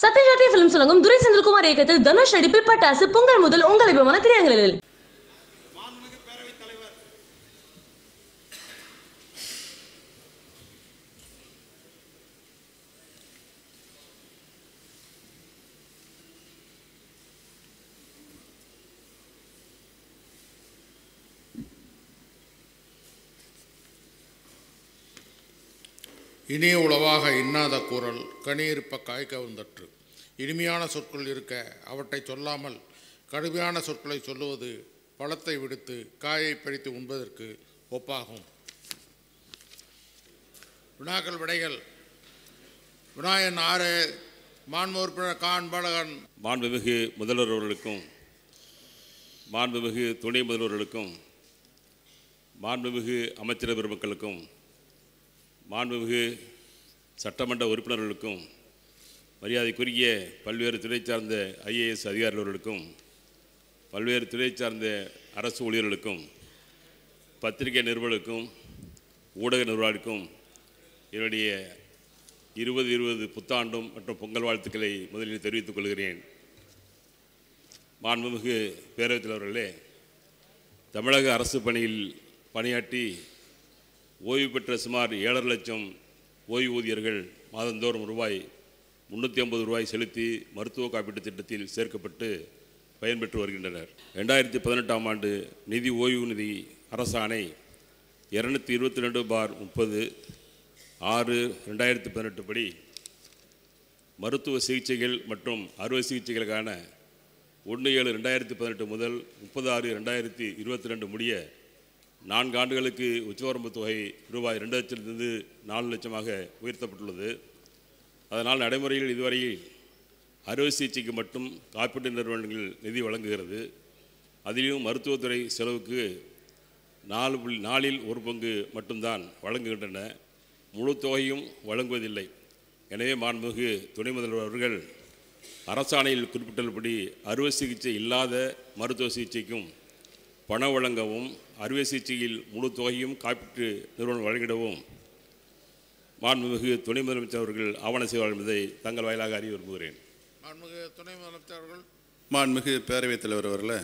சத்யஜாதி film உலகம் துரை செந்தில்குமார் இயக்கத்தில் தனுஷ் நடிப்பில் பட்டாசு பொங்கல் முதல் உங்கள் விமான திரையங்களில் இனிய உளவாக இன்னாத கூறல் கனியிருப்ப காய் கவுந்தற்று இனிமையான சொற்கள் இருக்க அவற்றை சொல்லாமல் கடுமையான சொற்களை சொல்லுவது பழத்தை விடுத்து காயை பறித்து உண்பதற்கு ஒப்பாகும் வினாக்கள் விடைகள் விநாயகன் ஆறு மாண்பு உறுப்பினர் கான் பாலகன் மாண்புமிகு முதல்வர் அவர்களுக்கும் மாண்புமிகு துணை முதல்வர்களுக்கும் மாண்புமிகு அமைச்சர் பெருமக்களுக்கும் மாண்புமிகு சட்டமன்ற உறுப்பினர்களுக்கும் மரியாதைக்குரிய பல்வேறு துறை சார்ந்த ஐஏஎஸ் அதிகாரிகளுக்கும் பல்வேறு துறை சார்ந்த அரசு ஊழியர்களுக்கும் பத்திரிகை நிறுவனங்களுக்கும் ஊடக நிர்வாகிகளுக்கும் என்னுடைய இருபது இருபது புத்தாண்டும் மற்றும் பொங்கல் வாழ்த்துக்களை முதலில் தெரிவித்துக் கொள்கிறேன் மாண்புமிகு பேரவைத் தலைவர்களே தமிழக அரசு பணியில் பணியாற்றி ஓய்வு பெற்ற சுமார் ஏழரை லட்சம் ஓய்வூதியர்கள் மாதந்தோறும் ரூபாய் முந்நூற்றி ஐம்பது ரூபாய் செலுத்தி மருத்துவ காப்பீட்டுத் திட்டத்தில் சேர்க்கப்பட்டு பயன்பெற்று வருகின்றனர் ரெண்டாயிரத்தி பதினெட்டாம் ஆண்டு நிதி ஓய்வு நிதி அரசாணை இரநூத்தி இருபத்தி ரெண்டு பார் முப்பது ஆறு ரெண்டாயிரத்தி பதினெட்டு படி மருத்துவ சிகிச்சைகள் மற்றும் அறுவை சிகிச்சைகளுக்கான ஒன்று ஏழு ரெண்டாயிரத்தி பதினெட்டு முதல் முப்பது ஆறு ரெண்டாயிரத்தி இருபத்தி ரெண்டு முடிய நான்கு ஆண்டுகளுக்கு உச்சவரம்பு தொகை ரூபாய் ரெண்டு லட்சத்திலிருந்து நாலு லட்சமாக உயர்த்தப்பட்டுள்ளது அதனால் நடைமுறையில் இதுவரை அறுவை சிகிச்சைக்கு மட்டும் காப்பீட்டு நிறுவனங்கள் நிதி வழங்குகிறது அதிலும் மருத்துவத்துறை செலவுக்கு நாலு புள்ளி நாலில் ஒரு பங்கு மட்டும்தான் வழங்குகின்றன முழு தொகையும் வழங்குவதில்லை எனவே மாண்புமிகு துணை முதல்வர் அவர்கள் அரசாணையில் குறிப்பிட்டுள்ளபடி அறுவை சிகிச்சை இல்லாத மருத்துவ சிகிச்சைக்கும் பணம் வழங்கவும் அறுவை சிகிச்சையில் முழு தொகையும் காப்பீட்டு நிறுவனம் வழங்கிடவும் மாண்புமிகு துணை முதலமைச்சர் அவர்கள் ஆவண செய்வார்கள் என்பதை தங்கள் வாயிலாக அறிய விரும்புகிறேன் மாண்புமிகு துணை முதலமைச்சர் அவர்கள் மாண்புமிகு பேரவைத் தலைவர் அவர்களே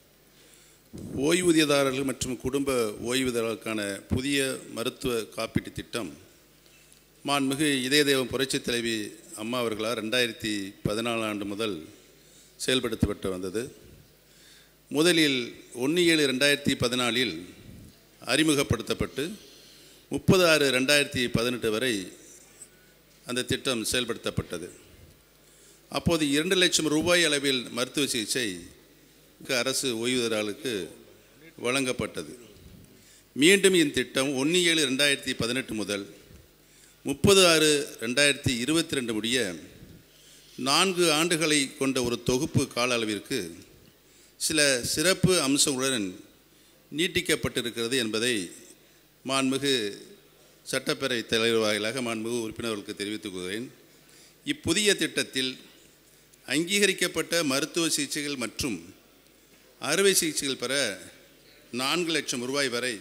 ஓய்வூதியதாரர்கள் மற்றும் குடும்ப ஓய்வூதியர்களுக்கான புதிய மருத்துவ காப்பீட்டு திட்டம் மாண்புமிகு இதயதேவம் புரட்சித் தலைவி அம்மா அவர்களால் ரெண்டாயிரத்தி பதினாலாம் ஆண்டு முதல் செயல்படுத்தப்பட்டு வந்தது முதலில் ஒன்று ஏழு ரெண்டாயிரத்தி பதினாலில் அறிமுகப்படுத்தப்பட்டு முப்பது ஆறு ரெண்டாயிரத்தி பதினெட்டு வரை அந்த திட்டம் செயல்படுத்தப்பட்டது அப்போது இரண்டு லட்சம் ரூபாய் அளவில் மருத்துவ சிகிச்சை அரசு ஓய்வூதியர்களுக்கு வழங்கப்பட்டது மீண்டும் இத்திட்டம் ஒன்று ஏழு ரெண்டாயிரத்தி பதினெட்டு முதல் முப்பது ஆறு ரெண்டாயிரத்தி இருபத்தி ரெண்டு முடிய நான்கு ஆண்டுகளை கொண்ட ஒரு தொகுப்பு கால அளவிற்கு சில சிறப்பு அம்சங்களுடன் நீட்டிக்கப்பட்டிருக்கிறது என்பதை மாண்புமிகு சட்டப்பேரவை தலைவர் வாயிலாக மாண்புமிகு உறுப்பினர்களுக்கு தெரிவித்துக் கொள்கிறேன் இப்புதிய திட்டத்தில் அங்கீகரிக்கப்பட்ட மருத்துவ சிகிச்சைகள் மற்றும் அறுவை சிகிச்சைகள் பெற நான்கு லட்சம் ரூபாய் வரை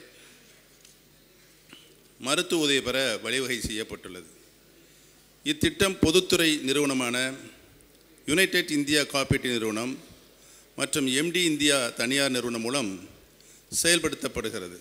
மருத்துவ உதவி பெற வழிவகை செய்யப்பட்டுள்ளது இத்திட்டம் பொதுத்துறை நிறுவனமான யுனைடெட் இந்தியா காப்பீட்டு நிறுவனம் மற்றும் எம்டி இந்தியா தனியார் நிறுவனம் மூலம் செயல்படுத்தப்படுகிறது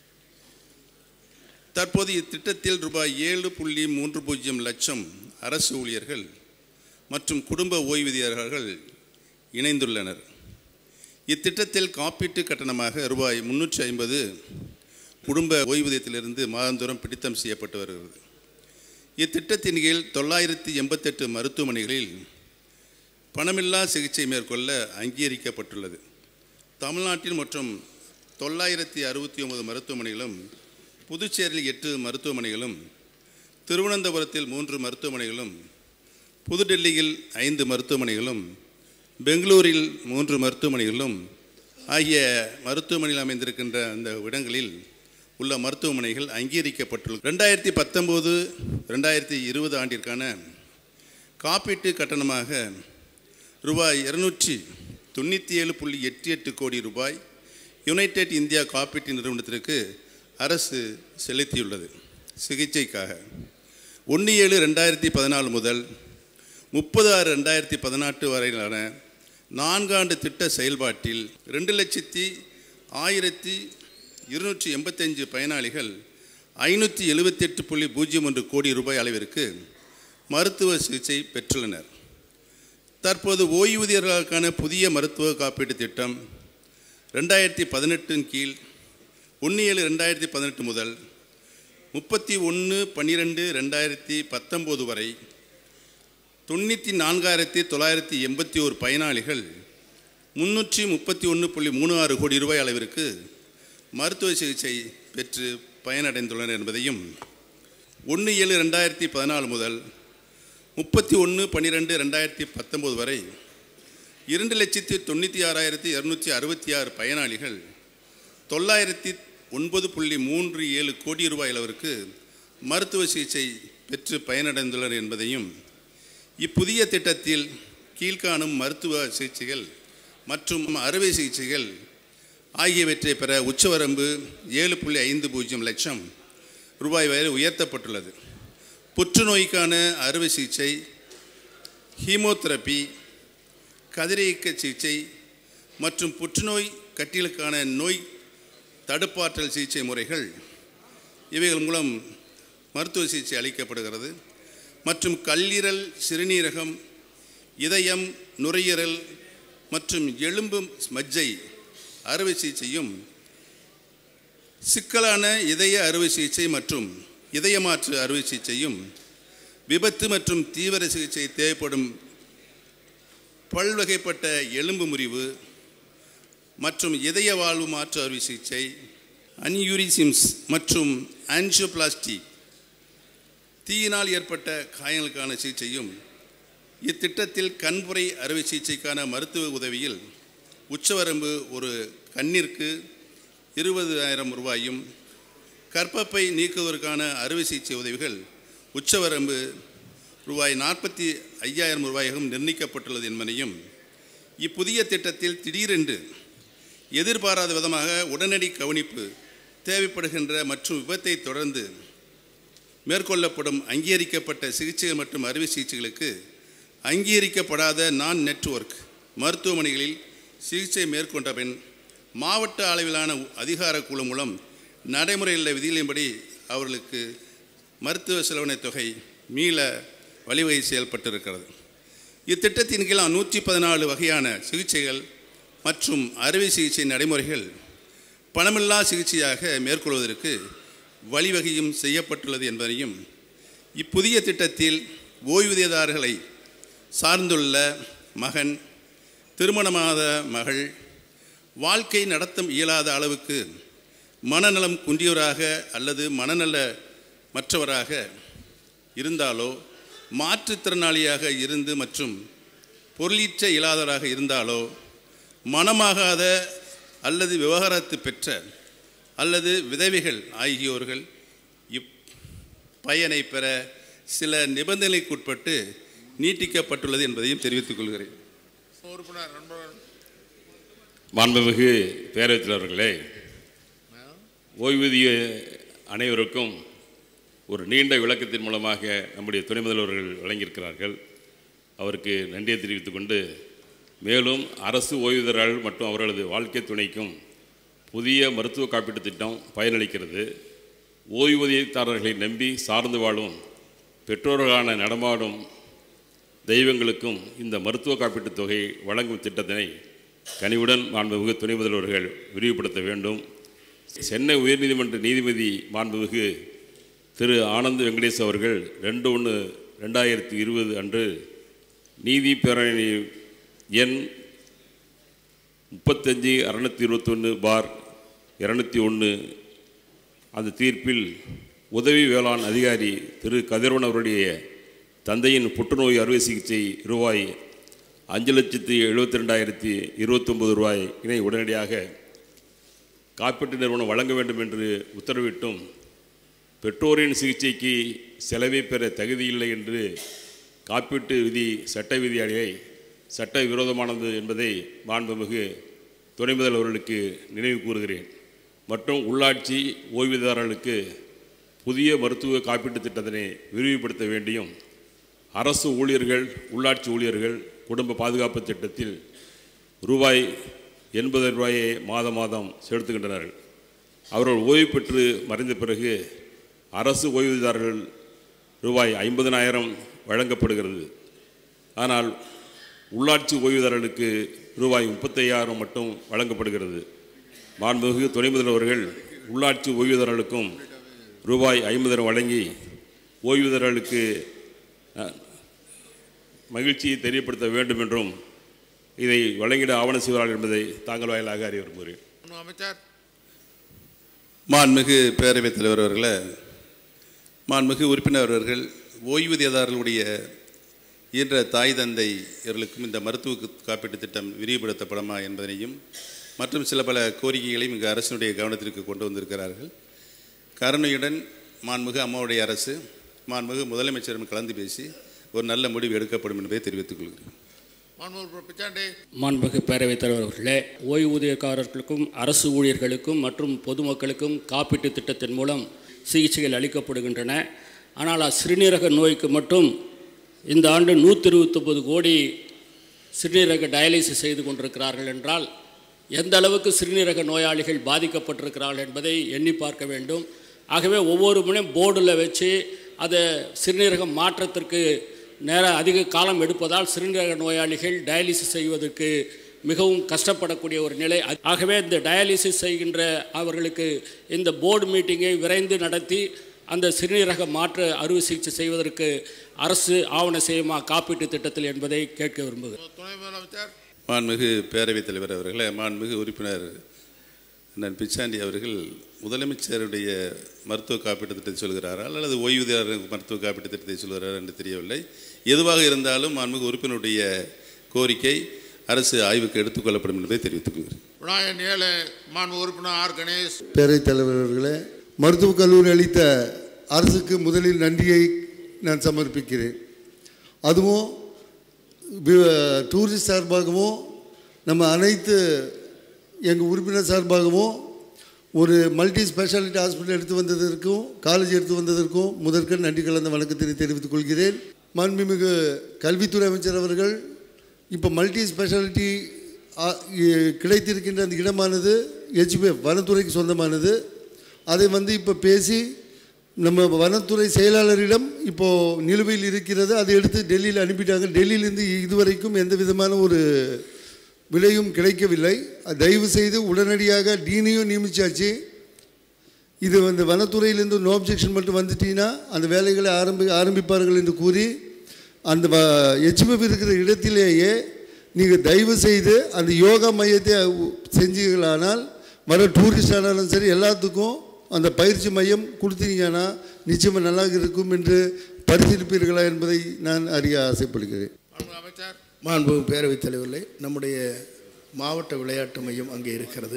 தற்போது இத்திட்டத்தில் ரூபாய் ஏழு புள்ளி மூன்று பூஜ்ஜியம் லட்சம் அரசு ஊழியர்கள் மற்றும் குடும்ப ஓய்வூதியர்கள் இணைந்துள்ளனர் இத்திட்டத்தில் காப்பீட்டு கட்டணமாக ரூபாய் முன்னூற்றி ஐம்பது குடும்ப ஓய்வூதியத்திலிருந்து மாதந்தோறும் பிடித்தம் செய்யப்பட்டு வருகிறது இத்திட்டத்தின் கீழ் தொள்ளாயிரத்தி எண்பத்தெட்டு மருத்துவமனைகளில் பணமில்லா சிகிச்சை மேற்கொள்ள அங்கீகரிக்கப்பட்டுள்ளது தமிழ்நாட்டில் மற்றும் தொள்ளாயிரத்தி அறுபத்தி ஒன்பது மருத்துவமனைகளும் புதுச்சேரியில் எட்டு மருத்துவமனைகளும் திருவனந்தபுரத்தில் மூன்று மருத்துவமனைகளும் புதுடெல்லியில் ஐந்து மருத்துவமனைகளும் பெங்களூரில் மூன்று மருத்துவமனைகளும் ஆகிய மருத்துவமனையில் அமைந்திருக்கின்ற அந்த இடங்களில் உள்ள மருத்துவமனைகள் அங்கீகரிக்கப்பட்டுள்ளது ரெண்டாயிரத்தி பத்தொம்போது ரெண்டாயிரத்தி இருபது ஆண்டிற்கான காப்பீட்டு கட்டணமாக ரூபாய் இருநூற்றி தொண்ணூற்றி ஏழு புள்ளி எட்டு எட்டு கோடி ரூபாய் யுனைடெட் இந்தியா காப்பீட்டு நிறுவனத்திற்கு அரசு செலுத்தியுள்ளது சிகிச்சைக்காக ஒன்று ஏழு ரெண்டாயிரத்தி பதினாலு முதல் முப்பது ஆறு ரெண்டாயிரத்தி பதினெட்டு வரையிலான நான்காண்டு திட்ட செயல்பாட்டில் ரெண்டு லட்சத்தி ஆயிரத்தி இருநூற்றி எண்பத்தஞ்சு பயனாளிகள் ஐநூற்றி எழுபத்தெட்டு புள்ளி பூஜ்ஜியம் ஒன்று கோடி ரூபாய் அளவிற்கு மருத்துவ சிகிச்சை பெற்றுள்ளனர் தற்போது ஓய்வூதியர்களுக்கான புதிய மருத்துவ காப்பீட்டு திட்டம் ரெண்டாயிரத்தி பதினெட்டின் கீழ் ஒன்று ஏழு ரெண்டாயிரத்தி பதினெட்டு முதல் முப்பத்தி ஒன்று பன்னிரெண்டு ரெண்டாயிரத்தி பத்தொம்போது வரை தொண்ணூற்றி நான்காயிரத்தி தொள்ளாயிரத்தி எண்பத்தி ஒரு பயனாளிகள் முன்னூற்றி முப்பத்தி ஒன்று புள்ளி மூணு ஆறு கோடி ரூபாய் அளவிற்கு மருத்துவ சிகிச்சை பெற்று பயனடைந்துள்ளனர் என்பதையும் ஒன்று ஏழு ரெண்டாயிரத்தி பதினாலு முதல் முப்பத்தி ஒன்று பன்னிரெண்டு ரெண்டாயிரத்தி பத்தொம்போது வரை இரண்டு லட்சத்தி தொண்ணூற்றி ஆறாயிரத்தி இரநூத்தி அறுபத்தி ஆறு பயனாளிகள் தொள்ளாயிரத்தி ஒன்பது புள்ளி மூன்று ஏழு கோடி ரூபாய் அளவிற்கு மருத்துவ சிகிச்சை பெற்று பயனடைந்துள்ளனர் என்பதையும் இப்புதிய திட்டத்தில் கீழ்காணும் மருத்துவ சிகிச்சைகள் மற்றும் அறுவை சிகிச்சைகள் ஆகியவற்றை பெற உச்சவரம்பு ஏழு புள்ளி ஐந்து பூஜ்ஜியம் லட்சம் ரூபாய் வரை உயர்த்தப்பட்டுள்ளது புற்றுநோய்க்கான அறுவை சிகிச்சை ஹீமோதெரப்பி கதிரியக்க சிகிச்சை மற்றும் புற்றுநோய் கட்டிகளுக்கான நோய் தடுப்பாற்றல் சிகிச்சை முறைகள் இவைகள் மூலம் மருத்துவ சிகிச்சை அளிக்கப்படுகிறது மற்றும் கல்லீரல் சிறுநீரகம் இதயம் நுரையீரல் மற்றும் எலும்பு மஜ்ஜை அறுவை சிகிச்சையும் சிக்கலான இதய அறுவை சிகிச்சை மற்றும் இதயமாற்று அறுவை சிகிச்சையும் விபத்து மற்றும் தீவிர சிகிச்சை தேவைப்படும் பல்வகைப்பட்ட எலும்பு முறிவு மற்றும் இதய வாழ்வு மாற்று அறுவை சிகிச்சை அன்யூரிசிம்ஸ் மற்றும் ஆன்ஜியோபிளாஸ்டி தீயினால் ஏற்பட்ட காயங்களுக்கான சிகிச்சையும் இத்திட்டத்தில் கண்புரை அறுவை சிகிச்சைக்கான மருத்துவ உதவியில் உச்சவரம்பு ஒரு கண்ணிற்கு இருபதாயிரம் ரூபாயும் கர்ப்பப்பை நீக்குவதற்கான அறுவை சிகிச்சை உதவிகள் உச்சவரம்பு ரூபாய் நாற்பத்தி ஐயாயிரம் ரூபாயும் நிர்ணயிக்கப்பட்டுள்ளது என்பதையும் இப்புதிய திட்டத்தில் திடீரென்று எதிர்பாராத விதமாக உடனடி கவனிப்பு தேவைப்படுகின்ற மற்றும் விபத்தை தொடர்ந்து மேற்கொள்ளப்படும் அங்கீகரிக்கப்பட்ட சிகிச்சைகள் மற்றும் அறுவை சிகிச்சைகளுக்கு அங்கீகரிக்கப்படாத நான் நெட்வொர்க் மருத்துவமனைகளில் சிகிச்சை மேற்கொண்ட பின் மாவட்ட அளவிலான அதிகார குழு மூலம் நடைமுறையில் விதிகளின்படி அவர்களுக்கு மருத்துவ செலவினை தொகை மீள வழிவகை செயல்பட்டிருக்கிறது இத்திட்டத்தின் கீழ் நூற்றி பதினாலு வகையான சிகிச்சைகள் மற்றும் அறுவை சிகிச்சை நடைமுறைகள் பணமில்லா சிகிச்சையாக மேற்கொள்வதற்கு வழிவகையும் செய்யப்பட்டுள்ளது என்பதையும் இப்புதிய திட்டத்தில் ஓய்வூதியதாரர்களை சார்ந்துள்ள மகன் திருமணமாத மகள் வாழ்க்கை நடத்த இயலாத அளவுக்கு மனநலம் குன்றியவராக அல்லது மனநல மற்றவராக இருந்தாலோ மாற்றுத்திறனாளியாக இருந்து மற்றும் பொருளீற்ற இயலாதவராக இருந்தாலோ மனமாகாத அல்லது விவகாரத்து பெற்ற அல்லது விதவைகள் ஆகியோர்கள் இப் பயனை பெற சில நிபந்தனைக்குட்பட்டு நீட்டிக்கப்பட்டுள்ளது என்பதையும் தெரிவித்துக் கொள்கிறேன் உறுப்பினர் நண்பர்கள் மாண்புமிகு பேரவைத் தலைவர்களே ஓய்வூதிய அனைவருக்கும் ஒரு நீண்ட விளக்கத்தின் மூலமாக நம்முடைய துணை முதல்வர்கள் வழங்கியிருக்கிறார்கள் அவருக்கு நன்றியை தெரிவித்துக் கொண்டு மேலும் அரசு ஓய்வூதியர்கள் மற்றும் அவர்களது வாழ்க்கை துணைக்கும் புதிய மருத்துவ காப்பீட்டுத் திட்டம் பயனளிக்கிறது ஓய்வூதியதாரர்களை நம்பி சார்ந்து வாழும் பெற்றோர்களான நடமாடும் தெய்வங்களுக்கும் இந்த மருத்துவ காப்பீட்டுத் தொகை வழங்கும் திட்டத்தினை கனிவுடன் மாண்புமிகு துணை முதல்வர்கள் விரிவுபடுத்த வேண்டும் சென்னை உயர்நீதிமன்ற நீதிபதி மாண்புமிகு திரு ஆனந்த் வெங்கடேஷ் அவர்கள் ரெண்டு ஒன்று ரெண்டாயிரத்தி இருபது அன்று நீதி பேரணி எண் முப்பத்தஞ்சு அறநூற்றி இருபத்தொன்று பார் இரநூத்தி ஒன்று அந்த தீர்ப்பில் உதவி வேளாண் அதிகாரி திரு கதிரவன் அவருடைய தந்தையின் புற்றுநோய் அறுவை சிகிச்சை ரூபாய் அஞ்சு லட்சத்தி எழுபத்தி ரெண்டாயிரத்தி இருபத்தொம்பது ரூபாய் இணை உடனடியாக காப்பீட்டு நிறுவனம் வழங்க வேண்டும் என்று உத்தரவிட்டும் பெற்றோரின் சிகிச்சைக்கு செலவை பெற தகுதியில்லை என்று காப்பீட்டு விதி சட்ட விதி அணியை சட்ட விரோதமானது என்பதை மாண்புமிகு துணை முதல்வர்களுக்கு நினைவு கூறுகிறேன் மற்றும் உள்ளாட்சி ஓய்வூதியதாரர்களுக்கு புதிய மருத்துவ காப்பீட்டுத் திட்டத்தினை விரிவுபடுத்த வேண்டியும் அரசு ஊழியர்கள் உள்ளாட்சி ஊழியர்கள் குடும்ப பாதுகாப்பு திட்டத்தில் ரூபாய் எண்பது ரூபாயை மாதம் மாதம் செலுத்துகின்றனர் அவர்கள் ஓய்வு பெற்று மறைந்த பிறகு அரசு ஓய்வூதியதாரர்கள் ரூபாய் ஐம்பதனாயிரம் வழங்கப்படுகிறது ஆனால் உள்ளாட்சி ஓய்வூதியர்களுக்கு ரூபாய் முப்பத்தையாயிரம் மட்டும் வழங்கப்படுகிறது மாண்புமிகு துணை முதல்வர்கள் உள்ளாட்சி ஓய்வூதியர்களுக்கும் ரூபாய் ஐம்பதாயிரம் வழங்கி ஓய்வூதியர்களுக்கு அஹ், மகிழ்ச்சியை தெரியப்படுத்த வேண்டும் என்றும் இதை வழங்கிட ஆவண செய்வார்கள் என்பதை தாங்கள் வாயிலாக அறிய விரும்புகிறேன் மாண்பு அமைச்சர் மாண்புமிகு பேரவைத் தலைவர் அவர்களே மாண்புமிகு உறுப்பினர் அவர்கள் ஓய்வூதியதாரர்களுடைய இயன்ற தாய் தந்தை இவர்களுக்கும் இந்த மருத்துவ காப்பீட்டுத் திட்டம் விரிவுபடுத்தப்படுமா என்பதனையும் மற்றும் சில பல கோரிக்கைகளையும் இங்கு அரசினுடைய கவனத்திற்கு கொண்டு வந்திருக்கிறார்கள் கருணையுடன் மாண்புமிகு அம்மாவுடைய அரசு மாண்புமிகு முதலமைச்சரும் கலந்து பேசி ஒரு நல்ல முடிவு எடுக்கப்படும் என்பதை தெரிவித்துக் கொள்கிறேன் மாண்பு உறுப்பினர் பிச்சாண்டி மாண்புமிகு பேரவைத் தலைவர் அவர்களே ஓய்வூதியக்காரர்களுக்கும் அரசு ஊழியர்களுக்கும் மற்றும் பொதுமக்களுக்கும் காப்பீட்டுத் திட்டத்தின் மூலம் சிகிச்சைகள் அளிக்கப்படுகின்றன ஆனால் சிறுநீரக நோய்க்கு மட்டும் இந்த ஆண்டு நூற்றி இருபத்தொம்பது கோடி சிறுநீரக டயாலிசிஸ் செய்து கொண்டிருக்கிறார்கள் என்றால் எந்த அளவுக்கு சிறுநீரக நோயாளிகள் பாதிக்கப்பட்டிருக்கிறார்கள் என்பதை எண்ணி பார்க்க வேண்டும் ஆகவே ஒவ்வொரு முனையும் போர்டில் வச்சு அதை சிறுநீரகம் மாற்றத்திற்கு நேர அதிக காலம் எடுப்பதால் சிறுநீரக நோயாளிகள் டயாலிசிஸ் செய்வதற்கு மிகவும் கஷ்டப்படக்கூடிய ஒரு நிலை ஆகவே இந்த டயாலிசிஸ் செய்கின்ற அவர்களுக்கு இந்த போர்டு மீட்டிங்கை விரைந்து நடத்தி அந்த சிறுநீரக மாற்று அறுவை சிகிச்சை செய்வதற்கு அரசு ஆவண செய்யுமா காப்பீட்டுத் திட்டத்தில் என்பதை கேட்க விரும்புகிறேன் துணை முதலமைச்சர் மாண்புமிகு பேரவைத் தலைவர் அவர்களே மாண்புமிகு உறுப்பினர் அண்ணன் பிச்சாண்டி அவர்கள் முதலமைச்சருடைய மருத்துவ காப்பீட்டு திட்டத்தை சொல்கிறாரா அல்லது ஓய்வூதியாளர் மருத்துவ காப்பீட்டு திட்டத்தை சொல்கிறாரா என்று தெரியவில்லை எதுவாக இருந்தாலும் மாண்புமிகு உறுப்பினருடைய கோரிக்கை அரசு ஆய்வுக்கு எடுத்துக்கொள்ளப்படும் என்பதை தெரிவித்துக் கொள்கிறேன் விநாயகன் ஏழு மாண்பு உறுப்பினர் ஆர் கணேஷ் பேரவைத் தலைவர் அவர்களே மருத்துவக் கல்லூரி அளித்த அரசுக்கு முதலில் நன்றியை நான் சமர்ப்பிக்கிறேன் அதுவும் வி- டூரிஸ்ட் சார்பாகவும் நம்ம அனைத்து எங்கள் உறுப்பினர் சார்பாகவும் ஒரு மல்டி ஸ்பெஷாலிட்டி ஹாஸ்பிட்டல் எடுத்து வந்ததற்கும் காலேஜ் எடுத்து வந்ததற்கும் முதற்கண் நன்றி கலந்த வணக்கத்தினை தெரிவித்துக் கொள்கிறேன் மாண்புமிகு கல்வித்துறை அமைச்சர் அவர்கள் இப்போ மல்டி ஸ்பெஷாலிட்டி ஆ- இ- கிடைத்திருக்கின்ற அந்த இடமானது ஹெச்பிஎஃப் வனத்துறைக்கு சொந்தமானது அதை வந்து இப்போ பேசி நம்ம வனத்துறை செயலாளரிடம் இப்போது நிலுவையில் இருக்கிறது அதை எடுத்து டெல்லியில் அனுப்பிட்டாங்க டெல்லியிலேருந்து இதுவரைக்கும் எந்த விதமான ஒரு விலையும் கிடைக்கவில்லை தயவு செய்து உடனடியாக டீனையும் நியமிச்சாச்சு இது வந்து வனத்துறையிலேருந்து நோ அப்ஜெக்ஷன் மட்டும் வந்துட்டீங்கன்னா அந்த வேலைகளை ஆரம்பி ஆரம்பிப்பார்கள் என்று கூறி அந்த எச்எம்எஃப் இருக்கிற இடத்திலேயே நீங்கள் தயவு செய்து அந்த யோகா மையத்தை உ- செஞ்சீர்களானால் வர டூரிஸ்ட் ஆனாலும் சரி எல்லாத்துக்கும் அந்த பயிற்சி மையம் கொடுத்தீங்கன்னா நிச்சயமாக நல்லா இருக்கும் என்று பரிசீலிப்பீர்களா என்பதை நான் அறிய ஆசைப்படுகிறேன் மாண்பு அமைச்சர் மாண்பு பேரவைத் தலைவர்களே நம்முடைய மாவட்ட விளையாட்டு மையம் அங்கே இருக்கிறது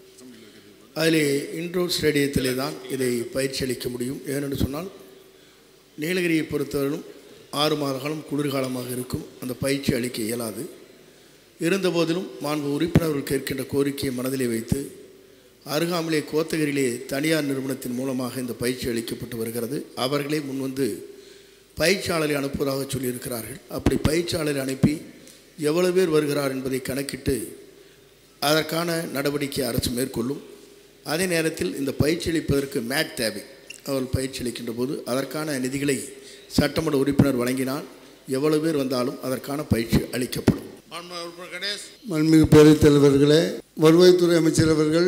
அதிலே இன்டோர் ஸ்டேடியத்திலே தான் இதை பயிற்சி அளிக்க முடியும் ஏனென்று சொன்னால் நீலகிரியை பொறுத்தவரையிலும் ஆறு மாத காலம் குளிர்காலமாக இருக்கும் அந்த பயிற்சி அளிக்க இயலாது இருந்தபோதிலும் மாண்பு உறுப்பினர்கள் கேட்கின்ற கோரிக்கையை மனதிலே வைத்து அருகாமலே கோத்தகிரியிலே தனியார் நிறுவனத்தின் மூலமாக இந்த பயிற்சி அளிக்கப்பட்டு வருகிறது அவர்களே முன்வந்து பயிற்சியாளரை அனுப்புவதாக சொல்லியிருக்கிறார்கள் அப்படி பயிற்சியாளரை அனுப்பி எவ்வளவு பேர் வருகிறார் என்பதை கணக்கிட்டு அதற்கான நடவடிக்கை அரசு மேற்கொள்ளும் அதே நேரத்தில் இந்த பயிற்சி அளிப்பதற்கு மேட் தேவை அவர்கள் பயிற்சி அளிக்கின்ற போது அதற்கான நிதிகளை சட்டமன்ற உறுப்பினர் வழங்கினால் எவ்வளவு பேர் வந்தாலும் அதற்கான பயிற்சி அளிக்கப்படும் மாண்பு உறுப்பினர் கணேஷ் மாண்புமிகு பேரவைத் தலைவர்களே வருவாய்த்துறை அமைச்சர் அவர்கள்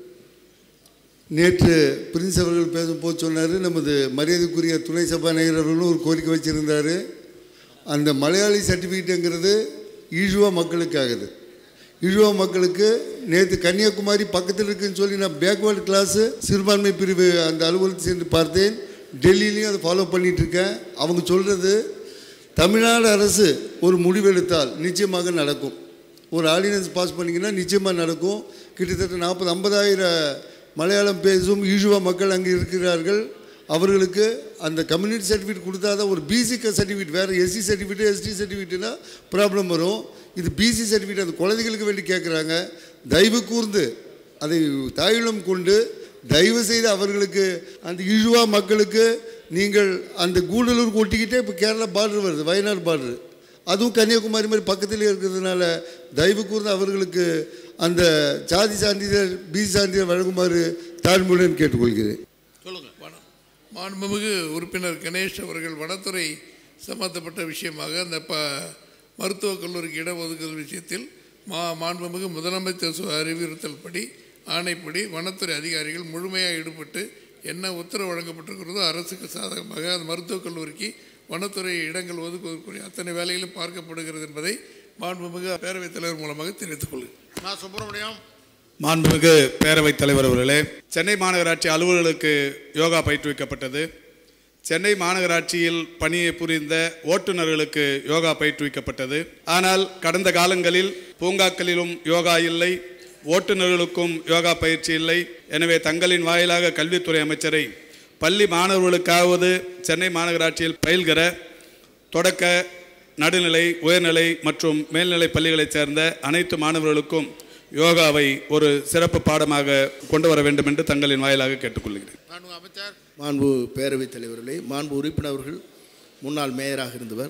நேற்று பிரின்ஸ் அவர்கள் பேசும்போது சொன்னார் நமது மரியாதைக்குரிய துணை சபாநாயகர் அவர்களும் ஒரு கோரிக்கை வச்சுருந்தார் அந்த மலையாளி சர்டிஃபிகேட்டுங்கிறது ஈழுவா மக்களுக்காகுது ஈழுவா மக்களுக்கு நேற்று கன்னியாகுமரி பக்கத்தில் இருக்குன்னு சொல்லி நான் பேக்வேர்டு கிளாஸு சிறுபான்மை பிரிவு அந்த அலுவலகத்தை சென்று பார்த்தேன் டெல்லியிலையும் அதை ஃபாலோ பண்ணிட்டு இருக்கேன் அவங்க சொல்கிறது தமிழ்நாடு அரசு ஒரு முடிவெடுத்தால் நிச்சயமாக நடக்கும் ஒரு ஆர்டினன்ஸ் பாஸ் பண்ணிங்கன்னா நிச்சயமாக நடக்கும் கிட்டத்தட்ட நாற்பது ஐம்பதாயிரம் மலையாளம் பேசும் ஈழுவா மக்கள் அங்கே இருக்கிறார்கள் அவர்களுக்கு அந்த கம்யூனிட்டி சர்டிஃபிகேட் கொடுத்தா தான் ஒரு பிசி சர்டிஃபிகேட் வேறு எஸ்சி சர்டிஃபிகேட் எஸ்டி சர்டிஃபிகேட்னா ப்ராப்ளம் வரும் இது பிசி சர்டிஃபிகேட் அந்த குழந்தைகளுக்கு வேண்டி கேட்குறாங்க தயவு கூர்ந்து அதை தாயுளம் கொண்டு தயவு செய்து அவர்களுக்கு அந்த ஈழுவா மக்களுக்கு நீங்கள் அந்த கூடலூர் ஒட்டிக்கிட்டே இப்போ கேரளா பார்டர் வருது வயநாடு பார்டர் அதுவும் கன்னியாகுமரி மாதிரி பக்கத்திலே இருக்கிறதுனால தயவு கூர்ந்து அவர்களுக்கு அந்த சாதி சான்றிதழ் பி சான்றிதழ் வழங்குமாறு தாழ்மையுடன் கேட்டுக்கொள்கிறேன் சொல்லுங்க வன மாண்புமிகு உறுப்பினர் கணேஷ் அவர்கள் வனத்துறை சம்பந்தப்பட்ட விஷயமாக அந்த ப மருத்துவக் கல்லூரிக்கு இடஒதுக்கீடு விஷயத்தில் மா மாண்புமிகு முதலமைச்சர் சு- அறிவுறுத்தல் படி ஆணைப்படி வனத்துறை அதிகாரிகள் முழுமையாக ஈடுபட்டு என்ன உத்தரவு வழங்கப்பட்டிருக்கிறதோ அரசுக்கு சாதகமாக அந்த மருத்துவக் கல்லூரிக்கு வனத்துறை இடங்கள் ஒதுக்குவதற்குரிய அத்தனை வேலைகளும் பார்க்கப்படுகிறது என்பதை மாண்புமிகு பேரவைத் தலைவர் மூலமாக தெரிவித்துக் கொள்கிறேன் நான் சுப்பிரமணியம் மாண்புமிகு பேரவைத் தலைவர் அவர்களே சென்னை மாநகராட்சி அலுவலர்களுக்கு யோகா பயிற்றுவிக்கப்பட்டது சென்னை மாநகராட்சியில் பணியை புரிந்த ஓட்டுநர்களுக்கு யோகா பயிற்றுவிக்கப்பட்டது ஆனால் கடந்த காலங்களில் பூங்காக்களிலும் யோகா இல்லை ஓட்டுநர்களுக்கும் யோகா பயிற்சி இல்லை எனவே தங்களின் வாயிலாக கல்வித்துறை அமைச்சரை பள்ளி மாணவர்களுக்காவது சென்னை மாநகராட்சியில் பயில்கிற தொடக்க நடுநிலை உயர்நிலை மற்றும் மேல்நிலை பள்ளிகளைச் சேர்ந்த அனைத்து மாணவர்களுக்கும் யோகாவை ஒரு சிறப்பு பாடமாக கொண்டு வர வேண்டும் என்று தங்களின் வாயிலாக கேட்டுக்கொள்கிறேன் நான் அமைச்சர் மாண்பு பேரவைத் தலைவர்களே மாண்பு உறுப்பினர்கள் முன்னாள் மேயராக இருந்தவர்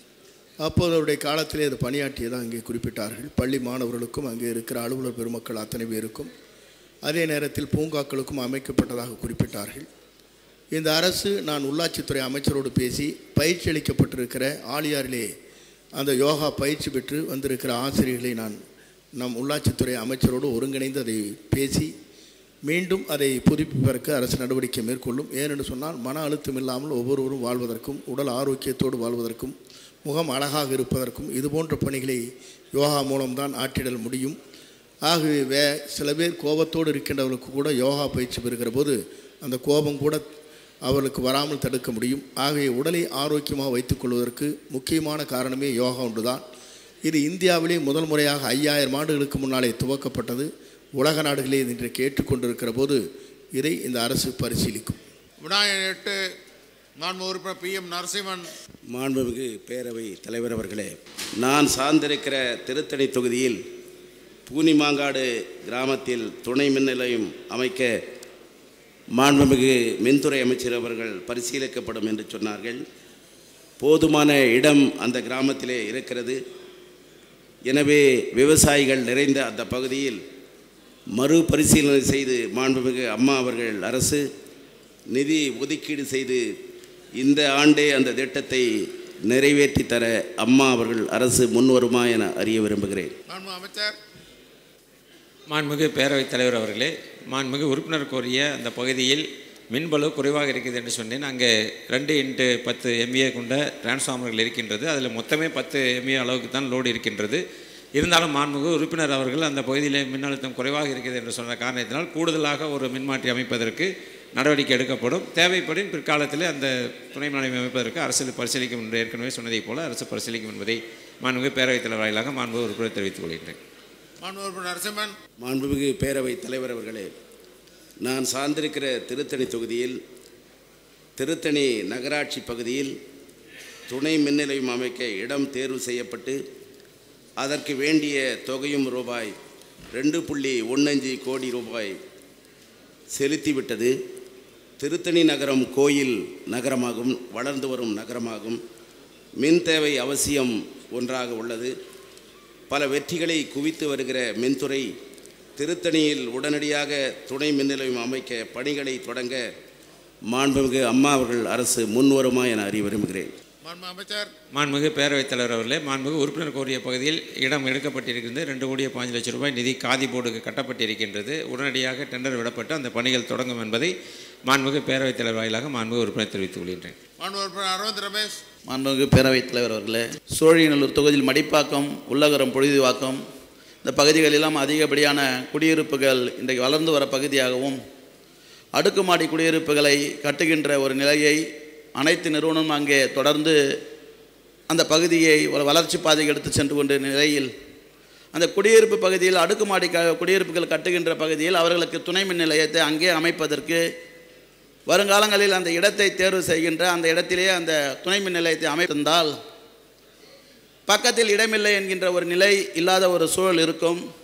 அப்போது அவருடைய காலத்திலே அது பணியாற்றியதாக அங்கே குறிப்பிட்டார்கள் பள்ளி மாணவர்களுக்கும் அங்கே இருக்கிற அலுவலர் பெருமக்கள் அத்தனை பேருக்கும் அதே நேரத்தில் பூங்காக்களுக்கும் அமைக்கப்பட்டதாக குறிப்பிட்டார்கள் இந்த அரசு நான் உள்ளாட்சித்துறை அமைச்சரோடு பேசி பயிற்சி அளிக்கப்பட்டிருக்கிற ஆலியாரிலே அந்த யோகா பயிற்சி பெற்று வந்திருக்கிற ஆசிரியர்களை நான் நம் உள்ளாட்சித்துறை அமைச்சரோடு ஒருங்கிணைந்து அதை பேசி மீண்டும் அதை புதுப்பிப்பதற்கு அரசு நடவடிக்கை மேற்கொள்ளும் ஏனென்று சொன்னால் மன அழுத்தம் இல்லாமல் ஒவ்வொருவரும் வாழ்வதற்கும் உடல் ஆரோக்கியத்தோடு வாழ்வதற்கும் முகம் அழகாக இருப்பதற்கும் இது போன்ற பணிகளை யோகா மூலம்தான் ஆற்றிடல் முடியும் ஆகவே வே சில பேர் கோபத்தோடு இருக்கின்றவர்களுக்கு கூட யோகா பயிற்சி பெறுகிற போது அந்த கோபம் கூட அவர்களுக்கு வராமல் தடுக்க முடியும் ஆகவே உடலை ஆரோக்கியமாக வைத்துக்கொள்வதற்கு முக்கியமான காரணமே யோகா ஒன்றுதான் இது இந்தியாவிலே முதல் முறையாக ஐயாயிரம் ஆண்டுகளுக்கு முன்னாலே துவக்கப்பட்டது உலக நாடுகளே இன்றைக்கு ஏற்றுக்கொண்டிருக்கிற போது இதை இந்த அரசு பரிசீலிக்கும் விநாயகர் எட்டு நான் உறுப்பினர் பி எம் நரசிம்மன் மாண்புமிகு பேரவை தலைவர் அவர்களே நான் சார்ந்திருக்கிற திருத்தணி தொகுதியில் பூனிமாங்காடு கிராமத்தில் துணை மின் நிலையம் அமைக்க மாண்புமிகு மின்துறை அமைச்சர் அவர்கள் பரிசீலிக்கப்படும் என்று சொன்னார்கள் போதுமான இடம் அந்த கிராமத்திலே இருக்கிறது எனவே விவசாயிகள் நிறைந்த அந்த பகுதியில் மறுபரிசீலனை செய்து மாண்புமிகு அம்மா அவர்கள் அரசு நிதி ஒதுக்கீடு செய்து இந்த ஆண்டே அந்த திட்டத்தை நிறைவேற்றி தர அம்மா அவர்கள் அரசு முன்வருமா என அறிய விரும்புகிறேன் நான் அமைச்சர் மாண்புமிகு பேரவைத் தலைவர் அவர்களே மாண்புமிகு உறுப்பினர் கோரிய அந்த பகுதியில் மின்பளு குறைவாக இருக்குது என்று சொன்னேன் அங்கே ரெண்டு இன்ட்டு பத்து எம்ஏ கொண்ட டிரான்ஸ்ஃபார்மர்கள் இருக்கின்றது அதில் மொத்தமே பத்து எம்ஏ அளவுக்கு தான் லோடு இருக்கின்றது இருந்தாலும் மாண்புமிகு உறுப்பினர் அவர்கள் அந்த பகுதியில் மின்னழுத்தம் குறைவாக இருக்குது என்று சொன்ன காரணத்தினால் கூடுதலாக ஒரு மின்மாற்றி அமைப்பதற்கு நடவடிக்கை எடுக்கப்படும் தேவைப்படின் பிற்காலத்தில் அந்த துணை மின் நிலையம் அமைப்பதற்கு அரசு பரிசீலிக்கும் என்று ஏற்கனவே சொன்னதைப் போல அரசு பரிசீலிக்கும் என்பதை மாண்புமிகு பேரவைத் தலைவர் வாயிலாக மாண்புமிகு உறுப்பினர் தெரிவித்துக் கொள்கின்றேன் நான் உறுப்பினர் நரசிம்மன் மாண்புமிகு பேரவை தலைவர் அவர்களே நான் சார்ந்திருக்கிற திருத்தணி தொகுதியில் திருத்தணி நகராட்சி பகுதியில் துணை மின் நிலையம் அமைக்க இடம் தேர்வு செய்யப்பட்டு அதற்கு வேண்டிய தொகையும் ரூபாய் ரெண்டு புள்ளி ஒன்னஞ்சு கோடி ரூபாய் செலுத்திவிட்டது திருத்தணி நகரம் கோயில் நகரமாகும் வளர்ந்து வரும் நகரமாகும் மின் தேவை அவசியம் ஒன்றாக உள்ளது பல வெற்றிகளை குவித்து வருகிற மின்துறை திருத்தணியில் உடனடியாக துணை மின் நிலையம் அமைக்க பணிகளை தொடங்க மாண்புமிகு அம்மா அவர்கள் அரசு முன்வருமா என அறிய விரும்புகிறேன் மாண்பு அமைச்சர் மாண்புமிகு பேரவைத் தலைவர் அவர்களே மாண்புமிகு உறுப்பினர் கோரிய பகுதியில் இடம் எடுக்கப்பட்டிருக்கிறது ரெண்டு கோடியே பாஞ்சு லட்சம் ரூபாய் நிதி காதி போர்டுக்கு கட்டப்பட்டிருக்கின்றது உடனடியாக டெண்டர் விடப்பட்டு அந்த பணிகள் தொடங்கும் என்பதை மாண்புமிகு பேரவைத் தலைவர் வாயிலாக மாண்புமிகு உறுப்பினர் தெரிவித்துக் கொள்கின்றேன் மாண்பு உறுப்பினர் அரவிந்த் ரமேஷ் மாண்புமிகு பேரவைத் தலைவர் அவர்களே சோழிநல்லூர் தொகுதியில் மடிப்பாக்கம் உள்ளகரம் பொழுதுவாக்கம் இந்த பகுதிகளெல்லாம் அதிகப்படியான குடியிருப்புகள் இன்றைக்கு வளர்ந்து வர பகுதியாகவும் அடுக்குமாடி குடியிருப்புகளை கட்டுகின்ற ஒரு நிலையை அனைத்து நிறுவனமும் அங்கே தொடர்ந்து அந்த பகுதியை ஒரு வளர்ச்சி பாதைக்கு எடுத்து சென்று கொண்ட நிலையில் அந்த குடியிருப்பு பகுதியில் அடுக்குமாடி க குடியிருப்புகள் கட்டுகின்ற பகுதியில் அவர்களுக்கு துணை மின் நிலையத்தை அங்கே அமைப்பதற்கு வருங்காலங்களில் அந்த இடத்தை தேர்வு செய்கின்ற அந்த இடத்திலேயே அந்த துணை மின் நிலையத்தை அமைத்திருந்தால் பக்கத்தில் இடமில்லை என்கின்ற ஒரு நிலை இல்லாத ஒரு சூழல் இருக்கும்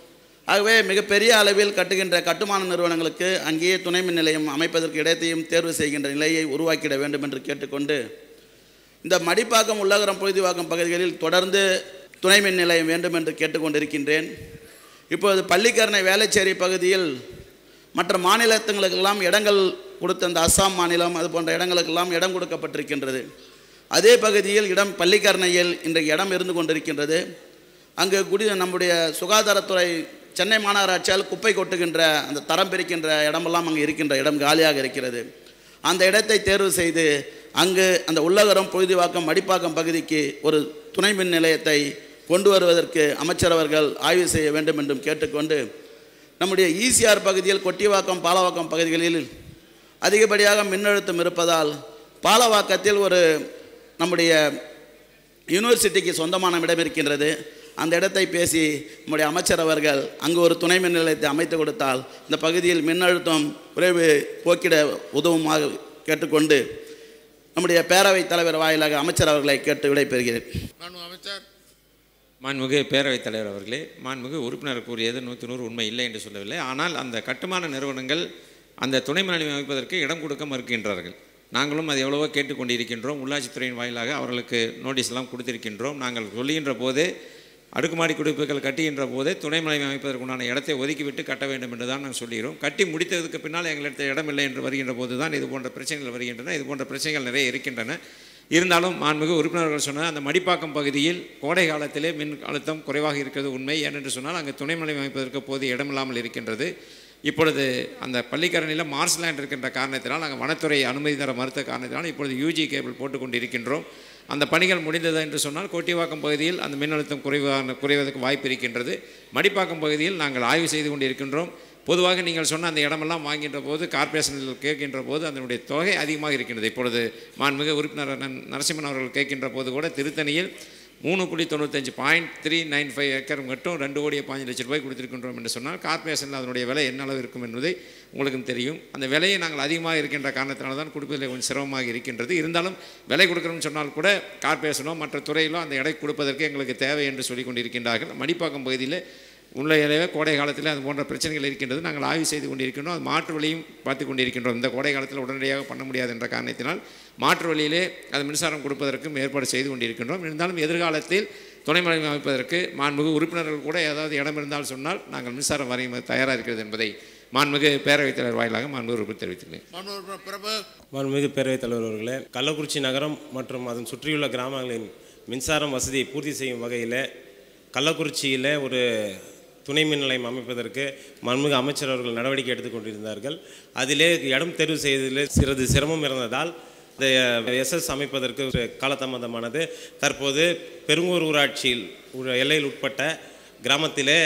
ஆகவே மிகப்பெரிய அளவில் கட்டுகின்ற கட்டுமான நிறுவனங்களுக்கு அங்கேயே துணை மின் நிலையம் அமைப்பதற்கு இடத்தையும் தேர்வு செய்கின்ற நிலையை உருவாக்கிட வேண்டும் என்று கேட்டுக்கொண்டு இந்த மடிப்பாக்கம் உள்ளகரம் பொழுதுவாக்கம் பகுதிகளில் தொடர்ந்து துணை மின் நிலையம் வேண்டும் என்று கேட்டுக்கொண்டிருக்கின்றேன் இப்போது பள்ளிக்கரணை வேளச்சேரி பகுதியில் மற்ற மாநிலத்துங்களுக்கெல்லாம் இடங்கள் கொடுத்த அந்த அஸ்ஸாம் மாநிலம் அது போன்ற இடங்களுக்கெல்லாம் இடம் கொடுக்கப்பட்டிருக்கின்றது அதே பகுதியில் இடம் பள்ளிக்கரணையில் இன்றைக்கு இடம் இருந்து கொண்டிருக்கின்றது அங்கு குடி நம்முடைய சுகாதாரத்துறை சென்னை மாநகராட்சியால் குப்பை கொட்டுகின்ற அந்த தரம் பிரிக்கின்ற இடமெல்லாம் அங்கே இருக்கின்ற இடம் காலியாக இருக்கிறது அந்த இடத்தை தேர்வு செய்து அங்கு அந்த உள்ளகரம் பொழுதுவாக்கம் மடிப்பாக்கம் பகுதிக்கு ஒரு துணை மின் நிலையத்தை கொண்டு வருவதற்கு அமைச்சர் அவர்கள் ஆய்வு செய்ய வேண்டும் என்றும் கேட்டுக்கொண்டு நம்முடைய ஈசிஆர் பகுதியில் கொட்டிவாக்கம் பாலவாக்கம் பகுதிகளில் அதிகப்படியாக மின்னழுத்தம் இருப்பதால் பாலவாக்கத்தில் ஒரு நம்முடைய யூனிவர்சிட்டிக்கு சொந்தமான இடம் இருக்கின்றது அந்த இடத்தை பேசி நம்முடைய அமைச்சர் அவர்கள் அங்கு ஒரு துணை மின் நிலையத்தை அமைத்து கொடுத்தால் இந்த பகுதியில் மின்னழுத்தம் குறைவு போக்கிட உதவுமாக கேட்டுக்கொண்டு நம்முடைய பேரவைத் தலைவர் வாயிலாக அமைச்சர் அவர்களை கேட்டு விடைபெறுகிறேன் நான் அமைச்சர் மாண்புமிகு பேரவைத் தலைவர் அவர்களே மாண்புமிகு உறுப்பினர் கூறியது நூற்றி நூறு உண்மை இல்லை என்று சொல்லவில்லை ஆனால் அந்த கட்டுமான நிறுவனங்கள் அந்த துணை மின் நிலையம் அமைப்பதற்கு இடம் கொடுக்க மறுக்கின்றார்கள் நாங்களும் அது எவ்வளவோ கேட்டுக்கொண்டிருக்கின்றோம் உள்ளாட்சித்துறையின் வாயிலாக அவர்களுக்கு நோட்டீஸ் எல்லாம் கொடுத்திருக்கின்றோம் நாங்கள் சொல்லுகின்ற போதே அடுக்குமாடி குடிப்புகள் கட்டுகின்ற போதே துணை மின் நிலையம் அமைப்பதற்குண்டான இடத்தை ஒதுக்கிவிட்டு கட்ட வேண்டும் என்று தான் நாங்கள் சொல்கிறோம் கட்டி முடித்ததுக்கு பின்னால் எங்களிடத்தில் இடம் இல்லை என்று வருகின்ற போது தான் இது போன்ற பிரச்சனைகள் வருகின்றன இது போன்ற பிரச்சனைகள் நிறைய இருக்கின்றன இருந்தாலும் மாண்புமிகு உறுப்பினர்கள் சொன்ன அந்த மடிப்பாக்கம் பகுதியில் கோடை காலத்திலே மின் அழுத்தம் குறைவாக இருக்கிறது உண்மை ஏனென்று சொன்னால் அங்கே துணை மலை அமைப்பதற்கு போதிய இடமில்லாமல் இருக்கின்றது இப்பொழுது அந்த பள்ளிக்கரணையில் மார்ஸ் லேண்ட் இருக்கின்ற காரணத்தினால் நாங்கள் வனத்துறை அனுமதி தர மறுத்த காரணத்தினால் இப்பொழுது யூஜி கேபிள் போட்டு கொண்டு இருக்கின்றோம் அந்த பணிகள் முடிந்தது என்று சொன்னால் கோட்டிவாக்கம் பகுதியில் அந்த மின் அழுத்தம் குறைவான குறைவதற்கு வாய்ப்பு இருக்கின்றது மடிப்பாக்கம் பகுதியில் நாங்கள் ஆய்வு செய்து கொண்டு இருக்கின்றோம் பொதுவாக நீங்கள் சொன்ன அந்த இடமெல்லாம் வாங்கின்ற போது கார்ப்பரேஷனில் கேட்கின்ற போது அதனுடைய தொகை அதிகமாக இருக்கின்றது இப்பொழுது மாண்புமிகு உறுப்பினர் அண்ணன் நரசிம்மன் அவர்கள் கேட்கின்ற போது கூட திருத்தணியில் மூணு புள்ளி தொண்ணூத்தஞ்சு point three nine five acre மட்டும் ரெண்டு கோடியே பாஞ்சு லட்ச ரூபாய் கொடுத்திருக்கின்றோம் என்று சொன்னால் கார்ப்பரேஷனில் அதனுடைய விலை என்ன அளவு இருக்கும் என்பதை உங்களுக்கும் தெரியும் அந்த விலையை நாங்கள் அதிகமாக இருக்கின்ற காரணத்தினால தான் கொடுப்பதில் கொஞ்சம் சிரமமாக இருக்கின்றது இருந்தாலும் விலை கொடுக்குறோம்னு சொன்னால் கூட கார்ப்பரேஷனோ மற்ற துறையிலோ அந்த எடை கொடுப்பதற்கு எங்களுக்கு தேவை என்று சொல்லி கொண்டிருக்கின்றார்கள் மடிப்பாக்கம் பகுதியில் உள்ள இலையே கோடை காலத்தில் அது போன்ற பிரச்சனைகள் இருக்கின்றது நாங்கள் ஆய்வு செய்து கொண்டிருக்கின்றோம் அது மாற்று வழியும் பார்த்து கொண்டிருக்கின்றோம் இந்த கோடை காலத்தில் உடனடியாக பண்ண முடியாது என்ற காரணத்தினால் மாற்று வழியிலே அது மின்சாரம் கொடுப்பதற்கும் ஏற்பாடு செய்து கொண்டிருக்கின்றோம் இருந்தாலும் எதிர்காலத்தில் துணை மலை அமைப்பதற்கு மாண்புமிகு உறுப்பினர்கள் கூட ஏதாவது இடம் இருந்தால் சொன்னால் நாங்கள் மின்சாரம் வரையும் தயாராக இருக்கிறது என்பதை மாண்புமிகு பேரவைத் தலைவர் வாயிலாக மாண்புமிகு உறுப்பினர் தெரிவித்துள்ளேன் மாண்புமிகு பிரபு மாண்புமிகு பேரவைத் தலைவர் அவர்களே கள்ளக்குறிச்சி நகரம் மற்றும் அதன் சுற்றியுள்ள கிராமங்களின் மின்சாரம் வசதியை பூர்த்தி செய்யும் வகையில் கள்ளக்குறிச்சியில் ஒரு துணை மின் நிலையம் அமைப்பதற்கு மாண்புமிகு அமைச்சர் அவர்கள் நடவடிக்கை எடுத்துக்கொண்டிருந்தார்கள் அதிலே இடம் தேர்வு செய்வதில் சிறிது சிரமம் இருந்ததால் இந்த எஸ்எஸ் அமைப்பதற்கு ஒரு காலதாமதமானது தற்போது பெருங்கூர் ஊராட்சியில் ஒரு எல்லையில் உட்பட்ட கிராமத்திலே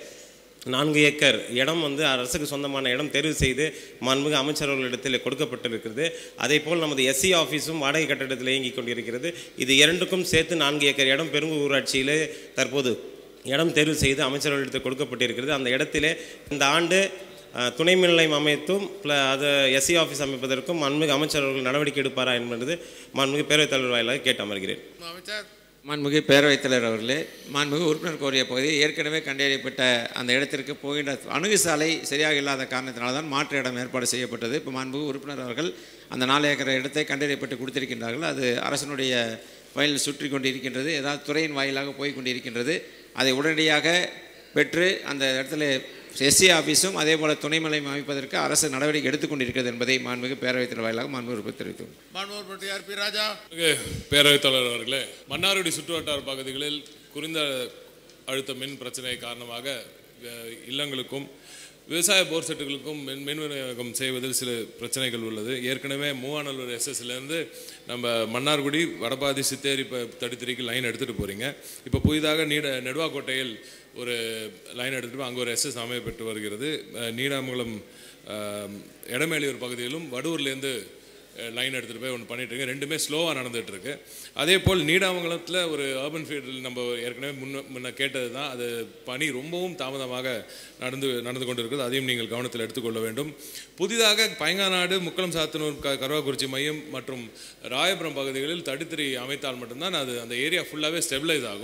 நான்கு ஏக்கர் இடம் வந்து அரசுக்கு சொந்தமான இடம் தேர்வு செய்து மாண்புமிகு அமைச்சர்களிடத்தில் கொடுக்கப்பட்டிருக்கிறது அதே போல் நமது எஸ்சி ஆஃபீஸும் வாடகை கட்டடத்தில் இயங்கிக் கொண்டிருக்கிறது இது இரண்டுக்கும் சேர்த்து நான்கு ஏக்கர் இடம் பெருங்கூர் ஊராட்சியிலே தற்போது இடம் தேர்வு செய்து அமைச்சர்களிடத்தில் கொடுக்கப்பட்டிருக்கிறது அந்த இடத்திலே இந்த ஆண்டு அஹ், துணை மின் நிலையம் அமைத்தும் ப்ள அது எஸ்சி ஆஃபீஸ் அமைப்பதற்கும் மாண்புமிகு அமைச்சர் அவர்கள் நடவடிக்கை எடுப்பாரா என்பது மாண்புமிகு பேரவைத் தலைவர் வாயிலாக கேட்டு அமர்கிறேன் அமைச்சர் மாண்புமிகு பேரவைத் தலைவர் அவர்களே மாண்புமிகு உறுப்பினர் கோரிய பகுதி ஏற்கனவே கண்டறியப்பட்ட அந்த இடத்திற்கு போகின்ற அணுகு சாலை சரியாக இல்லாத காரணத்தினால தான் மாற்று இடம் ஏற்பாடு செய்யப்பட்டது இப்போ மாண்புமிகு உறுப்பினர் அவர்கள் அந்த நாலு ஏக்கர் இடத்தை கண்டறியப்பட்டு கொடுத்திருக்கின்றார்கள் அது அரசனுடைய வயலில் சுற்றி கொண்டு இருக்கின்றது ஏதாவது துறையின் வாயிலாக போய் கொண்டிருக்கின்றது அதை உடனடியாக பெற்று அந்த இடத்துல எஸ்சி ஆஃபீஸும் அதே போல் துணை நிலையம் அமைப்பதற்கு அரசு நடவடிக்கை எடுத்துக்கொண்டிருக்கிறது என்பதை மாண்புமிகு பேரவைத் தலைவர் வாயிலாக மாண்புமிகு உறுப்பினர் தெரிவித்துள்ளார் மாண்புமிகு ஆர் பி ராஜா மிகு பேரவைத் தலைவர் அவர்களே மன்னார்குடி சுற்றுவட்டார பகுதிகளில் குறைந்த அழுத்த மின் பிரச்சனை காரணமாக அஹ், இல்லங்களுக்கும் விவசாய போர் செட்டுகளுக்கும் மின் மின் விநியோகம் செய்வதில் சில பிரச்சனைகள் உள்ளது ஏற்கனவே மூவானல்லூர் எஸ்எஸ்லேருந்து நம்ம மன்னார்குடி வடபாதி சித்தேரி ப தடுத்திரிக்கு லைன் எடுத்துகிட்டு போகிறீங்க இப்போ புதிதாக நீட நெடுவாக்கோட்டையில் ஒரு லைன் எடுத்துகிட்டு போய் அங்கே ஒரு எஸ்எஸ் அமையப்பட்டு வருகிறது அஹ், நீடாமங்கலம் அஹ், எடமேலியூர் பகுதியிலும் வடூர்லேருந்து லைன் எடுத்துகிட்டு போய் ஒன்று பண்ணிட்டு இருக்கு ரெண்டுமே ஸ்லோவாக நடந்துட்டு இருக்கு அதே போல் நீடாமங்கலத்தில் ஒரு அர்பன் ஃபீல்டில் நம்ம ஏற்கனவே முன்ன முன்ன கேட்டது தான் அது பணி ரொம்பவும் தாமதமாக நடந்து நடந்து கொண்டு இருக்குது அதையும் நீங்கள் கவனத்தில் எடுத்துக்கொள்ள வேண்டும் புதிதாக பைங்காநாடு முக்கலம் சாத்தனூர் க கருவாக்குறிச்சி மையம் மற்றும் ராயபுரம் பகுதிகளில் தடுத்திரி அமைத்தால் மட்டும்தான் அது அந்த ஏரியா ஃபுல்லாகவே ஸ்டெபிளைஸ் ஆகும்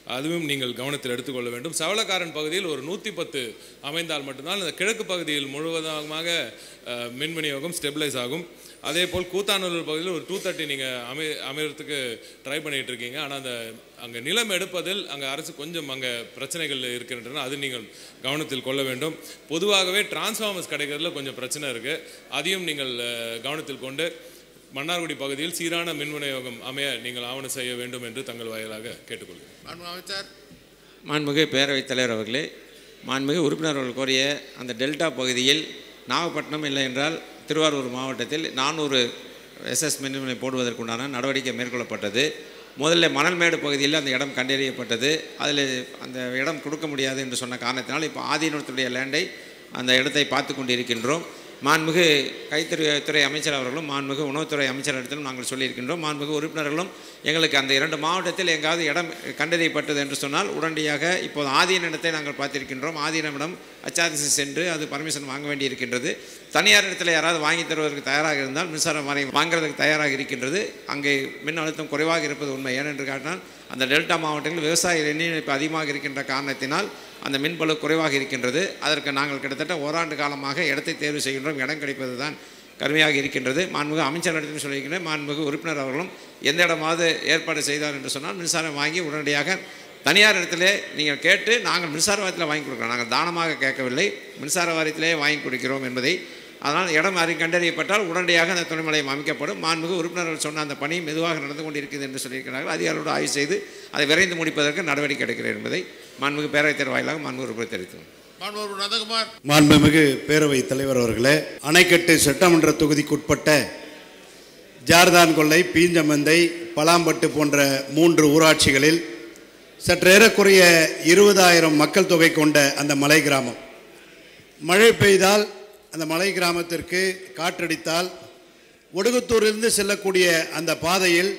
அதுவும் நீங்கள் கவனத்தில் எடுத்துக்கொள்ள வேண்டும் சவளக்காரன் பகுதியில் ஒரு நூற்றி பத்து அமைந்தால் மட்டும்தான் இந்த கிழக்கு பகுதியில் முழுவதுமாக அஹ், மின் விநியோகம் ஸ்டெபிலைஸ் ஆகும் அதே போல் கூத்தாநல்லூர் பகுதியில் ஒரு டூ தேர்ட்டி நீங்கள் அமை அமைகிறதுக்கு ட்ரை பண்ணிட்டு இருக்கீங்க ஆனால் அந்த அங்கே நிலம் எடுப்பதில் அங்கே அரசு கொஞ்சம் அங்கே பிரச்சனைகள் இருக்கின்றன அது நீங்கள் கவனத்தில் கொள்ள வேண்டும் பொதுவாகவே டிரான்ஸ்ஃபார்மர்ஸ் கிடைக்கிறதுல கொஞ்சம் பிரச்சனை இருக்குது அதையும் நீங்கள் அஹ், கவனத்தில் கொண்டு மன்னார்குடி பகுதியில் சீரான மின் விநியோகம் அமைய நீங்கள் ஆவணம் செய்ய வேண்டும் என்று தங்கள் வாயிலாக கேட்டுக்கொள்கிறேன் மாண்பு அமைச்சர் மாண்புமிகு பேரவைத் தலைவர் அவர்களே மாண்புமிகு உறுப்பினர்கள் கோரிய அந்த டெல்டா பகுதியில் நாகப்பட்டினம் இல்லை என்றால் திருவாரூர் மாவட்டத்தில் நானூறு எஸ்எஸ் மின்னிலை போடுவதற்குண்டான நடவடிக்கை மேற்கொள்ளப்பட்டது முதல்ல மணல்மேடு பகுதியில் அந்த இடம் கண்டறியப்பட்டது அதில் அந்த இடம் கொடுக்க முடியாது என்று சொன்ன காரணத்தினால் இப்போ ஆதீனத்துடைய லேண்டை அந்த இடத்தை பார்த்து கொண்டிருக்கின்றோம் மாண்புமிகு கைத்தறித்துறை அமைச்சர் அவர்களும் மாண்புமிகு உணவுத்துறை அமைச்சரிடத்திலும் நாங்கள் சொல்லியிருக்கின்றோம் மாண்புமிகு உறுப்பினர்களும் எங்களுக்கு அந்த இரண்டு மாவட்டத்தில் எங்காவது இடம் கண்டறியப்பட்டது என்று சொன்னால் உடனடியாக இப்போது ஆதீன இடத்தை நாங்கள் பார்த்திருக்கின்றோம் ஆதீனமிடம் அச்சாதிசி சென்று அது பர்மிஷன் வாங்க வேண்டியிருக்கின்றது தனியார் இடத்துல யாராவது வாங்கி தருவதற்கு தயாராக இருந்தால் மின்சார வாரியம் வாங்குறதுக்கு தயாராக இருக்கின்றது அங்கே மின் அழுத்தம் குறைவாக இருப்பது உண்மை ஏனென்று காட்டினால் அந்த டெல்டா மாவட்டங்களில் விவசாய எண்ணிக்கை அதிகமாக இருக்கின்ற காரணத்தினால் அந்த மின்பளு குறைவாக இருக்கின்றது அதற்கு நாங்கள் கிட்டத்தட்ட ஓராண்டு காலமாக இடத்தை தேர்வு செய்கின்றோம் இடம் கிடைப்பது தான் கருமையாக இருக்கின்றது மாண்புமிகு அமைச்சரிடத்தில் சொல்லியிருக்கிறேன் மாண்புமிகு உறுப்பினர் அவர்களும் எந்த இடமாவது ஏற்பாடு செய்தார் என்று சொன்னால் மின்சாரம் வாங்கி உடனடியாக தனியார் இடத்திலே நீங்கள் கேட்டு நாங்கள் மின்சார வாரியத்தில் வாங்கி கொடுக்குறோம் நாங்கள் தானமாக கேட்கவில்லை மின்சார வாரியத்திலே வாங்கி கொடுக்கிறோம் என்பதை அதனால் இடம் அறி கண்டறியப்பட்டால் உடனடியாக அந்த துணை நிலையம் அமைக்கப்படும் மாண்புமிகு உறுப்பினர்கள் சொன்ன அந்த பணி மெதுவாக நடந்து கொண்டிருக்கிறது என்று சொல்லியிருக்கிறார்கள் அதிகாரிகளோடு ஆய்வு செய்து அதை விரைந்து முடிப்பதற்கு நடவடிக்கை எடுக்கிறேன் என்பதை மாண்புமிகு பேரவைத் தலைவர் வாயிலாக மாண்புமிகு உறுப்பினர் தெரிவித்தோம் மாண்பு உறுப்பினர் நந்தகுமார் மாண்புமிகு பேரவைத் தலைவர் அவர்களே அணைக்கட்டு சட்டமன்ற தொகுதிக்குட்பட்ட ஜார்தான் கொல்லை பீஞ்சமந்தை பலாம்பட்டு போன்ற மூன்று ஊராட்சிகளில் சற்றேறக்குறைய இருபதாயிரம் மக்கள் தொகை கொண்ட அந்த மலை கிராமம் மழை பெய்தால் அந்த மலை கிராமத்திற்கு காற்றடித்தால் ஒடுகுத்தூரிலிருந்து செல்லக்கூடிய அந்த பாதையில்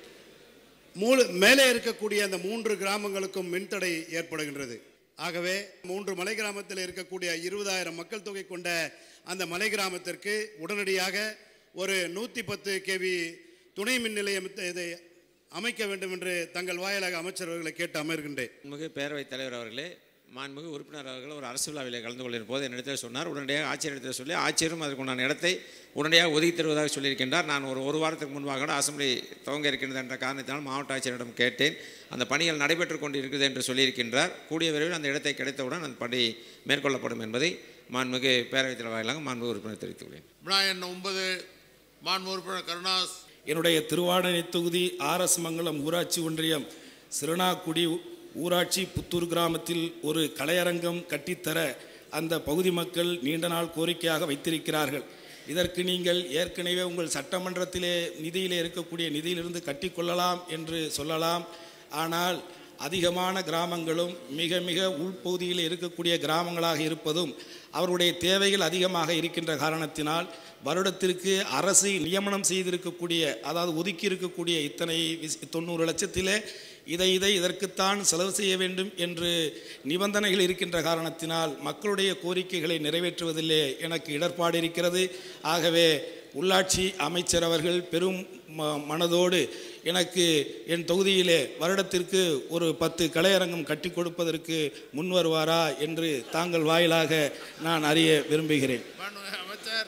மூல மேலே இருக்கக்கூடிய அந்த மூன்று கிராமங்களுக்கும் மின்தடை ஏற்படுகின்றது ஆகவே மூன்று மலை கிராமத்தில் இருக்கக்கூடிய இருபதாயிரம் மக்கள் தொகை கொண்ட அந்த மலை கிராமத்திற்கு உடனடியாக ஒரு நூற்றி பத்து கேவி துணை மின் நிலையம் இதை அமைக்க வேண்டும் என்று தங்கள் வாயிலாக அமைச்சர் அவர்களை கேட்டு அமர்கின்றேன் மாண்புமிகு பேரவைத் தலைவர் அவர்களே மாண்புமிகு உறுப்பினர் அவர்கள் ஒரு அரசு விழாவில் கலந்து கொள்ளும் போது என்னிடத்தில் சொன்னார் உடனடியாக ஆட்சியரிடத்தில் சொல்லி ஆட்சியரும் அதற்குண்டான இடத்தை உடனடியாக ஒதுக்கி தருவதாக சொல்லியிருக்கின்றார் நான் ஒரு ஒரு வாரத்துக்கு முன்பாக கூட அசம்பிளி துவங்க இருக்கின்றது என்ற காரணத்தினால் மாவட்ட ஆட்சியரிடம் கேட்டேன் அந்த பணிகள் நடைபெற்று கொண்டு இருக்குது என்று சொல்லியிருக்கின்றார் கூடிய விரைவில் அந்த இடத்தை கிடைத்தவுடன் அந்த பணி மேற்கொள்ளப்படும் என்பதை மாண்புமிகு பேரவைத் தலைவர் வாயிலாக மாண்புமிகு உறுப்பினர் தெரிவித்துள்ளேன் வினா எண் ஒன்பது மாண்பு உறுப்பினர் கருணாஸ் என்னுடைய திருவாடனை தொகுதி ஆர்எஸ் மங்கலம் ஊராட்சி ஒன்றியம் சிறுனாக்குடி ஊராட்சி புத்தூர் கிராமத்தில் ஒரு கலையரங்கம் கட்டித்தர அந்த பகுதி மக்கள் நீண்ட நாள் கோரிக்கையாக வைத்திருக்கிறார்கள் இதற்கு நீங்கள் ஏற்கனவே உங்கள் சட்டமன்றத்திலே நிதியிலே இருக்கக்கூடிய நிதியிலிருந்து கட்டிக்கொள்ளலாம் என்று சொல்லலாம் ஆனால் அதிகமான கிராமங்களும் மிக மிக உள்பகுதியில் இருக்கக்கூடிய கிராமங்களாக இருப்பதும் அவருடைய தேவைகள் அதிகமாக இருக்கின்ற காரணத்தினால் வருடத்திற்கு அரசு நியமனம் செய்திருக்கக்கூடிய அதாவது ஒதுக்கி இருக்கக்கூடிய இத்தனை விஸ்- தொண்ணூறு லட்சத்திலே இதை இதை இதற்குத்தான் செலவு செய்ய வேண்டும் என்று நிபந்தனைகள் இருக்கின்ற காரணத்தினால் மக்களுடைய கோரிக்கைகளை நிறைவேற்றுவதிலே எனக்கு இடர்பாடு இருக்கிறது ஆகவே உள்ளாட்சி அமைச்சர் அவர்கள் பெரும் ம- மனதோடு எனக்கு என் தொகுதியிலே வருடத்திற்கு ஒரு பத்து கலையரங்கம் கட்டி கொடுப்பதற்கு முன் வருவாரா என்று தாங்கள் வாயிலாக நான் அறிய விரும்புகிறேன் அமைச்சர்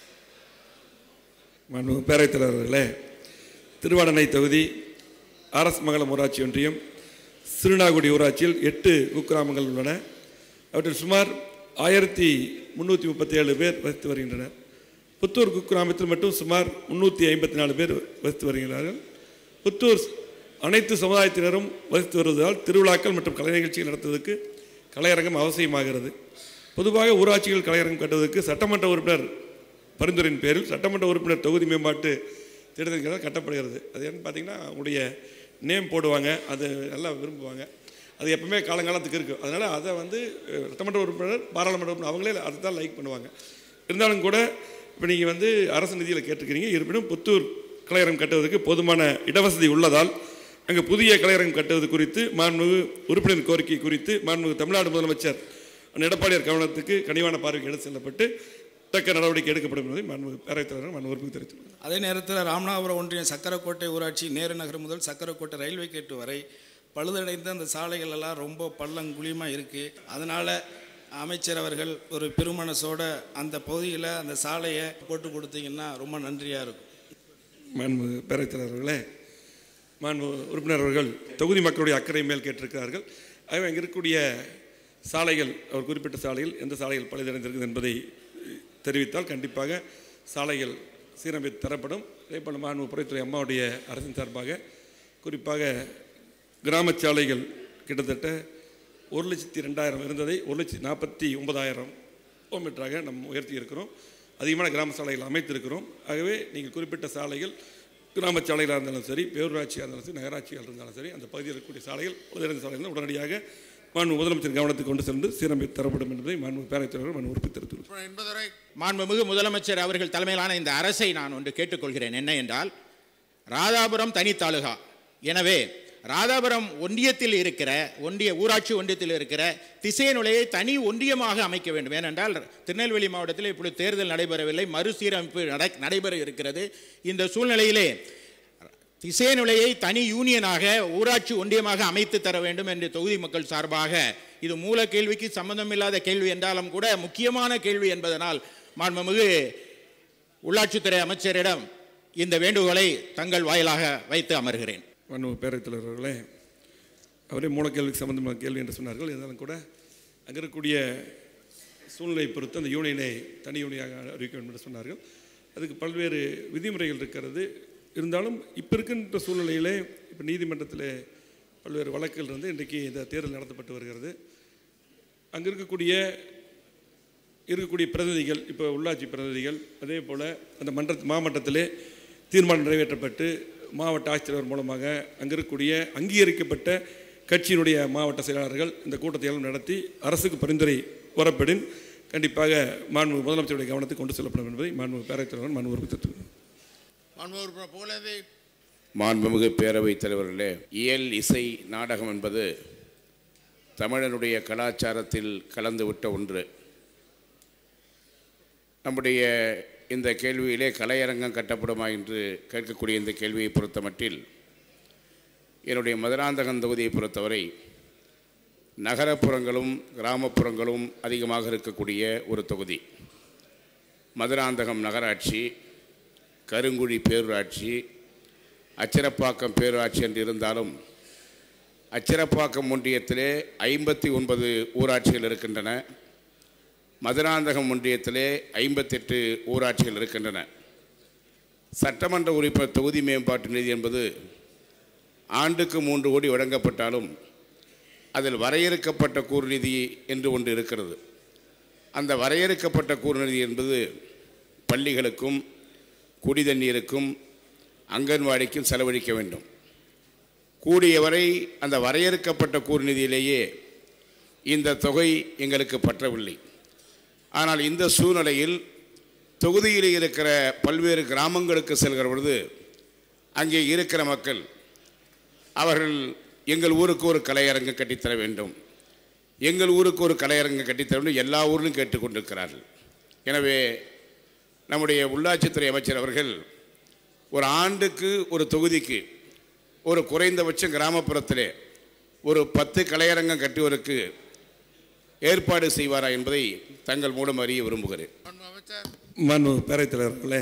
மாண்புமிகு பேரவைத் தலைவர் அவர்களே திருவாடனை தொகுதி ஆர்எஸ் மங்கலம் ஊராட்சி ஒன்றியம் சிறுநாகுடி ஊராட்சியில் எட்டு குக்கிராமங்கள் உள்ளன அவற்றில் சுமார் ஆயிரத்தி முந்நூற்றி முப்பத்தி ஏழு பேர் வசித்து வருகின்றனர் புத்தூர் குக்கிராமத்தில் மட்டும் சுமார் முந்நூற்றி ஐம்பத்தி நாலு பேர் வசித்து வருகிறார்கள் புத்தூர் அனைத்து சமுதாயத்தினரும் வசித்து வருவதால் திருவிழாக்கள் மற்றும் கலை நிகழ்ச்சிகள் நடத்துவதற்கு கலையரங்கம் அவசியமாகிறது பொதுவாக ஊராட்சிகள் கலையரங்கம் கட்டுவதற்கு சட்டமன்ற உறுப்பினர் பரிந்துரையின் பேரில் சட்டமன்ற உறுப்பினர் தொகுதி மேம்பாட்டு திட்டத்தின் கட்டப்படுகிறது அது என்னன்னு பார்த்தீங்கன்னா அவங்களுடைய நேம் போடுவாங்க அது நல்லா விரும்புவாங்க அது எப்பவுமே காலங்காலத்துக்கு இருக்குது அதனால் அதை வந்து அஹ், சட்டமன்ற உறுப்பினர் பாராளுமன்ற உறுப்பினர் அவங்களே அதை தான் லைக் பண்ணுவாங்க இருந்தாலும் கூட இப்போ நீங்கள் வந்து அரசு நிதியில் கேட்டிருக்கிறீங்க இருப்பினும் புத்தூர் கலையரங்கம் கட்டுவதற்கு போதுமான இடவசதி உள்ளதால் அங்கே புதிய கலையரங்கம் கட்டுவது குறித்து மாண்புமிகு உறுப்பினர் கோரிக்கை குறித்து மாண்புமிகு தமிழ்நாடு முதலமைச்சர் அண்ணன் எடப்பாடியார் கவனத்துக்கு கனிவான பார்வைக்கு எடுத்து செல்லப்பட்டு தக்க நடவடிக்கை எடுக்கப்படும் என்பதை மாண்புமிகு பேரவைத் தலைவர் மாண்பு உறுப்பினர் தெரிவித்துள்ளார் அதே நேரத்தில் ராமநாதபுரம் ஒன்றியம் சக்கரக்கோட்டை ஊராட்சி நேரு நகர் முதல் சக்கரக்கோட்டை ரயில்வே கேட்டு வரை பழுதடைந்த அந்த சாலைகள் எல்லாம் ரொம்ப பள்ளங்குழியமாக இருக்குது அதனால் அமைச்சர் அவர்கள் ஒரு பெருமனசோட அந்த பகுதியில் அந்த சாலையை போட்டு கொடுத்தீங்கன்னா ரொம்ப நன்றியாக இருக்கும் மாண்பு பேரவைத் தலைவர்களே மாண்பு உறுப்பினர் அவர்கள் தொகுதி மக்களுடைய அக்கறை மேல் கேட்டிருக்கிறார்கள் ஆகவே அங்கே இருக்கக்கூடிய சாலைகள் அவர் குறிப்பிட்ட சாலையில் எந்த சாலைகள் பழுதடைந்திருக்குது என்பதை தெரிவித்தால் கண்டிப்பாக சாலைகள் சீரமைத்து தரப்படும் அதே போல் மாண்பு புறைத்துறை அம்மாவுடைய அரசின் சார்பாக குறிப்பாக கிராமச் சாலைகள் கிட்டத்தட்ட ஒரு லட்சத்தி ரெண்டாயிரம் இருந்ததை ஒரு லட்சத்தி நாற்பத்தி ஒன்பதாயிரம் கிலோமீட்டராக நம்ம உயர்த்தி இருக்கிறோம் அதிகமான கிராம சாலைகள் அமைத்திருக்கிறோம் ஆகவே நீங்கள் குறிப்பிட்ட சாலைகள் கிராம சாலைகளாக இருந்தாலும் சரி பேரூராட்சியாக இருந்தாலும் சரி நகராட்சியாக இருந்தாலும் சரி அந்த பகுதியில் இருக்கக்கூடிய சாலைகள் உதயநிதி சாலைகள் உடனடியாக மாண்பு முதலமைச்சர் கவனத்துக்கு கொண்டு சென்று சீரமைத்து தரப்படும் என்பதை மாண்பு பேரவைத் தலைவர் மாண்பு உறுப்பினர் தெரிவித்துள்ளார் மாண்புமிகு முதலமைச்சர் அவர்கள் தலைமையிலான இந்த அரசை நான் ஒன்று கேட்டுக்கொள்கிறேன் என்ன என்றால் ராதாபுரம் தனித்தாலுகா எனவே ராதாபுரம் ஒன்றியத்தில் இருக்கிற ஒன்றிய ஊராட்சி ஒன்றியத்தில் இருக்கிற திசையனுலையை தனி ஒன்றியமாக அமைக்க வேண்டும் ஏனென்றால் திருநெல்வேலி மாவட்டத்தில் இப்பொழுது தேர்தல் நடைபெறவில்லை மறுசீரமைப்பு நட- நடைபெற இருக்கிறது இந்த சூழ்நிலையிலே திசையனுலையை தனி யூனியனாக ஊராட்சி ஒன்றியமாக அமைத்து தர வேண்டும் என்று தொகுதி மக்கள் சார்பாக இது மூல கேள்விக்கு சம்பந்தமில்லாத கேள்வி என்றாலும் கூட முக்கியமான கேள்வி என்பதனால் மாண்புமிகு உள்ளாட்சித்துறை அமைச்சரிடம் இந்த வேண்டுகோளை தங்கள் வாயிலாக வைத்து அமர்கிறேன் மாண்பு பேரவைத் தலைவர் அவர்களே அவரே மூலக்கேள்விக்கு சம்பந்தமான கேள்வி என்று சொன்னார்கள் இருந்தாலும் கூட அங்கே இருக்கக்கூடிய சூழ்நிலை பொறுத்து அந்த யூனியனை தனி யூனியாக அறிவிக்க வேண்டும் என்று சொன்னார்கள் அதுக்கு பல்வேறு விதிமுறைகள் இருக்கிறது இருந்தாலும் இப்போ இருக்கின்ற சூழ்நிலையிலே இப்போ நீதிமன்றத்தில் பல்வேறு வழக்குகள் இருந்து இன்றைக்கு இந்த தேர்தல் நடத்தப்பட்டு வருகிறது அங்கே இருக்கக்கூடிய இருக்கக்கூடிய பிரதிநிதிகள் இப்போ உள்ளாட்சி பிரதிநிதிகள் அதே போல் அந்த மன்ற மாவட்டத்திலே தீர்மானம் நிறைவேற்றப்பட்டு மாவட்ட ஆட்சித்தலைவர் மூலமாக அங்கே இருக்கக்கூடிய அங்கீகரிக்கப்பட்ட கட்சியினுடைய மாவட்ட செயலாளர்கள் இந்த கூட்டத்தை எல்லாம் நடத்தி அரசுக்கு பரிந்துரை வரப்படின் கண்டிப்பாக மாண்பு முதலமைச்சருடைய கவனத்துக்கு கொண்டு செல்லப்படும் என்பதை மாண்பு பேரவைத் தலைவர் மாண்பு உறுப்பினர் மாண்பு உறுப்பினர் புகழேந்தி மாண்புமிகு பேரவைத் தலைவர்களே இயல் இசை நாடகம் என்பது தமிழனுடைய கலாச்சாரத்தில் கலந்துவிட்ட ஒன்று நம்முடைய இந்த கேள்வியிலே கலையரங்கம் கட்டப்படுமா என்று கேட்கக்கூடிய இந்த கேள்வியை பொறுத்தமட்டில் என்னுடைய மதுராந்தகம் தொகுதியை பொறுத்தவரை நகரப்புறங்களும் கிராமப்புறங்களும் அதிகமாக இருக்கக்கூடிய ஒரு தொகுதி மதுராந்தகம் நகராட்சி கருங்குழி பேரூராட்சி அச்சிரப்பாக்கம் பேரூராட்சி என்று இருந்தாலும் அச்சிரப்பாக்கம் ஒன்றியத்திலே ஐம்பத்தி ஒன்பது ஊராட்சிகள் இருக்கின்றன மதுராந்தகம் ஒன்றியத்திலே ஐம்பத்தெட்டு ஊராட்சிகள் இருக்கின்றன சட்டமன்ற உறுப்பினர் தொகுதி மேம்பாட்டு நிதி என்பது ஆண்டுக்கு மூன்று கோடி வழங்கப்பட்டாலும் அதில் வரையறுக்கப்பட்ட கூறுநிதி என்று ஒன்று இருக்கிறது அந்த வரையறுக்கப்பட்ட கூறுநிதி என்பது பள்ளிகளுக்கும் குடிதண்ணீருக்கும் அங்கன்வாடிக்கும் செலவழிக்க வேண்டும் கூடியவரை அந்த வரையறுக்கப்பட்ட கூறுநிதியிலேயே இந்த தொகை எங்களுக்கு பற்றவில்லை ஆனால் இந்த சூழ்நிலையில் தொகுதியில் இருக்கிற பல்வேறு கிராமங்களுக்கு செல்கிற பொழுது அங்கே இருக்கிற மக்கள் அவர்கள் எங்கள் ஊருக்கு ஒரு கலையரங்கு கட்டித்தர வேண்டும் எங்கள் ஊருக்கு ஒரு கலையரங்கு கட்டித்தர வேண்டும் எல்லா ஊரிலும் கேட்டுக்கொண்டிருக்கிறார்கள் எனவே நம்முடைய உள்ளாட்சித்துறை அமைச்சர் அவர்கள் ஒரு ஆண்டுக்கு ஒரு தொகுதிக்கு ஒரு குறைந்தபட்சம் கிராமப்புறத்திலே ஒரு பத்து கலையரங்கம் கட்டுவதற்கு ஏற்பாடு செய்வாரா என்பதை தங்கள் மூலம் அறிய விரும்புகிறேன் மாண்பு பேரவைத் தலைவர்களே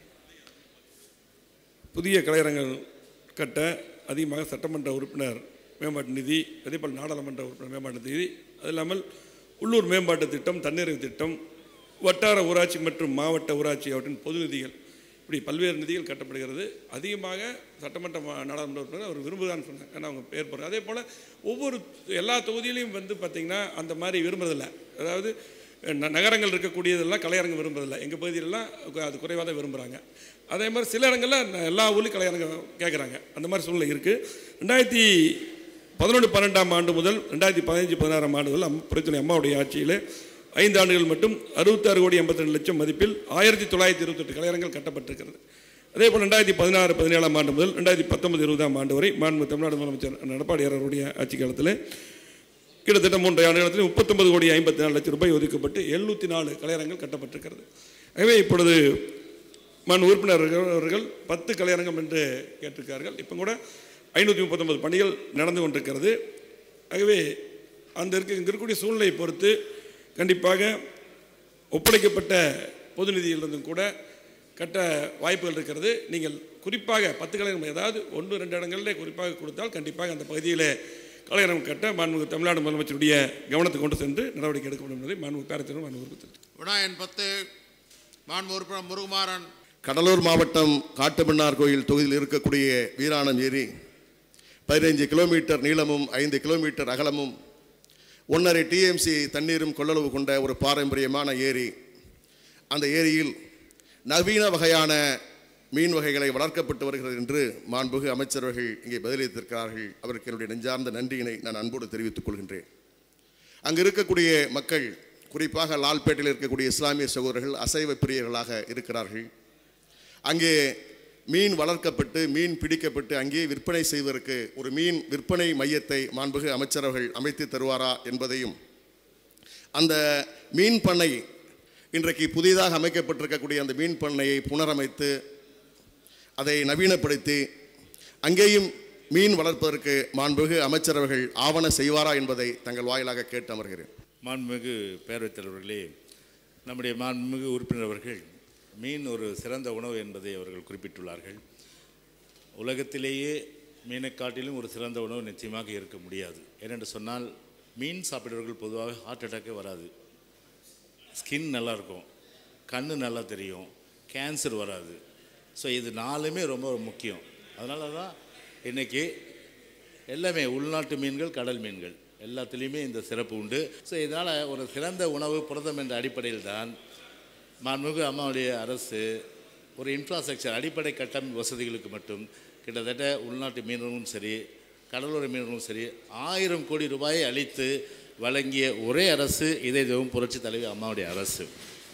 புதிய கலையரங்கள் கட்ட அதிகமாக சட்டமன்ற உறுப்பினர் மேம்பாட்டு நிதி அதேபோல் நாடாளுமன்ற உறுப்பினர் மேம்பாட்டு நிதி அது இல்லாமல் உள்ளூர் மேம்பாட்டு திட்டம் தண்ணீர் திட்டம் வட்டார ஊராட்சி மற்றும் மாவட்ட ஊராட்சி அவற்றின் பொது நிதிகள் இப்படி பல்வேறு நிதிகள் கட்டப்படுகிறது அதிகமாக சட்டமன்ற மா- நாடாளுமன்ற உறுப்பினர் அவர் விரும்புதான்னு சொன்னாங்க ஏன்னா அவங்க பேர் போடுறாங்க அதே போல் ஒவ்வொரு எல்லா தொகுதியிலையும் வந்து பார்த்திங்கன்னா அந்த மாதிரி விரும்புறதில்ல அதாவது ந- நகரங்கள் இருக்கக்கூடியதெல்லாம் கலையரங்கம் விரும்புறதில்ல எங்கள் பகுதியிலலாம் கு- அது குறைவாக தான் விரும்புகிறாங்க அதே மாதிரி சில இடங்களில் ந- எல்லா ஊர்லேயும் கலையரங்கம் கேட்குறாங்க அந்த மாதிரி சூழ்நிலை இருக்குது ரெண்டாயிரத்தி பதினொன்று பன்னெண்டாம் ஆண்டு முதல் ரெண்டாயிரத்தி பதினஞ்சு பதினாறாம் ஆண்டு முதல் அம் புரட்சி அம்மாவுடைய ஆட்சியில் ஐந்து ஆண்டுகள் மட்டும் அறுபத்தாறு கோடி எண்பத்தி ரெண்டு லட்சம் மதிப்பில் ஆயிரத்தி தொள்ளாயிரத்தி இருபத்தெட்டு கலையரங்கள் கட்டப்பட்டிருக்கிறது அதே போல் ரெண்டாயிரத்தி பதினாறு பதினேழாம் ஆண்டு முதல் ரெண்டாயிரத்தி பத்தொன்பது இருபதாம் ஆண்டு வரை மாண்பு தமிழ்நாடு முதலமைச்சர் எடப்பாடியார் அவருடைய ஆட்சி காலத்தில் கிட்டத்தட்ட மூன்று ஆண்டுகளத்தில் முப்பத்தொன்பது கோடி ஐம்பத்தி நாலு லட்சம் ரூபாய் ஒதுக்கப்பட்டு எழுநூற்றி நாலு கலையரங்கள் கட்டப்பட்டிருக்கிறது ஆகவே இப்பொழுது மண் உறுப்பினர் அவர்கள் பத்து கலையரங்கம் என்று கேட்டிருக்கார்கள் இப்போ கூட ஐநூற்றி முப்பத்தொம்பது பணிகள் நடந்து கொண்டிருக்கிறது ஆகவே அந்த இருக்க இங்கே இருக்கக்கூடிய சூழ்நிலையை பொறுத்து கண்டிப்பாக ஒப்படைக்கப்பட்ட பொது நிதியிலிருந்தும் கூட கட்ட வாய்ப்புகள் இருக்கிறது நீங்கள் குறிப்பாக பத்து கலைஞர் ஏதாவது ஒன்று ரெண்டு இடங்களில் குறிப்பாக கொடுத்தால் கண்டிப்பாக அந்த பகுதியில் கலைஞரம் கட்ட மாண்புமிகு தமிழ்நாடு முதலமைச்சருடைய கவனத்துக்கு கொண்டு சென்று நடவடிக்கை எடுக்கப்படும் என்பதை மாண்புமிகு பேரத்தினர் மாண்புமிகு விநாயகன் பத்து மாண்பு உறுப்பினர் முருகுமாறன் கடலூர் மாவட்டம் காட்டுமன்னார் கோயில் தொகுதியில் இருக்கக்கூடிய வீராணம் ஏரி பதினைஞ்சு கிலோமீட்டர் நீளமும் ஐந்து கிலோமீட்டர் அகலமும் ஒன்றரை டிஎம்சி தண்ணீரும் கொள்ளளவு கொண்ட ஒரு பாரம்பரியமான ஏரி அந்த ஏரியில் நவீன வகையான மீன் வகைகளை வளர்க்கப்பட்டு வருகிறது என்று மாண்புகு அமைச்சர்கள் இங்கே பதிலளித்திருக்கிறார்கள் அவருக்கு என்னுடைய நெஞ்சார்ந்த நன்றியினை நான் அன்போடு தெரிவித்துக் கொள்கின்றேன் அங்கு இருக்கக்கூடிய மக்கள் குறிப்பாக லால்பேட்டையில் இருக்கக்கூடிய இஸ்லாமிய சகோதரர்கள் அசைவ பிரியர்களாக இருக்கிறார்கள் அங்கே மீன் வளர்க்கப்பட்டு மீன் பிடிக்கப்பட்டு அங்கே விற்பனை செய்வதற்கு ஒரு மீன் விற்பனை மையத்தை மாண்புகு அமைச்சரவர்கள் அமைத்து தருவாரா என்பதையும் அந்த மீன் பண்ணை இன்றைக்கு புதிதாக அமைக்கப்பட்டிருக்கக்கூடிய அந்த மீன் பண்ணையை புனரமைத்து அதை நவீனப்படுத்தி அங்கேயும் மீன் வளர்ப்பதற்கு மாண்புகு அமைச்சரவர்கள் ஆவண செய்வாரா என்பதை தங்கள் வாயிலாக கேட்டு அமர்கிறேன் மாண்புமிகு பேரவைத் தலைவர்களே நம்முடைய மாண்புமிகு உறுப்பினர் அவர்கள் மீன் ஒரு சிறந்த உணவு என்பதை அவர்கள் குறிப்பிட்டுள்ளார்கள் உலகத்திலேயே மீனை காட்டிலும் ஒரு சிறந்த உணவு நிச்சயமாக இருக்க முடியாது ஏனென்று சொன்னால் மீன் சாப்பிடுறவர்கள் பொதுவாக ஹார்ட் அட்டாக்கே வராது ஸ்கின் நல்லா இருக்கும் கண்ணு நல்லா தெரியும் கேன்சர் வராது ஸோ இது நாலுமே ரொம்ப முக்கியம் அதனால தான் இன்றைக்கி எல்லாமே உள்நாட்டு மீன்கள் கடல் மீன்கள் எல்லாத்துலேயுமே இந்த சிறப்பு உண்டு ஸோ இதனால் ஒரு சிறந்த உணவு புரதம் என்ற அடிப்படையில் தான் மாண்புமிகு அம்மாவுடைய அரசு ஒரு இன்ஃப்ராஸ்ட்ரக்சர் அடிப்படை கட்டமைப்பு வசதிகளுக்கு மட்டும் கிட்டத்தட்ட உள்நாட்டு மீனவர்களும் சரி கடலோர மீனவர்களும் சரி ஆயிரம் கோடி ரூபாயை அளித்து வழங்கிய ஒரே அரசு இதே தெய்வம் புரட்சி தலைவி அம்மாவுடைய அரசு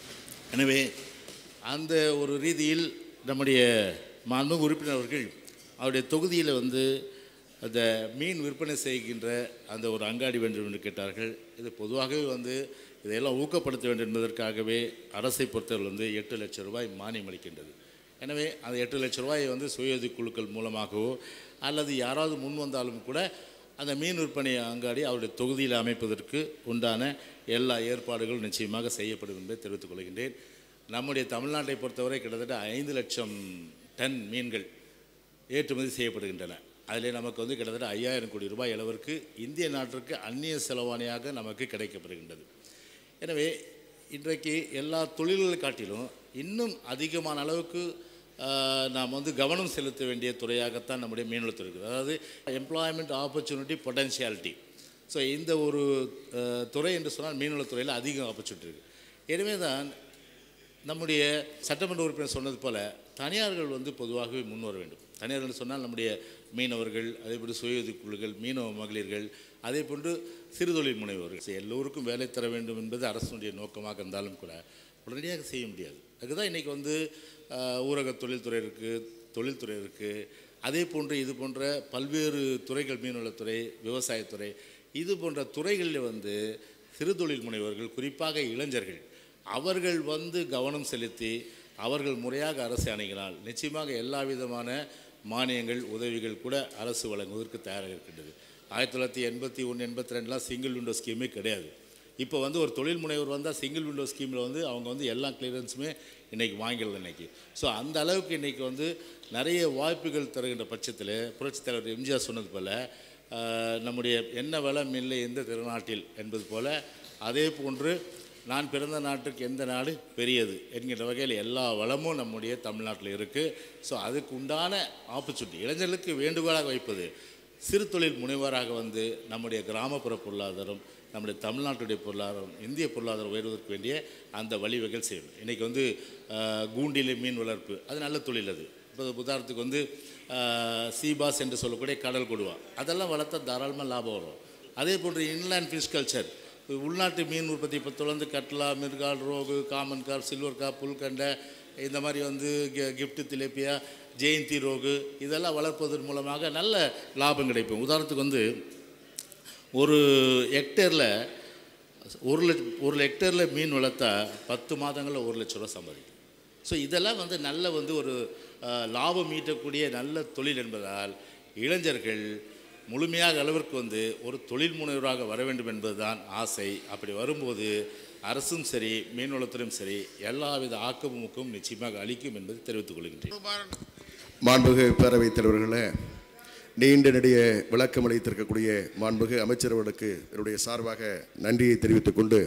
எனவே அந்த ஒரு ரீதியில் நம்முடைய மாண்புமிகு உறுப்பினர்கள் அவருடைய தொகுதியில் வந்து அந்த மீன் விற்பனை செய்கின்ற அந்த ஒரு அங்காடி வேண்டும் என்று கேட்டார்கள் இது பொதுவாகவே வந்து இதையெல்லாம் ஊக்கப்படுத்த வேண்டும் என்பதற்காகவே அரசை பொறுத்தவரை வந்து எட்டு லட்சம் ரூபாய் மானியம் அளிக்கின்றது எனவே அந்த எட்டு லட்சம் ரூபாயை வந்து சுயதி குழுக்கள் மூலமாகவோ அல்லது யாராவது முன் வந்தாலும் கூட அந்த மீன் விற்பனை அங்காடி அவருடைய தொகுதியில் அமைப்பதற்கு உண்டான எல்லா ஏற்பாடுகளும் நிச்சயமாக செய்யப்படும் என்பதை தெரிவித்துக் கொள்கின்றேன் நம்முடைய தமிழ்நாட்டை பொறுத்தவரை கிட்டத்தட்ட ஐந்து லட்சம் டன் மீன்கள் ஏற்றுமதி செய்யப்படுகின்றன அதில் நமக்கு வந்து கிட்டத்தட்ட ஐயாயிரம் கோடி ரூபாய் அளவிற்கு இந்திய நாட்டிற்கு அந்நிய செலவாணியாக நமக்கு கிடைக்கப்படுகின்றது எனவே இன்றைக்கு எல்லா தொழில்களை காட்டிலும் இன்னும் அதிகமான அளவுக்கு ஆஹ், நாம் வந்து கவனம் செலுத்த வேண்டிய துறையாகத்தான் நம்முடைய மீன்வளத்துறை இருக்குது அதாவது எம்ப்ளாய்மெண்ட் ஆப்பர்ச்சுனிட்டி பொட்டன்ஷியாலிட்டி ஸோ இந்த ஒரு ஆஹ், துறை என்று சொன்னால் மீன்வளத்துறையில் அதிக ஆப்பர்ச்சுனிட்டி இருக்குது எனவே தான் நம்முடைய சட்டமன்ற உறுப்பினர் சொன்னது போல தனியார்கள் வந்து பொதுவாகவே முன்வர வேண்டும் தனியார்கள் சொன்னால் நம்முடைய மீனவர்கள் அதேபோன்று சுய குழுக்கள் மீனவ மகளிர்கள் அதே போன்று சிறுதொழில் முனைவோர்கள் So, எல்லோருக்கும் வேலை தர வேண்டும் என்பது அரசுடைய நோக்கமாக இருந்தாலும் கூட உடனடியாக செய்ய முடியாது அதுதான் இன்றைக்கி வந்து ஆஹ், ஊரக தொழில்துறை இருக்குது தொழில்துறை இருக்குது அதே போன்று இது போன்ற பல்வேறு துறைகள் மீன்வளத்துறை விவசாயத்துறை இது போன்ற துறைகளில் வந்து சிறுதொழில் முனைவர்கள் குறிப்பாக இளைஞர்கள் அவர்கள் வந்து கவனம் செலுத்தி அவர்கள் முறையாக அரசை அணுகினால் நிச்சயமாக எல்லா விதமான மானியங்கள் உதவிகள் கூட அரசு வழங்குவதற்கு தயாராக இருக்கின்றது ஆயிரத்தி தொள்ளாயிரத்தி எண்பத்தி ஒன்று எண்பத்தி ரெண்டுலாம் சிங்கிள் விண்டோ ஸ்கீமே கிடையாது இப்போ வந்து ஒரு தொழில் முனைவர் வந்தால் சிங்கிள் விண்டோ ஸ்கீமில் வந்து அவங்க வந்து எல்லா கிளியரன்ஸுமே இன்றைக்கி வாங்கிடலாம் இன்றைக்கி ஸோ அந்த அளவுக்கு இன்றைக்கி வந்து நிறைய வாய்ப்புகள் தருகின்ற பட்சத்தில் புரட்சித் தலைவர் எம்ஜிஆர் சொன்னது போல் ஆஹ், நம்முடைய என்ன வளம் இல்லை எந்த திருநாட்டில் என்பது போல் அதே போன்று நான் பிறந்த நாட்டுக்கு எந்த நாடு பெரியது என்கின்ற வகையில் எல்லா வளமும் நம்முடைய தமிழ்நாட்டில் இருக்குது ஸோ அதுக்கு உண்டான ஆப்பர்ச்சுனிட்டி இளைஞர்களுக்கு வேண்டுகோளாக வைப்பது சிறு தொழில் முனைவராக வந்து நம்முடைய கிராமப்புற பொருளாதாரம் நம்முடைய தமிழ்நாட்டுடைய பொருளாதாரம் இந்திய பொருளாதாரம் உயர்வதற்கு வேண்டிய அந்த வழிவகைகள் செய்யணும் இன்றைக்கி வந்து ஆஹ், கூண்டிலே மீன் வளர்ப்பு அது நல்ல தொழில் அது இப்போ உதாரணத்துக்கு வந்து ஆஹ், சீபாஸ் என்று சொல்லக்கூடிய கடல் கொடுவா அதெல்லாம் வளர்த்தா தாராளமாக லாபம் வரும் அதே போன்று இன்லேண்ட் ஃபிஷ் கல்ச்சர் உள்நாட்டு மீன் உற்பத்தி இப்போ தொடர்ந்து catla mrigal rohu common carp silver carp புல்கண்டை இந்த மாதிரி வந்து கி- கிஃப்ட் திலேப்பியா ஜெயந்தி ரோகு இதெல்லாம் வளர்ப்பதன் மூலமாக நல்ல லாபம் கிடைக்கும் உதாரணத்துக்கு வந்து ஒரு ஹெக்டேரில் ஒரு லட்ச ஒரு ஹெக்டேரில் மீன் வளர்த்தா பத்து மாதங்களில் ஒரு லட்ச ரூபா சம்பாதிக்கும் ஸோ இதெல்லாம் வந்து நல்ல வந்து ஒரு அஹ், லாபம் ஈட்டக்கூடிய நல்ல தொழில் என்பதால் இளைஞர்கள் முழுமையாக அளவிற்கு வந்து ஒரு தொழில் முனைவராக வர வேண்டும் என்பதுதான் ஆசை அப்படி வரும்போது அரசும் சரி மீன்வளத்துறையும் சரி எல்லாவித ஆக்கமுக்கும் நிச்சயமாக அளிக்கும் என்பதை தெரிவித்துக் கொள்கின்றேன் மாண்புகு பேரவைத் தலைவர்களே நீண்ட நெடிய விளக்கம் அளித்திருக்கக்கூடிய மாண்புகு அமைச்சர்களுக்கு என்னுடைய சார்பாக நன்றியை தெரிவித்துக் கொண்டு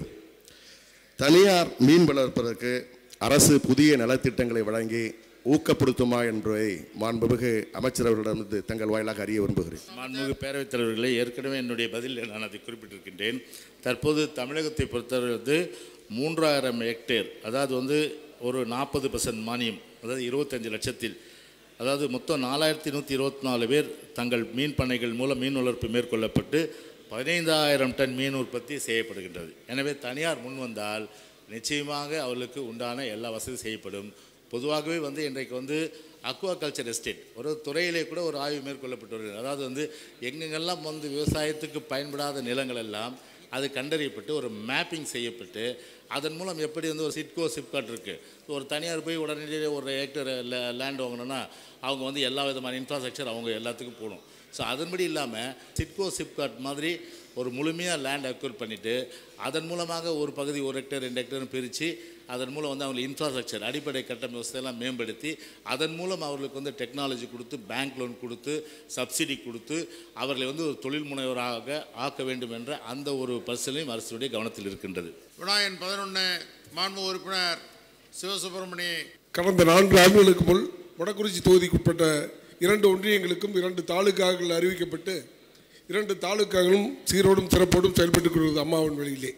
தனியார் மீன் வளர்ப்பதற்கு அரசு புதிய நலத்திட்டங்களை வழங்கி ஊக்கப்படுத்துமா என்பதை மாண்புமிகு அமைச்சரவர்களிடமிருந்து தங்கள் வாயிலாக அறிய விரும்புகிறேன் மாண்புமிகு பேரவைத் தலைவர்களே ஏற்கனவே என்னுடைய பதிலில் நான் அதை குறிப்பிட்டிருக்கின்றேன் தற்போது தமிழகத்தை பொறுத்தவரை வந்து மூன்றாயிரம் ஹெக்டேர் அதாவது வந்து ஒரு நாற்பது பர்சன்ட் மானியம் அதாவது இருபத்தஞ்சு லட்சத்தில் அதாவது மொத்தம் நாலாயிரத்தி நூற்றி இருபத்தி நாலு பேர் தங்கள் மீன் பண்ணைகள் மூலம் மீன் வளர்ப்பு மேற்கொள்ளப்பட்டு பதினைந்தாயிரம் டன் மீன் உற்பத்தி செய்யப்படுகின்றது எனவே தனியார் முன் வந்தால் நிச்சயமாக அவர்களுக்கு உண்டான எல்லா வசதி செய்யப்படும் பொதுவாகவே வந்து இன்றைக்கு வந்து அக்வா கல்ச்சர் எஸ்டேட் ஒரு துறையிலே கூட ஒரு ஆய்வு மேற்கொள்ளப்பட்டு வருகிறது அதாவது வந்து எங்கெங்கெல்லாம் வந்து விவசாயத்துக்கு பயன்படாத நிலங்கள் எல்லாம் அது கண்டறியப்பட்டு ஒரு மேப்பிங் செய்யப்பட்டு அதன் மூலம் எப்படி வந்து ஒரு சிட்கோ சிப்காட் இருக்குது ஒரு தனியார் போய் உடனடியே ஒரு ஹெக்டர் லேண்ட் வாங்கணும்னா அவங்க வந்து எல்லா விதமான இன்ஃப்ராஸ்ட்ரக்சர் அவங்க எல்லாத்துக்கும் போகணும் ஸோ அதன்படி இல்லாமல் சிட்கோ சிப்காட் மாதிரி ஒரு முழுமையாக லேண்ட் அக்யூர் பண்ணிவிட்டு அதன் மூலமாக ஒரு பகுதி ஒரு ஹெக்டேர் ரெண்டு ஹெக்டர்னு பிரித்து அதன் மூலம் வந்து அவங்களுக்கு இன்ஃப்ராஸ்ட்ரக்சர் அடிப்படை கட்டமைப்பு வசதியெல்லாம் மேம்படுத்தி அதன் மூலம் அவர்களுக்கு வந்து டெக்னாலஜி கொடுத்து பேங்க் லோன் கொடுத்து சப்சிடி கொடுத்து அவர்களை வந்து ஒரு தொழில் முனைவராக ஆக்க வேண்டும் என்ற அந்த ஒரு பரிசீலனையும் அரசுடைய கவனத்தில் இருக்கின்றது விநாயகன் பதினொன்று மாண்பு உறுப்பினர் சிவசுப்பிரமணி கடந்த நான்கு ஆண்டுகளுக்கு முன் வடக்குறிச்சி தொகுதிக்குட்பட்ட இரண்டு ஒன்றியங்களுக்கும் இரண்டு தாலுக்காக்கள் அறிவிக்கப்பட்டு இரண்டு தாலுக்காக்களும் சீரோடும் சிறப்போடும் செயல்பட்டுக் கொள்வது அம்மாவின் வழியிலே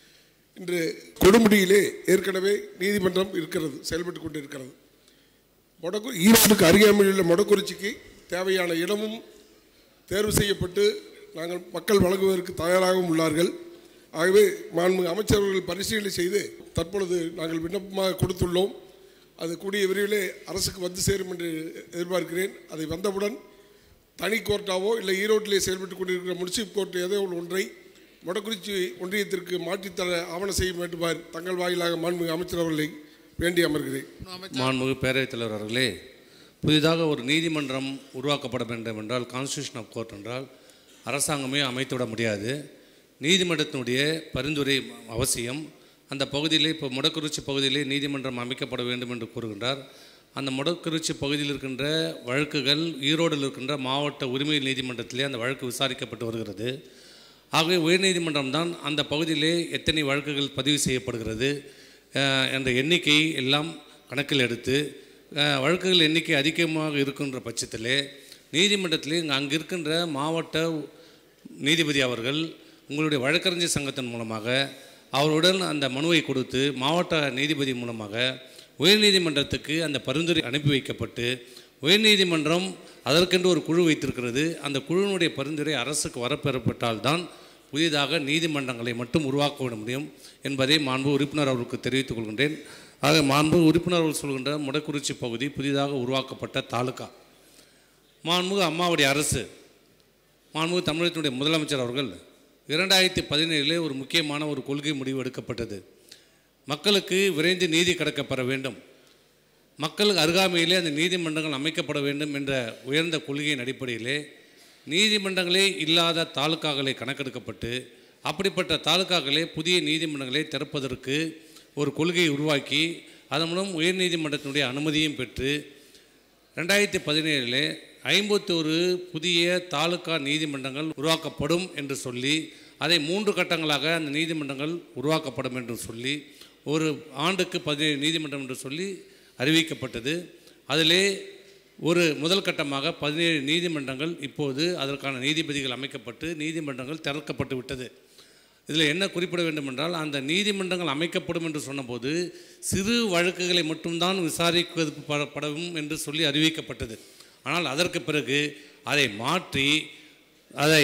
இன்று கொடுமுடியிலே ஏற்கனவே நீதிமன்றம் இருக்கிறது செயல்பட்டு கொண்டு இருக்கிறது மொடக்கு ஈரோடுக்கு அருகாமையில் உள்ள மொடக்குறிச்சிக்கு தேவையான இடமும் தேர்வு செய்யப்பட்டு நாங்கள் மக்கள் வழங்குவதற்கு தயாராகவும் உள்ளார்கள் ஆகவே மாண்பு அமைச்சர்கள் பரிசீலனை செய்து தற்பொழுது நாங்கள் விண்ணப்பமாக கொடுத்துள்ளோம் அது கூடிய விரைவிலே அரசுக்கு வந்து சேரும் என்று எதிர்பார்க்கிறேன் அதை வந்தவுடன் தனி கோர்ட்டாவோ இல்லை ஈரோட்டிலே செயல்பட்டு கொண்டிருக்கிற முனிசிப் கோர்ட் ஏதோ ஒன்றை மொடக்குறிச்சி ஒன்றியத்திற்கு மாற்றித்தர ஆவணம் செய்ய வேண்டுமாறு தங்கள் வாயிலாக மாண்புமிகு அமைச்சர் அவர்களை வேண்டி அமர்கிறேன் மாண்புமிகு பேரவைத் தலைவர் அவர்களே புதிதாக ஒரு நீதிமன்றம் உருவாக்கப்பட வேண்டும் என்றால் கான்ஸ்டியூஷன் ஆஃப் கோர்ட் என்றால் அரசாங்கமே அமைத்துவிட முடியாது நீதிமன்றத்தினுடைய பரிந்துரை அவசியம் அந்த பகுதியிலே இப்போ முடக்குறிச்சி பகுதியிலே நீதிமன்றம் அமைக்கப்பட வேண்டும் என்று கூறுகின்றார் அந்த முடக்குறிச்சி பகுதியில் இருக்கின்ற வழக்குகள் ஈரோடில் இருக்கின்ற மாவட்ட உரிமை நீதிமன்றத்திலே அந்த வழக்கு விசாரிக்கப்பட்டு வருகிறது ஆகவே உயர்நீதிமன்றம் தான் அந்த பகுதியிலே எத்தனை வழக்குகள் பதிவு செய்யப்படுகிறது அஹ், என்ற எண்ணிக்கை எல்லாம் கணக்கில் எடுத்து அஹ், வழக்குகள் எண்ணிக்கை அதிகமாக இருக்கின்ற பட்சத்திலே நீதிமன்றத்திலே அங்கே இருக்கின்ற மாவட்ட நீதிபதி அவர்கள் உங்களுடைய வழக்கறிஞர் சங்கத்தின் மூலமாக அவருடன் அந்த மனுவை கொடுத்து மாவட்ட நீதிபதி மூலமாக உயர்நீதிமன்றத்துக்கு அந்த பரிந்துரை அனுப்பி வைக்கப்பட்டு உயர்நீதிமன்றம் அதற்கென்று ஒரு குழு வைத்திருக்கிறது அந்த குழுவினுடைய பரிந்துரை அரசுக்கு வரப்பெறப்பட்டால்தான் புதிதாக நீதிமன்றங்களை மட்டும் உருவாக்க விட முடியும் என்பதை மாண்பு உறுப்பினர் அவருக்கு தெரிவித்துக் கொள்கின்றேன் ஆக மாண்பு உறுப்பினர் அவர்கள் சொல்கின்ற முடக்குறிச்சி பகுதி புதிதாக உருவாக்கப்பட்ட தாலுகா மாண்புமிகு அம்மாவுடைய அரசு மாண்புமிகு தமிழகத்தினுடைய முதலமைச்சர் அவர்கள் இரண்டாயிரத்தி பதினேழிலே ஒரு முக்கியமான ஒரு கொள்கை முடிவு எடுக்கப்பட்டது மக்களுக்கு விரைந்து நீதி கிடைக்கப்பெற வேண்டும் மக்களுக்கு அருகாமையிலே அந்த நீதிமன்றங்கள் அமைக்கப்பட வேண்டும் என்ற உயர்ந்த கொள்கையின் அடிப்படையிலே நீதிமன்றங்களே இல்லாத தாலுக்காக்களை கணக்கெடுக்கப்பட்டு அப்படிப்பட்ட தாலுக்காக்களே புதிய நீதிமன்றங்களை திறப்பதற்கு ஒரு கொள்கையை உருவாக்கி அதன் மூலம் உயர்நீதிமன்றத்தினுடைய அனுமதியும் பெற்று ரெண்டாயிரத்தி பதினேழில் ஐம்பத்தோரு புதிய தாலுகா நீதிமன்றங்கள் உருவாக்கப்படும் என்று சொல்லி அதை மூன்று கட்டங்களாக அந்த நீதிமன்றங்கள் உருவாக்கப்படும் என்று சொல்லி ஒரு ஆண்டுக்கு பதினேழு நீதிமன்றம் என்று சொல்லி அறிவிக்கப்பட்டது அதிலே ஒரு முதல் கட்டமாக பதினேழு நீதிமன்றங்கள் இப்போது அதற்கான நீதிபதிகள் அமைக்கப்பட்டு நீதிமன்றங்கள் திறக்கப்பட்டு விட்டது இதில் என்ன குறிப்பிட வேண்டும் என்றால் அந்த நீதிமன்றங்கள் அமைக்கப்படும் என்று சொன்னபோது சிறு வழக்குகளை மட்டும்தான் விசாரிக்கப்படும் என்று சொல்லி அறிவிக்கப்பட்டது ஆனால் அதற்கு பிறகு அதை மாற்றி அதை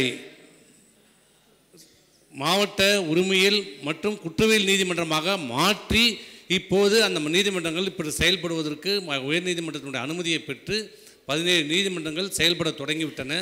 மாவட்ட உரிமையில் மற்றும் குற்றவியல் நீதிமன்றமாக மாற்றி இப்போது அந்த நீதிமன்றங்கள் இப்படி செயல்படுவதற்கு ம- உயர்நீதிமன்றத்தினுடைய அனுமதியை பெற்று பதினேழு நீதிமன்றங்கள் செயல்பட தொடங்கிவிட்டன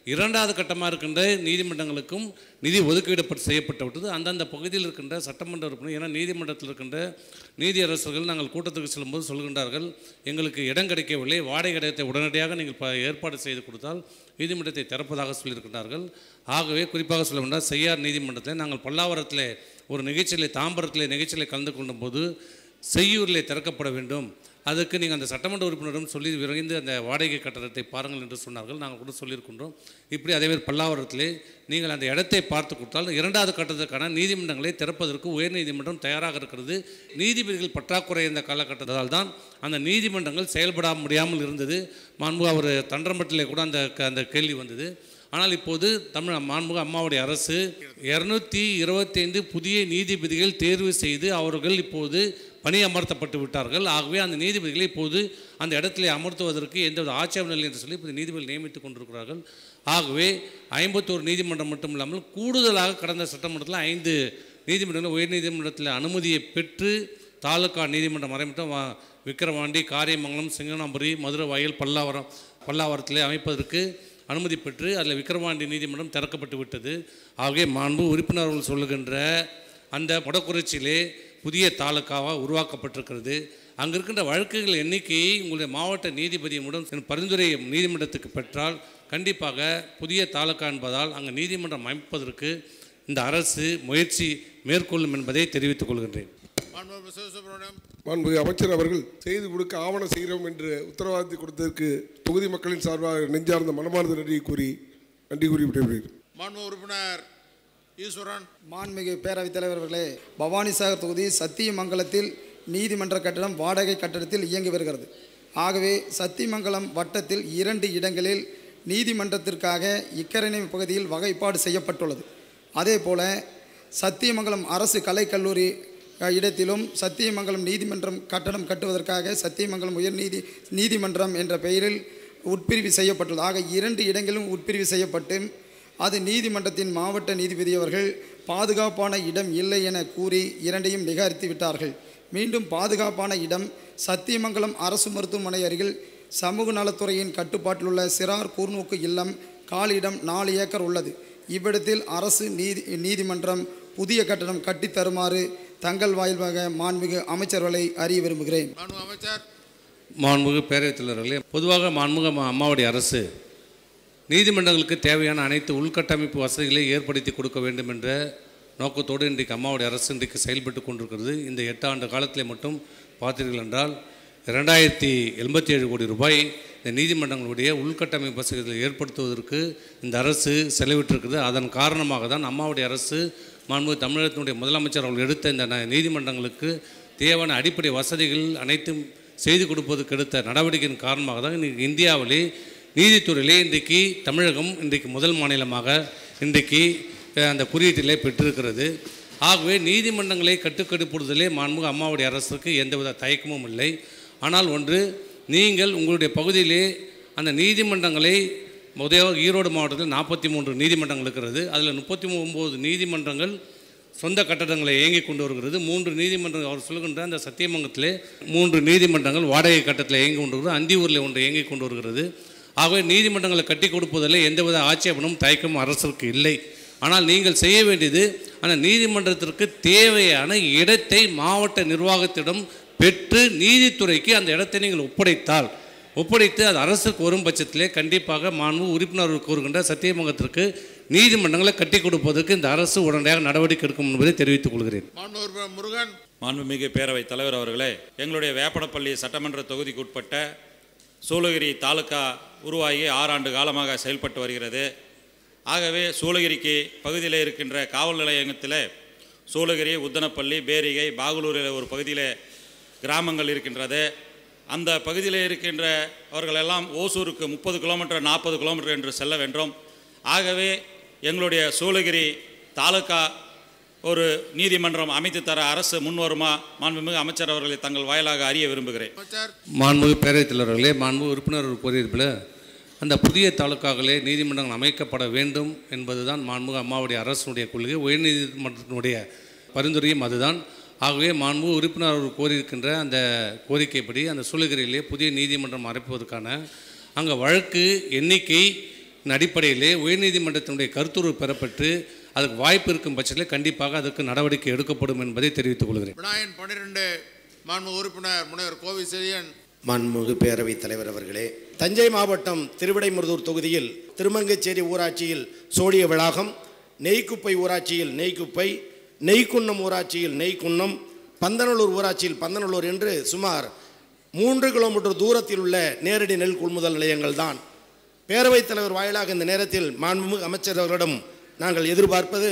இரண்டாவது கட்டமாக இருக்கின்ற நீதிமன்றங்களுக்கும் நிதி ஒதுக்கீடு செய்யப்பட்டு விட்டது அந்தந்த பகுதியில் இருக்கின்ற சட்டமன்ற உறுப்பினர் ஏன்னா நீதிமன்றத்தில் இருக்கின்ற நீதியரசர்கள் நாங்கள் கூட்டத்துக்கு செல்லும்போது சொல்கின்றார்கள் எங்களுக்கு இடம் கிடைக்கவில்லை வாடகை இடத்தை உடனடியாக நீங்கள் ப- ஏற்பாடு செய்து கொடுத்தால் நீதிமன்றத்தை திறப்பதாக சொல்லியிருக்கிறார்கள் ஆகவே குறிப்பாக சொல்ல வேண்டாம் செய்யார் நீதிமன்றத்தில் நாங்கள் பல்லாவரத்தில் ஒரு நிகழ்ச்சியில் தாம்பரத்தில் நிகழ்ச்சியில் கலந்து கொண்டபோது செய்யூரிலே திறக்கப்பட வேண்டும் அதுக்கு நீங்கள் அந்த சட்டமன்ற உறுப்பினரிடம் சொல்லி விரைந்து அந்த வாடகை கட்டடத்தை பாருங்கள் என்று சொன்னார்கள் நாங்கள் கூட சொல்லியிருக்கின்றோம் இப்படி அதேமாதிரி பல்லாவரத்திலே நீங்கள் அந்த இடத்தை பார்த்து கொடுத்தால் இரண்டாவது கட்டத்துக்கான நீதிமன்றங்களை திறப்பதற்கு உயர்நீதிமன்றம் தயாராக இருக்கிறது நீதிபதிகள் பற்றாக்குறை இந்த காலகட்டத்தால் தான் அந்த நீதிமன்றங்கள் செயல்பட முடியாமல் இருந்தது மாண்பு அவர் தண்டரம்பட்டிலே கூட அந்த க- அந்த கேள்வி வந்தது ஆனால் இப்போது தமிழ் மாண்புக அம்மாவுடைய அரசு இரநூத்தி இருபத்தைந்து புதிய நீதிபதிகள் தேர்வு செய்து அவர்கள் இப்போது பணி அமர்த்தப்பட்டு விட்டார்கள் ஆகவே அந்த நீதிபதிகளை இப்போது அந்த இடத்திலே அமர்த்துவதற்கு எந்தவித ஆட்சேபம் இல்லை என்று சொல்லி இப்போது நீதிபதிகள் நியமித்துக் கொண்டிருக்கிறார்கள் ஆகவே ஐம்பத்தோரு நீதிமன்றம் மட்டும் இல்லாமல் கூடுதலாக கடந்த சட்டமன்றத்தில் ஐந்து நீதிமன்றங்கள் உயர்நீதிமன்றத்தில் அனுமதியை பெற்று தாலுகா நீதிமன்றம் மறைமட்டம் வா- விக்கிரவாண்டி காரியமங்கலம் சிங்கனாபுரி மதுரை வயல் பல்லாவரம் பல்லாவரத்திலே அமைப்பதற்கு அனுமதி பெற்று அதில் விக்கிரவாண்டி நீதிமன்றம் திறக்கப்பட்டு விட்டது ஆகவே மாண்பு உறுப்பினர்கள் சொல்லுகின்ற அந்த முடக்குறிச்சியிலே புதிய தாலுக்காவாக உருவாக்கப்பட்டிருக்கிறது அங்கே இருக்கின்ற வழக்குகள் எண்ணிக்கையை உங்களுடைய மாவட்ட நீதிபதியிடம் பரிந்துரை நீதிமன்றத்துக்கு பெற்றால் கண்டிப்பாக புதிய தாலுக்கா என்பதால் அங்கே நீதிமன்றம் அமைப்பதற்கு இந்த அரசு முயற்சி மேற்கொள்ளும் என்பதை தெரிவித்துக் கொள்கின்றேன் மாண்புமிகு சிவசுப்ரமணியம் மாண்புமிகு அமைச்சர் அவர்கள் செய்து கொடுக்க ஆவணம் செய்கிறோம் என்று உத்தரவாதத்தை கொடுத்ததற்கு தொகுதி மக்களின் சார்பாக நெஞ்சார்ந்த மனமார்ந்த நன்றியை கூறி நன்றி கூறி விடைபெறுகிறேன் மாண்பு உறுப்பினர் ஈஸ்வரன் மாண்புமிகு பேரவைத் தலைவர் அவர்களே பவானிசாகர் தொகுதி சத்தியமங்கலத்தில் நீதிமன்ற கட்டடம் வாடகை கட்டடத்தில் இயங்கி வருகிறது ஆகவே சத்தியமங்கலம் வட்டத்தில் இரண்டு இடங்களில் நீதிமன்றத்திற்காக இக்கரணை பகுதியில் வகைப்பாடு செய்யப்பட்டுள்ளது அதேபோல சத்தியமங்கலம் அரசு கலைக்கல்லூரி அஹ், இடத்திலும் சத்தியமங்கலம் நீதிமன்றம் கட்டடம் கட்டுவதற்காக சத்தியமங்கலம் உயர்நீதி நீதிமன்றம் என்ற பெயரில் உட்பிரிவு செய்யப்பட்டுள்ளது ஆக இரண்டு இடங்களிலும் உட்பிரிவு செய்யப்பட்டு அது நீதிமன்றத்தின் மாவட்ட நீதிபதி அவர்கள் பாதுகாப்பான இடம் இல்லை என கூறி இரண்டையும் நிகாரித்து விட்டார்கள் மீண்டும் பாதுகாப்பான இடம் சத்தியமங்கலம் அரசு மருத்துவமனை அருகில் சமூக நலத்துறையின் கட்டுப்பாட்டில் உள்ள சிறார் கூர்நோக்கு இல்லம் காலியிடம் நாலு ஏக்கர் உள்ளது இவ்விடத்தில் அரசு நீதி நீதிமன்றம் புதிய கட்டடம் கட்டித் தருமாறு தங்கள் வாயிலாக மாண்புமிகு அமைச்சர்களை அறிய விரும்புகிறேன் மாண்பு அமைச்சர் மாண்புமிகு பேரவைத் தலைவர்களே பொதுவாக மாண்புமிகு அம்மா- அம்மாவுடைய அரசு நீதிமன்றங்களுக்கு தேவையான அனைத்து உள்கட்டமைப்பு வசதிகளை ஏற்படுத்தி கொடுக்க வேண்டும் என்ற நோக்கத்தோடு இன்றைக்கு அம்மாவுடைய அரசு இன்றைக்கு செயல்பட்டு கொண்டிருக்கிறது இந்த எட்டு ஆண்டு காலத்திலே மட்டும் பார்த்தீர்கள் என்றால் ரெண்டாயிரத்தி எண்பத்தி ஏழு கோடி ரூபாய் இந்த நீதிமன்றங்களுடைய உள்கட்டமைப்பு வசதிகளை ஏற்படுத்துவதற்கு இந்த அரசு செலவிட்டிருக்கிறது அதன் காரணமாக தான் அம்மாவுடைய அரசு மாண்புமிகு தமிழகத்தினுடைய முதலமைச்சர் அவர்கள் எடுத்த இந்த ந- நீதிமன்றங்களுக்கு தேவையான அடிப்படை வசதிகள் அனைத்தும் செய்து கொடுப்பதற்கு எடுத்த நடவடிக்கையின் காரணமாக தான் இன்றைக்கு இந்தியாவிலே நீதித்துறையிலே இன்றைக்கு தமிழகம் இன்றைக்கு முதல் மாநிலமாக இன்றைக்கு அஹ், அந்த குறியீட்டிலே பெற்றிருக்கிறது ஆகவே நீதிமன்றங்களை கட்டுக்கடுப்படுவதிலே மாண்புமிகு அம்மாவுடைய அரசுக்கு எந்தவித தயக்கமும் இல்லை ஆனால் ஒன்று நீங்கள் உங்களுடைய பகுதியிலே அந்த நீதிமன்றங்களை முதல் ஈரோடு மாவட்டத்தில் நாற்பத்தி மூன்று நீதிமன்றங்கள் இருக்கிறது அதில் முப்பத்தி ஒம்பது நீதிமன்றங்கள் சொந்த கட்டடங்களை இயங்கி கொண்டு வருகிறது மூன்று நீதிமன்றங்கள் அவர் சொல்லுகின்ற அந்த சத்தியமங்கலத்திலே மூன்று நீதிமன்றங்கள் வாடகை கட்டத்தில் இயங்கி கொண்டு வருகிறது அந்தியூரில் ஒன்று இயங்கி கொண்டு வருகிறது ஆகவே நீதிமன்றங்களை கட்டி கொடுப்பதில் எந்தவித ஆட்சேபனும் தயக்கமும் அரசுக்கு இல்லை ஆனால் நீங்கள் செய்ய வேண்டியது அந்த நீதிமன்றத்திற்கு தேவையான இடத்தை மாவட்ட நிர்வாகத்திடம் பெற்று நீதித்துறைக்கு அந்த இடத்தை நீங்கள் ஒப்படைத்தால் ஒப்படைத்து அது அரசுக்கு வரும் பட்சத்திலே கண்டிப்பாக மாண்பு உறுப்பினர்கள் கூறுகின்ற சத்தியமங்கலத்திற்கு நீதிமன்றங்களை கட்டி கொடுப்பதற்கு இந்த அரசு உடனடியாக நடவடிக்கை எடுக்கும் என்பதை தெரிவித்துக் கொள்கிறேன் மாண்பு உறுப்பினர் முருகன் மாண்புமிகு பேரவைத் தலைவர் அவர்களே எங்களுடைய வேப்பனப்பள்ளி சட்டமன்ற தொகுதிக்கு உட்பட்ட சூளகிரி தாலுக்கா உருவாகி ஆறாண்டு காலமாக செயல்பட்டு வருகிறது ஆகவே சூளகிரிக்கு பகுதியில் இருக்கின்ற காவல் நிலையத்தில் சூளகிரி உத்தனப்பள்ளி பேரிகை பாகலூரில் ஒரு பகுதியில் கிராமங்கள் இருக்கின்றது அந்த பகுதியில் இருக்கின்ற அவர்களெல்லாம் ஓசூருக்கு முப்பது கிலோமீட்டர் நாற்பது கிலோமீட்டர் என்று செல்ல வேண்டும் ஆகவே எங்களுடைய சூளகிரி தாலுகா ஒரு நீதிமன்றம் அமைத்து தர அரசு முன்வருமா மாண்புமிகு அமைச்சர் அவர்களை தங்கள் வாயிலாக அறிய விரும்புகிறேன் மாண்புமிகு பேரவைத் தலைவர்களே மாண்பு உறுப்பினர்கள் கூறியிருப்பில் அந்த புதிய தாலுக்காக்களே நீதிமன்றங்கள் அமைக்கப்பட வேண்டும் என்பதுதான் மாண்புமிகு அம்மாவுடைய அரசுடைய கொள்கை உயர்நீதிமன்றத்தினுடைய பரிந்துரையும் அதுதான் ஆகவே மாண்பு உறுப்பினர் அவர்கள் கோரியிருக்கின்ற அந்த கோரிக்கைப்படி அந்த சூளகிரியிலே புதிய நீதிமன்றம் அமைப்பதற்கான அங்கே வழக்கு எண்ணிக்கை அடிப்படையிலே உயர்நீதிமன்றத்தினுடைய கருத்துரு பெறப்பட்டு அதுக்கு வாய்ப்பு இருக்கும் பட்சத்தில் கண்டிப்பாக அதற்கு நடவடிக்கை எடுக்கப்படும் என்பதை தெரிவித்துக் கொள்கிறேன் விநாயகன் பன்னிரெண்டு மாண்பு உறுப்பினர் முனைவர் கோவி செழியன் மாண்புமிகு பேரவைத் தலைவர் அவர்களே தஞ்சை மாவட்டம் திருவிடைமுருதூர் தொகுதியில் திருமங்கச்சேரி ஊராட்சியில் சோழிய வளாகம் நெய்க்குப்பை ஊராட்சியில் நெய்க்குப்பை நெய்க்குன்னம் ஊராட்சியில் நெய்க்குன்னம் பந்தநல்லூர் ஊராட்சியில் பந்தநல்லூர் என்று சுமார் மூன்று கிலோமீட்டர் தூரத்தில் உள்ள நேரடி நெல் கொள்முதல் நிலையங்கள் தான் பேரவைத் தலைவர் வாயிலாக இந்த நேரத்தில் மாண்புமிகு அமைச்சர் அவர்களிடம் நாங்கள் எதிர்பார்ப்பது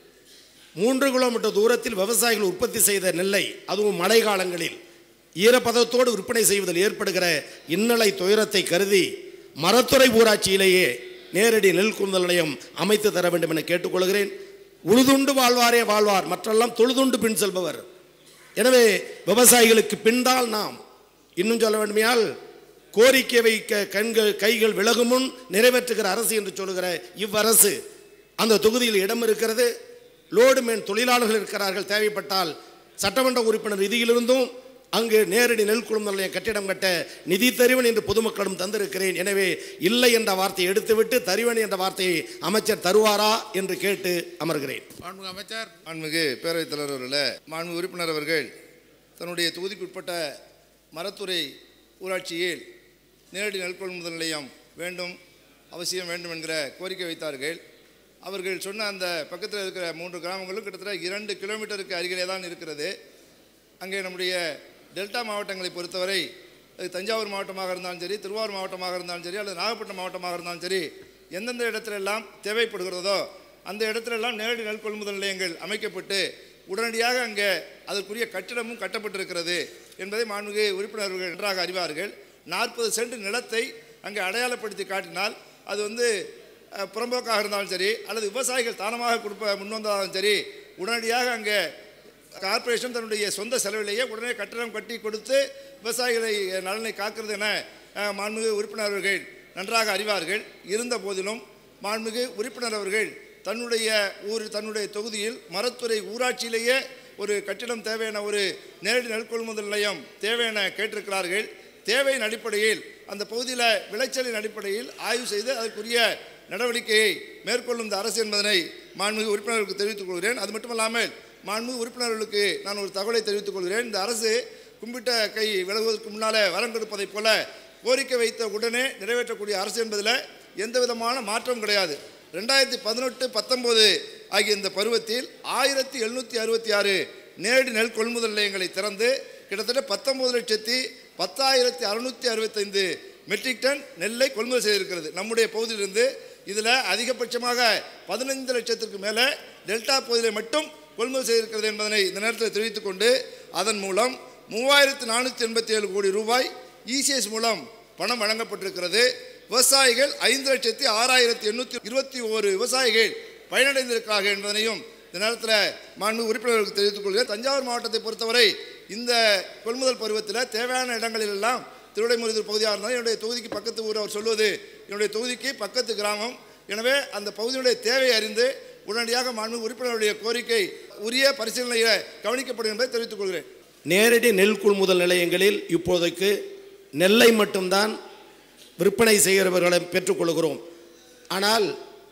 மூன்று கிலோமீட்டர் தூரத்தில் விவசாயிகள் உற்பத்தி செய்த நெல்லை அதுவும் மழை காலங்களில் ஈரப்பதத்தோடு விற்பனை செய்வதில் ஏற்படுகிற இன்னலை துயரத்தை கருதி மரத்துறை ஊராட்சியிலேயே நேரடி நெல் கொள்முதல் நிலையம் அமைத்து தர வேண்டும் என கேட்டுக்கொள்கிறேன் உழுதுண்டு வாழ்வாரே வாழ்வார் மற்றெல்லாம் தொழுதுண்டு பின் செல்பவர் எனவே விவசாயிகளுக்கு பின்தால் நாம் இன்னும் சொல்ல வேண்டுமையால் கோரிக்கை வைக்க கண்கள் கைகள் விலகும் முன் நிறைவேற்றுகிற அரசு என்று சொல்லுகிற இவ்வரசு அந்த தொகுதியில் இடம் இருக்கிறது லோடு மேன் தொழிலாளர்கள் இருக்கிறார்கள் தேவைப்பட்டால் சட்டமன்ற உறுப்பினர் நிதியிலிருந்தும் அங்கு நேரடி நெல் கொள்முதல் நிலையம் கட்டிடம் கட்ட நிதி தருவன் என்று பொதுமக்களிடம் தந்திருக்கிறேன் எனவே இல்லை என்ற வார்த்தையை எடுத்துவிட்டு தருவன் என்ற வார்த்தையை அமைச்சர் தருவாரா என்று கேட்டு அமர்கிறேன் மாண்புமிகு அமைச்சர் மாண்புமிகு பேரவைத் தலைவர் அவர்களே மாண்புமிகு உறுப்பினர் அவர்கள் தன்னுடைய தொகுதிக்குட்பட்ட மரத்துறை ஊராட்சியில் நேரடி நெல் கொள்முதல் நிலையம் வேண்டும் அவசியம் வேண்டும் என்கிற கோரிக்கை வைத்தார்கள் அவர்கள் சொன்ன அந்த பக்கத்தில் இருக்கிற மூன்று கிராமங்களும் கிட்டத்தட்ட இரண்டு கிலோமீட்டருக்கு அருகிலே தான் இருக்கிறது அங்கே நம்முடைய டெல்டா மாவட்டங்களை பொறுத்தவரை அது தஞ்சாவூர் மாவட்டமாக இருந்தாலும் சரி திருவாரூர் மாவட்டமாக இருந்தாலும் சரி அல்லது நாகப்பட்டினம் மாவட்டமாக இருந்தாலும் சரி எந்தெந்த இடத்துல எல்லாம் தேவைப்படுகிறதோ அந்த இடத்துல எல்லாம் நேரடி நெல் கொள்முதல் நிலையங்கள் அமைக்கப்பட்டு உடனடியாக அங்கே அதற்குரிய கட்டிடமும் கட்டப்பட்டிருக்கிறது என்பதை மாண்புமிகு உறுப்பினர்கள் நன்றாக அறிவார்கள் நாற்பது சென்ட் நிலத்தை அங்கே அடையாளப்படுத்தி காட்டினால் அது வந்து அஹ், புறம்போக்காக இருந்தாலும் சரி அல்லது விவசாயிகள் தானமாக கொடுப்ப முன்வந்தாலும் சரி உடனடியாக அங்கே கார்ப்பரேஷன் தன்னுடைய சொந்த செலவிலேயே உடனே கட்டணம் கட்டி கொடுத்து விவசாயிகளை நலனை காக்கிறது என அஹ், மாண்புமிகு உறுப்பினர் அவர்கள் நன்றாக அறிவார்கள் இருந்த போதிலும் மாண்புமிகு உறுப்பினர் அவர்கள் தன்னுடைய ஊர் தன்னுடைய தொகுதியில் மரத்துறை ஊராட்சியிலேயே ஒரு கட்டிடம் தேவையான ஒரு நேரடி நெல் கொள்முதல் நிலையம் தேவை என கேட்டிருக்கிறார்கள் தேவையின் அடிப்படையில் அந்த பகுதியில் விளைச்சலின் அடிப்படையில் ஆய்வு செய்து அதற்குரிய நடவடிக்கையை மேற்கொள்ளும் இந்த அரசு என்பதனை மாண்புமிகு உறுப்பினர்களுக்கு தெரிவித்துக் கொள்கிறேன் அது மட்டுமல்லாமல் மாண்புமிகு உறுப்பினர்களுக்கு நான் ஒரு தகவலை தெரிவித்துக் கொள்கிறேன் இந்த அரசு கும்பிட்ட கை விலகுவதற்கு முன்னாலே வரம் கொடுப்பதைப் போல கோரிக்கை வைத்த உடனே நிறைவேற்றக்கூடிய அரசு என்பதில் எந்த விதமான மாற்றம் கிடையாது ரெண்டாயிரத்தி பதினெட்டு பத்தொம்போது ஆகிய இந்த பருவத்தில் ஆயிரத்தி எழுநூற்றி அறுபத்தி ஆறு நேரடி நெல் கொள்முதல் நிலையங்களை திறந்து கிட்டத்தட்ட பத்தொன்பது லட்சத்தி பத்தாயிரத்தி அறுநூற்றி அறுபத்தைந்து மெட்ரிக் டன் நெல்லை கொள்முதல் செய்திருக்கிறது நம்முடைய பகுதியிலிருந்து இதில் அதிகபட்சமாக பதினைந்து லட்சத்திற்கு மேலே டெல்டா பகுதியில் மட்டும் கொள்முதல் செய்திருக்கிறது என்பதனை இந்த நேரத்தில் தெரிவித்துக் கொண்டு அதன் மூலம் மூவாயிரத்து நானூற்றி எண்பத்தி ஏழு கோடி ரூபாய் இசிஎஸ் மூலம் பணம் வழங்கப்பட்டிருக்கிறது விவசாயிகள் ஐந்து லட்சத்தி ஆறாயிரத்தி எண்ணூற்றி இருபத்தி ஓரு விவசாயிகள் பயனடைந்திருக்கிறார்கள் என்பதனையும் இந்த நேரத்தில் மாண்பு உறுப்பினர்களுக்கு தெரிவித்துக் கொள்கிறேன் தஞ்சாவூர் மாவட்டத்தை பொறுத்தவரை இந்த கொள்முதல் பருவத்தில் தேவையான இடங்களில் எல்லாம் திருவிடைமுருதூர் பகுதியாக இருந்தாலும் என்னுடைய தொகுதிக்கு பக்கத்து ஊர் அவர் சொல்வது என்னுடைய தொகுதிக்கு பக்கத்து கிராமம் எனவே அந்த பகுதியினுடைய தேவையை அறிந்து உடனடியாக மாண்பு உறுப்பினருடைய கோரிக்கை உரிய பரிசீலனையை கவனிக்கப்படும் என்பதை தெரிவித்துக் கொள்கிறேன் நேரடி நெல் கொள்முதல் நிலையங்களில் இப்போதைக்கு நெல்லை மட்டும்தான் விற்பனை செய்கிறவர்களை பெற்றுக்கொள்கிறோம் ஆனால்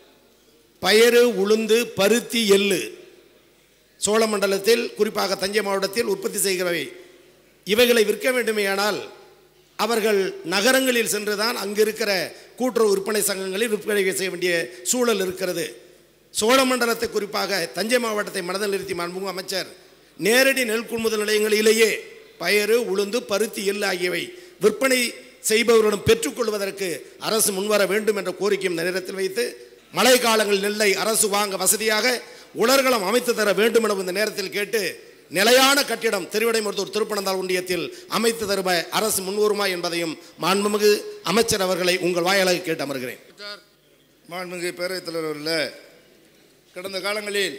பயறு உளுந்து பருத்தி எள்ளு சோழமண்டலத்தில் குறிப்பாக தஞ்சை மாவட்டத்தில் உற்பத்தி செய்கிறவை இவைகளை விற்க வேண்டுமேயானால் அவர்கள் நகரங்களில் சென்றுதான் அங்கு இருக்கிற கூட்டுறவு விற்பனை சங்கங்களில் விற்பனை செய்ய வேண்டிய சூழல் இருக்கிறது சோழமண்டலத்தை குறிப்பாக தஞ்சை மாவட்டத்தை மனதில் நிறுத்தி மாண்புமிகு அமைச்சர் நேரடி நெல் கொள்முதல் நிலையங்களிலேயே பயறு உளுந்து பருத்தி எள் ஆகியவை விற்பனை செய்பவர்களிடம் பெற்றுக்கொள்வதற்கு அரசு முன்வர வேண்டும் என்ற கோரிக்கையும் இந்த நேரத்தில் வைத்து மழை காலங்களில் நெல்லை அரசு வாங்க வசதியாக உலர்களம் அமைத்து தர வேண்டும் என இந்த நேரத்தில் கேட்டு நிலையான கட்டிடம் திருவிடைமருத்தூர் திருப்பனந்தாள் ஒன்றியத்தில் அமைத்து தருவ அரசு முன்வருமா என்பதையும் மாண்புமிகு அமைச்சர் அவர்களை உங்கள் வாயிலாக கேட்டு அமர்கிறேன் மாண்புமிகு பேரவைத் தலைவர் அவர்களே கடந்த காலங்களில்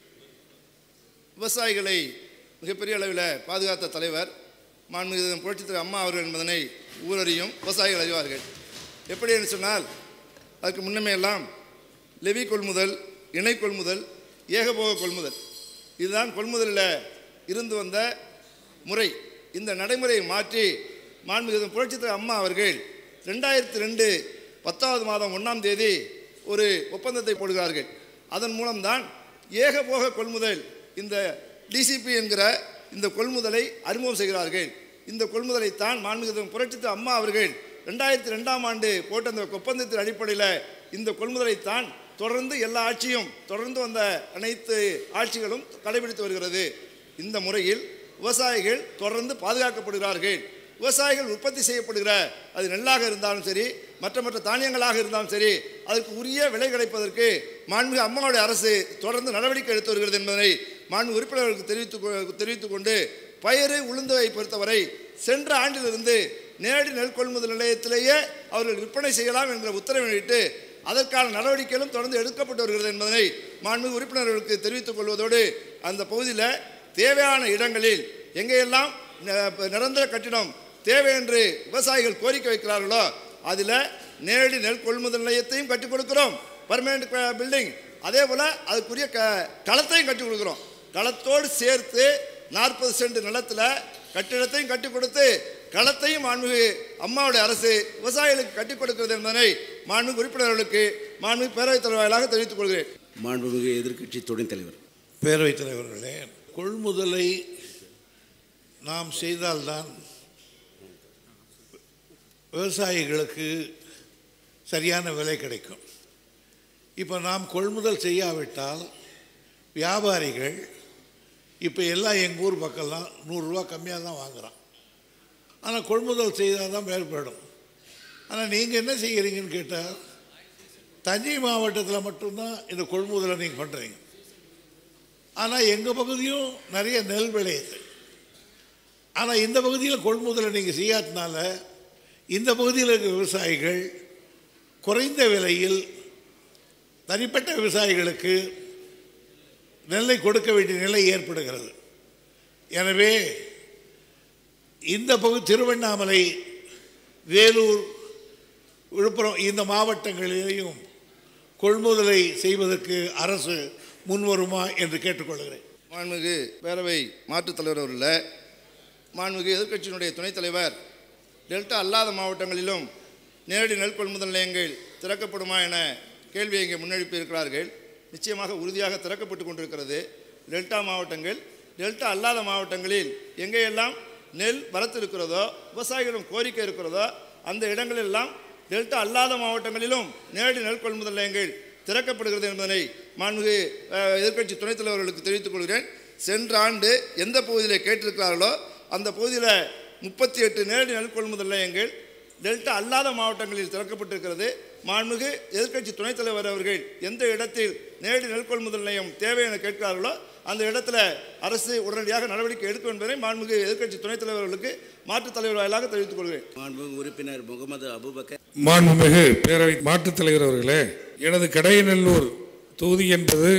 விவசாயிகளை மிகப்பெரிய அளவில் பாதுகாத்த தலைவர் மாண்புமிகு புரட்சித்தலைவர் அம்மா அவர்கள் என்பதனை ஊரறியும் விவசாயிகள் அறிவார்கள் எப்படி என்று சொன்னால் அதுக்கு முன்னமே எல்லாம் லெவி கொள்முதல் இணை கொள்முதல் ஏகபோக கொள்முதல் இதுதான் கொள்முதலில் இருந்து வந்த முறை இந்த நடைமுறையை மாற்றி மாண்புமிகு புரட்சித்தலைவர் அம்மா அவர்கள் ரெண்டாயிரத்தி ரெண்டு பத்தாவது மாதம் ஒன்றாம் தேதி ஒரு ஒப்பந்தத்தை போடுகிறார்கள் அதன் மூலம்தான் ஏகபோக கொள்முதல் இந்த டிசிபி என்கிற இந்த கொள்முதலை அறிமுகம் செய்கிறார்கள் இந்த கொள்முதலைத்தான் மாண்புமிகு புரட்சித்து அம்மா அவர்கள் ரெண்டாயிரத்தி ரெண்டாம் ஆண்டு போட்ட அந்த ஒப்பந்தத்தின் அடிப்படையில் இந்த கொள்முதலைத்தான் தொடர்ந்து எல்லா ஆட்சியும் தொடர்ந்து வந்த அனைத்து ஆட்சிகளும் கடைபிடித்து வருகிறது இந்த முறையில் விவசாயிகள் தொடர்ந்து பாதுகாக்கப்படுகிறார்கள் விவசாயிகள் உற்பத்தி செய்யப்படுகிற அது நெல்லாக இருந்தாலும் சரி மற்ற மற்ற தானியங்களாக இருந்தாலும் சரி அதற்கு உரிய விலை கிடைப்பதற்கு மாண்புமிகு அம்மாவுடைய அரசு தொடர்ந்து நடவடிக்கை எடுத்து வருகிறது என்பதனை மாண்பு உறுப்பினர்களுக்கு தெரிவித்து கொ- தெரிவித்துக் கொண்டு பயிறு உளுந்தவை பொறுத்தவரை சென்ற ஆண்டிலிருந்து நேரடி நெல் கொள்முதல் நிலையத்திலேயே அவர்கள் விற்பனை செய்யலாம் என்கிற உத்தரவிட்டு அதற்கான நடவடிக்கைகளும் தொடர்ந்து எடுக்கப்பட்டு வருகிறது என்பதனை மாண்புமிகு உறுப்பினர்களுக்கு தெரிவித்துக் கொள்வதோடு அந்த பகுதியில் தேவையான இடங்களில் எங்கெல்லாம் ந- நிரந்தர கட்டிடம் தேவை என்று விவசாயிகள் கோரிக்கை வைக்கிறார்களோ அதில் நேரடி நெல் கொள்முதல் நிலையத்தையும் கட்டிக் கொடுக்கிறோம் பர்மனெண்ட் பில்டிங் அதே போல் அதுக்குரிய க களத்தையும் கட்டி கொடுக்குறோம் களத்தோடு சேர்த்து நாற்பது சென்ட் நிலத்தில் கட்டிடத்தையும் கட்டி கொடுத்து களத்தையும் மாண்புமிகு அம்மாவுடைய அரசு விவசாயிகளுக்கு கட்டி கொடுக்கிறது என்பதனை மாண்புமிகு உறுப்பினர்களுக்கு மாண்புமிகு பேரவைத் தலைவர் வாயிலாக தெரிவித்துக் கொள்கிறேன் மாண்புமிகு எதிர்க்கட்சி துணைத் தலைவர் பேரவைத் தலைவர்களே கொள்முதலை நாம் செய்தால்தான் விவசாயிகளுக்கு சரியான விலை கிடைக்கும் இப்போ நாம் கொள்முதல் செய்யாவிட்டால் வியாபாரிகள் இப்போ எல்லாம் எங்கள் ஊர் பக்கம்லாம் நூறுரூவா கம்மியாக தான் வாங்குறான் ஆனால் கொள்முதல் செய்தால் தான் மேற்படும் ஆனால் நீங்கள் என்ன செய்கிறீங்கன்னு கேட்டால் தஞ்சை மாவட்டத்தில் மட்டும்தான் இந்த கொள்முதலை நீங்கள் பண்ணுறீங்க ஆனால் எங்கள் பகுதியும் நிறைய நெல் விளையுது ஆனால் இந்த பகுதியில் கொள்முதலை நீங்கள் செய்யாததுனால இந்த பகுதியில் இருக்க விவசாயிகள் குறைந்த விலையில் தனிப்பட்ட விவசாயிகளுக்கு நெல்லை கொடுக்க வேண்டிய நிலை ஏற்படுகிறது எனவே இந்த பகுதி திருவண்ணாமலை வேலூர் விழுப்புரம் இந்த மாவட்டங்களிலேயும் கொள்முதலை செய்வதற்கு அரசு முன்வருமா என்று கேட்டுக்கொள்கிறேன் மாண்புமிகு பேரவை மாற்றுத் தலைவர் அவர்கள் மாண்புமிகு எதிர்க்கட்சியினுடைய துணைத் தலைவர் டெல்டா அல்லாத மாவட்டங்களிலும் நேரடி நெல் கொள்முதல் நிலையங்கள் திறக்கப்படுமா என கேள்வியை இங்கே முன்னெடுப்பி இருக்கிறார்கள் நிச்சயமாக உறுதியாக திறக்கப்பட்டு கொண்டிருக்கிறது டெல்டா மாவட்டங்கள் டெல்டா அல்லாத மாவட்டங்களில் எங்கேயெல்லாம் நெல் வரத்து இருக்கிறதோ விவசாயிகளிடம் கோரிக்கை இருக்கிறதோ அந்த இடங்களெல்லாம் டெல்டா அல்லாத மாவட்டங்களிலும் நேரடி நெல் கொள்முதல் நிலையங்கள் திறக்கப்படுகிறது என்பதனை மாண்புமிகு அஹ், எதிர்க்கட்சி துணைத் தலைவர்களுக்கு தெரிவித்துக் கொள்கிறேன் சென்ற ஆண்டு எந்த பகுதியில் கேட்டிருக்கிறார்களோ அந்த பகுதியில் முப்பத்தி எட்டு நேரடி நெல் கொள்முதல் நிலையங்கள் டெல்டா அல்லாத மாவட்டங்களில் திறக்கப்பட்டிருக்கிறது மாண்புமிகு எதிர்க்கட்சி துணைத் தலைவர் அவர்கள் எந்த இடத்தில் நேரடி நெல் கொள்முதல் நிலையம் தேவை என கேட்கிறார்களோ அந்த இடத்துல அரசு உடனடியாக நடவடிக்கை எடுக்கும் என்பதை மாண்புமிகு எதிர்க்கட்சி துணைத் தலைவர்களுக்கு மாற்றுத் தலைவர் வாயிலாக தெரிவித்துக் கொள்கிறேன் மாண்புமிகு உறுப்பினர் முகமது அபுபக்கர் மாண்புமிகு பேரவை மாற்றுத் தலைவர் அவர்களே எனது கடையநல்லூர் தொகுதி என்பது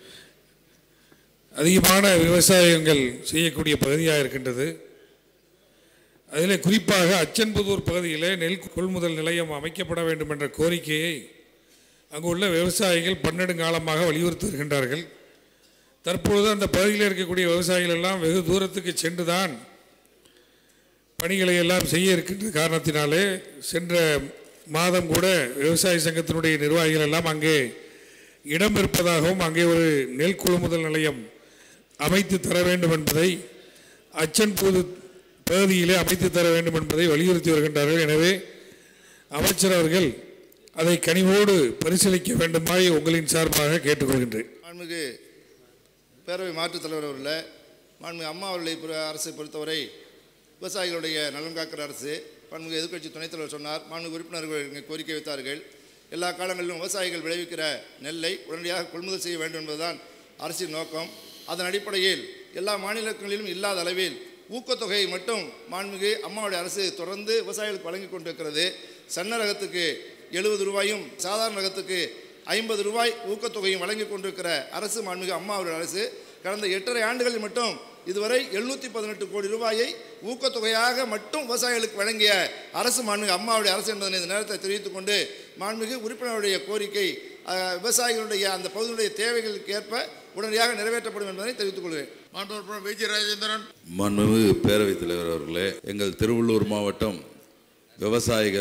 அதிகமான விவசாயங்கள் செய்யக்கூடிய பகுதியாக இருக்கின்றது அதில் குறிப்பாக அச்சன்புதூர் பகுதியிலே நெல் கொள்முதல் நிலையம் அமைக்கப்பட வேண்டும் என்ற கோரிக்கையை அங்கு உள்ள விவசாயிகள் பன்னெடுங்காலமாக வலியுறுத்தி வருகின்றார்கள் தற்பொழுது அந்த பகுதியில் இருக்கக்கூடிய விவசாயிகள் எல்லாம் வெகு தூரத்துக்கு சென்றுதான் பணிகளை எல்லாம் செய்ய இருக்கின்ற காரணத்தினாலே சென்ற மாதம் கூட விவசாய சங்கத்தினுடைய நிர்வாகிகள் எல்லாம் அங்கே இடம் இருப்பதாகவும் அங்கே ஒரு நெல் கொள்முதல் நிலையம் அமைத்து தர வேண்டும் என்பதை அச்சன்பூது பகுதியிலே அமைத்து தர வேண்டும் என்பதை வலியுறுத்தி வருகின்றார்கள் எனவே அமைச்சர் அவர்கள் அதை கனிவோடு பரிசீலிக்க வேண்டுமாய் உங்களின் சார்பாக கேட்டுக்கொள்கின்றேன் மாண்புமிகு பேரவை மாற்றுத் தலைவர் அவர்களே மாண்புமிகு அம்மா அவர்களை பொறு- அரசை பொறுத்தவரை விவசாயிகளுடைய நலன் காக்கிற அரசு மாண்புமிகு எதிர்க்கட்சி துணைத் தலைவர் சொன்னார் மாண்புமிகு உறுப்பினர்கள் இங்கே கோரிக்கை வைத்தார்கள் எல்லா காலங்களிலும் விவசாயிகள் விளைவிக்கிற நெல்லை உடனடியாக கொள்முதல் செய்ய வேண்டும் என்பதுதான் அரசின் நோக்கம் அதன் அடிப்படையில் எல்லா மாநிலங்களிலும் இல்லாத அளவில் ஊக்கத்தொகையை மட்டும் மாண்புமிகு அம்மாவுடைய அரசு தொடர்ந்து விவசாயிகளுக்கு வழங்கி கொண்டிருக்கிறது சன்ன ரகத்துக்கு எழுபது ரூபாயும் சாதாரண ரகத்துக்கு ஐம்பது ரூபாய் ஊக்கத்தொகையும் வழங்கி கொண்டிருக்கிற அரசு மாண்புமிகு அம்மா அவருடைய அரசு கடந்த எட்டரை ஆண்டுகளில் மட்டும் இதுவரை எழுநூற்றி பதினெட்டு கோடி ரூபாயை ஊக்கத்தொகையாக மட்டும் விவசாயிகளுக்கு வழங்கிய அரசு மாண்புமிகு அம்மாவுடைய அரசு என்பதனை இந்த நேரத்தை தெரிவித்துக் கொண்டு மாண்புமிகு உறுப்பினருடைய கோரிக்கை அஹ், விவசாயிகளுடைய அந்த பகுதியுடைய தேவைகளுக்கு ஏற்ப உடனடியாக நிறைவேற்றப்படும் என்பதை தெரிவித்துக் கொள்கிறேன் மாண்புமிகு விஜய ராஜேந்திரன் மாண்புமிகு பேரவைத் தலைவர் அவர்களே எங்கள் திருவள்ளூர் மாவட்டம் விவசாயிகள்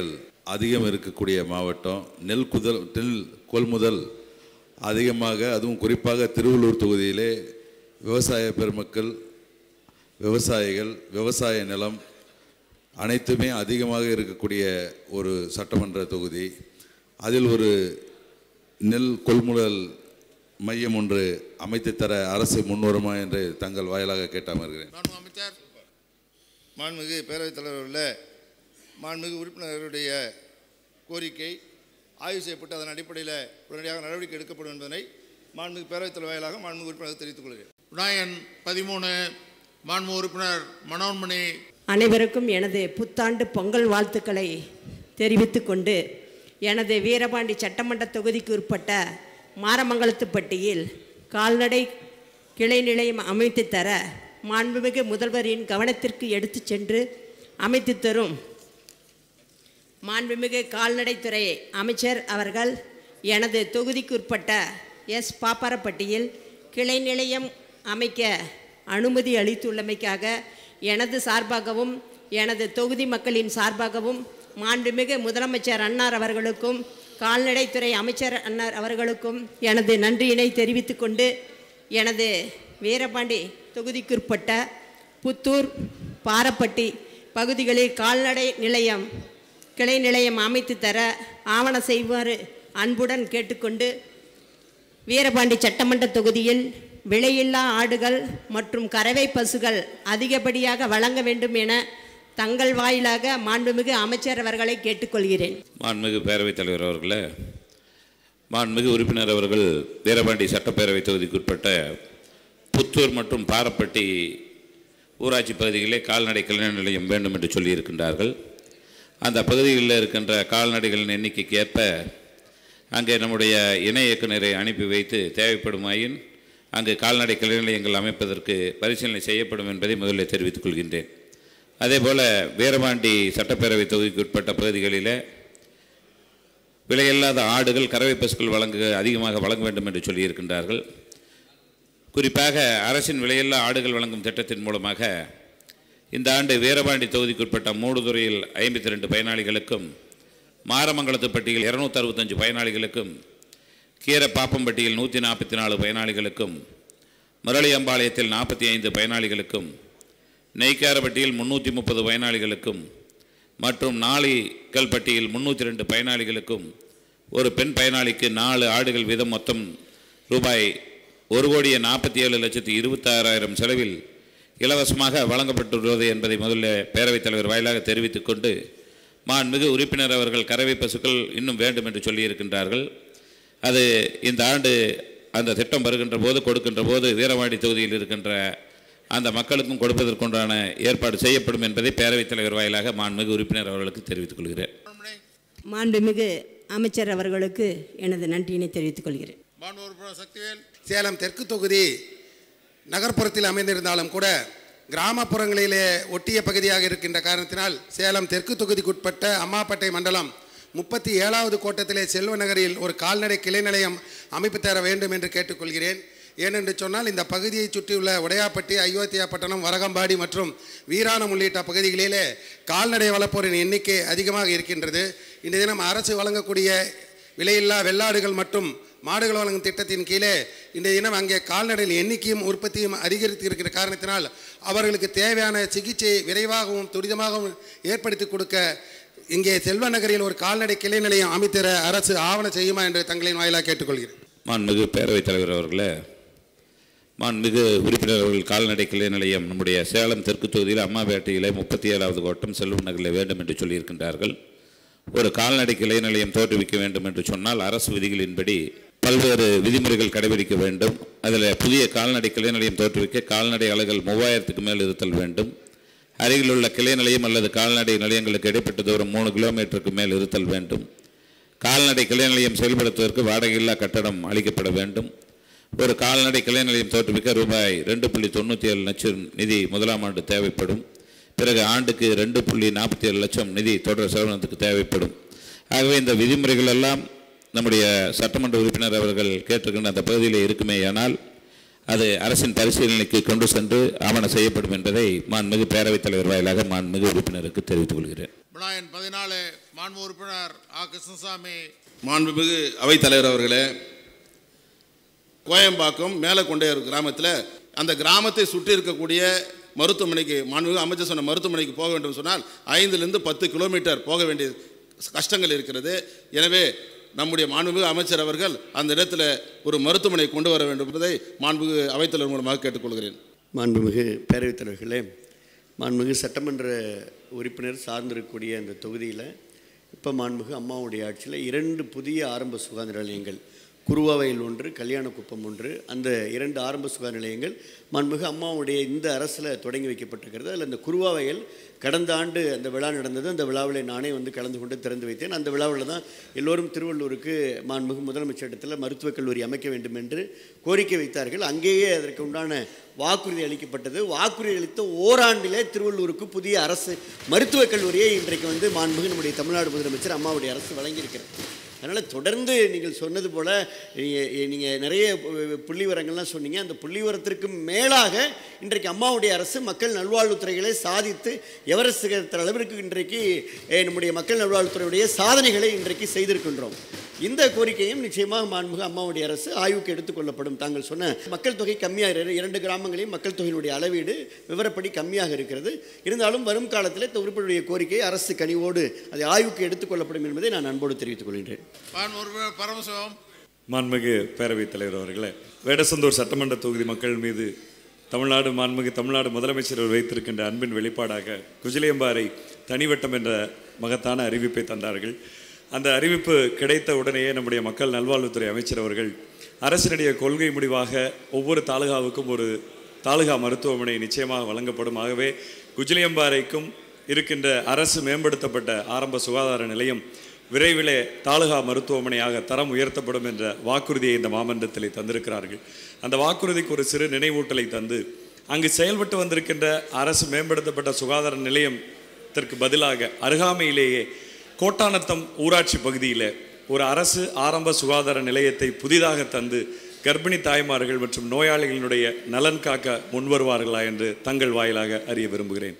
அதிகம் இருக்கக்கூடிய மாவட்டம் நெல் குதல் நெல் கொள்முதல் அதிகமாக அதுவும் குறிப்பாக திருவள்ளூர் தொகுதியிலே விவசாய பெருமக்கள் விவசாயிகள் விவசாய நிலம் அனைத்துமே அதிகமாக இருக்கக்கூடிய ஒரு சட்டமன்ற தொகுதி அதில் ஒரு நெல் கொள்முதல் மையம் ஒன்று அமைத்து தர அரசு முன்வருமா என்று தங்கள் வாயிலாக கேட்டு அமர்கிறேன் அமைச்சர் மாண்புமிகு பேரவைத் தலைவர்களே மாண்புமிகு உறுப்பினர்களுடைய கோரிக்கை ஆய்வு செய்யப்பட்டு அதன் அடிப்படையில் உடனடியாக நடவடிக்கை எடுக்கப்படும் என்பதனை மாண்புமிகு பேரவைத் தலைவர் வாயிலாக மாண்புமிகு உறுப்பினர் தெரிவித்துக் கொள்கிறேன் விநாயகன் பதிமூணு மாண்பு உறுப்பினர் மனோன்மணி அனைவருக்கும் எனது புத்தாண்டு பொங்கல் வாழ்த்துக்களை தெரிவித்துக் கொண்டு எனது வீரபாண்டி சட்டமன்ற தொகுதிக்கு உட்பட்ட மாரமங்கலத்துப்பட்டியில் கால்நடை கிளை நிலையம் அமைத்து தர மாண்புமிகு முதல்வரின் கவனத்திற்கு எடுத்துச் சென்று அமைத்து தரும் மாண்புமிகு கால்நடைத்துறை அமைச்சர் அவர்கள் எனது தொகுதிக்குட்பட்ட எஸ் பாப்பாரப்பட்டியில் கிளை நிலையம் அமைக்க அனுமதி அளித்துள்ளமைக்காக எனது சார்பாகவும் எனது தொகுதி மக்களின் சார்பாகவும் மாண்புமிகு முதலமைச்சர் அன்னார் அவர்களுக்கும் கால்நடைத்துறை அமைச்சர் அன்னார் அவர்களுக்கும் எனது நன்றியினை தெரிவித்துக் கொண்டு எனது வீரபாண்டி தொகுதிக்குட்பட்ட புத்தூர் பாரப்பட்டி பகுதிகளில் கால்நடை நிலையம் கிளை நிலையம் அமைத்து தர ஆவண செய்வாறு அன்புடன் கேட்டுக்கொண்டு வீரபாண்டி சட்டமன்ற தொகுதியில் விலையில்லா ஆடுகள் மற்றும் கறவை பசுகள் அதிகப்படியாக வழங்க வேண்டும் என தங்கள் வாயிலாக மாண்புமிகு அமைச்சர் அவர்களை கேட்டுக்கொள்கிறேன் மாண்புமிகு பேரவைத் தலைவர் அவர்களே மாண்புமிகு உறுப்பினர் அவர்கள் வீரபாண்டி சட்டப்பேரவை தொகுதிக்குட்பட்ட புத்தூர் மற்றும் பாரப்பட்டி ஊராட்சி பகுதிகளிலே கால்நடை கல்யாண நிலையம் வேண்டும் என்று சொல்லியிருக்கின்றார்கள் அந்த பகுதிகளில் இருக்கின்ற கால்நடைகளின் எண்ணிக்கைக்கு ஏற்ப அங்கே நம்முடைய இணை இயக்குநரை அனுப்பி வைத்து தேவைப்படுமாயின் அங்கு கால்நடை கல்யாண நிலையங்கள் அமைப்பதற்கு பரிசீலனை செய்யப்படும் என்பதை முதலில் தெரிவித்துக் கொள்கின்றேன் அதேபோல் வீரபாண்டி சட்டப்பேரவை தொகுதிக்கு உட்பட்ட பகுதிகளில் விலையில்லாத ஆடுகள் கறவை பசுக்கள் வழங்க அதிகமாக வழங்க வேண்டும் என்று சொல்லியிருக்கின்றார்கள் குறிப்பாக அரசின் விலையில்லா ஆடுகள் வழங்கும் திட்டத்தின் மூலமாக இந்த ஆண்டு வீரபாண்டி தொகுதிக்குட்பட்ட மூடுதுறையில் ஐம்பத்தி ரெண்டு பயனாளிகளுக்கும் மாரமங்கலத்துப்பட்டியில் இருநூத்தி அறுபத்தஞ்சு பயனாளிகளுக்கும் கீர பாப்பம்பட்டியில் நூற்றி நாற்பத்தி நாலு பயனாளிகளுக்கும் முரளியம்பாளையத்தில் நாற்பத்தி ஐந்து பயனாளிகளுக்கும் நெய்க்காரப்பட்டியில் முன்னூற்றி முப்பது பயனாளிகளுக்கும் மற்றும் நாளிக்கல்பட்டியில் முன்னூற்றி ரெண்டு பயனாளிகளுக்கும் ஒரு பெண் பயனாளிக்கு நாலு ஆடுகள் வீதம் மொத்தம் ரூபாய் ஒரு கோடியே நாற்பத்தி ஏழு லட்சத்தி இருபத்தாறாயிரம் செலவில் இலவசமாக வழங்கப்பட்டுள்ளது என்பதை முதல்ல பேரவைத் தலைவர் வாயிலாக தெரிவித்துக் கொண்டு மாண்புமிகு உறுப்பினர் அவர்கள் கறவை பசுக்கள் இன்னும் வேண்டும் என்று சொல்லியிருக்கின்றார்கள் அது இந்த ஆண்டு அந்த திட்டம் வருகின்ற போது கொடுக்கின்ற போது வீரவாடி தொகுதியில் இருக்கின்ற அந்த மக்களுக்கும் கொடுப்பதற்குண்டான ஏற்பாடு செய்யப்படும் என்பதை பேரவைத் தலைவர் வாயிலாக மாண்புமிகு உறுப்பினர் அவர்களுக்கு தெரிவித்துக் கொள்கிறேன் மாண்புமிகு அமைச்சர் அவர்களுக்கு எனது நன்றியினை தெரிவித்துக் கொள்கிறேன் மாண்பு உறுப்பினர் சக்திவேல் சேலம் தெற்கு தொகுதி நகர்ப்புறத்தில் அமைந்திருந்தாலும் கூட கிராமப்புறங்களிலே ஒட்டிய பகுதியாக இருக்கின்ற காரணத்தினால் சேலம் தெற்கு தொகுதிக்குட்பட்ட அம்மாப்பேட்டை மண்டலம் முப்பத்தி ஏழாவது கோட்டத்திலே செல்வ நகரில் ஒரு கால்நடை கிளை நிலையம் அமைப்பு தர வேண்டும் என்று கேட்டுக்கொள்கிறேன் ஏனென்று சொன்னால் இந்த பகுதியை சுற்றியுள்ள உடையாப்பட்டி அயோத்தியாப்பட்டினம் வரகம்பாடி மற்றும் வீராணம் உள்ளிட்ட பகுதிகளிலே கால்நடை வளர்ப்போரின் எண்ணிக்கை அதிகமாக இருக்கின்றது இந்த தினம் அரசு வழங்கக்கூடிய விலையில்லா வெள்ளாடுகள் மற்றும் மாடுகள் வழங்கும் திட்டத்தின் கீழே இந்த தினம் அங்கே கால்நடையின் எண்ணிக்கையும் உற்பத்தியும் அதிகரித்து இருக்கிற காரணத்தினால் அவர்களுக்கு தேவையான சிகிச்சை விரைவாகவும் துரிதமாகவும் ஏற்படுத்தி கொடுக்க இங்கே செல்வ நகரில் ஒரு கால்நடை கிளை நிலையம் அமைத்திட அரசு ஆவணம் செய்யுமா என்று தங்களின் வாயிலாக கேட்டுக்கொள்கிறேன் மாண்புமிகு பேரவைத் தலைவர் அவர்களே மாண்புமிகு உறுப்பினர் அவர்கள் கால்நடை கிளை நிலையம் நம்முடைய சேலம் தெற்கு தொகுதியில் அம்மாபேட்டையிலே முப்பத்தி ஏழாவது கோட்டம் செல்வம் நகரில் வேண்டும் என்று சொல்லியிருக்கின்றார்கள் ஒரு கால்நடை கிளை நிலையம் தோற்றுவிக்க வேண்டும் என்று சொன்னால் அரசு விதிகளின்படி பல்வேறு விதிமுறைகள் கடைபிடிக்க வேண்டும் அதில் புதிய கால்நடை கிளை நிலையம் தோற்றுவிக்க கால்நடை அலைகள் மூவாயிரத்துக்கு மேல் இருத்தல் வேண்டும் அருகில் உள்ள கிளை நிலையம் அல்லது கால்நடை நிலையங்களுக்கு இடைப்பட்ட தூரம் மூணு கிலோமீட்டருக்கு மேல் இருத்தல் வேண்டும் கால்நடை கிளை நிலையம் செயல்படுத்துவதற்கு வாடகையில்லா கட்டடம் அளிக்கப்பட வேண்டும் ஒரு கால்நடை கிளை நிலையம் தோற்றுவிக்க ரூபாய் ரெண்டு புள்ளி தொண்ணூற்றி ஏழு லட்சம் நிதி முதலாம் ஆண்டு தேவைப்படும் பிறகு ஆண்டுக்கு ரெண்டு புள்ளி நாற்பத்தி ஏழு லட்சம் நிதி தொடர் செலவினத்துக்கு தேவைப்படும் ஆகவே இந்த விதிமுறைகள் எல்லாம் நம்முடைய சட்டமன்ற உறுப்பினர் அவர்கள் கேட்டிருக்கின்ற அந்த பகுதியில் இருக்குமேயானால் அது அரசின் பரிசீலனைக்கு கொண்டு சென்று ஆவணம் செய்யப்படும் என்பதை மாண்புமிகு பேரவைத் தலைவர் வாயிலாக மாண்புமிகு உறுப்பினருக்கு தெரிவித்துக் கொள்கிறேன் விழா எண் பதினாலு மாண்பு உறுப்பினர் ஆ கிருஷ்ணசாமி மாண்புமிகு அவைத்தலைவர் அவர்களே கோயம்பாக்கம் மேலக்கொண்டையூர் கிராமத்தில் அந்த கிராமத்தை சுற்றி இருக்கக்கூடிய மருத்துவமனைக்கு மாண்புமிகு அமைச்சர் சொன்ன மருத்துவமனைக்கு போக வேண்டும் சொன்னால் ஐந்துலேருந்து பத்து கிலோமீட்டர் போக வேண்டிய கஷ்டங்கள் இருக்கிறது எனவே நம்முடைய மாண்புமிகு அமைச்சர் அவர்கள் அந்த இடத்துல ஒரு மருத்துவமனை கொண்டு வர வேண்டும் என்பதை மாண்புமிகு அவைத்தலைவர் மூலமாக கேட்டுக்கொள்கிறேன் மாண்புமிகு பேரவைத் தலைவர்களே மாண்புமிகு சட்டமன்ற உறுப்பினர் சார்ந்திருக்கக்கூடிய அந்த தொகுதியில் இப்போ மாண்புமிகு அம்மாவுடைய ஆட்சியில் இரண்டு புதிய ஆரம்ப சுகாதார நிலையங்கள் குருவாவையில் ஒன்று கல்யாணக்குப்பம் ஒன்று அந்த இரண்டு ஆரம்ப சுகாதார நிலையங்கள் மாண்புமிகு அம்மாவுடைய இந்த அரசில் தொடங்கி வைக்கப்பட்டிருக்கிறது அதில் அந்த குருவாவையில் கடந்த ஆண்டு அந்த விழா நடந்தது அந்த விழாவில் நானே வந்து கலந்து கொண்டு திறந்து வைத்தேன் அந்த விழாவில் தான் எல்லோரும் திருவள்ளூருக்கு மாண்புமிகு முதலமைச்சரிடத்தில் மருத்துவக் கல்லூரி அமைக்க வேண்டும் என்று கோரிக்கை வைத்தார்கள் அங்கேயே அதற்கு உண்டான வாக்குறுதி அளிக்கப்பட்டது வாக்குறுதி அளித்த ஓராண்டிலே திருவள்ளூருக்கு புதிய அரசு மருத்துவக் கல்லூரியை இன்றைக்கு வந்து மாண்புமிகு நம்முடைய தமிழ்நாடு முதலமைச்சர் அம்மாவுடைய அரசு வழங்கியிருக்கிறது அதனால் தொடர்ந்து நீங்கள் சொன்னது போல் நீங்கள் நிறைய புள்ளி விவரங்கள்லாம் சொன்னீங்க அந்த புள்ளி விவரத்திற்கு மேலாக இன்றைக்கு அம்மாவுடைய அரசு மக்கள் நல்வாழ்வுத்துறைகளை சாதித்து எவரெஸ்ட் சிகரத்தின் அளவிற்கு இன்றைக்கு eh, நம்முடைய மக்கள் நல்வாழ்வுத்துறையுடைய சாதனைகளை இன்றைக்கு செய்திருக்கின்றோம் இந்த கோரிக்கையும் நிச்சயமாக மாண்புமிகு அம்மாவுடைய அரசு ஆய்வுக்கு எடுத்துக்கொள்ளப்படும் தாங்கள் சொன்ன மக்கள் தொகை கம்மியாக இரு- இரண்டு கிராமங்களையும் மக்கள் தொகையினுடைய அளவீடு விவரப்படி கம்மியாக இருக்கிறது இருந்தாலும் வரும் காலத்தில் இந்த உறுப்பினருடைய கோரிக்கையை அரசு கனிவோடு அதை ஆய்வுக்கு எடுத்துக்கொள்ளப்படும் என்பதை நான் அன்போடு தெரிவித்துக் கொள்கின்றேன் மாண்பு உறுப்பினர் பரமசிவம் மாண்புமிகு பேரவைத் தலைவர் அவர்களே வேடசந்தூர் சட்டமன்ற தொகுதி மக்கள் மீது தமிழ்நாடு மாண்புமிகு தமிழ்நாடு முதலமைச்சர் அவர் வைத்திருக்கின்ற அன்பின் வெளிப்பாடாக குஜிலியம்பாறை தனிவட்டம் என்ற மகத்தான அறிவிப்பை தந்தார்கள் அந்த அறிவிப்பு கிடைத்த உடனேயே நம்முடைய மக்கள் நல்வாழ்வுத்துறை அமைச்சர் அவர்கள் அரசினுடைய கொள்கை முடிவாக ஒவ்வொரு தாலுகாவுக்கும் ஒரு தாலுகா மருத்துவமனை நிச்சயமாக வழங்கப்படும் ஆகவே குஜிலியம்பாறைக்கும் இருக்கின்ற அரசு மேம்படுத்தப்பட்ட ஆரம்ப சுகாதார நிலையம் விரைவிலே தாலுகா மருத்துவமனையாக தரம் உயர்த்தப்படும் என்ற வாக்குறுதியை இந்த மாமன்றத்தில் தந்திருக்கிறார்கள் அந்த வாக்குறுதிக்கு ஒரு சிறு நினைவூட்டலை தந்து அங்கு செயல்பட்டு வந்திருக்கின்ற அரசு மேம்படுத்தப்பட்ட சுகாதார நிலையத்திற்கு பதிலாக அருகாமையிலேயே கோட்டானத்தம் ஊராட்சி பகுதியில் ஒரு அரசு ஆரம்ப சுகாதார நிலையத்தை புதிதாக தந்து கர்ப்பிணி தாய்மார்கள் மற்றும் நோயாளிகளினுடைய நலன் காக்க முன்வருவார்களா என்று தங்கள் வாயிலாக அறிய விரும்புகிறேன்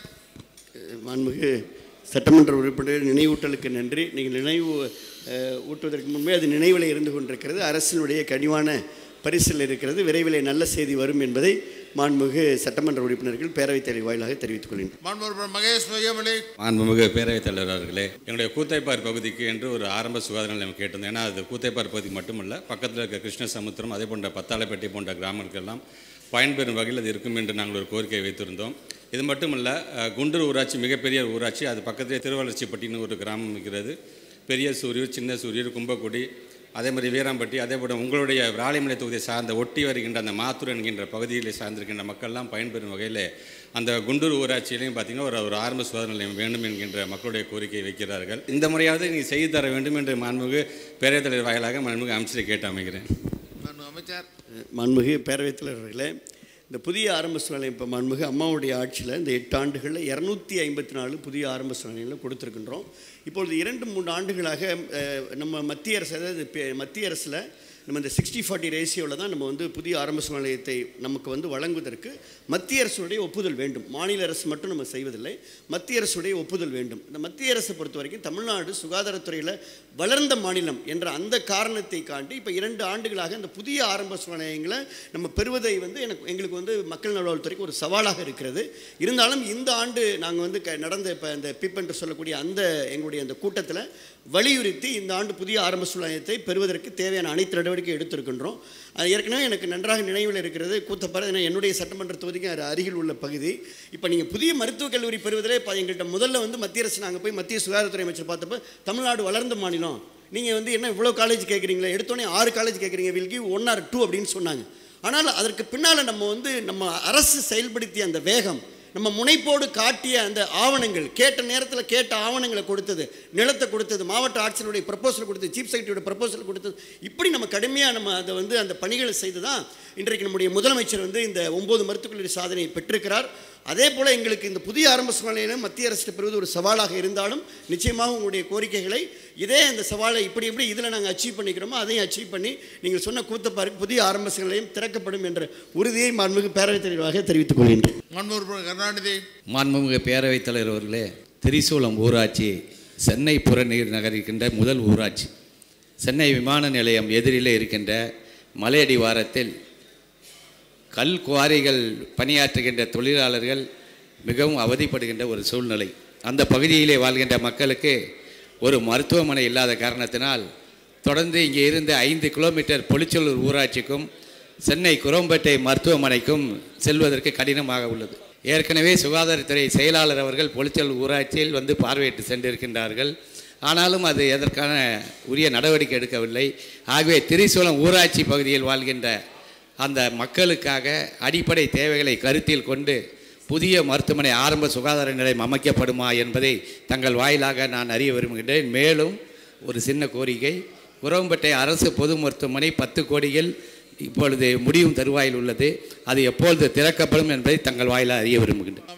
மாண்புமிகு சட்டமன்ற உறுப்பினர் நினைவூட்டலுக்கு நன்றி நீங்கள் நினைவு அஹ், ஊட்டுவதற்கு முன்பே அது நினைவில் இருந்து கொண்டிருக்கிறது அரசினுடைய கனிவான பரிசில் இருக்கிறது விரைவிலே நல்ல செய்தி வரும் என்பதை மாண்புமிகு சட்டமன்ற உறுப்பினர்கள் பேரவைத் தலைவர் வாயிலாக தெரிவித்துக் கொள்கின்றனர் மாண்பு உறுப்பினர் மகேஷ் பொய்யமணி மாண்புமிகு பேரவைத் தலைவர் அவர்களே எங்களுடைய கூத்தைப்பார் பகுதிக்கு என்று ஒரு ஆரம்ப சுகாதார நிலையம் கேட்டிருந்தோம் ஏன்னா அது கூத்தைப்பார் பகுதி மட்டுமல்ல பக்கத்தில் இருக்க கிருஷ்ணசமுத்திரம் அதே போன்ற பத்தாளப்பட்டி போன்ற கிராமங்களுக்கெல்லாம் பயன்பெறும் வகையில் அது இருக்கும் என்று நாங்கள் ஒரு கோரிக்கை வைத்திருந்தோம் இது மட்டுமல்ல அஹ், குண்டூர் ஊராட்சி மிகப்பெரிய ஊராட்சி அது பக்கத்திலே திருவளர்ச்சிப்பட்டின்னு ஒரு கிராமம் இருக்கிறது பெரிய சூரியூர் சின்ன சூரியூர் கும்பக்குடி அதே மாதிரி வீராம்பட்டி அதே போல உங்களுடைய விராலிமலை தொகுதியை சார்ந்த ஒட்டி வருகின்ற அந்த மாத்தூர் என்கின்ற பகுதிகளை சார்ந்திருக்கின்ற மக்கள்லாம் பயன்பெறும் வகையில் அந்த குண்டூர் ஊராட்சியிலையும் பார்த்தீங்கன்னா ஒரு ஒரு ஆரம்ப சுகாதார நிலையம் வேண்டும் என்கின்ற மக்களுடைய கோரிக்கை வைக்கிறார்கள் இந்த முறையாவது நீங்கள் செய்து தர வேண்டும் என்று மாண்புமிகு பேரவைத் தலைவர் வாயிலாக மாண்புமிகு அமைச்சரை கேட்டு அமைகிறேன் மாண்பு அமைச்சர் மாண்புமிகு பேரவைத் தலைவர்களே இந்த புதிய ஆரம்ப சுகாதாரம் இப்போ மாண்புமிகு அம்மாவுடைய ஆட்சியில் இந்த எட்டு ஆண்டுகளில் இரநூத்தி ஐம்பத்தி நாலு புதிய ஆரம்ப சுகாதாரங்களை கொடுத்துருக்கின்றோம் இப்பொழுது இரண்டு மூன்று ஆண்டுகளாக அஹ், நம்ம மத்திய அரசு அதாவது பே- மத்திய அரசில் நம்ம இந்த சிக்ஸ்டி ஃபார்ட்டி ரேஷியோவில் தான் நம்ம வந்து புதிய ஆரம்ப சுகாதார நிலையத்தை நமக்கு வந்து வழங்குவதற்கு மத்திய அரசுடைய ஒப்புதல் வேண்டும் மாநில அரசு மட்டும் நம்ம செய்வதில்லை மத்திய அரசுடைய ஒப்புதல் வேண்டும் இந்த மத்திய அரசை பொறுத்த வரைக்கும் தமிழ்நாடு சுகாதாரத்துறையில் வளர்ந்த மாநிலம் என்ற அந்த காரணத்தை காண்டி இப்போ இரண்டு ஆண்டுகளாக இந்த புதிய ஆரம்ப சுகாதார நிலையங்களை நம்ம பெறுவதை வந்து எனக்கு எங்களுக்கு வந்து மக்கள் நல்வாழ்வுத்துறைக்கு ஒரு சவாலாக இருக்கிறது இருந்தாலும் இந்த ஆண்டு நாங்கள் வந்து க நடந்த இப்போ இந்த பிப் என்று சொல்லக்கூடிய அந்த எங்களுடைய அந்த கூட்டத்தில் வலியுறுத்தி இந்த ஆண்டு புதிய ஆரம்ப சுகாதார நிலையத்தை பெறுவதற்கு தேவையான அனைத்து நடவடிக்கை எடுத்திருக்கின்றோம் அது ஏற்கனவே எனக்கு நன்றாக நினைவில் இருக்கிறது கூத்தப்பாறை ஏன்னா என்னுடைய சட்டமன்ற தொகுதிக்கு அது அருகில் உள்ள பகுதி இப்போ நீங்கள் புதிய மருத்துவக் கல்லூரி பெறுவதிலே இப்போ எங்கள்கிட்ட முதல்ல வந்து மத்திய அரசு நாங்கள் போய் மத்திய சுகாதாரத்துறை அமைச்சர் பார்த்தப்ப தமிழ்நாடு வளர்ந்த மாநிலம் நீங்கள் வந்து என்ன இவ்வளோ காலேஜ் கேட்குறீங்களா எடுத்தோடனே ஆறு காலேஜ் கேட்குறீங்க will give one or two அப்படின்னு சொன்னாங்க ஆனால் அதற்கு பின்னால் நம்ம வந்து நம்ம அரசு செயல்படுத்திய அந்த வேகம் நம்ம முனைப்போடு காட்டிய அந்த ஆவணங்கள் கேட்ட நேரத்தில் கேட்ட ஆவணங்களை கொடுத்தது நிலத்தை கொடுத்தது மாவட்ட ஆட்சியருடைய ப்ரப்போசல் கொடுத்தது சீஃப் செக்ரட்டரியோட ப்ரப்போசல் கொடுத்தது இப்படி நம்ம கடுமையாக நம்ம அதை வந்து அந்த பணிகளை செய்து தான் இன்றைக்கு நம்முடைய முதலமைச்சர் வந்து இந்த ஒம்பது மருத்துவக் கல்லூரி சாதனையை பெற்றிருக்கிறார் அதே போல் எங்களுக்கு இந்த புதிய ஆரம்ப சுகாதாரம் மத்திய அரசு பெறுவது ஒரு சவாலாக இருந்தாலும் நிச்சயமாக உங்களுடைய கோரிக்கைகளை இதே அந்த சவாலை இப்படி எப்படி இதில் நாங்கள் அச்சீவ் பண்ணிக்கிறோமோ அதையும் அச்சீவ் பண்ணி நீங்கள் சொன்ன கூத்தப்பாருக்கு புதிய ஆரம்ப நிலையம் திறக்கப்படும் என்ற உறுதியை மாண்புமிகு பேரவைத் தலைவராக தெரிவித்துக் கொள்கின்றேன் மாண்பு உறுப்பினர் கருணாநிதி மாண்புமிகு பேரவைத் தலைவர் அவர்களே திரிசூலம் ஊராட்சி சென்னை புறநீர் நகரிக்கின்ற முதல் ஊராட்சி சென்னை விமான நிலையம் எதிரிலே இருக்கின்ற மலையடிவாரத்தில் கல் குவாரிகள் பணியாற்றுகின்ற தொழிலாளர்கள் மிகவும் அவதிப்படுகின்ற ஒரு சூழ்நிலை அந்த பகுதியிலே வாழ்கின்ற மக்களுக்கு ஒரு மருத்துவமனை இல்லாத காரணத்தினால் தொடர்ந்து இங்கே இருந்து ஐந்து கிலோமீட்டர் பொலிச்சலூர் ஊராட்சிக்கும் சென்னை குரோம்பேட்டை மருத்துவமனைக்கும் செல்வதற்கு கடினமாக உள்ளது ஏற்கனவே சுகாதாரத்துறை செயலாளர் அவர்கள் பொலிச்சலூர் ஊராட்சியில் வந்து பார்வையிட்டு சென்றிருக்கின்றார்கள் ஆனாலும் அது எதற்கான உரிய நடவடிக்கை எடுக்கவில்லை ஆகவே திரிசூலம் ஊராட்சி பகுதியில் வாழ்கின்ற அந்த மக்களுக்காக அடிப்படை தேவைகளை கருத்தில் கொண்டு புதிய மருத்துவமனை ஆரம்ப சுகாதார நிலையம் அமைக்கப்படுமா என்பதை தங்கள் வாயிலாக நான் அறிய விரும்புகின்றேன் மேலும் ஒரு சின்ன கோரிக்கை குரவம்பேட்டை அரசு பொது மருத்துவமனை பத்து கோடியில் இப்பொழுது முடியும் தருவாயில் உள்ளது அது எப்பொழுது திறக்கப்படும் என்பதை தங்கள் வாயிலாக அறிய விரும்புகின்றேன்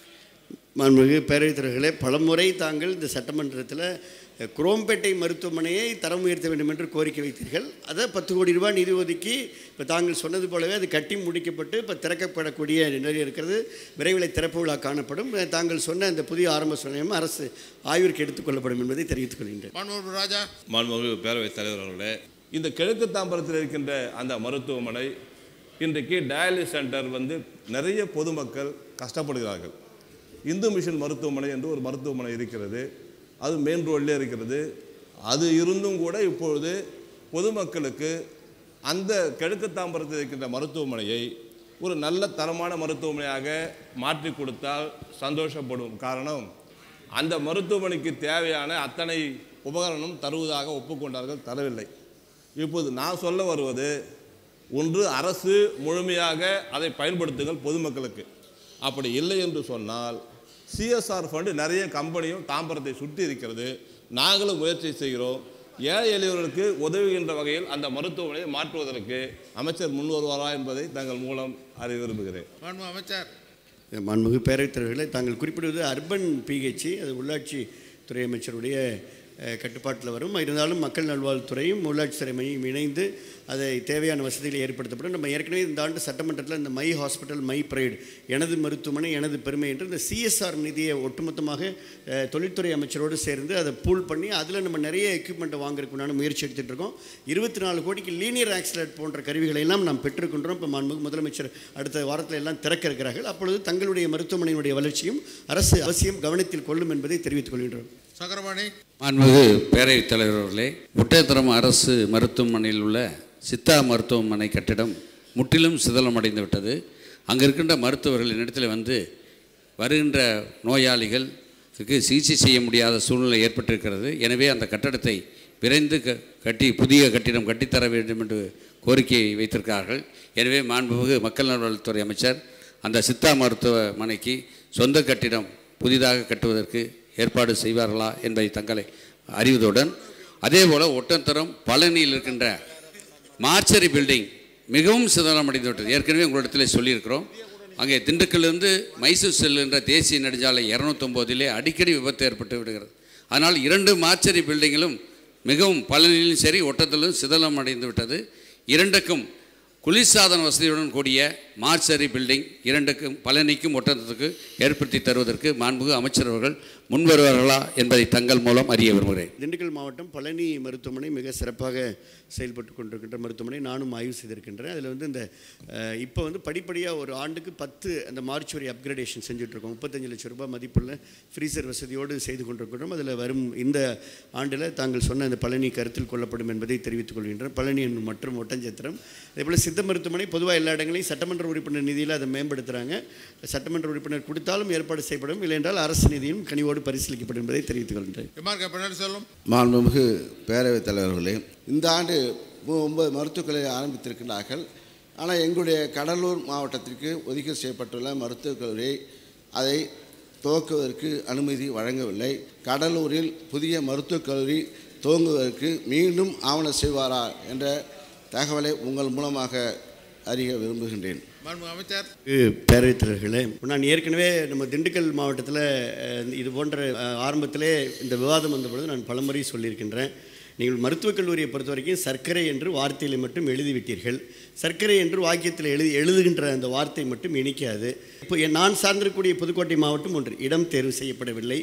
மாண்புமிகு பேரவைத் தலைவர்களே பலமுறை தாங்கள் இந்த சட்டமன்றத்தில் அஹ், குரோம்பேட்டை மருத்துவமனையை தரம் உயர்த்த வேண்டும் என்று கோரிக்கை வைத்தீர்கள் அதை பத்து கோடி ரூபாய் நிதி ஒதுக்கி இப்போ தாங்கள் சொன்னது போலவே அது கட்டி முடிக்கப்பட்டு இப்போ திறக்கப்படக்கூடிய நிலை இருக்கிறது விரைவில் திறப்பு விழா காணப்படும் அஹ், தாங்கள் சொன்ன இந்த புதிய ஆரம்ப நிலையம் அரசு ஆய்விற்கு எடுத்துக்கொள்ளப்படும் என்பதை தெரிவித்துக் கொள்கின்றேன் ராஜா மாண்புமிகு பேரவைத் தலைவர் அவர்களே இந்த கிழக்கு தாம்பரத்தில் இருக்கின்ற அந்த மருத்துவமனை இன்றைக்கு டயாலிஸ் சென்டர் வந்து நிறைய பொதுமக்கள் கஷ்டப்படுகிறார்கள் இந்து மிஷன் மருத்துவமனை என்று ஒரு மருத்துவமனை இருக்கிறது அது மெயின் ரோட்லேயே இருக்கிறது அது இருந்தும் கூட இப்பொழுது பொதுமக்களுக்கு அந்த கிழக்கு தாம்பரத்தில் இருக்கின்ற மருத்துவமனையை ஒரு நல்ல தரமான மருத்துவமனையாக மாற்றி கொடுத்தால் சந்தோஷப்படும் காரணம் அந்த மருத்துவமனைக்கு தேவையான அத்தனை உபகரணம் தருவதாக ஒப்புக்கொண்டார்கள் தரவில்லை இப்போது நான் சொல்ல வருவது ஒன்று அரசு முழுமையாக அதை பயன்படுத்துங்கள் பொதுமக்களுக்கு அப்படி இல்லை என்று சொன்னால் சிஎஸ்ஆர் ஃபண்டு நிறைய கம்பெனியும் தாம்பரத்தை சுற்றி இருக்கிறது நாங்களும் முயற்சி செய்கிறோம் ஏழை எளியவர்களுக்கு உதவுகின்ற வகையில் அந்த மருத்துவமனையை மாற்றுவதற்கு அமைச்சர் முன் வருவாரா என்பதை தங்கள் மூலம் அறிய விரும்புகிறேன் மாண்பு அமைச்சர் மாண்புமிகு பேரவைத் தலைவர்களை தாங்கள் குறிப்பிடுவது அர்பன் பிஹெச்சி அது உள்ளாட்சி துறை அமைச்சருடைய அஹ், கட்டுப்பாட்டில் வரும் இருந்தாலும் மக்கள் நல்வாழ்வுத்துறையும் உள்ளாட்சி துறை மையம் இணைந்து அதை தேவையான வசதிகளை ஏற்படுத்தப்படும் நம்ம ஏற்கனவே இந்த ஆண்டு சட்டமன்றத்தில் இந்த மை ஹாஸ்பிட்டல் மை ப்ரைடு எனது மருத்துவமனை எனது பெருமை என்று இந்த சிஎஸ்ஆர் நிதியை ஒட்டுமொத்தமாக அஹ், தொழில்துறை அமைச்சரோடு சேர்ந்து அதை பூல் பண்ணி அதில் நம்ம நிறைய எக்யூப்மெண்ட்டை வாங்குறதுக்குண்டான முயற்சி எடுத்துகிட்டு இருக்கோம் இருபத்தி நாலு கோடிக்கு லீனியர் ஆக்சிலேட் போன்ற கருவிகளை எல்லாம் நாம் பெற்றுக்கொண்டோம் இப்போ மாண்புமிகு முதலமைச்சர் அடுத்த வாரத்தில் எல்லாம் திறக்க இருக்கிறார்கள் அப்பொழுது தங்களுடைய மருத்துவமனையினுடைய வளர்ச்சியும் அரசு அவசியம் கவனத்தில் கொள்ளும் என்பதை தெரிவித்துக் கொள்கின்றோம் சக்கரபாணி மாண்புமிகு பேரவைத் தலைவர் அவர்களே ஒட்டேத்தரம் அரசு மருத்துவமனையில் உள்ள சித்தா மருத்துவமனை கட்டிடம் முற்றிலும் சிதலமடைந்து விட்டது அங்கே இருக்கின்ற மருத்துவர்கள் என்னிடத்தில் வந்து வருகின்ற நோயாளிகளுக்கு சிகிச்சை செய்ய முடியாத சூழ்நிலை ஏற்பட்டிருக்கிறது எனவே அந்த கட்டடத்தை விரைந்து க கட்டி புதிய கட்டிடம் கட்டித்தர வேண்டும் என்று கோரிக்கை வைத்திருக்கிறார்கள் எனவே மாண்புமிகு மக்கள் நல்வாழ்வுத்துறை அமைச்சர் அந்த சித்தா மருத்துவமனைக்கு சொந்த கட்டிடம் புதிதாக கட்டுவதற்கு ஏற்பாடு செய்வார்களா என்பதை தங்களை அறிவதுடன் அதே போல் ஒட்டந்தரம் பழனியில் இருக்கின்ற மார்ச்சரி பில்டிங் மிகவும் சிதறமடைந்து விட்டது ஏற்கனவே உங்களிடத்தில் சொல்லியிருக்கிறோம் அங்கே திண்டுக்கல்லிருந்து மைசூர் செல்லுகின்ற தேசிய நெடுஞ்சாலை இரநூத்தொம்போதிலே அடிக்கடி விபத்து ஏற்பட்டு விடுகிறது அதனால் இரண்டு மார்ச்சரி பில்டிங்கிலும் மிகவும் பழனியிலும் சரி ஒட்டத்திலும் சிதலம் அடைந்து விட்டது இரண்டுக்கும் குளிர்சாதன வசதியுடன் கூடிய மார்ச்சரி பில்டிங் இரண்டுக்கும் பழனிக்கும் ஒட்டத்துக்கு ஏற்படுத்தி தருவதற்கு மாண்புமிகு அமைச்சர் அவர்கள் முன்வருவார்களா என்பதை தங்கள் மூலம் அறிய விரும்புகிறேன் திண்டுக்கல் மாவட்டம் பழனி மருத்துவமனை மிக சிறப்பாக செயல்பட்டு கொண்டிருக்கின்ற மருத்துவமனை நானும் ஆய்வு செய்திருக்கின்றேன் அதில் வந்து இந்த அஹ், இப்போ வந்து படிப்படியாக ஒரு ஆண்டுக்கு பத்து அந்த மார்ச்சுவரி அப்கிரேடேஷன் செஞ்சுட்ருக்கோம் முப்பத்தஞ்சு லட்சம் ரூபாய் மதிப்புள்ள ஃப்ரீசர் வசதியோடு செய்து கொண்டிருக்கின்றோம் அதில் வரும் இந்த ஆண்டில் தாங்கள் சொன்ன இந்த பழனி கருத்தில் கொள்ளப்படும் என்பதை தெரிவித்துக் கொள்கின்றேன் பழனி என்னும் மற்றும் ஒட்டஞ்சத்திரம் அதேபோல் சித்த மருத்துவமனை பொதுவாக எல்லா இடங்களையும் சட்டமன்ற உறுப்பினர் நிதியில் அதை மேம்படுத்துகிறாங்க சட்டமன்ற உறுப்பினர் கொடுத்தாலும் ஏற்பாடு செய்யப்படும் இல்லையென்றால் அரசு நிதியும் கனிவோடு பரிசீலிக்கப்படும் என்பதை தெரிவித்துக் கொள்கின்றேன் எம்ஆர் பின்னாடி சொல்லும் மாண்புமிகு பேரவைத் தலைவர்களே இந்த ஆண்டு மு- ஒன்பது மருத்துவக் கல்லூரி ஆரம்பித்திருக்கிறார்கள் ஆனால் எங்களுடைய கடலூர் மாவட்டத்திற்கு ஒதுக்கீடு செய்யப்பட்டுள்ள மருத்துவக் கல்லூரி அதை துவக்குவதற்கு அனுமதி வழங்கவில்லை கடலூரில் புதிய மருத்துவக் கல்லூரி துவங்குவதற்கு மீண்டும் ஆவணம் செய்வாரா என்ற தகவலை உங்கள் மூலமாக அறிய விரும்புகின்றேன் மாண்பு அமைச்சர் பேரவைத் தலைவர்களே நான் ஏற்கனவே நம்ம திண்டுக்கல் மாவட்டத்தில் அஹ், இது போன்ற அஹ், ஆரம்பத்திலே இந்த விவாதம் வந்தபொழுது நான் பலமுறை சொல்லியிருக்கின்றேன் நீங்கள் மருத்துவக் கல்லூரியை பொறுத்த வரைக்கும் சர்க்கரை என்று வார்த்தையில் மட்டும் எழுதிவிட்டீர்கள் சர்க்கரை என்று வாக்கியத்தில் எழுதி எழுதுகின்ற அந்த வார்த்தை மட்டும் இனிக்காது இப்போ என் நான் சார்ந்திருக்கக்கூடிய புதுக்கோட்டை மாவட்டம் ஒன்று இடம் தேர்வு செய்யப்படவில்லை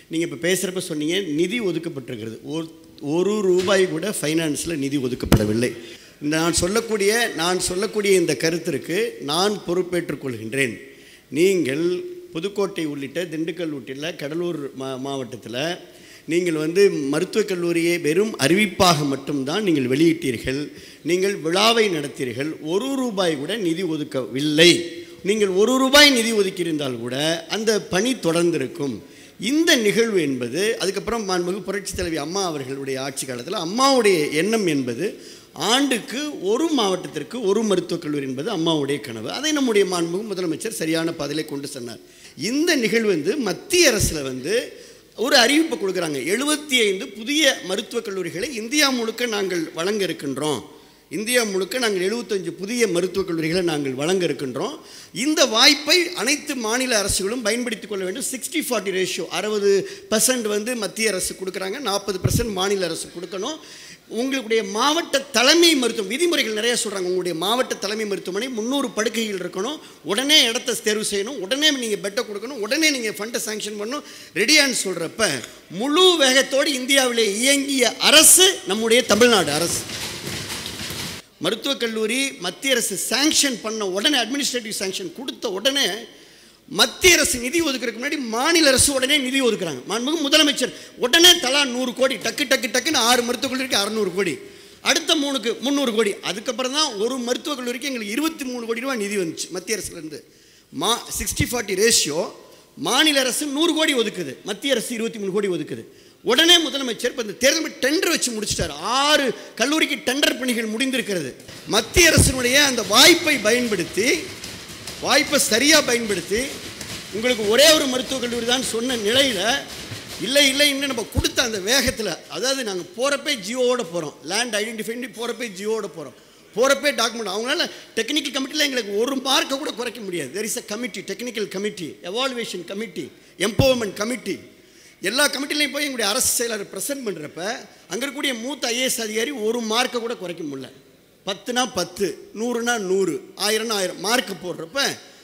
நீங்கள் இப்போ பேசுகிறப்ப சொன்னீங்க நிதி ஒதுக்கப்பட்டிருக்கிறது ஒரு ஒரு ரூபாய் கூட ஃபைனான்ஸில் நிதி ஒதுக்கப்படவில்லை இந்த நான் சொல்லக்கூடிய நான் சொல்லக்கூடிய இந்த கருத்திற்கு நான் பொறுப்பேற்றுக் கொள்கின்றேன் நீங்கள் புதுக்கோட்டை உள்ளிட்ட திண்டுக்கல் உள்ளிட்ட கடலூர் மா மாவட்டத்தில் நீங்கள் வந்து மருத்துவக் கல்லூரியை வெறும் அறிவிப்பாக மட்டும்தான் நீங்கள் வெளியிட்டீர்கள் நீங்கள் விழாவை நடத்தீர்கள் ஒரு ரூபாய் கூட நிதி ஒதுக்கவில்லை நீங்கள் ஒரு ரூபாய் நிதி ஒதுக்கியிருந்தால் கூட அந்த பணி தொடர்ந்திருக்கும் இந்த நிகழ்வு என்பது அதுக்கப்புறம் மாண்புமிகு புரட்சித் தலைவி அம்மா அவர்களுடைய ஆட்சி காலத்தில் அம்மாவுடைய எண்ணம் என்பது ஆண்டுக்கு ஒரு மாவட்டத்திற்கு ஒரு மருத்துவக் கல்லூரி என்பது அம்மாவுடைய கனவு அதை நம்முடைய மாண்புமிகு முதலமைச்சர் சரியான பாதையிலே கொண்டு சென்னார் இந்த நிகழ்வு வந்து மத்திய அரசில் வந்து ஒரு அறிவிப்பை கொடுக்குறாங்க எழுபத்தி ஐந்து புதிய மருத்துவக் கல்லூரிகளை இந்தியா முழுக்க நாங்கள் வழங்க இருக்கின்றோம் இந்தியா முழுக்க நாங்கள் எழுபத்தஞ்சு புதிய மருத்துவக் கல்லூரிகளை நாங்கள் வழங்க இருக்கின்றோம் இந்த வாய்ப்பை அனைத்து மாநில அரசுகளும் பயன்படுத்திக் கொள்ள வேண்டும் சிக்ஸ்டி ஃபார்ட்டி ரேஷியோ அறுபது பர்சன்ட் வந்து மத்திய அரசு கொடுக்குறாங்க நாற்பது பர்சன்ட் மாநில அரசு கொடுக்கணும் உங்களுடைய மாவட்ட தலைமை மருத்துவம் விதிமுறைகள் நிறைய சொல்கிறாங்க உங்களுடைய மாவட்ட தலைமை மருத்துவமனை முந்நூறு படுக்கைகள் இருக்கணும் உடனே இடத்த தேர்வு செய்யணும் உடனே நீங்கள் பெட்டை கொடுக்கணும் உடனே நீங்கள் ஃபண்டை சாங்ஷன் பண்ணணும் ரெடியான்னு சொல்கிறப்ப முழு வேகத்தோடு இந்தியாவிலே இயங்கிய அரசு நம்முடைய தமிழ்நாடு அரசு மருத்துவக் கல்லூரி மத்திய அரசு சாங்ஷன் பண்ண உடனே அட்மினிஸ்ட்ரேட்டிவ் சாங்ஷன் கொடுத்த உடனே மத்திய அரசு நிதி ஒதுக்குறதுக்கு முன்னாடி மாநில அரசு உடனே நிதி ஒதுக்குறாங்க மாண்புமிகு முதலமைச்சர் உடனே தலா நூறு கோடி டக்கு டக்கு டக்குன்னு ஆறு மருத்துவக் கல்லூரிக்கு அறநூறு கோடி அடுத்த மூணுக்கு முந்நூறு கோடி அதுக்கப்புறம் தான் ஒரு மருத்துவக் கல்லூரிக்கு எங்களுக்கு இருபத்தி மூணு கோடி ரூபாய் நிதி வந்துச்சு மத்திய அரசுலேருந்து மா சிக்ஸ்டி ஃபார்ட்டி ரேஷியோ மாநில அரசு நூறு கோடி ஒதுக்குது மத்திய அரசு இருபத்தி மூணு கோடி ஒதுக்குது உடனே முதலமைச்சர் இப்போ இந்த தேர்தல் டெண்டர் வச்சு முடிச்சிட்டார் ஆறு கல்லூரிக்கு டெண்டர் பணிகள் முடிந்திருக்கிறது மத்திய அரசினுடைய அந்த வாய்ப்பை பயன்படுத்தி வாய்ப்பை சரியாக பயன்படுத்தி உங்களுக்கு ஒரே ஒரு மருத்துவக் கல்லூரி தான் சொன்ன நிலையில் இல்லை இல்லை இன்னும் நம்ம கொடுத்த அந்த வேகத்தில் அதாவது நாங்கள் போகிறப்பே ஜியோவோட போகிறோம் லேண்ட் ஐடென்டிஃபை பண்ணி போகிறப்பே ஜியோவோட போகிறோம் போகிறப்பே டாக்குமெண்ட் அவங்களால டெக்னிக்கல் கமிட்டியில் எங்களுக்கு ஒரு மார்க்கை கூட குறைக்க முடியாது there is a committee technical committee evaluation committee empowerment committee எல்லா கமிட்டிலையும் போய் எங்களுடைய அரசு செயலாளர் ப்ரெசென்ட் பண்ணுறப்ப அங்கே இருக்கக்கூடிய மூத்த ஐஏஎஸ் அதிகாரி ஒரு மார்க்கை கூட குறைக்க முடியல பத்துனா பத்து நூறுனா நூறு ஆயிரம்னா ஆயிரம் மார்க்கு போடுறப்ப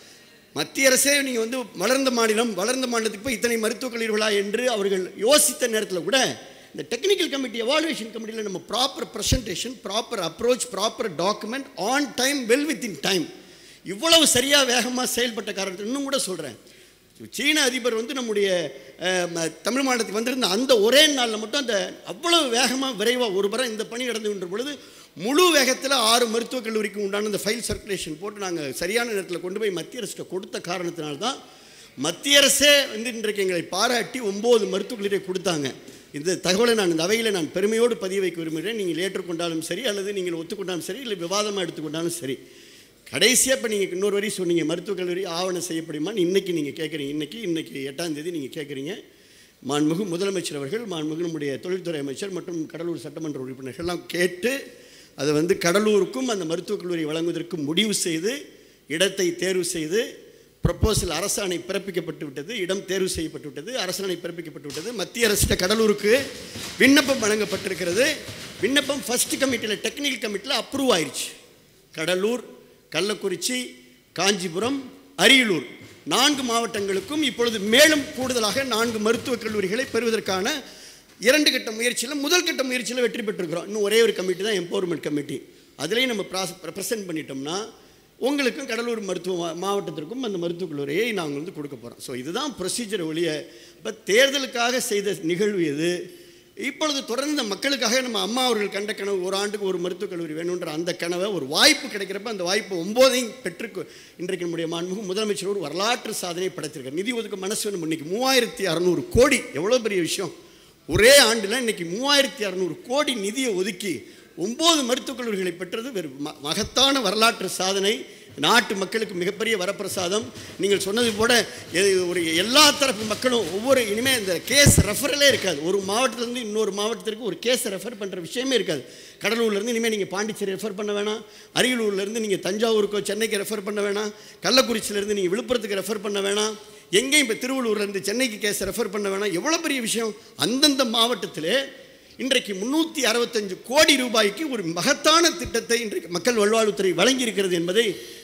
மத்திய அரசே நீங்கள் வந்து வளர்ந்த மாநிலம் வளர்ந்த மாநிலத்துக்கு போய் இத்தனை மருத்துவக் கல்லூரிகளா என்று அவர்கள் யோசித்த நேரத்தில் கூட இந்த டெக்னிக்கல் கமிட்டி எவாலுவேஷன் கமிட்டியில் நம்ம proper presentation proper approach proper document on time well within time இவ்வளவு சரியாக வேகமாக செயல்பட்ட காரணத்தை இன்னும் கூட சொல்கிறேன் சீன அதிபர் வந்து நம்முடைய அஹ், ம- தமிழ் மாநிலத்துக்கு வந்திருந்த அந்த ஒரே நாளில் மட்டும் அந்த அவ்வளவு வேகமாக விரைவாக ஒரு முறை இந்த பணி நடந்துகின்ற பொழுது முழு வேகத்தில் ஆறு மருத்துவக் கல்லூரிக்கு உண்டான இந்த ஃபைல் சர்க்குலேஷன் போட்டு நாங்கள் சரியான நேரத்தில் கொண்டு போய் மத்திய அரசிட்ட கொடுத்த காரணத்தினால்தான் மத்திய அரசே வந்து இன்றைக்கு எங்களை பாராட்டி ஒம்பது மருத்துவக் கல்லூரியை கொடுத்தாங்க இந்த தகவலை நான் இந்த அவையில் நான் பெருமையோடு பதிய வைக்க விரும்புகிறேன் நீங்கள் ஏற்றுக்கொண்டாலும் சரி அல்லது நீங்கள் ஒத்துக்கொண்டாலும் சரி இல்லை விவாதமாக எடுத்துக்கொண்டாலும் சரி கடைசியாக இப்போ நீங்கள் இன்னொரு வரி சொன்னீங்க மருத்துவக் கல்லூரி ஆவணம் செய்யப்படுமான்னு இன்றைக்கி நீங்கள் கேட்குறீங்க இன்றைக்கி இன்றைக்கி எட்டாம் தேதி நீங்கள் கேட்குறீங்க மாண்புமிகு முதலமைச்சர் அவர்கள் மாண்புமிகு நம்முடைய தொழில்துறை அமைச்சர் மற்றும் கடலூர் சட்டமன்ற உறுப்பினர்கள்லாம் கேட்டு அதை வந்து கடலூருக்கும் அந்த மருத்துவக் கல்லூரி வழங்குவதற்கு முடிவு செய்து இடத்தை தேர்வு செய்து ப்ரப்போசல் அரசாணை பிறப்பிக்கப்பட்டு விட்டது இடம் தேர்வு செய்யப்பட்டு விட்டது அரசாணை பிறப்பிக்கப்பட்டு விட்டது மத்திய அரசிட்ட கடலூருக்கு விண்ணப்பம் வழங்கப்பட்டிருக்கிறது விண்ணப்பம் ஃபர்ஸ்ட் கமிட்டியில் டெக்னிக்கல் கமிட்டியில் அப்ரூவ் ஆயிடுச்சு கடலூர் கள்ளக்குறிச்சி காஞ்சிபுரம் அரியலூர் நான்கு மாவட்டங்களுக்கும் இப்பொழுது மேலும் கூடுதலாக நான்கு மருத்துவக் கல்லூரிகளை பெறுவதற்கான இரண்டு கட்ட முயற்சியில் முதல் கட்ட முயற்சியில் வெற்றி பெற்றிருக்கிறோம் இன்னும் ஒரே ஒரு கமிட்டி தான் எம்பவர்மெண்ட் கமிட்டி அதுலேயும் நம்ம ப்ரெசென்ட் பண்ணிட்டோம்னா உங்களுக்கும் கடலூர் மருத்துவ மா- மாவட்டத்திற்கும் அந்த மருத்துவக் கல்லூரியை நாங்கள் வந்து கொடுக்க போகிறோம் ஸோ இதுதான் ப்ரொசீஜர் ஒழிய இப்போ தேர்தலுக்காக செய்த நிகழ்வு இது இப்பொழுது தொடர்ந்து இந்த மக்களுக்காக நம்ம அம்மா அவர்கள் கண்ட கனவு ஒரு ஆண்டுக்கு ஒரு மருத்துவக் கல்லூரி வேணுன்ற அந்த கனவை ஒரு வாய்ப்பு கிடைக்கிறப்ப அந்த வாய்ப்பு ஒம்போதையும் பெற்று இன்றைக்கு நம்முடைய மாண்புமிகு முதலமைச்சர் ஒரு வரலாற்று சாதனை படைத்திருக்கார் நிதி ஒதுக்க மனசு வேணும் இன்னைக்கு மூவாயிரத்தி அறநூறு கோடி எவ்வளோ பெரிய விஷயம் ஒரே ஆண்டில் இன்னைக்கு மூவாயிரத்தி அறநூறு கோடி நிதியை ஒதுக்கி ஒம்பது மருத்துவக் கல்லூரிகளை பெற்றது வெறு ம- மகத்தான வரலாற்று சாதனை நாட்டு மக்களுக்கு மிகப்பெரிய வரப்பிரசாதம் நீங்கள் சொன்னது போல எ- ஒரு எல்லா தரப்பு மக்களும் ஒவ்வொரு இனிமேல் இந்த கேஸ் ரெஃபரலே இருக்காது ஒரு மாவட்டத்திலேருந்து இன்னொரு மாவட்டத்திற்கு ஒரு கேஸ் ரெஃபர் பண்ணுற விஷயமே இருக்காது கடலூர்லேருந்து இனிமேல் நீங்கள் பாண்டிச்சேரி ரெஃபர் பண்ண வேணாம் அரியலூர்லேருந்து நீங்கள் தஞ்சாவூருக்கோ சென்னைக்கு ரெஃபர் பண்ண வேணாம் கள்ளக்குறிச்சியிலேருந்து நீங்கள் விழுப்புரத்துக்கு ரெஃபர் பண்ண வேணாம் எங்கேயும் இப்போ திருவள்ளூர்லேருந்து சென்னைக்கு கேஸ் ரெஃபர் பண்ண வேணாம் எவ்வளோ பெரிய விஷயம் அந்தந்த மாவட்டத்திலே இன்றைக்கு முன்னூற்றி அறுபத்தஞ்சு கோடி ரூபாய்க்கு ஒரு மகத்தான திட்டத்தை இன்றைக்கு மக்கள் நல்வாழ்வுத்துறை வழங்கி இருக்கிறது என்பதை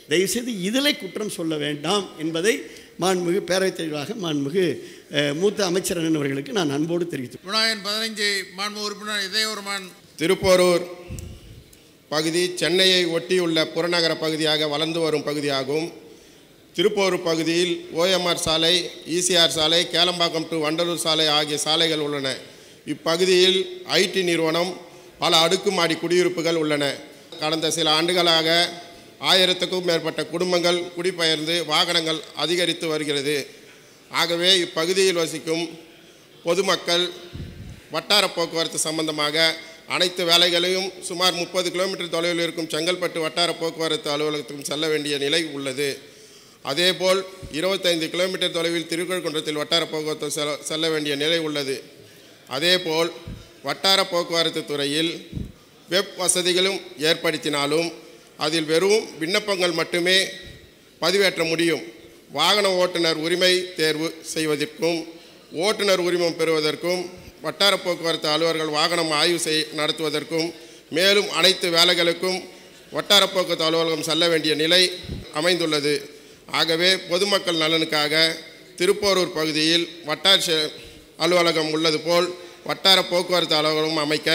தயவுசெய்து இதில் குற்றம் சொல்ல வேண்டாம் என்பதை மாண்புமிகு பேரவைத் தலைவராக மாண்புமிகு அஹ், மூத்த அமைச்சர் அண்ணன் அவர்களுக்கு நான் அன்போடு தெரிவித்து விநாயகன் பதினைஞ்சு மாண்பு உறுப்பினர் இதயவருமான் திருப்போரூர் பகுதி சென்னையை ஒட்டியுள்ள புறநகர பகுதியாக வளர்ந்து வரும் பகுதியாகும் திருப்போரூர் பகுதியில் ஓஎம்ஆர் சாலை ஈசிஆர் சாலை கேளம்பாக்கம் டு வண்டலூர் சாலை ஆகிய சாலைகள் உள்ளன இப்பகுதியில் ஐடி நிறுவனம் பல அடுக்குமாடி குடியிருப்புகள் உள்ளன கடந்த சில ஆண்டுகளாக ஆயிரத்துக்கும் மேற்பட்ட குடும்பங்கள் குடிபெயர்ந்து வாகனங்கள் அதிகரித்து வருகிறது ஆகவே இப்பகுதியில் வசிக்கும் பொதுமக்கள் வட்டார போக்குவரத்து சம்பந்தமாக அனைத்து வேலைகளையும் சுமார் முப்பது கிலோமீட்டர் தொலைவில் இருக்கும் செங்கல்பட்டு வட்டார போக்குவரத்து அலுவலகத்துக்கும் செல்ல வேண்டிய நிலை உள்ளது அதேபோல் இருபத்தைந்து கிலோமீட்டர் தொலைவில் திருக்கழுக்குன்றத்தில் வட்டார போக்குவரத்து செல்ல செல்ல வேண்டிய நிலை உள்ளது அதேபோல் வட்டார போக்குவரத்து துறையில் வெப் வசதிகளும் ஏற்படுத்தினாலும் அதில் வெறும் விண்ணப்பங்கள் மட்டுமே பதிவேற்ற முடியும் வாகன ஓட்டுநர் உரிமை தேர்வு செய்வதற்கும் ஓட்டுநர் உரிமம் பெறுவதற்கும் வட்டார போக்குவரத்து அலுவலர்கள் வாகனம் ஆய்வு செய் நடத்துவதற்கும் மேலும் அனைத்து வேலைகளுக்கும் வட்டார போக்குவரத்து அலுவலகம் செல்ல வேண்டிய நிலை அமைந்துள்ளது ஆகவே பொதுமக்கள் நலனுக்காக திருப்போரூர் பகுதியில் வட்டார செ- அலுவலகம் உள்ளது போல் வட்டார போக்குவரத்து அலுவலகம் அமைக்க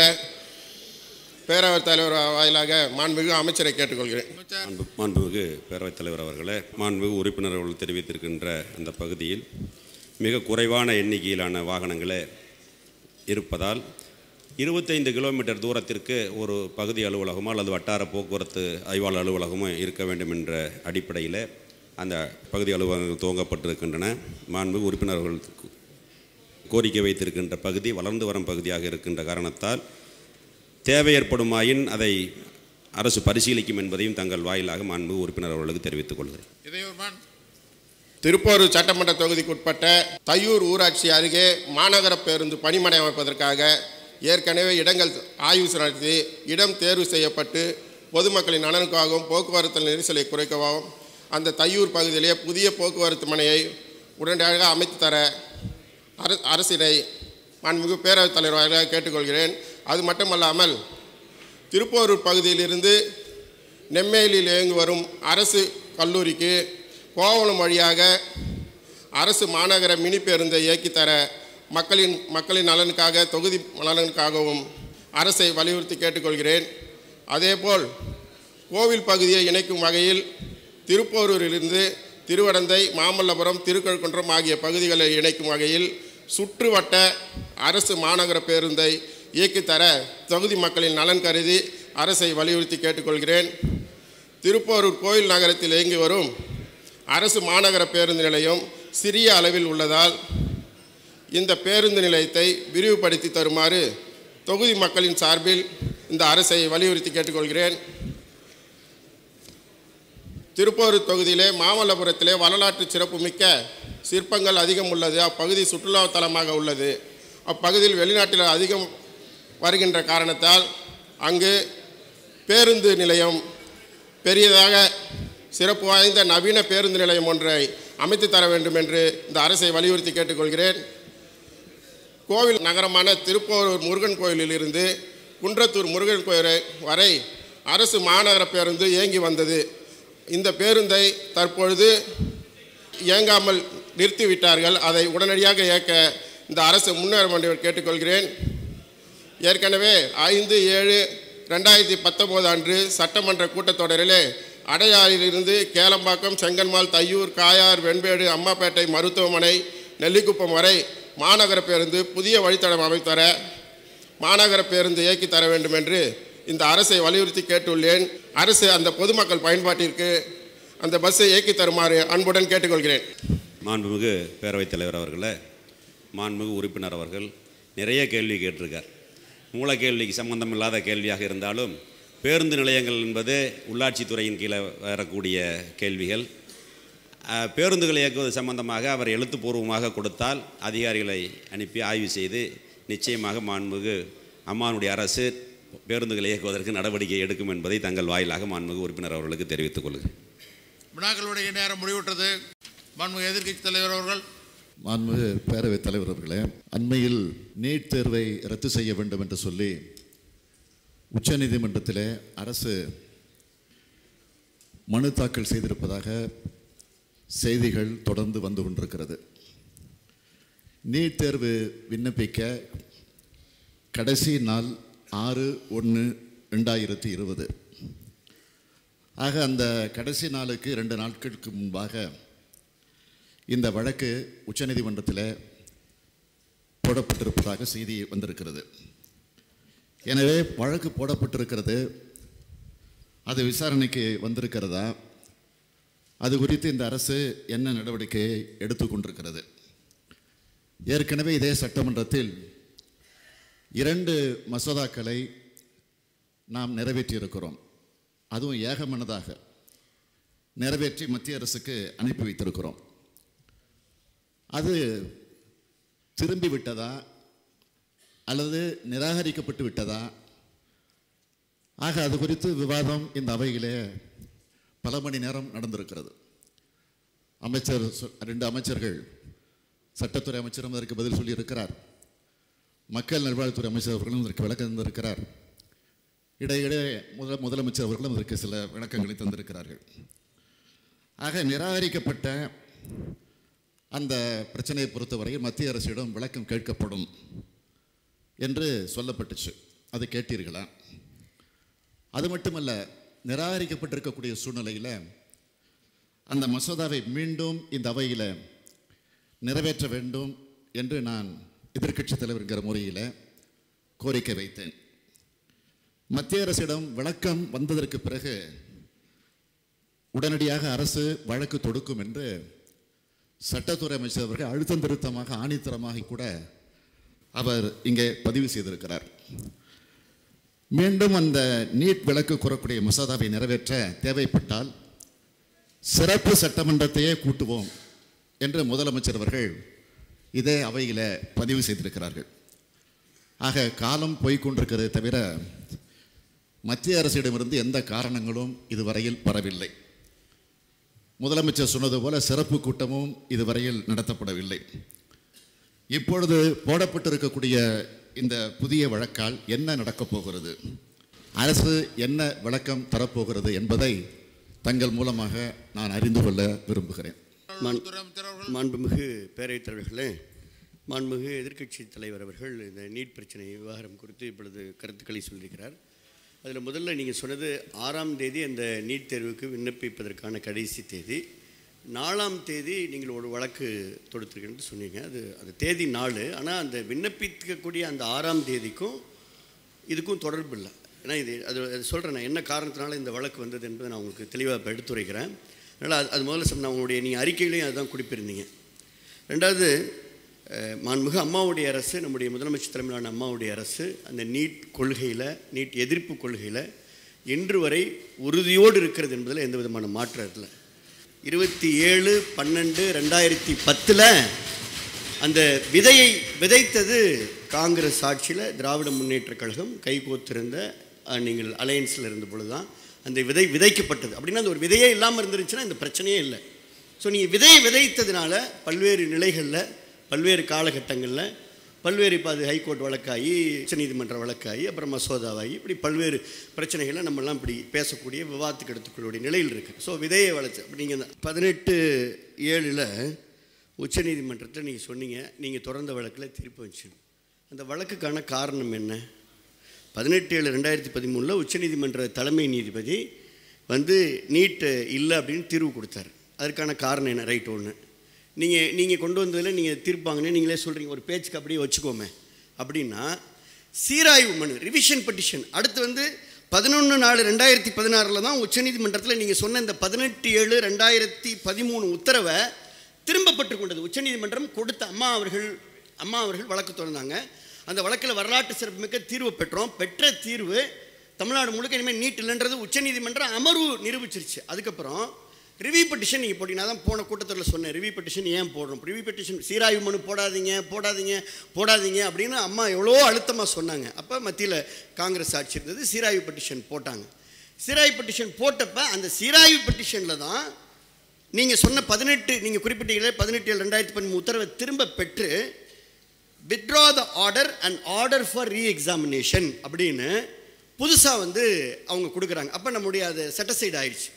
பேரவைத் தலைவர் வாயிலாக மாண்புமிகு அமைச்சரை கேட்டுக்கொள்கிறேன் மாண்பு மாண்புமிகு பேரவைத் தலைவர் அவர்களே மாண்புமிகு உறுப்பினர் அவர்கள் தெரிவித்திருக்கின்ற அந்த பகுதியில் மிக குறைவான எண்ணிக்கையிலான வாகனங்களே இருப்பதால் இருபத்தைந்து கிலோமீட்டர் தூரத்திற்கு ஒரு பகுதி அலுவலகமோ அல்லது வட்டார போக்குவரத்து ஆய்வாளர் அலுவலகமோ இருக்க வேண்டும் என்ற அடிப்படையில் அந்த பகுதி அலுவலகங்கள் துவங்கப்பட்டிருக்கின்றன மாண்புமிகு உறுப்பினர்கள் கோரிக்கை வைத்திருக்கின்ற பகுதி வளர்ந்து வரும் பகுதியாக இருக்கின்ற காரணத்தால் தேவை ஏற்படுமாயின் அதை அரசு பரிசீலிக்கும் என்பதையும் தங்கள் வாயிலாக மாண்பு உறுப்பினர் அவர்களுக்கு தெரிவித்துக் கொள்கிறேன் இதயவருமான் திருப்போரூர் சட்டமன்ற தொகுதிக்குட்பட்ட தையூர் ஊராட்சி அருகே மாநகர பேருந்து பணிமனை அமைப்பதற்காக ஏற்கனவே இடங்கள் ஆய்வு நடத்தி இடம் தேர்வு செய்யப்பட்டு பொதுமக்களின் நலனுக்காகவும் போக்குவரத்து நெரிசலை குறைக்கவும் அந்த தையூர் பகுதியிலே புதிய போக்குவரத்து மனையை உடனடியாக அமைத்து தர அர அரசினை மாண்புமிகு பேரவைத் தலைவர் வாயிலாக கேட்டுக்கொள்கிறேன் அது மட்டுமல்லாமல் திருப்போரூர் பகுதியிலிருந்து நெம்மேலியில் இயங்கி வரும் அரசு கல்லூரிக்கு கோவளம் வழியாக அரசு மாநகர மினி பேருந்தை இயக்கித் தர மக்களின் மக்களின் நலனுக்காக தொகுதி நலனுக்காகவும் அரசை வலியுறுத்தி கேட்டுக்கொள்கிறேன் அதேபோல் கோவில் பகுதியை இணைக்கும் வகையில் திருப்போரூரிலிருந்து திருவடந்தை மாமல்லபுரம் திருக்கழுக்குன்றம் ஆகிய பகுதிகளை இணைக்கும் வகையில் சுற்றுவட்ட அரசு மாநகர பேருந்தை இயக்கித் தர தொகுதி மக்களின் நலன் கருதி அரசை வலியுறுத்தி கேட்டுக்கொள்கிறேன் திருப்போரூர் கோயில் நகரத்தில் இயங்கி வரும் அரசு மாநகர பேருந்து நிலையம் சிறிய அளவில் உள்ளதால் இந்த பேருந்து நிலையத்தை விரிவுபடுத்தி தருமாறு தொகுதி மக்களின் சார்பில் இந்த அரசை வலியுறுத்தி கேட்டுக்கொள்கிறேன் திருப்போரூர் தொகுதியிலே மாமல்லபுரத்திலே வரலாற்று சிறப்புமிக்க சிற்பங்கள் அதிகம் உள்ளது அப்பகுதி சுற்றுலா தலமாக உள்ளது அப்பகுதியில் வெளிநாட்டில் அதிகம் வருகின்ற காரணத்தால் அங்கு பேருந்து நிலையம் பெரியதாக சிறப்பு வாய்ந்த நவீன பேருந்து நிலையம் ஒன்றை அமைத்து தர வேண்டும் என்று இந்த அரசை வலியுறுத்தி கேட்டுக்கொள்கிறேன் கோவில் நகரமான திருப்போரூர் முருகன் கோயிலிலிருந்து குன்றத்தூர் முருகன் கோயில் வரை அரசு மாநகர பேருந்து இயங்கி வந்தது இந்த பேருந்தை தற்பொழுது இயங்காமல் நிறுத்திவிட்டார்கள் அதை உடனடியாக இயக்க இந்த அரசு முன்னேற வேண்டும் என்று கேட்டுக்கொள்கிறேன் ஏற்கனவே ஐந்து ஏழு ரெண்டாயிரத்தி பத்தொம்போது அன்று சட்டமன்ற கூட்டத்தொடரிலே அடையாறிலிருந்து கேளம்பாக்கம் செங்கன்மால் தையூர் காயார் வெண்பேடு அம்மாப்பேட்டை மருத்துவமனை நெல்லிக்குப்பம் வரை மாநகர பேருந்து புதிய வழித்தடம் அமைத்தர மாநகர பேருந்து இயக்கி தர வேண்டும் என்று இந்த அரசை வலியுறுத்தி கேட்டுள்ளேன் அரசு அந்த பொதுமக்கள் பயன்பாட்டிற்கு அந்த பஸ்ஸை இயக்கி தருமாறு அன்புடன் கேட்டுக்கொள்கிறேன் மாண்புமிகு பேரவைத் தலைவர் அவர்களே மாண்புமிகு உறுப்பினர் அவர்கள் நிறைய கேள்வி கேட்டிருக்கார் மூல கேள்விக்கு சம்பந்தம் இல்லாத கேள்வியாக இருந்தாலும் பேருந்து நிலையங்கள் என்பது உள்ளாட்சித்துறையின் கீழே வரக்கூடிய கேள்விகள் அஹ், பேருந்துகளை இயக்குவது சம்பந்தமாக அவர் எழுத்துப்பூர்வமாக கொடுத்தால் அதிகாரிகளை அனுப்பி ஆய்வு செய்து நிச்சயமாக மாண்புமிகு அம்மானுடைய அரசு பேருந்துகளை இயக்குவதற்கு நடவடிக்கை எடுக்கும் என்பதை தங்கள் வாயிலாக மாண்புமிகு உறுப்பினர் அவர்களுக்கு தெரிவித்துக் கொள்கிறேன் வினாக்களுடைய நேரம் முடிவுற்றது மாண்புமிகு எதிர்க்கட்சி தலைவர் அவர்கள் மாண்புமிகு பேரவைத் தலைவர் அவர்களே அண்மையில் நீட் தேர்வை ரத்து செய்ய வேண்டும் என்று சொல்லி உச்சநீதிமன்றத்திலே அரசு மனு தாக்கல் செய்திருப்பதாக செய்திகள் தொடர்ந்து வந்து கொண்டிருக்கிறது நீட் தேர்வு விண்ணப்பிக்க கடைசி நாள் ஆறு ஒன்று ரெண்டாயிரத்தி இருபது ஆக அந்த கடைசி நாளுக்கு ரெண்டு நாட்களுக்கு முன்பாக இந்த வழக்கு உச்சநீதிமன்றத்தில் போடப்பட்டிருப்பதாக செய்தி வந்திருக்கிறது எனவே வழக்கு போடப்பட்டிருக்கிறது அது விசாரணைக்கு வந்திருக்கிறதா அது குறித்து இந்த அரசு என்ன நடவடிக்கையை எடுத்துக்கொண்டிருக்கிறது ஏற்கனவே இதே சட்டமன்றத்தில் இரண்டு மசோதாக்களை நாம் நிறைவேற்றியிருக்கிறோம் அதுவும் ஏகமனதாக நிறைவேற்றி மத்திய அரசுக்கு அனுப்பி வைத்திருக்கிறோம் அது திரும்பி விட்டதா அல்லது நிராகரிக்கப்பட்டு விட்டதா ஆக அது குறித்து விவாதம் இந்த அவையிலே பல மணி நேரம் நடந்திருக்கிறது அமைச்சர் சொ- ரெண்டு அமைச்சர்கள் சட்டத்துறை அமைச்சரும் அதற்கு பதில் சொல்லியிருக்கிறார் மக்கள் நல்வாழ்வுத்துறை அமைச்சர் அவர்களும் இதற்கு விளக்கம் தந்திருக்கிறார் இடையிடையே முதல முதலமைச்சர் அவர்களும் இதற்கு சில விளக்கங்களை தந்திருக்கிறார்கள் ஆக நிராகரிக்கப்பட்ட அந்த பிரச்சனையை பொறுத்தவரையில் மத்திய அரசிடம் விளக்கம் கேட்கப்படும் என்று சொல்லப்பட்டுச்சு அது கேட்டீர்களா அது மட்டுமல்ல நிராகரிக்கப்பட்டிருக்கக்கூடிய சூழ்நிலையில் அந்த மசோதாவை மீண்டும் இந்த அவையில் நிறைவேற்ற வேண்டும் என்று நான் எதிர்க்கட்சித் தலைவர்ங்கிற முறையில் கோரிக்கை வைத்தேன் மத்திய அரசிடம் விளக்கம் வந்ததற்கு பிறகு உடனடியாக அரசு வழக்கு தொடுக்கும் என்று சட்டத்துறை அமைச்சர் அவர்கள் அழுத்தம் திருத்தமாக ஆணித்தரமாக கூட அவர் இங்கே பதிவு செய்திருக்கிறார் மீண்டும் அந்த நீட் விலக்கு கூறக்கூடிய மசோதாவை நிறைவேற்ற தேவைப்பட்டால் சிறப்பு சட்டமன்றத்தையே கூட்டுவோம் என்று முதலமைச்சர் அவர்கள் இதே அவையில் பதிவு செய்திருக்கிறார்கள் ஆக காலம் போய்க்கொண்டிருக்கிறதே தவிர மத்திய அரசிடமிருந்து எந்த காரணங்களும் இதுவரையில் வரவில்லை முதலமைச்சர் சொன்னது போல சிறப்பு கூட்டமும் இதுவரையில் நடத்தப்படவில்லை இப்பொழுது போடப்பட்டிருக்கக்கூடிய இந்த புதிய வழக்கால் என்ன நடக்கப் போகிறது அரசு என்ன விளக்கம் தரப்போகிறது என்பதை தங்கள் மூலமாக நான் அறிந்து கொள்ள விரும்புகிறேன் மாண்- மாண்புமிகு பேரவைத் தலைவர்களே மாண்புமிகு எதிர்க்கட்சி தலைவர் அவர்கள் இந்த நீட் பிரச்சனை விவகாரம் குறித்து இப்பொழுது கருத்துக்களை சொல்லியிருக்கிறார் அதில் முதல்ல நீங்கள் சொன்னது ஆறாம் தேதி அந்த நீட் தேர்வுக்கு விண்ணப்பிப்பதற்கான கடைசி தேதி நாலாம் தேதி நீங்கள் ஒரு வழக்கு தொடுத்திருக்கீங்கன்னு சொன்னீங்க அது அது தேதி நாலு ஆனால் அந்த விண்ணப்பிக்கக்கூடிய அந்த ஆறாம் தேதிக்கும் இதுக்கும் தொடர்பு இல்லை ஏன்னா இது அது அது சொல்கிறேன் நான் என்ன காரணத்தினால இந்த வழக்கு வந்தது என்பதை நான் உங்களுக்கு தெளிவாக இப்போ எடுத்துரைக்கிறேன் அதனால் அது அது முதல்ல சொன்ன உங்களுடைய நீங்கள் அறிக்கையிலையும் அதுதான் குறிப்பிருந்தீங்க ரெண்டாவது அஹ், மாண்புமிகு அம்மாவுடைய அரசு நம்முடைய முதலமைச்சர் தலைமையிலான அம்மாவுடைய அரசு அந்த நீட் கொள்கையில் நீட் எதிர்ப்பு கொள்கையில் இன்று வரை உறுதியோடு இருக்கிறது என்பதில் எந்த விதமான மாற்றம் இல்லை இருபத்தி ஏழு பன்னெண்டு ரெண்டாயிரத்தி பத்தில் அந்த விதையை விதைத்தது காங்கிரஸ் ஆட்சியில் திராவிட முன்னேற்றக் கழகம் கைகோத்திருந்த அஹ், நீங்கள் அலையன்ஸில் இருந்த பொழுது தான் அந்த விதை விதைக்கப்பட்டது அப்படின்னா அந்த ஒரு விதையே இல்லாமல் இருந்துருச்சுன்னா இந்த பிரச்சனையே இல்லை ஸோ நீங்கள் விதையை விதைத்ததுனால பல்வேறு நிலைகளில் பல்வேறு காலகட்டங்களில் பல்வேறு இப்போ அது ஹைகோர்ட் வழக்காகி உச்சநீதிமன்ற வழக்காகி அப்புறம் மசோதாவாகி இப்படி பல்வேறு பிரச்சனைகளை நம்மெல்லாம் இப்படி பேசக்கூடிய விவாதத்துக்கு எடுத்துக்கொள்ளக்கூடிய நிலையில் இருக்குது ஸோ விதையை வளர்த்து அப்படி நீங்கள் இந்த பதினெட்டு ஏழில் உச்சநீதிமன்றத்தில் நீங்கள் சொன்னீங்க நீங்கள் தொடர்ந்த வழக்கில் தீர்ப்பு வச்சு அந்த வழக்குக்கான காரணம் என்ன பதினெட்டு ஏழு ரெண்டாயிரத்தி பதிமூணில் உச்சநீதிமன்ற தலைமை நீதிபதி வந்து நீட்டு இல்லை அப்படின்னு தீர்வு கொடுத்தாரு அதற்கான காரணம் என்ன ரைட் ஒன்று நீங்கள் நீங்கள் கொண்டு வந்ததில் நீங்கள் தீர்ப்பாங்கன்னு நீங்களே சொல்கிறீங்க ஒரு பேச்சுக்கு அப்படியே வச்சுக்கோமே அப்படின்னா சீராய்வு மனு ரிவிஷன் பெட்டிஷன் அடுத்து வந்து பதினொன்று நாலு ரெண்டாயிரத்தி பதினாறில் தான் உச்சநீதிமன்றத்தில் நீங்கள் சொன்ன இந்த பதினெட்டு ஏழு ரெண்டாயிரத்தி பதிமூணு உத்தரவை திரும்ப பெற்றுக்கொண்டது உச்சநீதிமன்றம் கொடுத்த அம்மா அவர்கள் அம்மா அவர்கள் வழக்கு தொடர்ந்தாங்க அந்த வழக்கில் வரலாற்று சிறப்புமிக்க தீர்வு பெற்றோம் பெற்ற தீர்வு தமிழ்நாடு முழுக்க இனிமேல் நீட் இல்லைன்றது உச்சநீதிமன்றம் அமர்வு நிரூபிச்சிருச்சு அதுக்கப்புறம் ரிவ்யூ பெட்டிஷன் நீங்கள் போட்டிங்கன்னா தான் போன கூட்டத்தில் சொன்னேன் ரிவ்யூ பெட்டிஷன் ஏன் போடுறோம் ரிவ்யூ பெட்டிஷன் சீராய்வு மனு போடாதீங்க போடாதீங்க போடாதீங்க அப்படின்னு அம்மா எவ்வளோ அழுத்தமாக சொன்னாங்க அப்போ மத்தியில் காங்கிரஸ் ஆட்சி இருந்தது சீராய்வு பெட்டிஷன் போட்டாங்க சீராய்வு பெட்டிஷன் போட்டப்ப அந்த சீராய்வு பெட்டிஷனில் தான் நீங்கள் சொன்ன பதினெட்டு நீங்கள் குறிப்பிட்டீங்களே பதினெட்டு ஏழு ரெண்டாயிரத்தி பதிமூணு உத்தரவை திரும்ப பெற்று withdraw the order and order for re examination அப்படின்னு புதுசாக வந்து அவங்க கொடுக்குறாங்க அப்போ நம்முடைய அது செட்டசைடு ஆயிடுச்சு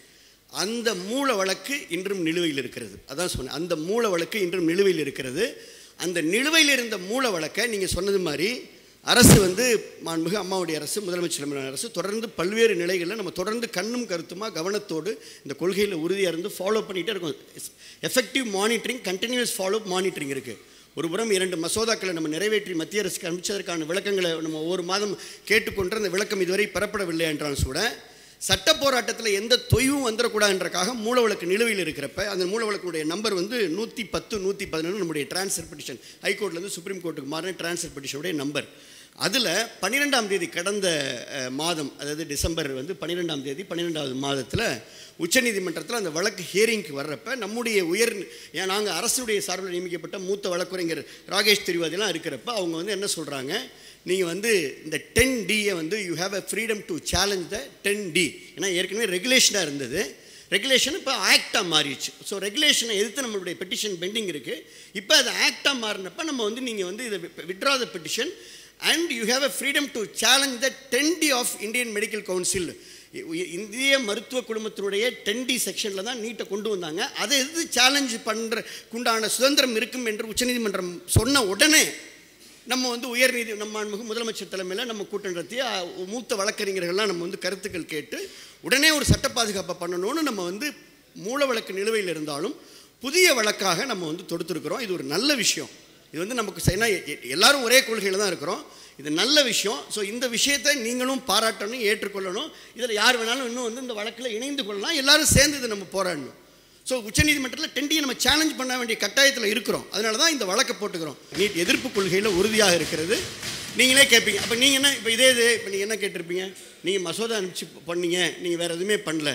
அந்த மூல வழக்கு இன்றும் நிலுவையில் இருக்கிறது அதான் சொன்னேன் அந்த மூல வழக்கு இன்றும் நிலுவையில் இருக்கிறது அந்த நிலுவையில் இருந்த மூல வழக்கை நீங்கள் சொன்னது மாதிரி அரசு வந்து மாண்புமிகு அம்மாவுடைய அரசு முதலமைச்சர் தலைமையிலான அரசு தொடர்ந்து பல்வேறு நிலைகளில் நம்ம தொடர்ந்து கண்ணும் கருத்துமாக கவனத்தோடு இந்த கொள்கையில் உறுதியாக இருந்து ஃபாலோ பண்ணிகிட்டே இருக்கோம் effective monitoring continuous follow monitoring இருக்குது ஒரு புறம் இரண்டு மசோதாக்களை நம்ம நிறைவேற்றி மத்திய அரசுக்கு அனுப்பிச்சதற்கான விளக்கங்களை நம்ம ஒவ்வொரு மாதம் கேட்டுக்கொண்டு அந்த விளக்கம் இதுவரை பெறப்படவில்லை என்றாலும் கூட சட்ட போராட்டத்தில் எந்த தொய்வும் வந்துடக்கூடாதுன்றக்காக மூல வழக்கு நிலுவையில் இருக்கிறப்ப அந்த மூல வழக்குடைய நம்பர் வந்து நூற்றி பத்து நூற்றி பதினொன்று நம்முடைய டிரான்ஸ்ஃபர் பெட்டிஷன் ஹைகோர்ட்லேருந்து சுப்ரீம் கோர்ட்டுக்கு மாறின டிரான்ஸ்ஃபர் பெட்டிஷனுடைய நம்பர் அதில் பன்னிரெண்டாம் தேதி கடந்த அஹ், மாதம் அதாவது டிசம்பர் வந்து பன்னிரெண்டாம் தேதி பன்னிரெண்டாவது மாதத்தில் உச்சநீதிமன்றத்தில் அந்த வழக்கு ஹியரிங்க்கு வர்றப்ப நம்முடைய உயர் ஏன் நாங்கள் அரசுடைய சார்பில் நியமிக்கப்பட்ட மூத்த வழக்குரைஞர் ராகேஷ் திரிவாதிலாம் இருக்கிறப்ப அவங்க வந்து என்ன சொல்கிறாங்க நீங்கள் வந்து இந்த டென் டியை வந்து you have a freedom to challenge the ten T ஏன்னா ஏற்கனவே ரெகுலேஷனாக இருந்தது ரெகுலேஷன் இப்போ ஆக்டாக மாறிடுச்சு ஸோ ரெகுலேஷனை எதிர்த்து நம்மளுடைய பெட்டிஷன் பெண்டிங் இருக்குது இப்போ அது ஆக்டாக மாறினப்ப நம்ம வந்து நீங்கள் வந்து இதை withdraw the petition and you have a freedom to challenge the ten T of Indian medical council இந்திய மருத்துவ குழுமத்தினுடைய டென் டி செக்ஷனில் தான் நீட்டை கொண்டு வந்தாங்க அதை எது சேலஞ்ச் பண்ணுறக்குண்டான சுதந்திரம் இருக்கும் என்று உச்சநீதிமன்றம் சொன்ன உடனே நம்ம வந்து உயர்நீதி நம்ம மாண்புமிகு முதலமைச்சர் தலைமையில் நம்ம கூட்டம் நடத்தி அ, மூத்த வழக்கறிஞர்கள்லாம் நம்ம வந்து கருத்துக்கள் கேட்டு உடனே ஒரு சட்ட பாதுகாப்பை பண்ணணும்னு நம்ம வந்து மூல வழக்கு நிலுவையில் இருந்தாலும் புதிய வழக்காக நம்ம வந்து தொடுத்துருக்குறோம் இது ஒரு நல்ல விஷயம் இது வந்து நமக்கு ச- ஏன்னா எ- எ- எல்லாரும் ஒரே கொள்கையில் தான் இருக்கிறோம் இது நல்ல விஷயம் ஸோ இந்த விஷயத்தை நீங்களும் பாராட்டணும் ஏற்றுக்கொள்ளணும் இதில் யார் வேணாலும் இன்னும் வந்து இந்த வழக்கில் இணைந்து கொள்ளலாம் எல்லாரும் சேர்ந்து இதை நம்ம போராடணும் ஸோ உச்சநீதிமன்றத்தில் டெண்டியை நம்ம சேலஞ்ச் பண்ண வேண்டிய கட்டாயத்தில் இருக்கிறோம் அதனால தான் இந்த வழக்கை போட்டுக்கிறோம் நீட் எதிர்ப்பு கொள்கையில் உறுதியாக இருக்கிறது நீங்களே கேட்பீங்க அப்போ நீங்கள் என்ன இப்போ இதே இது இப்போ நீங்கள் என்ன கேட்டிருப்பீங்க நீங்கள் மசோதா அனுப்பிச்சு பண்ணீங்க நீங்கள் வேறு எதுவுமே பண்ணல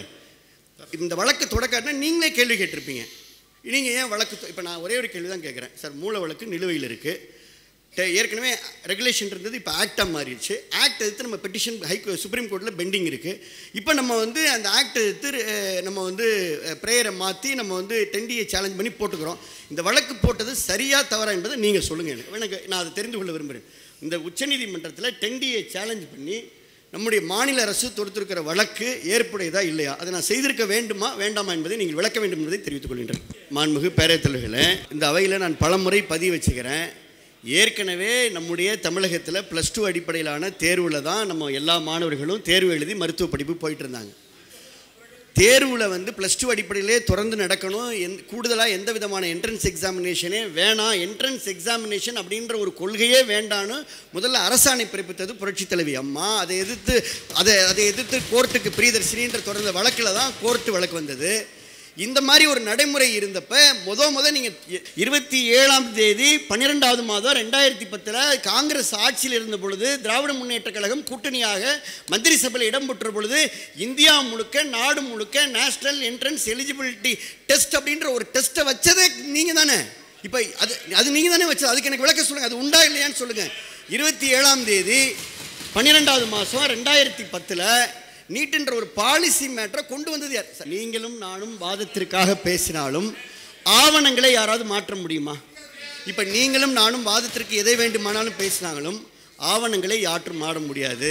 இந்த வழக்கு தொடக்காட்டினா நீங்களே கேள்வி கேட்டிருப்பீங்க நீங்கள் ஏன் வழக்கு இப்போ நான் ஒரே ஒரு கேள்வி தான் கேட்குறேன் சார் மூல வழக்கு நிலுவையில் இருக்குது ஏற்கனவே ரெகுலேஷன் இருந்தது இப்போ ஆக்டாக மாறிடுச்சு ஆக்ட் எடுத்து நம்ம பெட்டிஷன் ஹை சுப்ரீம் கோர்ட்டில் பெண்டிங் இருக்குது இப்போ நம்ம வந்து அந்த ஆக்ட் எடுத்து அஹ், நம்ம வந்து ப்ரேயரை மாற்றி நம்ம வந்து டெண்டியை சேலஞ்ச் பண்ணி போட்டுக்கிறோம் இந்த வழக்கு போட்டது சரியா தவறா என்பதை நீங்கள் சொல்லுங்கள் எனக்கு எனக்கு நான் அதை தெரிந்து கொள்ள விரும்புகிறேன் இந்த உச்சநீதிமன்றத்தில் டெண்டியை சேலஞ்ச் பண்ணி நம்முடைய மாநில அரசு தொடுத்திருக்கிற வழக்கு ஏற்புடையதா இல்லையா அதை நான் செய்திருக்க வேண்டுமா வேண்டாமா என்பதை நீங்கள் விளக்க வேண்டும் என்பதை தெரிவித்துக் கொள்கின்றேன் மாண்புமிகு பேரத்தலைவர்களே இந்த அவையில் நான் பலமுறை பதிவு வச்சுக்கிறேன் ஏற்கனவே நம்முடைய தமிழகத்தில் ப்ளஸ் டூ அடிப்படையிலான தேர்வில் தான் நம்ம எல்லா மாணவர்களும் தேர்வு எழுதி மருத்துவ படிப்பு போயிட்டு இருந்தாங்க தேர்வில் வந்து ப்ளஸ் டூ அடிப்படையிலே தொடர்ந்து நடக்கணும் எந் கூடுதலாக எந்த விதமான என்ட்ரன்ஸ் எக்ஸாமினேஷனே வேணாம் என்ட்ரன்ஸ் எக்ஸாமினேஷன் அப்படின்ற ஒரு கொள்கையே வேண்டான்னு முதல்ல அரசாணை பிறப்பித்தது புரட்சித் தலைவி அம்மா அதை எதிர்த்து அதை அதை எதிர்த்து கோர்ட்டுக்கு பிரியதர்ஷினின்ற தொடர்ந்த வழக்கில் தான் கோர்ட்டு வழக்கு வந்தது இந்த மாதிரி ஒரு நடைமுறை இருந்தப்ப முத முத நீங்கள் இருபத்தி ஏழாம் தேதி பன்னிரெண்டாவது மாதம் ரெண்டாயிரத்தி பத்தில் காங்கிரஸ் ஆட்சியில் இருந்த பொழுது திராவிட முன்னேற்ற கழகம் கூட்டணியாக மந்திரி சபையில் இடம் பெற்ற பொழுது இந்தியா முழுக்க நாடு முழுக்க நேஷனல் என்ட்ரன்ஸ் எலிஜிபிலிட்டி டெஸ்ட் அப்படின்ற ஒரு டெஸ்ட்டை வச்சதே நீங்கள் தானே இப்போ அது அது நீங்கள் தானே வச்சது அதுக்கு எனக்கு விளக்க சொல்லுங்கள் அது உண்டா இல்லையான்னு சொல்லுங்கள் இருபத்தி ஏழாம் தேதி பன்னிரெண்டாவது மாதம் ரெண்டாயிரத்தி பத்தில் நீட்டுன்ற ஒரு பாலிசி மேட்டரை கொண்டு வந்தது யார் சார், நீங்களும் நானும் வாதத்திற்காக பேசினாலும் ஆவணங்களை யாராவது மாற்ற முடியுமா இப்போ நீங்களும் நானும் வாதத்திற்கு எதை வேண்டுமானாலும் பேசினாலும் ஆவணங்களை யாற்றும் மாற முடியாது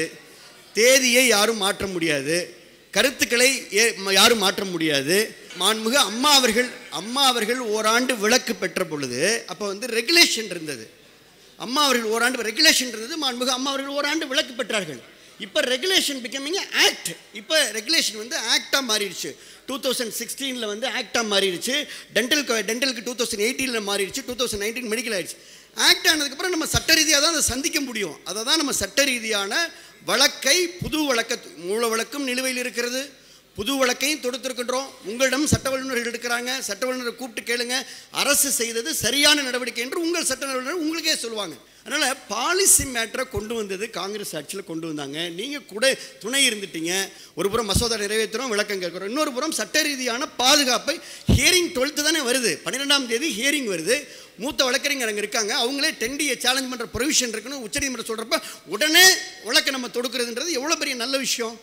தேதியை யாரும் மாற்ற முடியாது கருத்துக்களை ஏ- ம- யாரும் மாற்ற முடியாது மாண்புமிகு அம்மா அவர்கள் அம்மா அவர்கள் ஓராண்டு விலக்கு பெற்ற பொழுது அப்போ வந்து ரெகுலேஷன் இருந்தது அம்மா அவர்கள் ஓராண்டு ரெகுலேஷன் இருந்தது மாண்புமிகு அம்மா அவர்கள் ஓராண்டு விலக்கு பெற்றார்கள் இப்போ ரெகுலேஷன் பிகமிங் ஆக்ட் இப்போ ரெகுலேஷன் வந்து ஆக்டாக மாறிடுச்சு டூ தௌசண்ட் சிக்ஸ்டீனில் வந்து ஆக்டாக மாறிடுச்சு டென்டல் டென்டலுக்கு டூ தௌசண்ட் எயிட்டீனில் மாறிடுச்சு டூ தௌசண்ட் நைன்டீன் மெடிக்கல் ஆயிடுச்சு ஆக்ட் ஆனதுக்கப்புறம் நம்ம சட்ட ரீதியாக தான் அதை சந்திக்க முடியும் அதை தான் நம்ம சட்ட ரீதியான வழக்கை புது வழக்க மூல வழக்கும் நிலுவையில் இருக்கிறது புது வழக்கையும் தொடுத்திருக்கின்றோம் உங்களிடம் சட்ட வல்லுநர்கள் இருக்கிறாங்க சட்ட வல்லுநரை கூப்பிட்டு கேளுங்க அரசு செய்தது சரியான நடவடிக்கை என்று உங்கள் சட்ட வல்லுநர் உங்களுக்கே சொல்லுவாங்க அதனால் பாலிசி மேட்டரை கொண்டு வந்தது காங்கிரஸ் ஆட்சியில் கொண்டு வந்தாங்க நீங்கள் கூட துணை இருந்துட்டீங்க ஒரு புறம் மசோதா நிறைவேற்றுறோம் விளக்கம் கேட்குறோம் இன்னொரு புறம் சட்ட ரீதியான பாதுகாப்பை ஹியரிங் டுவெல்த்து தானே வருது பன்னிரெண்டாம் தேதி ஹியரிங் வருது மூத்த வழக்கறிஞர் அங்கே இருக்காங்க அவங்களே டெண்டியை சேலஞ்ச் பண்ணுற ப்ரொவிஷன் இருக்குன்னு உச்சநீதிமன்றம் சொல்கிறப்ப உடனே வழக்கை நம்ம தொடுக்கிறதுன்றது எவ்வளோ பெரிய நல்ல விஷயம்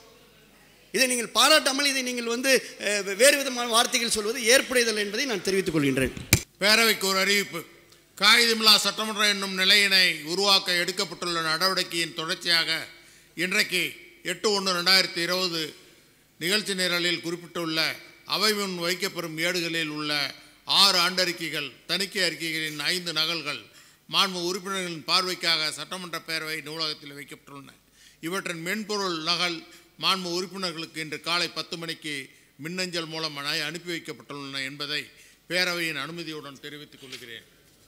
இதை நீங்கள் பாராட்டாமல் இதை நீங்கள் வந்து அஹ், வேறு விதமான வார்த்தைகள் சொல்வது ஏற்புடையதல்ல என்பதை நான் தெரிவித்துக் கொள்கின்றேன் பேரவைக்கு ஒரு அறிவிப்பு காகிதமில்லா சட்டமன்றம் என்னும் நிலையினை உருவாக்க எடுக்கப்பட்டுள்ள நடவடிக்கையின் தொடர்ச்சியாக இன்றைக்கு எட்டு ஒன்று ரெண்டாயிரத்தி இருபது நிகழ்ச்சி நிரலில் குறிப்பிட்டுள்ள அவை முன் வைக்கப்பெறும் ஏடுகளில் உள்ள ஆறு ஆண்டறிக்கைகள் தணிக்கை அறிக்கைகளின் ஐந்து நகல்கள் மாண்பு உறுப்பினர்களின் பார்வைக்காக சட்டமன்ற பேரவை நூலகத்தில் வைக்கப்பட்டுள்ளன இவற்றின் மென்பொருள் நகல் மாண்பு உறுப்பினர்களுக்கு இன்று காலை பத்து மணிக்கு மின்னஞ்சல் மூலம் அனு- அனுப்பி வைக்கப்பட்டுள்ளன என்பதை பேரவையின் அனுமதியுடன் தெரிவித்துக் கொள்கிறேன்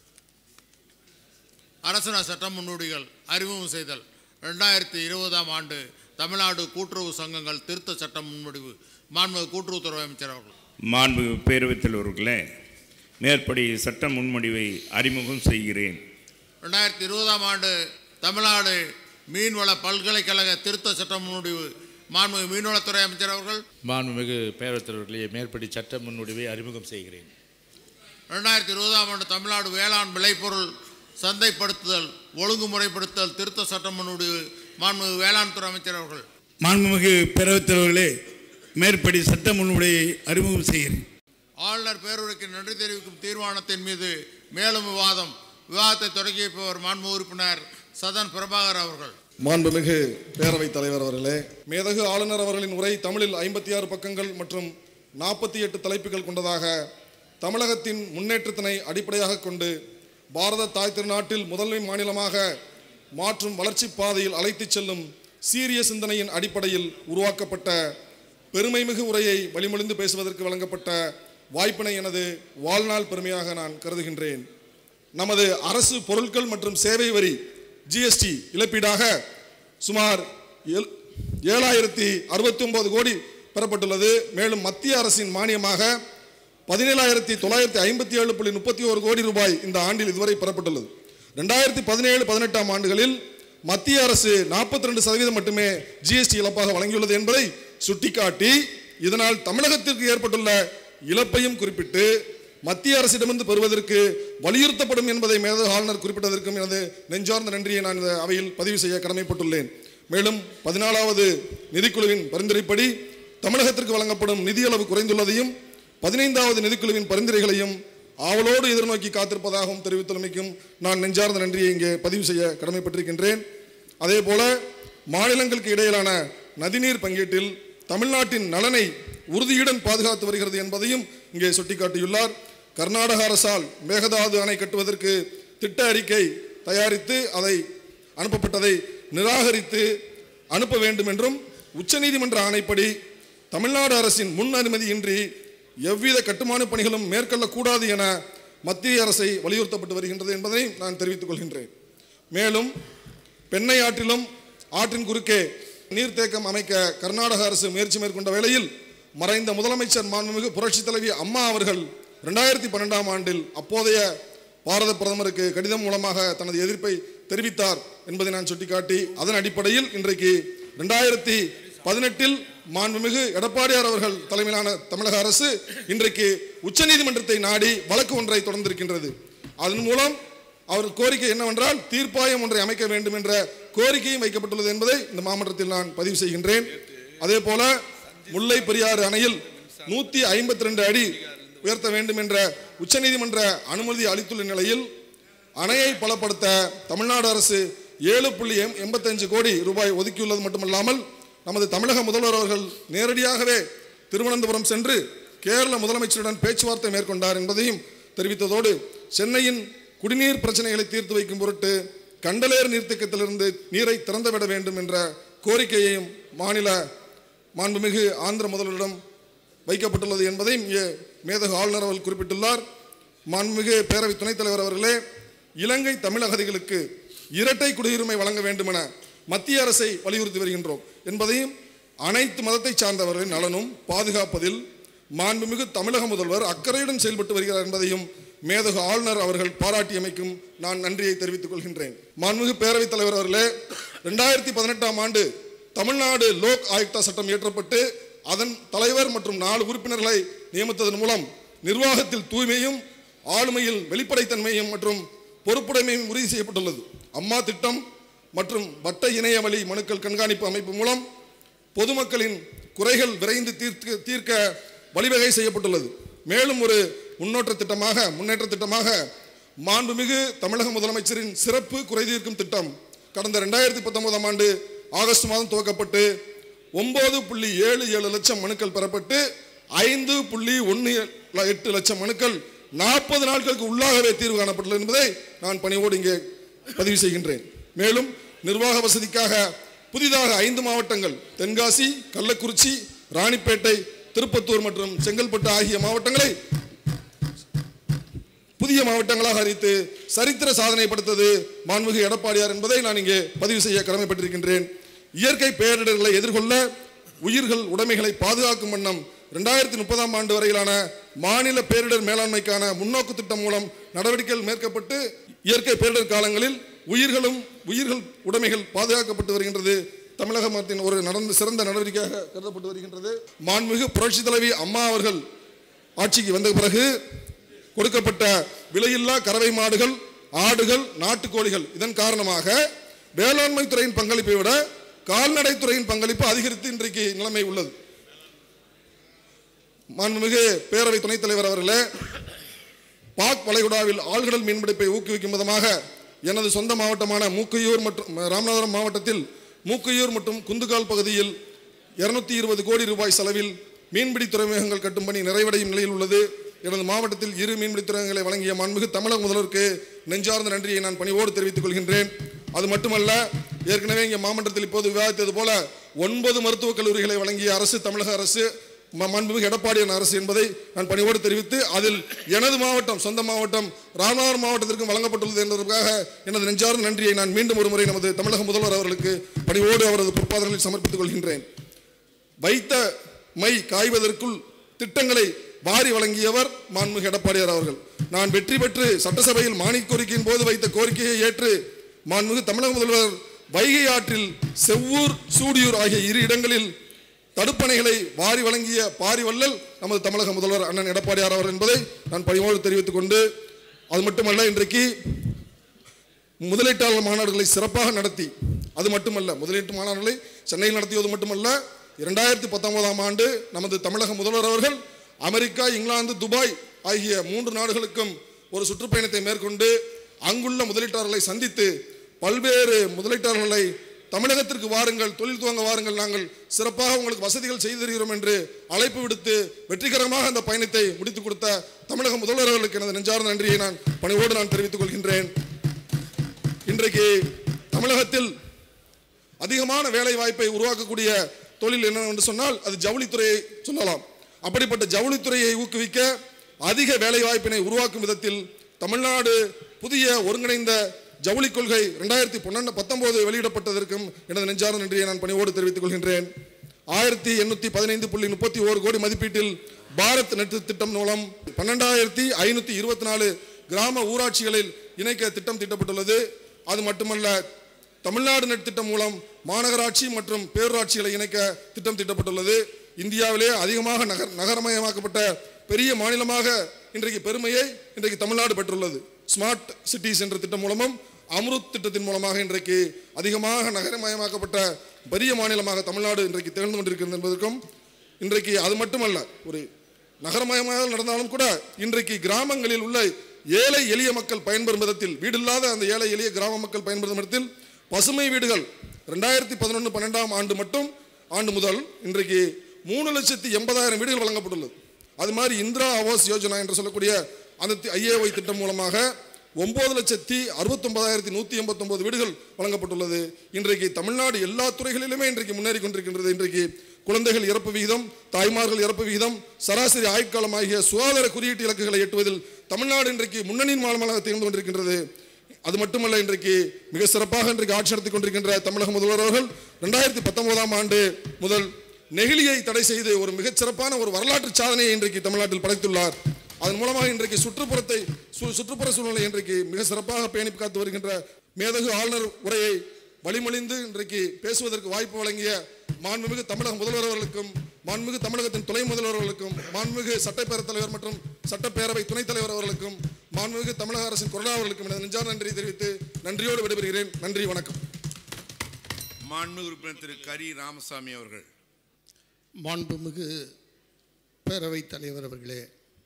அரசன சட்ட முன்னோடிகள் அறிமுகம் செய்தல் ரெண்டாயிரத்தி இருபதாம் ஆண்டு தமிழ்நாடு கூட்டுறவு சங்கங்கள் திருத்த சட்ட முன்வடிவு மாண்பு கூட்டுறவுத்துறை அமைச்சர் அவர்கள் மாண்பு பேரவைத் தலைவர்களே மேற்படி சட்ட முன்வடிவை அறிமுகம் செய்கிறேன் ரெண்டாயிரத்தி இருபதாம் ஆண்டு தமிழ்நாடு மீன்வள பல்கலைக்கழக திருத்த சட்ட முன்வடிவு மாண்பு மீன்வளத்துறை அமைச்சர் அவர்கள் மாண்புமிகு பேரவைத் தலைவர்களே மேற்படி சட்ட முன்வடிவை அறிமுகம் செய்கிறேன் ரெண்டாயிரத்தி இருபதாம் ஆண்டு தமிழ்நாடு வேளாண் விளைபொருள் சந்தைப்படுத்துதல் ஒழுங்குமுறைப்படுத்தல் திருத்த சட்ட முன்வடிவு மாண்பு வேளாண் துறை அமைச்சர் அவர்கள் மாண்புமிகு பேரவைத் தலைவர்களே மேற்படி சட்ட முன்வடிவை அறிமுகம் செய்கிறேன் ஆளுநர் பேரவைக்கு நன்றி தெரிவிக்கும் தீர்மானத்தின் மீது மேலும் விவாதம் விவாதத்தை தொடங்கி வைப்பவர் மாண்பு உறுப்பினர் சதன் பிரபாகர் அவர்கள் மாண்புமிகு பேரவைத் தலைவர் அவர்களே மேதகு ஆளுநர் அவர்களின் உரை தமிழில் ஐம்பத்தி ஆறு பக்கங்கள் மற்றும் நாற்பத்தி எட்டு தலைப்புகள் கொண்டதாக தமிழகத்தின் முன்னேற்றத்தினை அடிப்படையாக கொண்டு பாரத தாய் திருநாட்டில் முதன்மை மாநிலமாக மாற்றும் வளர்ச்சி பாதையில் அழைத்துச் செல்லும் சீரிய சிந்தனையின் அடிப்படையில் உருவாக்கப்பட்ட பெருமைமிகு உரையை வழிமொழிந்து பேசுவதற்கு வழங்கப்பட்ட வாய்ப்பினை எனது வாழ்நாள் பெருமையாக நான் கருதுகின்றேன் நமது அரசு பொருட்கள் மற்றும் சேவை வரி ஜிஎஸ்டி இழப்பீடாக சுமார் ஏழ் ஏழாயிரத்தி அறுபத்தி ஒன்பது கோடி பெறப்பட்டுள்ளது மேலும் மத்திய அரசின் மானியமாக பதினேழாயிரத்தி தொள்ளாயிரத்தி ஐம்பத்தி ஏழு புள்ளி முப்பத்தி ஒரு கோடி ரூபாய் இந்த ஆண்டில் இதுவரை பெறப்பட்டுள்ளது ரெண்டாயிரத்தி பதினேழு பதினெட்டாம் ஆண்டுகளில் மத்திய அரசு நாற்பத்தி ரெண்டு சதவீதம் மட்டுமே ஜிஎஸ்டி இழப்பாக வழங்கியுள்ளது என்பதை சுட்டிக்காட்டி இதனால் தமிழகத்திற்கு ஏற்பட்டுள்ள இழப்பையும் குறிப்பிட்டு மத்திய அரசிடமிருந்து பெறுவதற்கு வலியுறுத்தப்படும் என்பதை மேதகு ஆளுநர் குறிப்பிட்டதற்கும் எனது நெஞ்சார்ந்த நன்றியை நான் இந்த அவையில் பதிவு செய்ய கடமைப்பட்டுள்ளேன் மேலும் பதினாலாவது நிதிக்குழுவின் பரிந்துரைப்படி தமிழகத்திற்கு வழங்கப்படும் நிதியளவு குறைந்துள்ளதையும் பதினைந்தாவது நிதிக்குழுவின் பரிந்துரைகளையும் ஆவலோடு எதிர்நோக்கி காத்திருப்பதாகவும் தெரிவித்துள்ளமைக்கும் நான் நெஞ்சார்ந்த நன்றியை இங்கே பதிவு செய்ய கடமைப்பட்டிருக்கின்றேன் அதே போல மாநிலங்களுக்கு இடையிலான நதிநீர் பங்கீட்டில் தமிழ்நாட்டின் நலனை உறுதியுடன் பாதுகாத்து வருகிறது என்பதையும் இங்கே சுட்டிக்காட்டியுள்ளார் கர்நாடக அரசால் மேகதாது அணை கட்டுவதற்கு திட்ட அறிக்கை தயாரித்து அதை அனுப்பப்பட்டதை நிராகரித்து அனுப்ப வேண்டும் என்றும் உச்சநீதிமன்ற ஆணைப்படி தமிழ்நாடு அரசின் முன் அனுமதியின்றி எவ்வித கட்டுமான பணிகளும் மேற்கொள்ளக்கூடாது என மத்திய அரசை வலியுறுத்தப்பட்டு வருகின்றது என்பதை நான் தெரிவித்துக் கொள்கின்றேன் மேலும் பெண்ணை ஆற்றிலும் ஆற்றின் குறுக்கே நீர்த்தேக்கம் அமைக்க கர்நாடக அரசு முயற்சி மேற்கொண்ட வேளையில் மறைந்த முதலமைச்சர் மாண்புமிகு புரட்சித் தலைவி அம்மா அவர்கள் ரெண்டாயிரத்தி பன்னெண்டாம் ஆண்டில் அப்போதைய பாரத பிரதமருக்கு கடிதம் மூலமாக தனது எதிர்ப்பை தெரிவித்தார் என்பதை நான் சுட்டிக்காட்டி அதன் அடிப்படையில் இன்றைக்கு ரெண்டாயிரத்தி பதினெட்டில் மாண்புமிகு எடப்பாடியார் அவர்கள் தலைமையிலான தமிழக அரசு இன்றைக்கு உச்சநீதிமன்றத்தை நாடி வழக்கு ஒன்றை தொடர்ந்திருக்கின்றது அதன் மூலம் அவர் கோரிக்கை என்னவென்றால் தீர்ப்பாயம் ஒன்றை அமைக்க வேண்டும் என்ற கோரிக்கையும் வைக்கப்பட்டுள்ளது என்பதை இந்த மாமன்றத்தில் நான் பதிவு செய்கின்றேன் அதே போல முல்லை பெரியாறு அணையில் நூற்றி ஐம்பத்தி ரெண்டு அடி உயர்த்த வேண்டும் என்ற உச்சநீதிமன்ற அனுமதி அளித்துள்ள நிலையில் அணையை பலப்படுத்த தமிழ்நாடு அரசு ஏழு புள்ளி எம் எண்பத்தஞ்சு கோடி ரூபாய் ஒதுக்கியுள்ளது மட்டுமல்லாமல் நமது தமிழக முதல்வர் அவர்கள் நேரடியாகவே திருவனந்தபுரம் சென்று கேரள முதலமைச்சருடன் பேச்சுவார்த்தை மேற்கொண்டார் என்பதையும் தெரிவித்ததோடு சென்னையின் குடிநீர் பிரச்சனைகளை தீர்த்து வைக்கும் பொருட்டு கண்டலேர் நீர்த்தேக்கத்திலிருந்து நீரை திறந்துவிட வேண்டும் என்ற கோரிக்கையையும் மாநில மாண்புமிகு ஆந்திர முதல்வரிடம் வைக்கப்பட்டுள்ளது என்பதையும் இங்கே மேதகு ஆளுநர் அவர்கள் குறிப்பிட்டுள்ளார் மாண்புமிகு பேரவை துணைத் தலைவர் அவர்களே இலங்கை தமிழ் அகதிகளுக்கு இரட்டை குடியுரிமை வழங்க வேண்டும் என மத்திய அரசை வலியுறுத்தி வருகின்றோம் என்பதையும் அனைத்து மதத்தை சார்ந்தவர்களின் நலனும் பாதுகாப்பதில் மாண்புமிகு தமிழக முதல்வர் அக்கறையுடன் செயல்பட்டு வருகிறார் என்பதையும் மேதகு ஆளுநர் அவர்கள் பாராட்டியமைக்கும் நான் நன்றியை தெரிவித்துக் கொள்கின்றேன் மாண்புமிகு பேரவைத் தலைவர் அவர்களே ரெண்டாயிரத்தி பதினெட்டாம் ஆண்டு தமிழ்நாடு லோக் ஆயுக்தா சட்டம் இயற்றப்பட்டு அதன் தலைவர் மற்றும் நாலு உறுப்பினர்களை நியமித்ததன் மூலம் நிர்வாகத்தில் தூய்மையும் ஆளுமையில் வெளிப்படைத்தன்மையும் மற்றும் பொறுப்புடைமையும் உறுதி செய்யப்பட்டுள்ளது அம்மா திட்டம் மற்றும் வட்ட இணைய வழி மனுக்கள் கண்காணிப்பு அமைப்பு மூலம் பொதுமக்களின் குறைகள் விரைந்து தீர்க்க தீர்க்க வழிவகை செய்யப்பட்டுள்ளது மேலும் ஒரு முன்னோட்ட திட்டமாக முன்னேற்ற திட்டமாக மாண்புமிகு தமிழக முதலமைச்சரின் சிறப்பு குறைதீர்க்கும் திட்டம் கடந்த ரெண்டாயிரத்தி பத்தொன்பதாம் ஆண்டு ஆகஸ்ட் மாதம் துவக்கப்பட்டு ஒன்பது புள்ளி ஏழு ஏழு லட்சம் மனுக்கள் பெறப்பட்டு ஐந்து புள்ளி ஒன்று எட்டு லட்சம் மனுக்கள் நாற்பது நாட்களுக்கு உள்ளாகவே தீர்வு காணப்பட்டுள்ளது என்பதை நான் பணியோடு இங்கே பதிவு செய்கின்றேன் மேலும் நிர்வாக வசதிக்காக புதிதாக ஐந்து மாவட்டங்கள் தென்காசி கள்ளக்குறிச்சி ராணிப்பேட்டை திருப்பத்தூர் மற்றும் செங்கல்பட்டு ஆகிய மாவட்டங்களை புதிய மாவட்டங்களாக அறிவித்து சரித்திர சாதனை படுத்தது மாண்புமிகு எடப்பாடியார் என்பதை நான் இங்கே பதிவு செய்ய கடமைப்பட்டிருக்கின்றேன் இயற்கை பேரிடர்களை எதிர்கொள்ள உயிர்கள் உடைமைகளை பாதுகாக்கும் வண்ணம் ரெண்டாயிரத்தி முப்பதாம் ஆண்டு வரையிலான மாநில பேரிடர் மேலாண்மைக்கான முன்னோக்கு திட்டம் மூலம் நடவடிக்கைகள் மேற்கப்பட்டு இயற்கை பேரிடர் காலங்களில் உயிர்களும் உயிர்கள் உடைமைகள் பாதுகாக்கப்பட்டு வருகின்றது தமிழக மத்தின் ஒரு நடந்த சிறந்த நடவடிக்கையாக கருதப்பட்டு வருகின்றது மாண்புமிகு புரட்சி தலைவி அம்மா அவர்கள் ஆட்சிக்கு வந்த பிறகு கொடுக்கப்பட்ட விலையில்லா கறவை மாடுகள் ஆடுகள் நாட்டுக்கோழிகள் இதன் காரணமாக வேளாண்மை துறையின் பங்களிப்பை விட கால்நடை துறையின் பங்களிப்பு அதிகரித்து இன்றைக்கு நிலைமை உள்ளது மாண்புமிகு பேரவை துணைத் தலைவர் அவர்களே பாக் வளைகுடாவில் ஆழ்கடல் மீன்பிடிப்பை ஊக்குவிக்கும் விதமாக எனது சொந்த மாவட்டமான மூக்கையூர் மற்றும் ராமநாதபுரம் மாவட்டத்தில் மூக்கையூர் மற்றும் குந்துகால் பகுதியில் இருநூத்தி இருபது கோடி ரூபாய் செலவில் மீன்பிடி துறைமுகங்கள் கட்டும் பணி நிறைவடையும் நிலையில் உள்ளது எனது மாவட்டத்தில் இரு மீன்பிடி துறைமுகங்களை வழங்கிய மாண்புமிகு தமிழக முதல்வருக்கு நெஞ்சார்ந்த நன்றியை நான் பணிவோடு தெரிவித்துக் கொள்கின்றேன் அது மட்டுமல்ல ஏற்கனவே இங்கே மாமன்றத்தில் இப்போது விவாதித்தது போல ஒன்பது மருத்துவக் கல்லூரிகளை வழங்கிய அரசு தமிழக அரசு ம- மாண்புமிகு எடப்பாடியின் அரசு என்பதை நான் பணிவோடு தெரிவித்து அதில் எனது மாவட்டம் சொந்த மாவட்டம் ராமநாதபுரம் மாவட்டத்திற்கும் வழங்கப்பட்டுள்ளது என்பதற்காக எனது நெஞ்சார்ந்த நன்றியை நான் மீண்டும் ஒரு முறை நமது தமிழக முதல்வர் அவர்களுக்கு பணிவோடு அவரது பொற்பாதங்களில் சமர்ப்பித்துக் கொள்கின்றேன் வைத்த மை காய்வதற்குள் திட்டங்களை வாரி வழங்கியவர் மாண்புமிகு எடப்பாடியார் அவர்கள் நான் வெற்றி பெற்று சட்டசபையில் மானிய கோரிக்கையின் போது வைத்த கோரிக்கையை ஏற்று மாண்புமிகு தமிழக முதல்வர் வைகை ஆற்றில் செவ்வூர் சூடியூர் ஆகிய இரு இடங்களில் தடுப்பணைகளை வாரி வழங்கிய பாரி வள்ளல் நமது தமிழக முதல்வர் அண்ணன் எடப்பாடியார் அவர் என்பதை நான் பணிவோடு தெரிவித்துக் கொண்டு அது மட்டுமல்ல இன்றைக்கு முதலீட்டாளர் மாநாடுகளை சிறப்பாக நடத்தி அது மட்டுமல்ல முதலீட்டு மாநாடுகளை சென்னையில் நடத்தியது மட்டுமல்ல இரண்டாயிரத்தி பத்தொன்பதாம் ஆண்டு நமது தமிழக முதல்வர் அவர்கள் அமெரிக்கா இங்கிலாந்து துபாய் ஆகிய மூன்று நாடுகளுக்கும் ஒரு சுற்றுப்பயணத்தை மேற்கொண்டு அங்குள்ள முதலீட்டாளர்களை சந்தித்து பல்வேறு முதலீட்டாளர்களை தமிழகத்திற்கு வாருங்கள் தொழில் துவங்க வாருங்கள் நாங்கள் சிறப்பாக உங்களுக்கு வசதிகள் செய்து தருகிறோம் என்று அழைப்பு விடுத்து வெற்றிகரமாக அந்த பயணத்தை முடித்துக் கொடுத்த தமிழக முதல்வர் அவர்களுக்கு எனது நெஞ்சார்ந்த நன்றியை நான் பணிவோடு நான் தெரிவித்துக் கொள்கின்றேன் இன்றைக்கு தமிழகத்தில் அதிகமான வேலை வாய்ப்பை உருவாக்கக்கூடிய தொழில் என்னவென்று சொன்னால் அது ஜவுளித்துறையை சொல்லலாம் அப்படிப்பட்ட ஜவுளித்துறையை ஊக்குவிக்க அதிக வேலை வாய்ப்பினை உருவாக்கும் விதத்தில் தமிழ்நாடு புதிய ஒருங்கிணைந்த ஜவுளி கொள்கை ரெண்டாயிரத்தி பன்னெண்டு பத்தொன்பது வெளியிடப்பட்டதற்கும் எனது நெஞ்சார்ந்த நன்றியை நான் பணிவோடு தெரிவித்துக் கொள்கின்றேன் ஆயிரத்தி எண்ணூற்றி பதினைந்து புள்ளி முப்பத்தி ஓரு கோடி மதிப்பீட்டில் பாரத் நெட் திட்டம் மூலம் பன்னெண்டாயிரத்தி ஐநூற்றி இருபத்தி நாலு கிராம ஊராட்சிகளில் இணைக்க திட்டம் தீட்டப்பட்டுள்ளது அது மட்டுமல்ல தமிழ்நாடு நெட் திட்டம் மூலம் மாநகராட்சி மற்றும் பேரூராட்சிகளை இணைக்க திட்டம் தீட்டப்பட்டுள்ளது இந்தியாவிலே அதிகமாக நகர் நகரமயமாக்கப்பட்ட பெரிய மாநிலமாக இன்றைக்கு பெருமையை இன்றைக்கு தமிழ்நாடு பெற்றுள்ளது ஸ்மார்ட் சிட்டிஸ் என்ற திட்டம் மூலமும் அம்ருத் திட்டத்தின் மூலமாக இன்றைக்கு அதிகமாக நகரமயமாக்கப்பட்ட பெரிய மாநிலமாக தமிழ்நாடு இன்றைக்கு திகழ்ந்து கொண்டிருக்கிறது என்பதற்கும் இன்றைக்கு அது மட்டுமல்ல ஒரு நகரமயமாக நடந்தாலும் கூட இன்றைக்கு கிராமங்களில் உள்ள ஏழை எளிய மக்கள் பயன்பெறும் விதத்தில் வீடில்லாத அந்த ஏழை எளிய கிராம மக்கள் பயன்பெறும் விதத்தில் பசுமை வீடுகள் ரெண்டாயிரத்தி பதினொன்று பன்னெண்டாம் ஆண்டு மட்டும் ஆண்டு முதல் இன்றைக்கு மூணு லட்சத்தி எண்பதாயிரம் வீடுகள் வழங்கப்பட்டுள்ளது அது மாதிரி இந்திரா ஆவாஸ் யோஜனா என்று சொல்லக்கூடிய அந்த ஐஏஒய் திட்டம் மூலமாக ஒன்பது லட்சத்தி அறுபத்தொன்பதாயிரத்தி நூற்றி எண்பத்தொன்பது வீடுகள் வழங்கப்பட்டுள்ளது இன்றைக்கு தமிழ்நாடு எல்லா துறைகளிலுமே இன்றைக்கு முன்னேறி கொண்டிருக்கின்றது இன்றைக்கு குழந்தைகள் இறப்பு விகிதம் தாய்மார்கள் இறப்பு விகிதம் சராசரி ஆயுட்காலம் ஆகிய சுகாதார குறியீட்டு இலக்குகளை எட்டுவதில் தமிழ்நாடு இன்றைக்கு முன்னணியின் மாநிலமாக திகழ்ந்து கொண்டிருக்கின்றது அது மட்டுமல்ல இன்றைக்கு மிக சிறப்பாக இன்றைக்கு ஆட்சி நடத்தி கொண்டிருக்கின்ற தமிழக முதல்வர் அவர்கள் ரெண்டாயிரத்தி பத்தொன்பதாம் ஆண்டு முதல் நெகிழியை தடை செய்து ஒரு மிகச் சிறப்பான ஒரு வரலாற்று சாதனையை இன்றைக்கு தமிழ்நாட்டில் படைத்துள்ளார் அதன் மூலமாக இன்றைக்கு சுற்றுப்புறத்தை சு- சுற்றுப்புற சூழ்நிலை இன்றைக்கு மிக சிறப்பாக பேணி காத்து வருகின்ற மேதகு ஆளுநர் உரையை வழிமொழிந்து இன்றைக்கு பேசுவதற்கு வாய்ப்பு வழங்கிய மாண்புமிகு தமிழக முதல்வர் அவர்களுக்கும் மாண்புமிகு தமிழகத்தின் துணை முதல்வர் அவர்களுக்கும் மாண்புமிகு சட்டப்பேரவைத் தலைவர் மற்றும் சட்டப்பேரவை துணைத் தலைவர் அவர்களுக்கும் மாண்புமிகு தமிழக அரசின் கொறடா அவர்களுக்கும் எனது நெஞ்சார் நன்றி தெரிவித்து நன்றியோடு விடைபெறுகிறேன் நன்றி வணக்கம் மாண்புமிகு உறுப்பினர் திரு கரி ராமசாமி அவர்கள் மாண்புமிகு பேரவைத் தலைவர் அவர்களே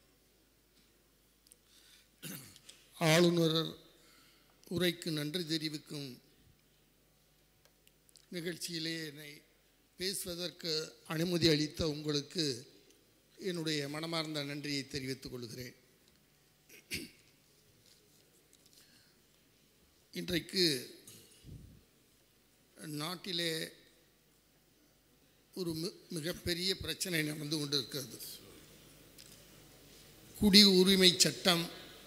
ஆளுநர் உரைக்கு நன்றி தெரிவிக்கும் நிகழ்ச்சியிலே என்னை பேசுவதற்கு அனுமதி அளித்த உங்களுக்கு என்னுடைய மனமார்ந்த நன்றியை தெரிவித்துக் கொள்கிறேன் இன்றைக்கு நாட்டிலே ஒரு மி மிகப்பெரிய பிரச்சனை நடந்து கொண்டிருக்கிறது குடி உரிமை சட்டம்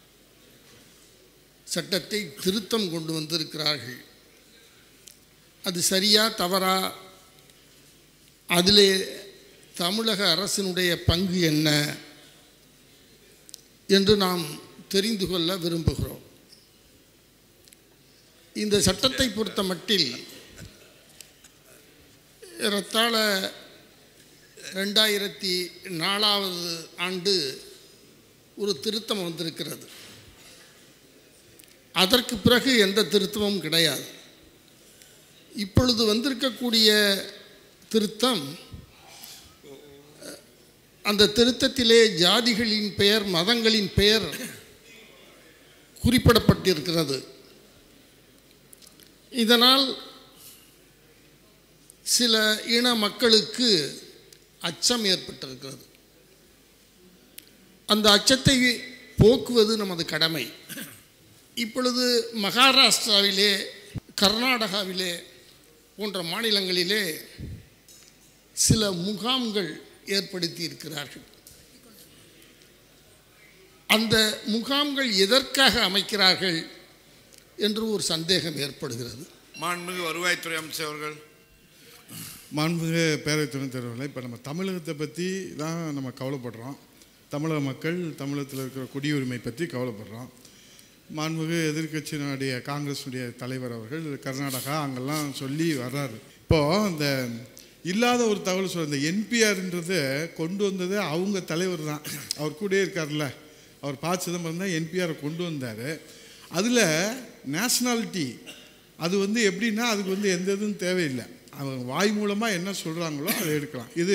சட்டத்தை திருத்தம் கொண்டு வந்திருக்கிறார்கள் அது சரியா தவறா அதிலே தமிழக அரசினுடைய பங்கு என்ன என்று நாம் தெரிந்து கொள்ள விரும்புகிறோம் இந்த சட்டத்தை பொறுத்த மட்டில் ஏறத்தாழ ரெண்டாயிரத்தி நாலாவது ஆண்டு ஒரு திருத்தம் வந்திருக்கிறது அதற்கு பிறகு எந்த திருத்தமும் கிடையாது இப்பொழுது வந்திருக்கக்கூடிய திருத்தம் அந்த திருத்தத்திலே ஜாதிகளின் பெயர் மதங்களின் பெயர் குறிப்பிடப்பட்டிருக்கிறது இதனால் சில இன மக்களுக்கு அச்சம் ஏற்பட்டிருக்கிறது அந்த அச்சத்தை போக்குவது நமது கடமை இப்பொழுது மகாராஷ்டிராவிலே கர்நாடகாவிலே போன்ற மாநிலங்களிலே சில முகாம்கள் ஏற்படுத்தி இருக்கிறார்கள் அந்த முகாம்கள் எதற்காக அமைக்கிறார்கள் என்று ஒரு சந்தேகம் ஏற்படுகிறது மாண்புமிகு வருவாய்த்துறை அமைச்சர் அவர்கள் மாண்புமிகு பேரவைத் துணைத் தலைவர்களே இப்போ நம்ம தமிழகத்தை பற்றி தான் நம்ம கவலைப்படுறோம் தமிழக மக்கள் தமிழகத்தில் இருக்கிற குடியுரிமை பற்றி கவலைப்படுறோம் மாண்புமிகு எதிர்க்கட்சியினுடைய காங்கிரஸுடைய தலைவர் அவர்கள் கர்நாடகா அங்கெல்லாம் சொல்லி வர்றாரு இப்போது இந்த இல்லாத ஒரு தகவல் சொல்ற இந்த என்பிஆர்ன்றது கொண்டு வந்தது அவங்க தலைவர் தான் அவர் கூடயே இருக்கார்ல அவர் ப சிதம்பரம் தான் என்பிஆரை கொண்டு வந்தார் அதில் நேஷ்னாலிட்டி அது வந்து எப்படின்னா அதுக்கு வந்து எந்த இதுவும் தேவையில்லை அவங்க வாய் மூலமாக என்ன சொல்கிறாங்களோ அதை எடுக்கலாம் இது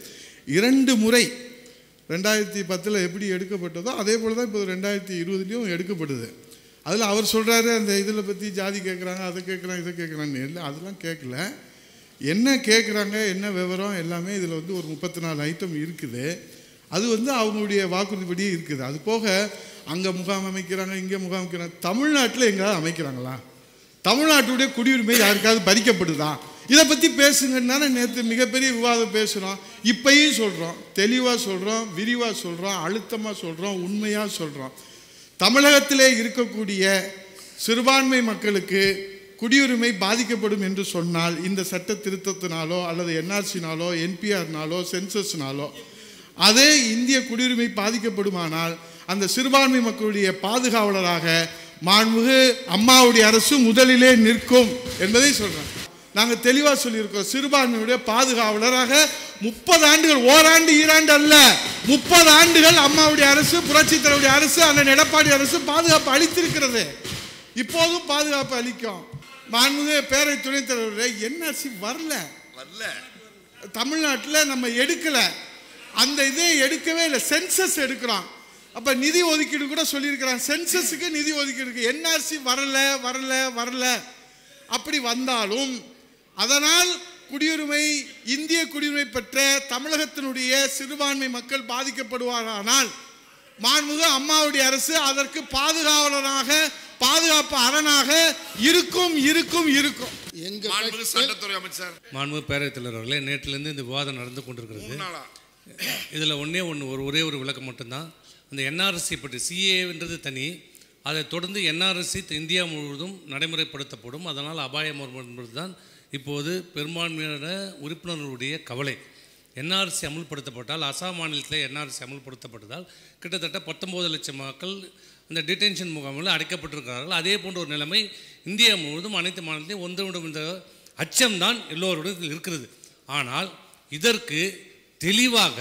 இரண்டு முறை ரெண்டாயிரத்தி பத்தில் எப்படி எடுக்கப்பட்டதோ அதே போல் தான் இப்போ ரெண்டாயிரத்தி இருபதுலேயும் எடுக்கப்படுது அதில் அவர் சொல்கிறாரு அந்த இதில் பற்றி ஜாதி கேட்குறாங்க அதை கேட்குறாங்க இதை கேட்குறாங்க இல்லை அதெல்லாம் கேட்கல என்ன கேட்குறாங்க என்ன விவரம் எல்லாமே இதில் வந்து ஒரு முப்பத்தி நாலு ஐட்டம் இருக்குது அது வந்து அவங்களுடைய வாக்குறுதிப்படியே இருக்குது அது போக அங்கே முகாம் அமைக்கிறாங்க இங்கே முகாம் அமைக்கிறாங்க தமிழ்நாட்டில் எங்கேயாவது அமைக்கிறாங்களா தமிழ்நாட்டுடைய குடியுரிமை யாருக்காவது பறிக்கப்படுதா இதை பற்றி பேசுங்கன்னா நேற்று மிகப்பெரிய விவாதம் பேசுகிறோம் இப்பயும் சொல்கிறோம் தெளிவாக சொல்கிறோம் விரிவாக சொல்கிறோம் அழுத்தமாக சொல்கிறோம் உண்மையாக சொல்கிறோம் தமிழகத்திலே இருக்கக்கூடிய சிறுபான்மை மக்களுக்கு குடியுரிமை பாதிக்கப்படும் என்று சொன்னால் இந்த சட்ட திருத்தத்தினாலோ அல்லது என்ஆர்சினாலோ என்பிஆர்னாலோ சென்சஸ்னாலோ அதே இந்திய குடியுரிமை பாதிக்கப்படுமானால் அந்த சிறுபான்மை மக்களுடைய பாதுகாவலராக மாண்புமிகு அம்மாவுடைய அரசு முதலிலே நிற்கும் என்பதை சொல்கிறேன் நாங்கள் தெளிவாக சொல்லியிருக்கோம் சிறுபான்மையுடைய பாதுகாவலராக முப்பது ஆண்டுகள் ஓராண்டு ஈராண்டு அல்ல முப்பது ஆண்டுகள் அம்மாவுடைய அரசு புரட்சி தலைவருடைய அரசு அண்ணன் எடப்பாடி அரசு பாதுகாப்பு அளித்திருக்கிறது இப்போதும் பாதுகாப்பு அளிக்கும் மாண்புமிகு பேரை துணைத் தலைவர்களே என்ஆர்சி வரல வரல தமிழ்நாட்டில் நம்ம எடுக்கல அந்த இதை எடுக்கவே இல்லை சென்சஸ் எடுக்கிறோம் அப்போ நிதி ஒதுக்கீடு கூட சொல்லியிருக்கிறாங்க சென்சஸுக்கு நிதி ஒதுக்கீடு என்ஆர்சி வரல வரல வரல அப்படி வந்தாலும் அதனால் குடியுரிமை இந்திய குடியுரிமை பெற்ற தமிழகத்தினுடைய சிறுபான்மை மக்கள் பாதிக்கப்படுவாரானால் மாண்புமிகு அம்மாவுடைய அரசு அதற்கு பாதுகாவலராக பாதுகாப்பு அரணாக இருக்கும் இருக்கும் இருக்கும் மாண்புமிகு சட்டத்துறை அமைச்சர் மாண்பு பேரவைத் தலைவர் அவர்களே நேற்றிலிருந்து இந்த விவாதம் நடந்து கொண்டிருக்கிறது நாளா இதில் ஒன்றே ஒன்று ஒரு ஒரே ஒரு விளக்கம் மட்டும்தான் இந்த என்ஆர்எஸ்சி பற்றி சிஏன்றது தனி அதை தொடர்ந்து என்ஆர்எஸ்சி இந்தியா முழுவதும் நடைமுறைப்படுத்தப்படும் அதனால் அபாயம் வரும் என்பது தான் இப்போது பெரும்பான்மையான உறுப்பினர்களுடைய கவலை என்ஆர்சி அமுல்படுத்தப்பட்டால் அசாம் மாநிலத்தில் என்ஆர்சி அமுல்படுத்தப்பட்டதால் கிட்டத்தட்ட பத்தொம்போது லட்சம் மக்கள் அந்த டிடென்ஷன் முகாமில் அடைக்கப்பட்டிருக்கிறார்கள் அதே போன்ற ஒரு நிலைமை இந்தியா முழுவதும் அனைத்து மாநிலத்தையும் ஒன்றுவிடும் இந்த அச்சம்தான் எல்லோருடன் இருக்கிறது ஆனால் இதற்கு தெளிவாக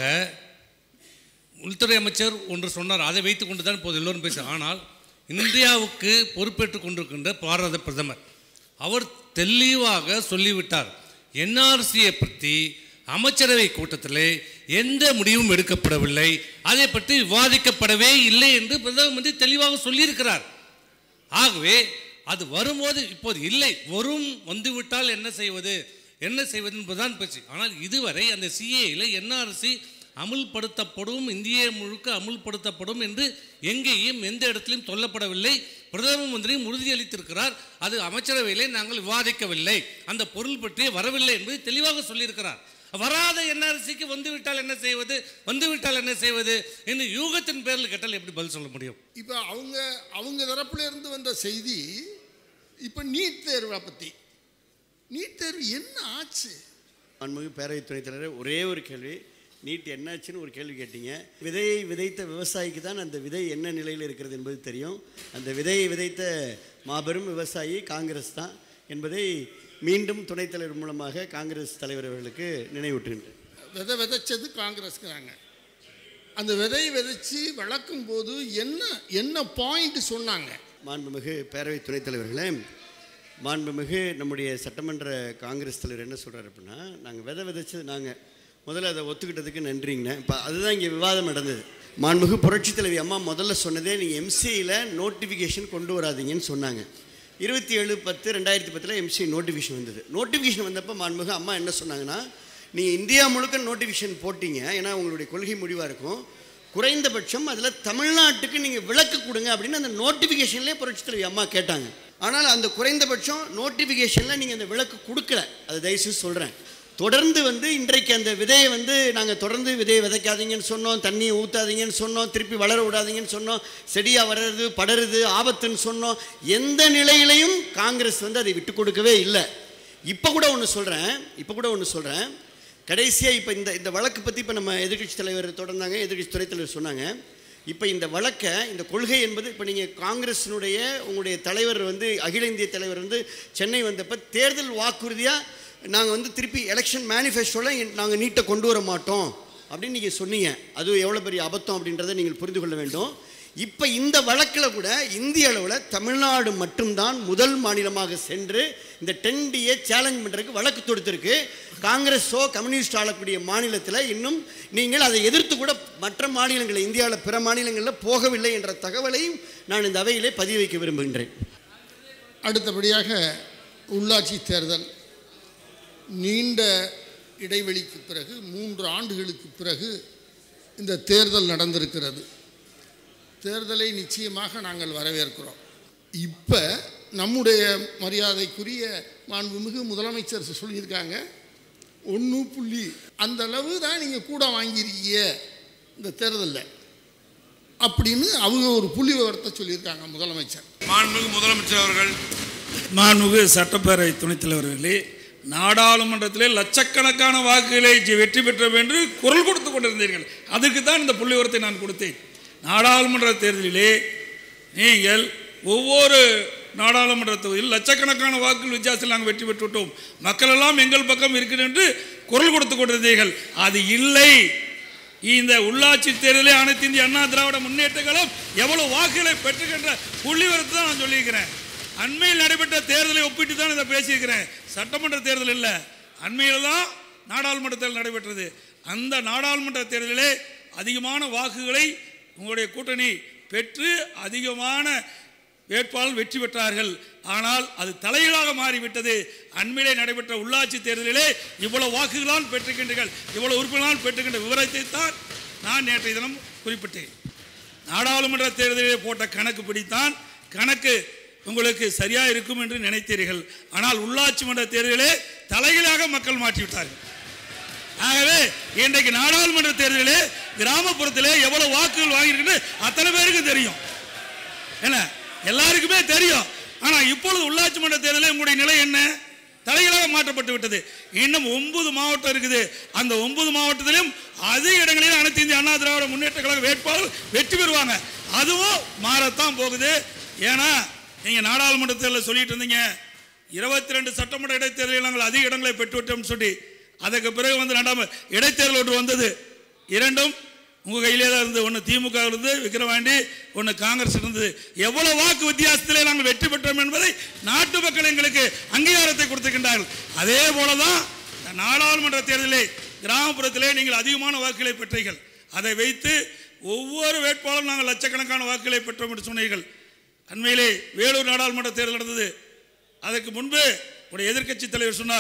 உள்துறை அமைச்சர் ஒன்று சொன்னார் அதை வைத்து கொண்டு தான் இப்போது எல்லோரும் பேச ஆனால் இந்தியாவுக்கு பொறுப்பேற்றுக் கொண்டிருக்கின்ற பாரத பிரதமர் அவர் தெளிவாக சொல்லிவிட்டார் என்ஆர்சியை பற்றி அமைச்சரவை கூட்டத்திலே எந்த முடிவும் எடுக்கப்படவில்லை அதை பற்றி விவாதிக்கப்படவே இல்லை என்று பிரதம மந்திரி தெளிவாக சொல்லியிருக்கிறார் ஆகவே அது வரும்போது இப்போது இல்லை வரும் வந்துவிட்டால் என்ன செய்வது என்ன செய்வது என்பதுதான் பேச்சு ஆனால் இதுவரை அந்த சிஏயில் என்ஆர்சி அமுல்படுத்தப்படும் இந்திய முழுக்க அமுல்படுத்தப்படும் என்று எங்கேயும் எந்த இடத்திலும் சொல்லப்படவில்லை பிரதம மந்திரியும் உறுதியளித்திருக்கிறார் அது அமைச்சரவையிலே நாங்கள் விவாதிக்கவில்லை அந்த பொருள் பற்றி வரவில்லை என்பதை தெளிவாக சொல்லியிருக்கிறார் வராத என்ஆர்சிக்கு வந்துவிட்டால் என்ன செய்வது வந்துவிட்டால் என்ன செய்வது என்று யூகத்தின் பேரில் கேட்டால் எப்படி பதில் சொல்ல முடியும் இப்போ அவங்க அவங்க தரப்புல இருந்து வந்த செய்தி இப்போ நீட் தேர்வை பற்றி நீட் தேர்வு என்ன ஆச்சு அன்மிகு பேரவைத் துணைத் தலைவர் ஒரே ஒரு கேள்வி நீட் என்னாச்சுன்னு ஒரு கேள்வி கேட்டீங்க விதையை விதைத்த விவசாயிக்கு தான் அந்த விதை என்ன நிலையில் இருக்கிறது என்பது தெரியும் அந்த விதையை விதைத்த மாபெரும் விவசாயி காங்கிரஸ் தான் என்பதை மீண்டும் துணைத் தலைவர் மூலமாக காங்கிரஸ் தலைவர் அவர்களுக்கு நினைவூட்டுகின்றேன் விதை விதைச்சது காங்கிரஸ்ங்கிறாங்க அந்த விதை விதைச்சு வளர்க்கும் போது என்ன என்ன பாயிண்ட் சொன்னாங்க மாண்புமிகு பேரவை துணைத் தலைவர்களே மாண்புமிகு நம்முடைய சட்டமன்ற காங்கிரஸ் தலைவர் என்ன சொல்கிறார் அப்படின்னா நாங்கள் விதை விதைச்சது நாங்கள் முதல்ல அதை ஒத்துக்கிட்டதுக்கு நன்றிங்கண்ணே இப்போ அதுதான் இங்கே விவாதம் நடந்தது மாண்புமிகு புரட்சித் தலைவி அம்மா முதல்ல சொன்னதே நீங்கள் எம்சியில் நோட்டிஃபிகேஷன் கொண்டு வராதீங்கன்னு சொன்னாங்க இருபத்தி ஏழு பத்து ரெண்டாயிரத்தி பத்தில் எம்சி நோட்டிஃபிகேஷன் வந்தது நோட்டிஃபிகேஷன் வந்தப்போ மாண்புமிகு அம்மா என்ன சொன்னாங்கன்னா நீங்கள் இந்தியா முழுக்க நோட்டிஃபிகேஷன் போட்டீங்க ஏன்னா உங்களுடைய கொள்கை முடிவாக இருக்கும் குறைந்தபட்சம் அதில் தமிழ்நாட்டுக்கு நீங்கள் விளக்கு கொடுங்க அப்படின்னு அந்த நோட்டிஃபிகேஷன்லேயே புரட்சித் தலைவி அம்மா கேட்டாங்க ஆனால் அந்த குறைந்தபட்சம் நோட்டிஃபிகேஷனில் நீங்கள் அந்த விளக்கு கொடுக்கல அது தயவுசெய்து சொல்கிறேன் தொடர்ந்து வந்து இன்றைக்கு அந்த விதையை வந்து நாங்கள் தொடர்ந்து விதையை விதைக்காதீங்கன்னு சொன்னோம் தண்ணியை ஊற்றாதீங்கன்னு சொன்னோம் திருப்பி வளர விடாதீங்கன்னு சொன்னோம் செடியாக வளருது படருது ஆபத்துன்னு சொன்னோம் எந்த நிலையிலையும் காங்கிரஸ் வந்து அதை விட்டு கொடுக்கவே இல்லை இப்போ கூட ஒன்று சொல்கிறேன் இப்போ கூட ஒன்று சொல்கிறேன் கடைசியாக இப்போ இந்த இந்த வழக்கு பற்றி இப்போ நம்ம எதிர்க்கட்சி தலைவர் தொடர்ந்தாங்க எதிர்க்கட்சி துறைத் தலைவர் சொன்னாங்க இப்போ இந்த வழக்கை இந்த கொள்கை என்பது இப்போ நீங்கள் காங்கிரஸினுடைய உங்களுடைய தலைவர் வந்து அகில இந்திய தலைவர் வந்து சென்னை வந்தப்போ தேர்தல் வாக்குறுதியாக நாங்கள் வந்து திருப்பி எலெக்ஷன் மேனிஃபெஸ்டோவில் நாங்கள் நீட்டை கொண்டு வர மாட்டோம் அப்படின்னு நீங்கள் சொன்னீங்க அது எவ்வளோ பெரிய அபத்தம் அப்படின்றத நீங்கள் புரிந்து கொள்ள வேண்டும் இப்போ இந்த வழக்கில் கூட இந்திய அளவில் தமிழ்நாடு மட்டும்தான் முதல் மாநிலமாக சென்று இந்த டென் டியை சேலஞ்ச் பண்ணுறதுக்கு வழக்கு தொடுத்திருக்கு காங்கிரஸோ கம்யூனிஸ்ட் ஆளக்கூடிய மாநிலத்தில் இன்னும் நீங்கள் அதை எதிர்த்து கூட மற்ற மாநிலங்களில் இந்தியாவில் பிற மாநிலங்களில் போகவில்லை என்ற தகவலையும் நான் இந்த அவையிலே பதிவு வைக்க விரும்புகின்றேன் அடுத்தபடியாக உள்ளாட்சி தேர்தல் நீண்ட இடைவெளிக்கு பிறகு மூன்று ஆண்டுகளுக்கு பிறகு இந்த தேர்தல் நடந்திருக்கிறது தேர்தலை நிச்சயமாக நாங்கள் வரவேற்கிறோம் இப்போ நம்முடைய மரியாதைக்குரிய மாண்புமிகு முதலமைச்சர் சொல்லியிருக்காங்க ஒன்று புள்ளி அந்த அளவு தான் நீங்கள் கூட வாங்கியிருக்கீங்க இந்த தேர்தலில் அப்படின்னு அவங்க ஒரு புள்ளி விவரத்தை சொல்லியிருக்காங்க முதலமைச்சர் மாண்புமிகு முதலமைச்சர் அவர்கள் மாண்புமிகு சட்டப்பேரவை துணைத் தலைவர்களே நாடாளுமன்றத்திலே லட்சக்கணக்கான வாக்குகளை ஜெ- வெற்றி பெற்றோம் என்று குரல் கொடுத்து கொண்டிருந்தீர்கள் அதுக்கு தான் இந்த புள்ளி விவரத்தை நான் கொடுத்தேன் நாடாளுமன்ற தேர்தலிலே நீங்கள் ஒவ்வொரு நாடாளுமன்ற தொகுதியில் லட்சக்கணக்கான வாக்குகள் வித்தியாசத்தில் நாங்கள் வெற்றி பெற்று விட்டோம் மக்கள் எல்லாம் எங்கள் பக்கம் இருக்கிறது என்று குரல் கொடுத்து கொண்டிருந்தீர்கள் அது இல்லை இந்த உள்ளாட்சி தேர்தலே அனைத்து இந்திய அண்ணா திராவிட முன்னேற்ற கழகம் எவ்வளவு வாக்குகளை பெற்றுகின்ற புள்ளி விவரத்தை தான் நான் சொல்லியிருக்கிறேன் அண்மையில் நடைபெற்ற தேர்தலை ஒப்பிட்டு தான் இதை பேசியிருக்கிறேன் சட்டமன்ற தேர்தல் இல்லை அண்மையில் தான் நாடாளுமன்ற தேர்தல் நடைபெற்றது அந்த நாடாளுமன்ற தேர்தலிலே அதிகமான வாக்குகளை உங்களுடைய கூட்டணி பெற்று அதிகமான வேட்பாளர் வெற்றி பெற்றார்கள் ஆனால் அது தலைகீழாக மாறிவிட்டது அண்மையிலே நடைபெற்ற உள்ளாட்சி தேர்தலிலே இவ்வளவு வாக்குகளால் பெற்றுக்கின்றீர்கள் இவ்வளவு உறுப்பினர்களால் பெற்றுக்கின்ற விவரத்தை தான் நான் நேற்றைய தினம் குறிப்பிட்டேன் நாடாளுமன்ற தேர்தலிலே போட்ட கணக்கு பிடித்தான் கணக்கு உங்களுக்கு சரியா இருக்கும் என்று நினைத்தீர்கள் ஆனால் உள்ளாட்சி மன்ற தேர்தலிலே தலைகீழாக மக்கள் மாற்றிவிட்டார்கள் ஆகவே இன்றைக்கு நாடாளுமன்ற தேர்தலிலே கிராமப்புறத்திலே எவ்வளவு வாக்குகள் வாங்கியிருக்கு அத்தனை பேருக்கும் தெரியும் என்ன எல்லாருக்குமே தெரியும் ஆனா இப்பொழுது உள்ளாட்சி மன்ற தேர்தலில் உங்களுடைய நிலை என்ன தலைகளாக மாற்றப்பட்டு விட்டது இன்னும் ஒன்பது மாவட்டம் இருக்குது அந்த ஒன்பது மாவட்டத்திலும் அதிக இடங்களில் அனைத்து இந்திய அண்ணா திராவிட முன்னேற்ற கழக வேட்பாளர் வெற்றி பெறுவாங்க அதுவும் மாறத்தான் போகுது ஏன்னா நீங்க நாடாளுமன்ற தேர்தலில் சொல்லிட்டு இருந்தீங்க இருபத்தி ரெண்டு சட்டமன்ற இடைத்தேர்தலில் நாங்கள் அதிக இடங்களை பெற்றுவிட்டோம்னு சொல்லி அதுக்கு பிறகு வந்து ரெண்டாம் இடைத்தேர்தல் ஒன்று வந்தது இரண்டும் உங்க கையிலே தான் இருந்தது ஒன்று திமுக இருந்து விக்கிரவாண்டி ஒன்று காங்கிரஸ் இருந்தது எவ்வளவு வாக்கு வித்தியாசத்திலே நாங்கள் வெற்றி பெற்றோம் என்பதை நாட்டு மக்கள் எங்களுக்கு அங்கீகாரத்தை கொடுத்திருக்கின்றார்கள் அதே போலதான் இந்த நாடாளுமன்ற தேர்தலிலே கிராமப்புறத்திலே நீங்கள் அதிகமான வாக்குகளை பெற்றீர்கள் அதை வைத்து ஒவ்வொரு வேட்பாளரும் நாங்கள் லட்சக்கணக்கான வாக்குகளை பெற்றோம் என்று சொன்னீர்கள் அண்மையிலே வேலூர் நாடாளுமன்ற தேர்தல் நடந்தது அதற்கு முன்பு உடைய எதிர்க்கட்சி தலைவர் சொன்னார்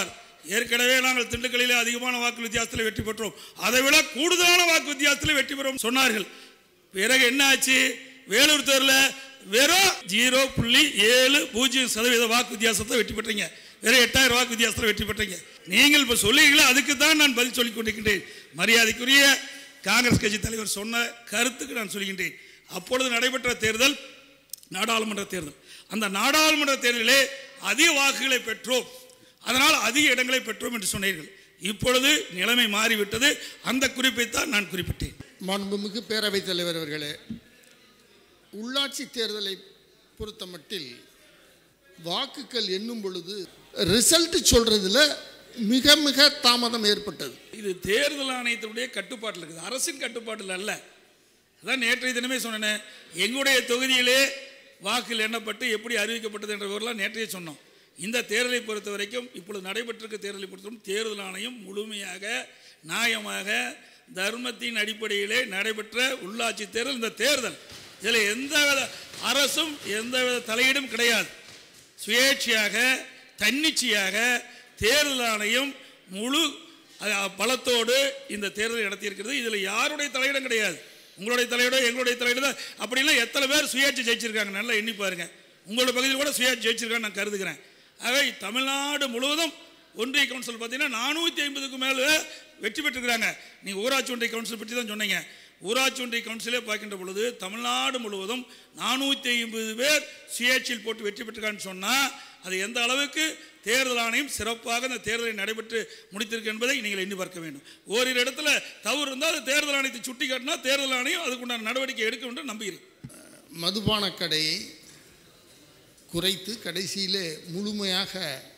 ஏற்கனவே நாங்கள் திண்டுக்கல்லில் அதிகமான வாக்கு வித்தியாசத்தில் வெற்றி பெற்றோம் அதை விட கூடுதலான வாக்கு வித்தியாசத்தில் வெற்றி பெறும் சொன்னார்கள் பிறகு என்ன ஆச்சு வேலூர் தேர்தலில் வெறும் ஜீரோ புள்ளி ஏழு பூஜ்ஜியம் சதவீத வாக்கு வித்தியாசத்தை வெற்றி பெற்றீங்க வெறும் எட்டாயிரம் வாக்கு வித்தியாசத்தில் வெற்றி பெற்றீங்க நீங்கள் இப்போ சொல்லுவீங்களே அதுக்கு தான் நான் பதில் சொல்லிக் கொண்டிருக்கின்றேன் மரியாதைக்குரிய காங்கிரஸ் கட்சி தலைவர் சொன்ன கருத்துக்கு நான் சொல்கின்றேன் அப்பொழுது நடைபெற்ற தேர்தல் நாடாளுமன்ற தேர்தல் அந்த நாடாளுமன்ற தேர்தலிலே அதிக வாக்குகளை பெற்றோம் அதனால் அதிக இடங்களை பெற்றோம் என்று சொன்னீர்கள் இப்பொழுது நிலைமை மாறிவிட்டது அந்த குறிப்பை தான் நான் குறிப்பிட்டேன் மாண்புமிகு பேரவைத் தலைவர் அவர்களே உள்ளாட்சி தேர்தலை பொறுத்தமட்டில் வாக்குகள் எண்ணும் பொழுது ரிசல்ட் சொல்றதுல மிக மிக தாமதம் ஏற்பட்டது இது தேர்தல் ஆணையத்தினுடைய கட்டுப்பாட்டில் இருக்குது அரசின் கட்டுப்பாட்டில் அல்ல அதான் நேற்றைய தினமே சொன்னேன் எங்களுடைய தொகுதியிலே வாக்குகள் எண்ணப்பட்டு எப்படி அறிவிக்கப்பட்டது என்ற விவரம்லாம் நேற்றைய சொன்னோம் இந்த தேர்தலை பொறுத்த வரைக்கும் இப்பொழுது நடைபெற்றிருக்க தேர்தலை பொறுத்தவரைக்கும் தேர்தல் ஆணையம் முழுமையாக நியாயமாக தர்மத்தின் அடிப்படையிலே நடைபெற்ற உள்ளாட்சி தேர்தல் இந்த தேர்தல் இதில் எந்தவித அரசும் எந்தவித தலையீடும் கிடையாது சுயேட்சையாக தன்னிச்சையாக தேர்தல் ஆணையம் முழு அஹ், பலத்தோடு இந்த தேர்தலை நடத்தியிருக்கிறது இதில் யாருடைய தலையிடம் கிடையாது உங்களுடைய தலையிடோ எங்களுடைய தலையிடோ அப்படிலாம் எத்தனை பேர் சுயேட்சை ஜெயிச்சிருக்காங்க நல்லா எண்ணி பாருங்க உங்களோட பகுதியில் கூட சுயேட்சை ஜெயிச்சிருக்கான்னு நான் கருதுகிறேன் ஆக தமிழ்நாடு முழுவதும் ஒன்றிய கவுன்சில் பார்த்தீங்கன்னா நானூற்றி ஐம்பதுக்கு மேலே வெற்றி பெற்றிருக்கிறாங்க நீங்கள் ஊராட்சி ஒன்றிய கவுன்சில் பற்றி தான் சொன்னீங்க ஊராட்சி ஒன்றிய கவுன்சிலே பார்க்கின்ற பொழுது தமிழ்நாடு முழுவதும் நானூற்றி ஐம்பது பேர் சுயேட்சையில் போட்டு வெற்றி பெற்றிருக்கான்னு சொன்னால் அது எந்த அளவுக்கு தேர்தல் ஆணையம் சிறப்பாக இந்த தேர்தலை நடைபெற்று முடித்திருக்கு என்பதை நீங்கள் எண்ணி பார்க்க வேண்டும் ஓரிரு இடத்துல தவறு இருந்தால் அது தேர்தல் ஆணையத்தை சுட்டி காட்டினா தேர்தல் ஆணையம் அதுக்குண்டான நடவடிக்கை எடுக்கும் என்று நம்புகிறேன் மதுபான கடையை குறைத்து கடைசியிலே முழுமையாக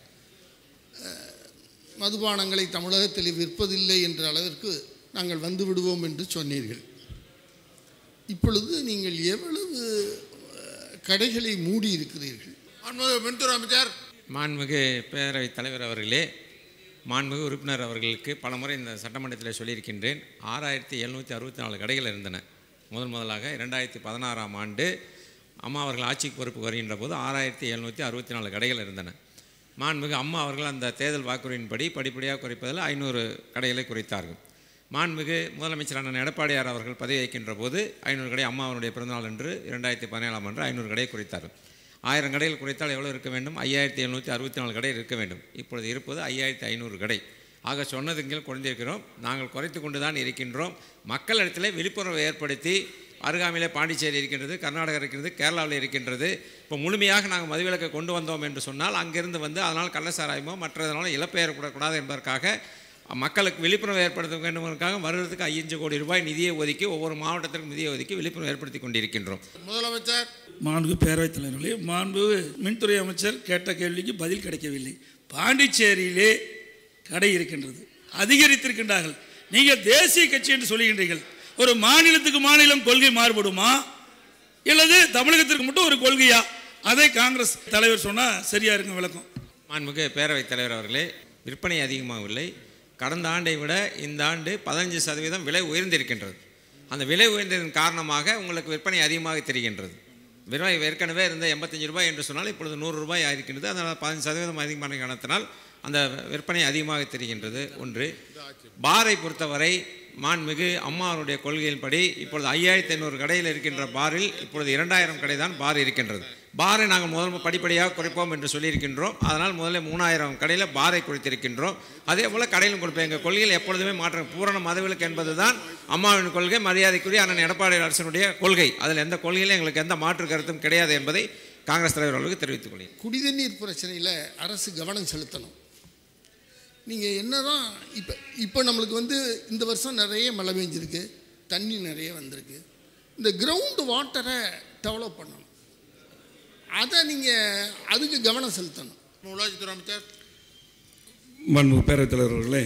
அஹ், மதுபானங்களை தமிழகத்தில் விற்பதில்லை என்ற அளவிற்கு நாங்கள் வந்து விடுவோம் என்று சொன்னீர்கள் இப்பொழுது நீங்கள் எவ்வளவு அஹ், கடைகளை மூடி இருக்கிறீர்கள் மின்துறை அமைச்சர் மாண்புமிகு பேரவைத் தலைவர் அவர்களே மாண்புமிகு உறுப்பினர் அவர்களுக்கு பலமுறை இந்த சட்டமன்றத்தில் சொல்லியிருக்கின்றேன் ஆறாயிரத்தி எழுநூற்றி அறுபத்தி நாலு கடைகள் இருந்தன முதன் முதலாக இரண்டாயிரத்தி பதினாறாம் ஆண்டு அம்மா அவர்கள் ஆட்சிக்கு பொறுப்பு வருகின்ற போது ஆறாயிரத்தி எழுநூற்றி அறுபத்தி நாலு கடைகள் இருந்தன மாண்புமிகு அம்மா அவர்கள் அந்த தேர்தல் வாக்குறுதியின்படி படிப்படியாக குறைப்பதில் ஐநூறு கடைகளை குறைத்தார்கள் மாண்புமிகு முதலமைச்சர் அண்ணன் எடப்பாடியார் அவர்கள் பதவி வகிக்கின்ற போது ஐநூறு கடை அம்மா அவருடைய பிறந்தநாள் என்று இரண்டாயிரத்தி பதினேழாம் ஆண்டு ஐநூறு கடையை குறைத்தார்கள் ஆயிரம் கடைகள் குறைத்தால் எவ்வளோ இருக்க வேண்டும் ஐயாயிரத்தி எழுநூற்றி அறுபத்தி நாலு கடை இருக்க வேண்டும் இப்பொழுது இருப்பது ஐயாயிரத்தி ஐநூறு கடை ஆக சொன்னதுங்கள் குறைந்திருக்கிறோம் நாங்கள் குறைத்து கொண்டு தான் இருக்கின்றோம் மக்களிடத்தில் விழிப்புணர்வை ஏற்படுத்தி அருகாமையிலே பாண்டிச்சேரி இருக்கின்றது கர்நாடகா இருக்கின்றது கேரளாவில் இருக்கின்றது இப்போ முழுமையாக நாங்கள் மதுவிலக்கை கொண்டு வந்தோம் என்று சொன்னால் அங்கிருந்து வந்து அதனால் கள்ளசாராயமோ மற்றதனால இழப்பு ஏற்படக்கூடாது என்பதற்காக மக்களுக்கு விழிப்புணர்வு ஏற்படுத்த வேண்டும் என்பதற்காக வருடத்துக்கு ஐந்து கோடி ரூபாய் நிதியை ஒதுக்கி ஒவ்வொரு மாவட்டத்திற்கும் நிதியை ஒதுக்கி விழிப்புணர்வு ஏற்படுத்தி கொண்டிருக்கின்றோம் முதலமைச்சர் மாண்பு பேரவைத் தலைவர்களே மாண்பு மின்துறை அமைச்சர் கேட்ட கேள்விக்கு பதில் கிடைக்கவில்லை பாண்டிச்சேரியிலே கடை இருக்கின்றது அதிகரித்திருக்கின்றார்கள் நீங்கள் தேசிய கட்சி என்று சொல்லுகின்றீர்கள் ஒரு மாநிலத்துக்கு மாநிலம் கொள்கை மாறுபடுமா இல்லது தமிழகத்திற்கு மட்டும் ஒரு கொள்கையா அதை காங்கிரஸ் தலைவர் சொன்னால் சரியா இருக்கும் விளக்கம் மாண்புமிகு பேரவைத் தலைவர் அவர்களே விற்பனை அதிகமாகவில்லை கடந்த ஆண்டை விட இந்த ஆண்டு பதினஞ்சு சதவீதம் விலை உயர்ந்திருக்கின்றது அந்த விலை உயர்ந்ததன் காரணமாக உங்களுக்கு விற்பனை அதிகமாக தெரிகின்றது விலை ஏற்கனவே இருந்த எண்பத்தஞ்சு ரூபாய் என்று சொன்னால் இப்பொழுது நூறு ரூபாய் ஆகிருக்கின்றது அதனால் பதினஞ்சு சதவீதம் அதிகமான காரணத்தினால் அந்த விற்பனை அதிகமாக தெரிகின்றது ஒன்று பாரை பொறுத்தவரை மாண்புமிகு அம்மாவுடைய கொள்கையின்படி இப்பொழுது ஐயாயிரத்தி ஐநூறு கடையில் இருக்கின்ற பாரில் இப்பொழுது இரண்டாயிரம் கடை தான் பார் இருக்கின்றது பாரை நாங்கள் முதல் படிப்படியாக குறைப்போம் என்று சொல்லியிருக்கின்றோம் அதனால் முதல்ல மூணாயிரம் கடையில் பாரை குறைத்திருக்கின்றோம் அதே போல் கடையிலும் கொடுப்போம் எங்கள் கொள்கையில் எப்பொழுதுமே மாற்றம் பூரண மதவிலக்கு என்பது தான் அம்மாவின் கொள்கை மரியாதைக்குரிய அண்ணன் எடப்பாடி அரசனுடைய கொள்கை அதில் எந்த கொள்கையிலும் எங்களுக்கு எந்த மாற்று கருத்தும் கிடையாது என்பதை காங்கிரஸ் தலைவர் அவர்களுக்கு தெரிவித்துக் கொள்கிறேன் குடிதண்ணீர் பிரச்சனையில் அரசு கவனம் செலுத்தணும் நீங்கள் என்னதான் இப்போ இப்போ நம்மளுக்கு வந்து இந்த வருஷம் நிறைய மழை பெஞ்சிருக்கு தண்ணி நிறைய வந்திருக்கு இந்த கிரவுண்டு வாட்டரை டெவலப் பண்ணணும் அதை நீங்கள் அதுக்கு கவனம் செலுத்தணும் உள்ளாட்சித்துறை அமைச்சர் மாண்பு பேரவைத் தலைவர் அவர்களே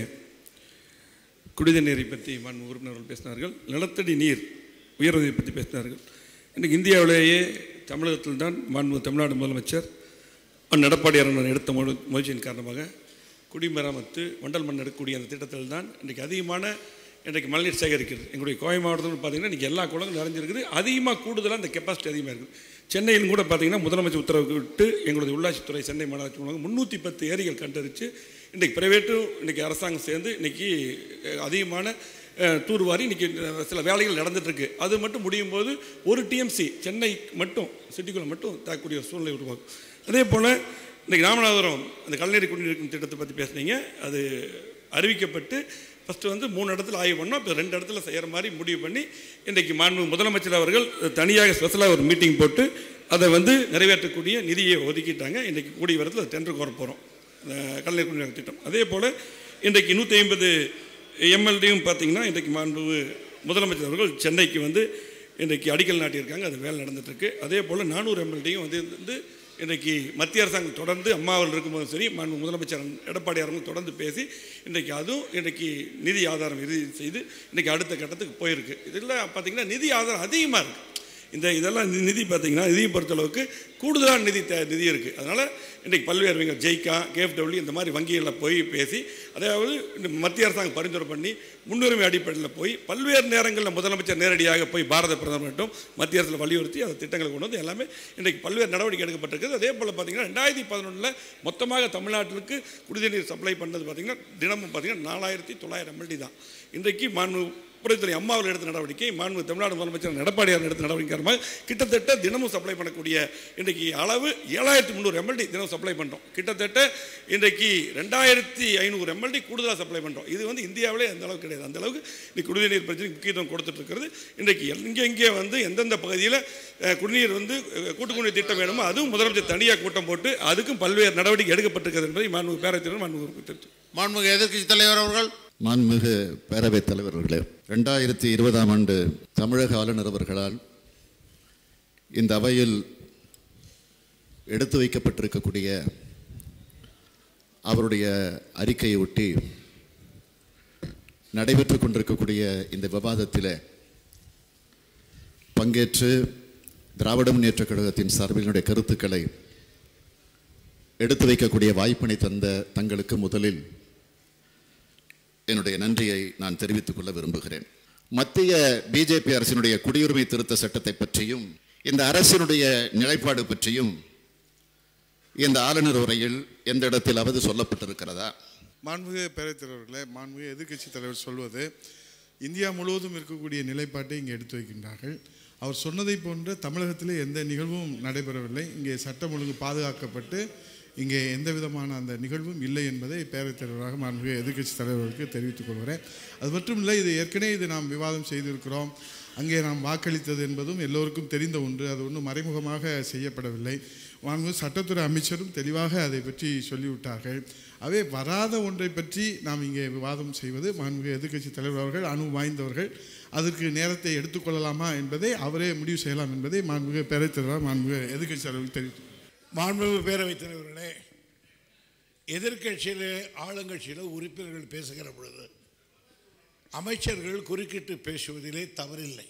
குடித நீரை பற்றி மாண்பு உறுப்பினர்கள் பேசினார்கள் நிலத்தடி நீர் உயர்வதை பற்றி பேசினார்கள் இன்றைக்கு இந்தியாவிலேயே தமிழகத்தில் தான் மாண்பு தமிழ்நாடு முதலமைச்சர் அண்ணன் எடப்பாடி அண்ணன் எடுத்த முழு முயற்சியின் காரணமாக குடிமராமத்து வண்டல் மண் எடுக்கக்கூடிய அந்த திட்டத்தில் தான் இன்றைக்கு அதிகமான இன்றைக்கு மழைநீர் சேகரிக்கிறது எங்களுடைய கோவை மாவட்டத்தில் பார்த்தீங்கன்னா இன்றைக்கி எல்லா குளங்களும் நிறைஞ்சிருக்குது அதிகமாக கூடுதலாக இந்த கெப்பாசிட்டி அதிகமாக இருக்குது சென்னையிலும் கூட பார்த்தீங்கன்னா முதலமைச்சர் உத்தரவு விட்டு எங்களுடைய உள்ளாட்சித்துறை சென்னை மாநகராட்சி மூலம் முந்நூற்றி பத்து ஏரிகள் கண்டறிச்சு இன்றைக்கி ப்ரைவேட்டும் இன்றைக்கி அரசாங்கம் சேர்ந்து இன்றைக்கி அதிகமான அஹ், தூர்வாரி இன்றைக்கி சில வேலைகள் நடந்துகிட்ருக்கு அது மட்டும் முடியும் போது ஒரு டிஎம்சி சென்னை மட்டும் சிட்டிக்குள்ளே மட்டும் தாக்கக்கூடிய ஒரு சூழ்நிலை உருவாக்கும் அதே போல் இன்றைக்கி ராமநாதபுரம் அந்த கலைஞர் குடிநீர் திட்டத்தை பற்றி பேசுனீங்க அது அறிவிக்கப்பட்டு ஃபஸ்ட்டு வந்து மூணு இடத்துல ஆய்வு பண்ணோம் இப்போ ரெண்டு இடத்துல செய்கிற மாதிரி முடிவு பண்ணி இன்றைக்கி மாண்பு முதலமைச்சர் அவர்கள் தனியாக ஸ்பெஷலாக ஒரு மீட்டிங் போட்டு அதை வந்து நிறைவேற்றக்கூடிய நிதியை ஒதுக்கிட்டாங்க இன்றைக்கி கூடிய வரத்தில் டெண்டர் கோர போகிறோம் கலைஞர் குடிநீர் திட்டம் அதே போல் இன்றைக்கு நூற்றி ஐம்பது எம்எல்டியும் பார்த்தீங்கன்னா இன்றைக்கு மாண்பு முதலமைச்சர் அவர்கள் சென்னைக்கு வந்து இன்றைக்கு அடிக்கல் நாட்டியிருக்காங்க அது வேலை நடந்துட்டுருக்கு அதே போல் நானூறு எம்எல்டியும் வந்து வந்து இன்றைக்கி மத்திய அரசாங்கம் தொடர்ந்து அம்மாவில் இருக்கும்போதும் சரி மாண்பு முதலமைச்சர் எடப்பாடி அவர்களும் தொடர்ந்து பேசி இன்றைக்கி அதுவும் இன்றைக்கி நிதி ஆதாரம் இறுதி செய்து இன்றைக்கி அடுத்த கட்டத்துக்கு போயிருக்கு இதில் பார்த்திங்கன்னா நிதி ஆதாரம் அதிகமாக இருக்குது இந்த இதெல்லாம் இந்த நிதி பார்த்தீங்கன்னா நிதியை பொறுத்தளவுக்கு கூடுதலான நிதி தே நிதி இருக்குது அதனால் இன்றைக்கி பல்வேறு வங்கிகள் ஜெய்கா கேஎஃப்டபிள்யூ இந்த மாதிரி வங்கிகளில் போய் பேசி அதாவது இந்த மத்திய அரசாங்கம் பரிந்துரை பண்ணி முன்னுரிமை அடிப்படையில் போய் பல்வேறு நேரங்களில் முதலமைச்சர் நேரடியாக போய் பாரத பிரதமர்கிட்டும் மத்திய அரசில் வலியுறுத்தி அந்த திட்டங்களை கொண்டு வந்து எல்லாமே இன்றைக்கு பல்வேறு நடவடிக்கை எடுக்கப்பட்டிருக்குது அதே போல் பார்த்தீங்கன்னா ரெண்டாயிரத்தி பதினொன்றில் மொத்தமாக தமிழ்நாட்டிற்கு குடிநீர் சப்ளை பண்ணது பார்த்தீங்கன்னா தினமும் பார்த்தீங்கன்னா நாலாயிரத்தி தொள்ளாயிரம் எம்எல்டி தான் இன்றைக்கு மாண்பு புறத்துறை அம்மாவில் எடுத்த நடவடிக்கை மாண்பு தமிழ்நாடு முதலமைச்சர் எடப்பாடியார் எடுத்த நடவடிக்கை காரணமாக கிட்டத்தட்ட தினமும் சப்ளை பண்ணக்கூடிய இன்றைக்கு அளவு ஏழாயிரத்தி முந்நூறு எம்எல்டி தினம் சப்ளை பண்ணுறோம் கிட்டத்தட்ட இன்றைக்கு ரெண்டாயிரத்தி ஐநூறு எம்எல்டி கூடுதலாக சப்ளை பண்ணுறோம் இது வந்து இந்தியாவிலே அந்த அளவுக்கு கிடையாது அந்த அளவுக்கு இன்னைக்கு குடிநீர் பிரச்சனைக்கு முக்கியத்துவம் கொடுத்துட்டு இருக்கிறது இன்றைக்கு எங்கே எங்கே வந்து எந்தெந்த பகுதியில் அஹ், குடிநீர் வந்து அஹ், கூட்டு குடிநீர் திட்டம் வேணுமோ அதுவும் முதலமைச்சர் தனியாக கூட்டம் போட்டு அதுக்கும் பல்வேறு நடவடிக்கை எடுக்கப்பட்டிருக்கிறது என்பதை மாண்பு பேரவைத்தினர் மாண்பு தெரிவித்து மாண்புமிகு எதிர்க்கட்சி தலைவர் அவர்கள் மாண்புமிகு பேரவைத் தலைவர்களே ரெண்டாயிரத்தி இருபதாம் ஆண்டு தமிழக ஆளுநர் அவர்களால் இந்த அவையில் எடுத்து வைக்கப்பட்டிருக்கக்கூடிய அவருடைய அறிக்கையை ஒட்டி நடைபெற்று கொண்டிருக்கக்கூடிய இந்த விவாதத்தில் பங்கேற்று திராவிட முன்னேற்றக் கழகத்தின் சார்பில் என்னுடைய கருத்துக்களை எடுத்து வைக்கக்கூடிய வாய்ப்பினை தந்த தங்களுக்கு முதலில் என்னுடைய நன்றியை நான் தெரிவித்துக் கொள்ள விரும்புகிறேன் மத்திய பிஜேபி அரசினுடைய குடியுரிமை திருத்த சட்டத்தை பற்றியும் இந்த அரசினுடைய நிலைப்பாடு பற்றியும் இந்த ஆளுநர் உரையில் எந்த இடத்திலாவது சொல்லப்பட்டிருக்கிறதா மாண்புமிகு பேரவைத் தலைவர்களே மாண்புமிகு எதிர்க்கட்சி தலைவர் சொல்வது இந்தியா முழுவதும் இருக்கக்கூடிய நிலைப்பாட்டை இங்கே எடுத்து வைக்கின்றார்கள் அவர் சொன்னதை போன்ற தமிழகத்திலே எந்த நிகழ்வும் நடைபெறவில்லை இங்கே சட்டம் ஒழுங்கு பாதுகாக்கப்பட்டு இங்கே எந்த விதமான அந்த நிகழ்வும் இல்லை என்பதை பேரவைத் தலைவராக மாண்புமிகு எதிர்க்கட்சி தலைவர்களுக்கு தெரிவித்துக் கொள்கிறேன் அது மட்டும் இல்லை இது ஏற்கனவே இது நாம் விவாதம் செய்திருக்கிறோம் அங்கே நாம் வாக்களித்தது என்பதும் எல்லோருக்கும் தெரிந்த ஒன்று அது ஒன்றும் மறைமுகமாக செய்யப்படவில்லை மாண்பு சட்டத்துறை அமைச்சரும் தெளிவாக அதை பற்றி சொல்லிவிட்டார்கள் அவே வராத ஒன்றை பற்றி நாம் இங்கே விவாதம் செய்வது மாண்புமிகு எதிர்க்கட்சி தலைவர் அவர்கள் அனுபவம் வாய்ந்தவர்கள் அதற்கு நேரத்தை எடுத்துக்கொள்ளலாமா என்பதை அவரே முடிவு செய்யலாம் என்பதை மாண்புமிகு பேரவைத் தலைவர் மாண்புமிகு எதிர்க்கட்சி தலைவர்கள் தெரிவித்து மாண்புமிகு பேரவைத் தலைவர்களே எதிர்க்கட்சியில் ஆளுங்கட்சியில் உறுப்பினர்கள் பேசுகிற பொழுது அமைச்சர்கள் குறுக்கிட்டு பேசுவதிலே தவறில்லை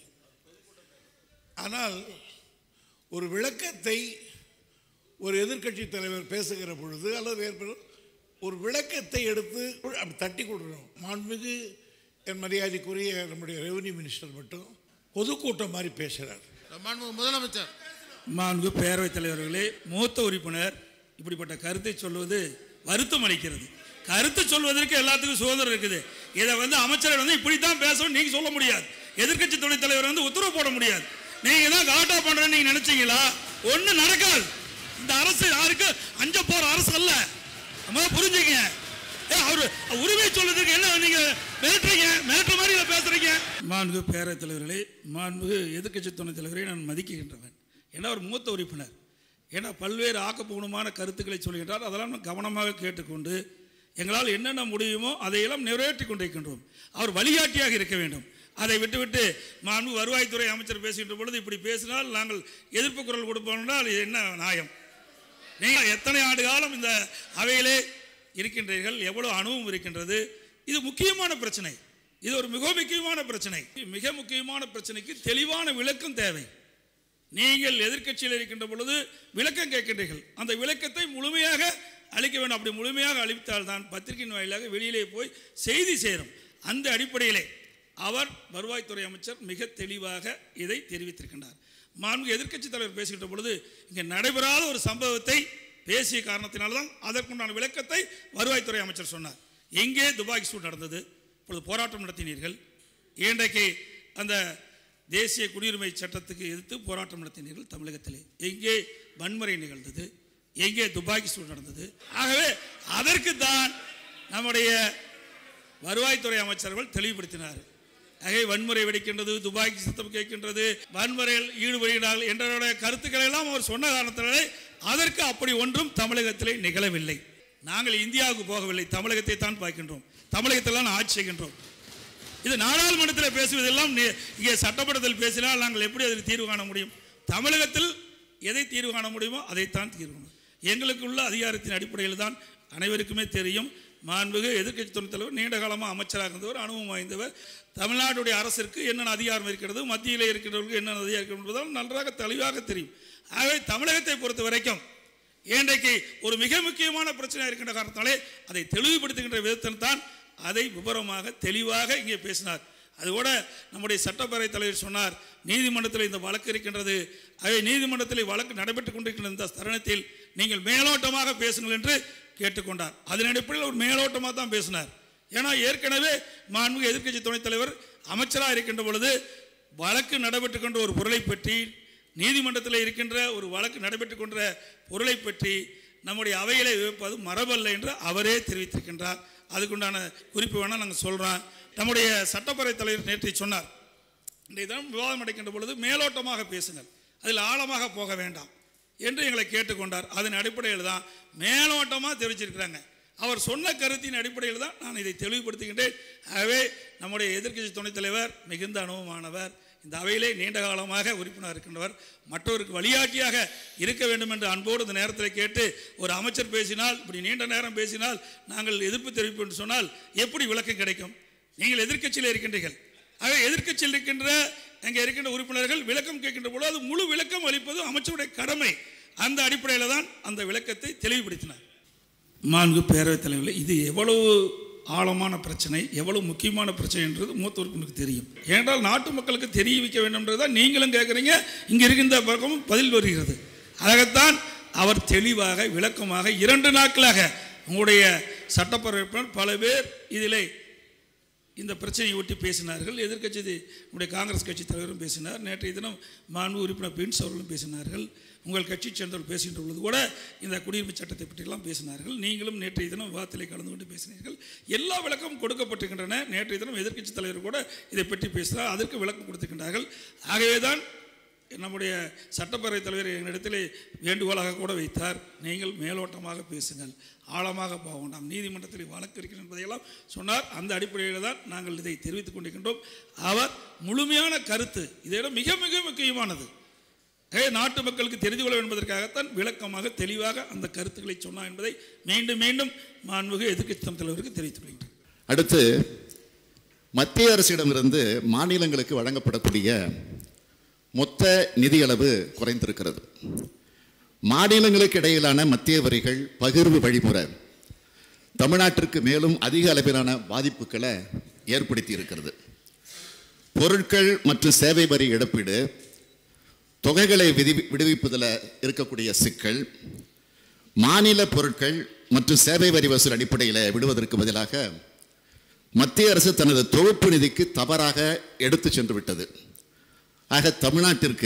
ஆனால் ஒரு விளக்கத்தை ஒரு எதிர்க்கட்சி தலைவர் பேசுகிற பொழுது அல்லது வேறு ஒரு விளக்கத்தை எடுத்து அப்படி தட்டி கொடுக்கணும் மாண்புமிகு என் மரியாதைக்குரிய நம்முடைய ரெவன்யூ மினிஸ்டர் மட்டும் பொதுக்கூட்டம் மாதிரி பேசுகிறார் மாண்புமிகு முதலமைச்சர் மாண்பு பேரவைத் தலைவர்களே மூத்த உறுப்பினர் இப்படிப்பட்ட கருத்தை சொல்வது வருத்தம் அளிக்கிறது கருத்து சொல்வதற்கு எல்லாத்துக்கும் சுதந்திரம் இருக்குது இதை வந்து அமைச்சர் வந்து இப்படித்தான் பேசணும் நீங்க சொல்ல முடியாது எதிர்க்கட்சி துணைத் தலைவர் வந்து உத்தரவு போட முடியாது நீங்க தான் காட்டா பண்றேன்னு நீங்க நினைச்சீங்களா ஒண்ணு நடக்காது இந்த அரசு யாருக்கு அஞ்ச போற அரசு அல்ல நம்ம புரிஞ்சுங்க ஏ, அவரு உரிமை சொல்றதுக்கு என்ன நீங்க மிரட்டுறீங்க மிரட்டுற மாதிரி இதை பேசுறீங்க மாண்புகு பேரவைத் தலைவர்களே மாண்புகு எதிர்க்கட்சி துணைத் தலைவரை நான் மதிக்கின்றவன் ஏன்னா ஒரு மூத்த உறுப்பினர் ஏன்னா பல்வேறு ஆக்கப்பூர்வமான கருத்துக்களை சொல்கின்றார் அதெல்லாம் நாம் கவனமாக கேட்டுக்கொண்டு எங்களால் என்னென்ன முடியுமோ அதையெல்லாம் நிறைவேற்றி கொண்டிருக்கின்றோம் அவர் வழிகாட்டியாக இருக்க வேண்டும் அதை விட்டுவிட்டு மாண்பு வருவாய்த்துறை அமைச்சர் பேசுகின்ற பொழுது இப்படி பேசினால் நாங்கள் எதிர்ப்பு குரல் கொடுப்போம் என்றால் இது என்ன நியாயம் நீங்கள் எத்தனை ஆண்டு காலம் இந்த அவையிலே இருக்கின்றீர்கள் எவ்வளவு அனுபவம் இருக்கின்றது இது முக்கியமான பிரச்சனை இது ஒரு மிக முக்கியமான பிரச்சனை மிக முக்கியமான பிரச்சனைக்கு தெளிவான விளக்கம் தேவை நீங்கள் எதிர்க்கட்சியில் இருக்கின்ற பொழுது விளக்கம் கேட்கின்றீர்கள் அந்த விளக்கத்தை முழுமையாக அளிக்க வேண்டும் அப்படி முழுமையாக அளித்தால் தான் பத்திரிகையின் வாயிலாக வெளியிலே போய் செய்தி சேரும் அந்த அடிப்படையிலே அவர் வருவாய்த்துறை அமைச்சர் மிக தெளிவாக இதை தெரிவித்திருக்கின்றார் மாண்பு எதிர்க்கட்சி தலைவர் பேசுகின்ற பொழுது இங்கே நடைபெறாத ஒரு சம்பவத்தை பேசிய காரணத்தினால தான் அதற்குண்டான விளக்கத்தை வருவாய்த்துறை அமைச்சர் சொன்னார் எங்கே துபாக்கி சூடு நடந்தது இப்பொழுது போராட்டம் நடத்தினீர்கள் இன்றைக்கு அந்த தேசிய குடியுரிமை சட்டத்துக்கு எதிர்த்து போராட்டம் நடத்தினீர்கள் தமிழகத்திலே எங்கே வன்முறை நிகழ்ந்தது எங்கே துப்பாக்கி சூடு நடந்தது ஆகவே அதற்கு தான் நம்முடைய வருவாய்த்துறை அமைச்சர்கள் தெளிவுபடுத்தினார் ஆகவே வன்முறை வெடிக்கின்றது துப்பாக்கி சத்தம் கேட்கின்றது வன்முறையில் ஈடுபடுகிறார்கள் என்ற கருத்துக்களை எல்லாம் அவர் சொன்ன காரணத்தினாலே அதற்கு அப்படி ஒன்றும் தமிழகத்திலே நிகழவில்லை நாங்கள் இந்தியாவுக்கு போகவில்லை தமிழகத்தை தான் பார்க்கின்றோம் தமிழகத்தில் தான் ஆட்சி செய்கின்றோம் இது நாடாளுமன்றத்தில் பேசுவதெல்லாம் நி- இங்கே சட்டமன்றத்தில் பேசினால் நாங்கள் எப்படி அதில் தீர்வு காண முடியும் தமிழகத்தில் எதை தீர்வு காண முடியுமோ அதைத்தான் தீர்வு காணும் எங்களுக்கு உள்ள அதிகாரத்தின் அடிப்படையில் தான் அனைவருக்குமே தெரியும் மாண்புகு எதிர்க்கட்சி துணைத் தலைவர் நீண்ட காலமாக அமைச்சராக இருந்தவர் அனுபவம் வாய்ந்தவர் தமிழ்நாட்டுடைய அரசிற்கு என்னென்ன அதிகாரம் இருக்கிறது மத்தியில் இருக்கிறவர்களுக்கு என்னென்ன அதிகாரம் இருக்கிறது என்பதால் நன்றாக தெளிவாக தெரியும் ஆகவே தமிழகத்தை பொறுத்த வரைக்கும் இன்றைக்கு ஒரு மிக முக்கியமான பிரச்சனை இருக்கின்ற காரணத்தாலே அதை தெளிவுபடுத்துகின்ற விதத்தில் தான் அதை விவரமாக தெளிவாக இங்கே பேசினார் அதுகூட நம்முடைய சட்டப்பேரவை தலைவர் சொன்னார் நீதிமன்றத்தில் இந்த வழக்கு இருக்கின்றது அவை நீதிமன்றத்தில் வழக்கு நடைபெற்றுக் கொண்டிருக்கின்ற இந்த தருணத்தில் நீங்கள் மேலோட்டமாக பேசுங்கள் என்று கேட்டுக்கொண்டார் அதன் அடிப்படையில் ஒரு மேலோட்டமாக தான் பேசினார் ஏன்னா ஏற்கனவே மாண்புமிகு எதிர்க்கட்சி துணைத் தலைவர் அமைச்சராக இருக்கின்ற பொழுது வழக்கு நடைபெற்றுக் கொண்ட ஒரு பொருளை பற்றி நீதிமன்றத்தில் இருக்கின்ற ஒரு வழக்கு நடைபெற்றுக் கொண்ட பொருளை பற்றி நம்முடைய அவைகளை விவப்பது மரபல்ல என்று அவரே தெரிவித்திருக்கின்றார் அதுக்குண்டான குறிப்பு வேணால் நாங்கள் சொல்கிறோம் நம்முடைய சட்டப்பேரவை தலைவர் நேற்று சொன்னார் இன்றைய தினம் விவாதம் அடைக்கின்ற பொழுது மேலோட்டமாக பேசுங்கள் அதில் ஆழமாக போக வேண்டாம் என்று எங்களை கேட்டுக்கொண்டார் அதன் அடிப்படையில் தான் மேலோட்டமாக தெரிவிச்சிருக்கிறாங்க அவர் சொன்ன கருத்தின் அடிப்படையில் தான் நான் இதை தெளிவுபடுத்துகின்றேன் ஆகவே நம்முடைய எதிர்க்கட்சி துணைத் தலைவர் மிகுந்த அனுபவமானவர் இந்த அவையிலே நீண்ட காலமாக உறுப்பினர் இருக்கின்றவர் மற்றவருக்கு வழிகாட்டியாக இருக்க வேண்டும் என்று அன்போடு இந்த நேரத்தில் கேட்டு ஒரு அமைச்சர் பேசினால் இப்படி நீண்ட நேரம் பேசினால் நாங்கள் எதிர்ப்பு தெரிவிப்போம் என்று சொன்னால் எப்படி விளக்கம் கிடைக்கும் நீங்கள் எதிர்க்கட்சியில் இருக்கின்றீர்கள் ஆக எதிர்க்கட்சியில் இருக்கின்ற அங்கே இருக்கின்ற உறுப்பினர்கள் விளக்கம் கேட்கின்ற பொழுது அது முழு விளக்கம் அளிப்பது அமைச்சருடைய கடமை அந்த அடிப்படையில் தான் அந்த விளக்கத்தை தெளிவுபடுத்தினார் மாண்பு பேரவைத் தலைவர்கள் இது எவ்வளவு ஆழமான பிரச்சனை எவ்வளவு முக்கியமான பிரச்சனை என்றது மூத்த உறுப்பினருக்கு தெரியும் ஏனென்றால் நாட்டு மக்களுக்கு தெரிய வைக்க வேண்டும்ன்றதான் நீங்களும் கேட்குறீங்க இங்கே இருக்கின்ற பக்கமும் பதில் வருகிறது அதற்காகத்தான் அவர் தெளிவாக விளக்கமாக இரண்டு நாட்களாக உங்களுடைய சட்டப்பேரவை உறுப்பினர் பல பேர் இதிலே இந்த பிரச்சனையை ஒட்டி பேசினார்கள் எதிர்க்கட்சி நம்முடைய காங்கிரஸ் கட்சி தலைவரும் பேசினார் நேற்றைய தினம் மாண்பு உறுப்பினர் பின்ஸ் அவர்களும் பேசினார்கள் உங்கள் கட்சி சேர்ந்தவர்கள் பேசுகின்ற பொழுது கூட இந்த குடியுரிமை சட்டத்தை பற்றியெல்லாம் பேசினார்கள் நீங்களும் நேற்றைய தினம் விவாதத்திலே கலந்து கொண்டு பேசினீர்கள் எல்லா விளக்கமும் கொடுக்கப்பட்டிருக்கின்றன நேற்றைய தினம் எதிர்க்கட்சி தலைவர் கூட இதை பற்றி பேசினார் அதற்கு விளக்கம் கொடுத்திருக்கின்றார்கள் ஆகவே தான் நம்முடைய சட்டப்பேரவைத் தலைவர் எங்களிடத்திலே வேண்டுகோளாக கூட வைத்தார் நீங்கள் மேலோட்டமாக பேசுங்கள் ஆழமாக போக வேண்டாம் நீதிமன்றத்தில் வழக்கு இருக்கிறது என்பதையெல்லாம் சொன்னார் அந்த அடிப்படையில் தான் நாங்கள் இதை தெரிவித்துக் கொண்டிருக்கின்றோம் அவர் முழுமையான கருத்து இதை மிக மிக முக்கியமானது ஏ நாட்டு மக்களுக்கு தெரிந்து கொள்ள என்பதற்காகத்தான் விளக்கமாக தெளிவாக அந்த கருத்துக்களை சொன்னார் என்பதை மீண்டும் மீண்டும் மாண்புமிகு எதிர்க்கட்சி தலைவருக்கு தெரிவித்துக் கொள்கிறேன் அடுத்து மத்திய அரசிடமிருந்து மாநிலங்களுக்கு வழங்கப்படக்கூடிய மொத்த நிதியளவு குறைந்திருக்கிறது மாநிலங்களுக்கு இடையிலான மத்திய வரிகள் பகிர்வு வழிமுறை தமிழ்நாட்டிற்கு மேலும் அதிக அளவிலான பாதிப்புகளை ஏற்படுத்தி இருக்கிறது பொருட்கள் மற்றும் சேவை வரி இழப்பீடு தொகைகளை விதி விடுவிப்பதில் இருக்கக்கூடிய சிக்கல் மாநில பொருட்கள் மற்றும் சேவை வரி வசூல் அடிப்படையில் விடுவதற்கு பதிலாக மத்திய அரசு தனது தொகுப்பு நிதிக்கு தவறாக எடுத்து சென்று விட்டது ஆக தமிழ்நாட்டிற்கு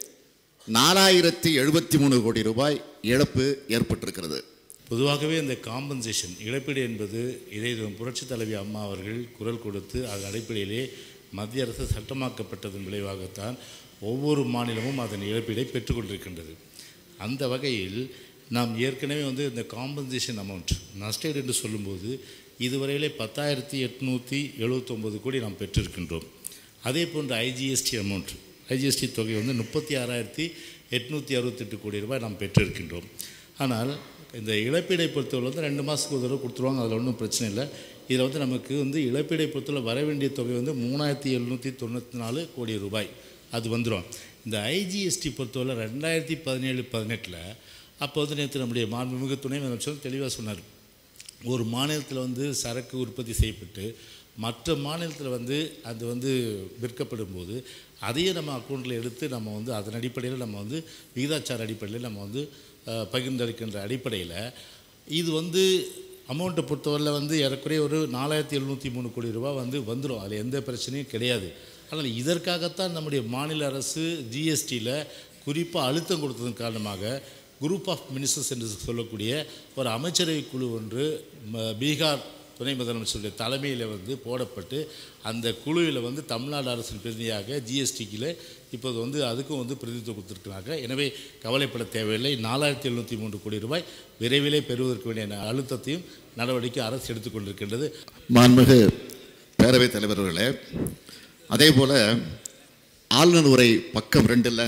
நாலாயிரத்தி எழுபத்தி மூணு கோடி ரூபாய் இழப்பு ஏற்பட்டிருக்கிறது பொதுவாகவே இந்த காம்பன்சேஷன் இழப்பீடு என்பது இதை புரட்சித் தலைவி அம்மா அவர்கள் குரல் கொடுத்து அதன் அடிப்படையிலே மத்திய அரசு சட்டமாக்கப்பட்டதன் விளைவாகத்தான் ஒவ்வொரு மாநிலமும் அதன் இழப்பீடை பெற்றுக்கொண்டிருக்கின்றது அந்த வகையில் நாம் ஏற்கனவே வந்து இந்த காம்பன்சேஷன் அமௌண்ட் நஷ்டேடு என்று சொல்லும்போது இதுவரையிலே பத்தாயிரத்தி எட்நூற்றி எழுபத்தொம்பது கோடி நாம் பெற்றிருக்கின்றோம் அதே போன்ற ஐஜிஎஸ்டி அமௌண்ட் ஐஜிஎஸ்டி தொகை வந்து முப்பத்தி ஆறாயிரத்தி எட்நூற்றி அறுபத்தெட்டு கோடி ரூபாய் நாம் பெற்றிருக்கின்றோம் ஆனால் இந்த இழப்பீடை பொறுத்தவரை வந்து ரெண்டு மாதத்துக்கு ஒரு தடவை கொடுத்துருவாங்க அதில் ஒன்றும் பிரச்சனை இல்லை இதில் வந்து நமக்கு வந்து இழப்பீடை பொறுத்தவரை வர வேண்டிய தொகை வந்து மூணாயிரத்தி எழுநூற்றி தொண்ணூற்றி நாலு கோடி ரூபாய் அது வந்துடும் இந்த ஐஜிஎஸ்டி பொறுத்தவரை ரெண்டாயிரத்தி பதினேழு பதினெட்டில் அப்போ வந்து நேற்று நம்முடைய மாண்புமிகு துணை முதலமைச்சர் தெளிவாக சொன்னார் ஒரு மாநிலத்தில் வந்து சரக்கு உற்பத்தி செய்யப்பட்டு மற்ற மாநிலத்தில் வந்து அது வந்து விற்கப்படும் போது அதையே நம்ம அக்கௌண்ட்டில் எடுத்து நம்ம வந்து அதன் அடிப்படையில் நம்ம வந்து விகிதாச்சார அடிப்படையில் நம்ம வந்து அஹ், பகிர்ந்தளிக்கின்ற அடிப்படையில் இது வந்து அமௌண்ட்டை பொறுத்தவரையில் வந்து ஏறக்குறைய ஒரு நாலாயிரத்தி எழுநூற்றி மூணு கோடி ரூபாய் வந்து வந்துடும் அதில் எந்த பிரச்சனையும் கிடையாது ஆனால் இதற்காகத்தான் நம்முடைய மாநில அரசு ஜிஎஸ்டியில் குறிப்பாக அழுத்தம் கொடுத்ததன் காரணமாக குரூப் ஆஃப் மினிஸ்டர்ஸ் என்று சொல்லக்கூடிய ஒரு அமைச்சரவை குழு ஒன்று ம- பீகார் துணை முதலமைச்சருடைய தலைமையில் வந்து போடப்பட்டு அந்த குழுவில் வந்து தமிழ்நாடு அரசின் பிரதிநிதியாக ஜிஎஸ்டிக்கில் இப்போது வந்து அதுக்கும் வந்து பிரதிநிதித்துவம் கொடுத்துருக்கிறாங்க எனவே கவலைப்பட தேவையில்லை நாலாயிரத்தி எழுநூற்றி மூன்று கோடி ரூபாய் விரைவிலே பெறுவதற்கு வேண்டிய அழுத்தத்தையும் நடவடிக்கை அரசு எடுத்துக்கொண்டிருக்கின்றது மாண்புமிகு பேரவைத் தலைவர் அவர்களே அதே போல் ஆளுநர் உரை பக்கம் ரெண்டில்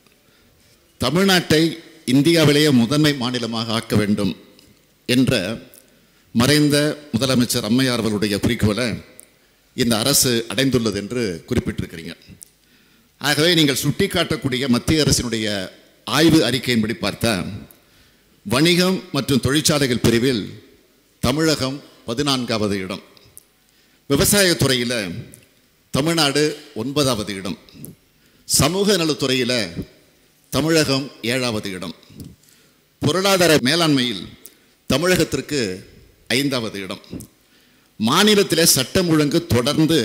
தமிழ்நாட்டை இந்தியாவிலேயே முதன்மை மாநிலமாக ஆக்க வேண்டும் என்ற மறைந்த முதலமைச்சர் அம்மையார் அவர்களுடைய குறிக்கோளை இந்த அரசு அடைந்துள்ளது என்று குறிப்பிட்டிருக்கிறீங்க ஆகவே நீங்கள் சுட்டிக்காட்டக்கூடிய மத்திய அரசினுடைய ஆய்வு அறிக்கையின்படி பார்த்தா வணிகம் மற்றும் தொழிற்சாலைகள் பிரிவில் தமிழகம் பதினான்காவது இடம் விவசாயத்துறையில் தமிழ்நாடு ஒன்பதாவது இடம் சமூக நலத்துறையில் தமிழகம் ஏழாவது இடம் பொருளாதார மேலாண்மையில் தமிழகத்திற்கு ஐந்தாவது இடம் மாநிலத்திலே சட்டம் ஒழுங்கு தொடர்ந்து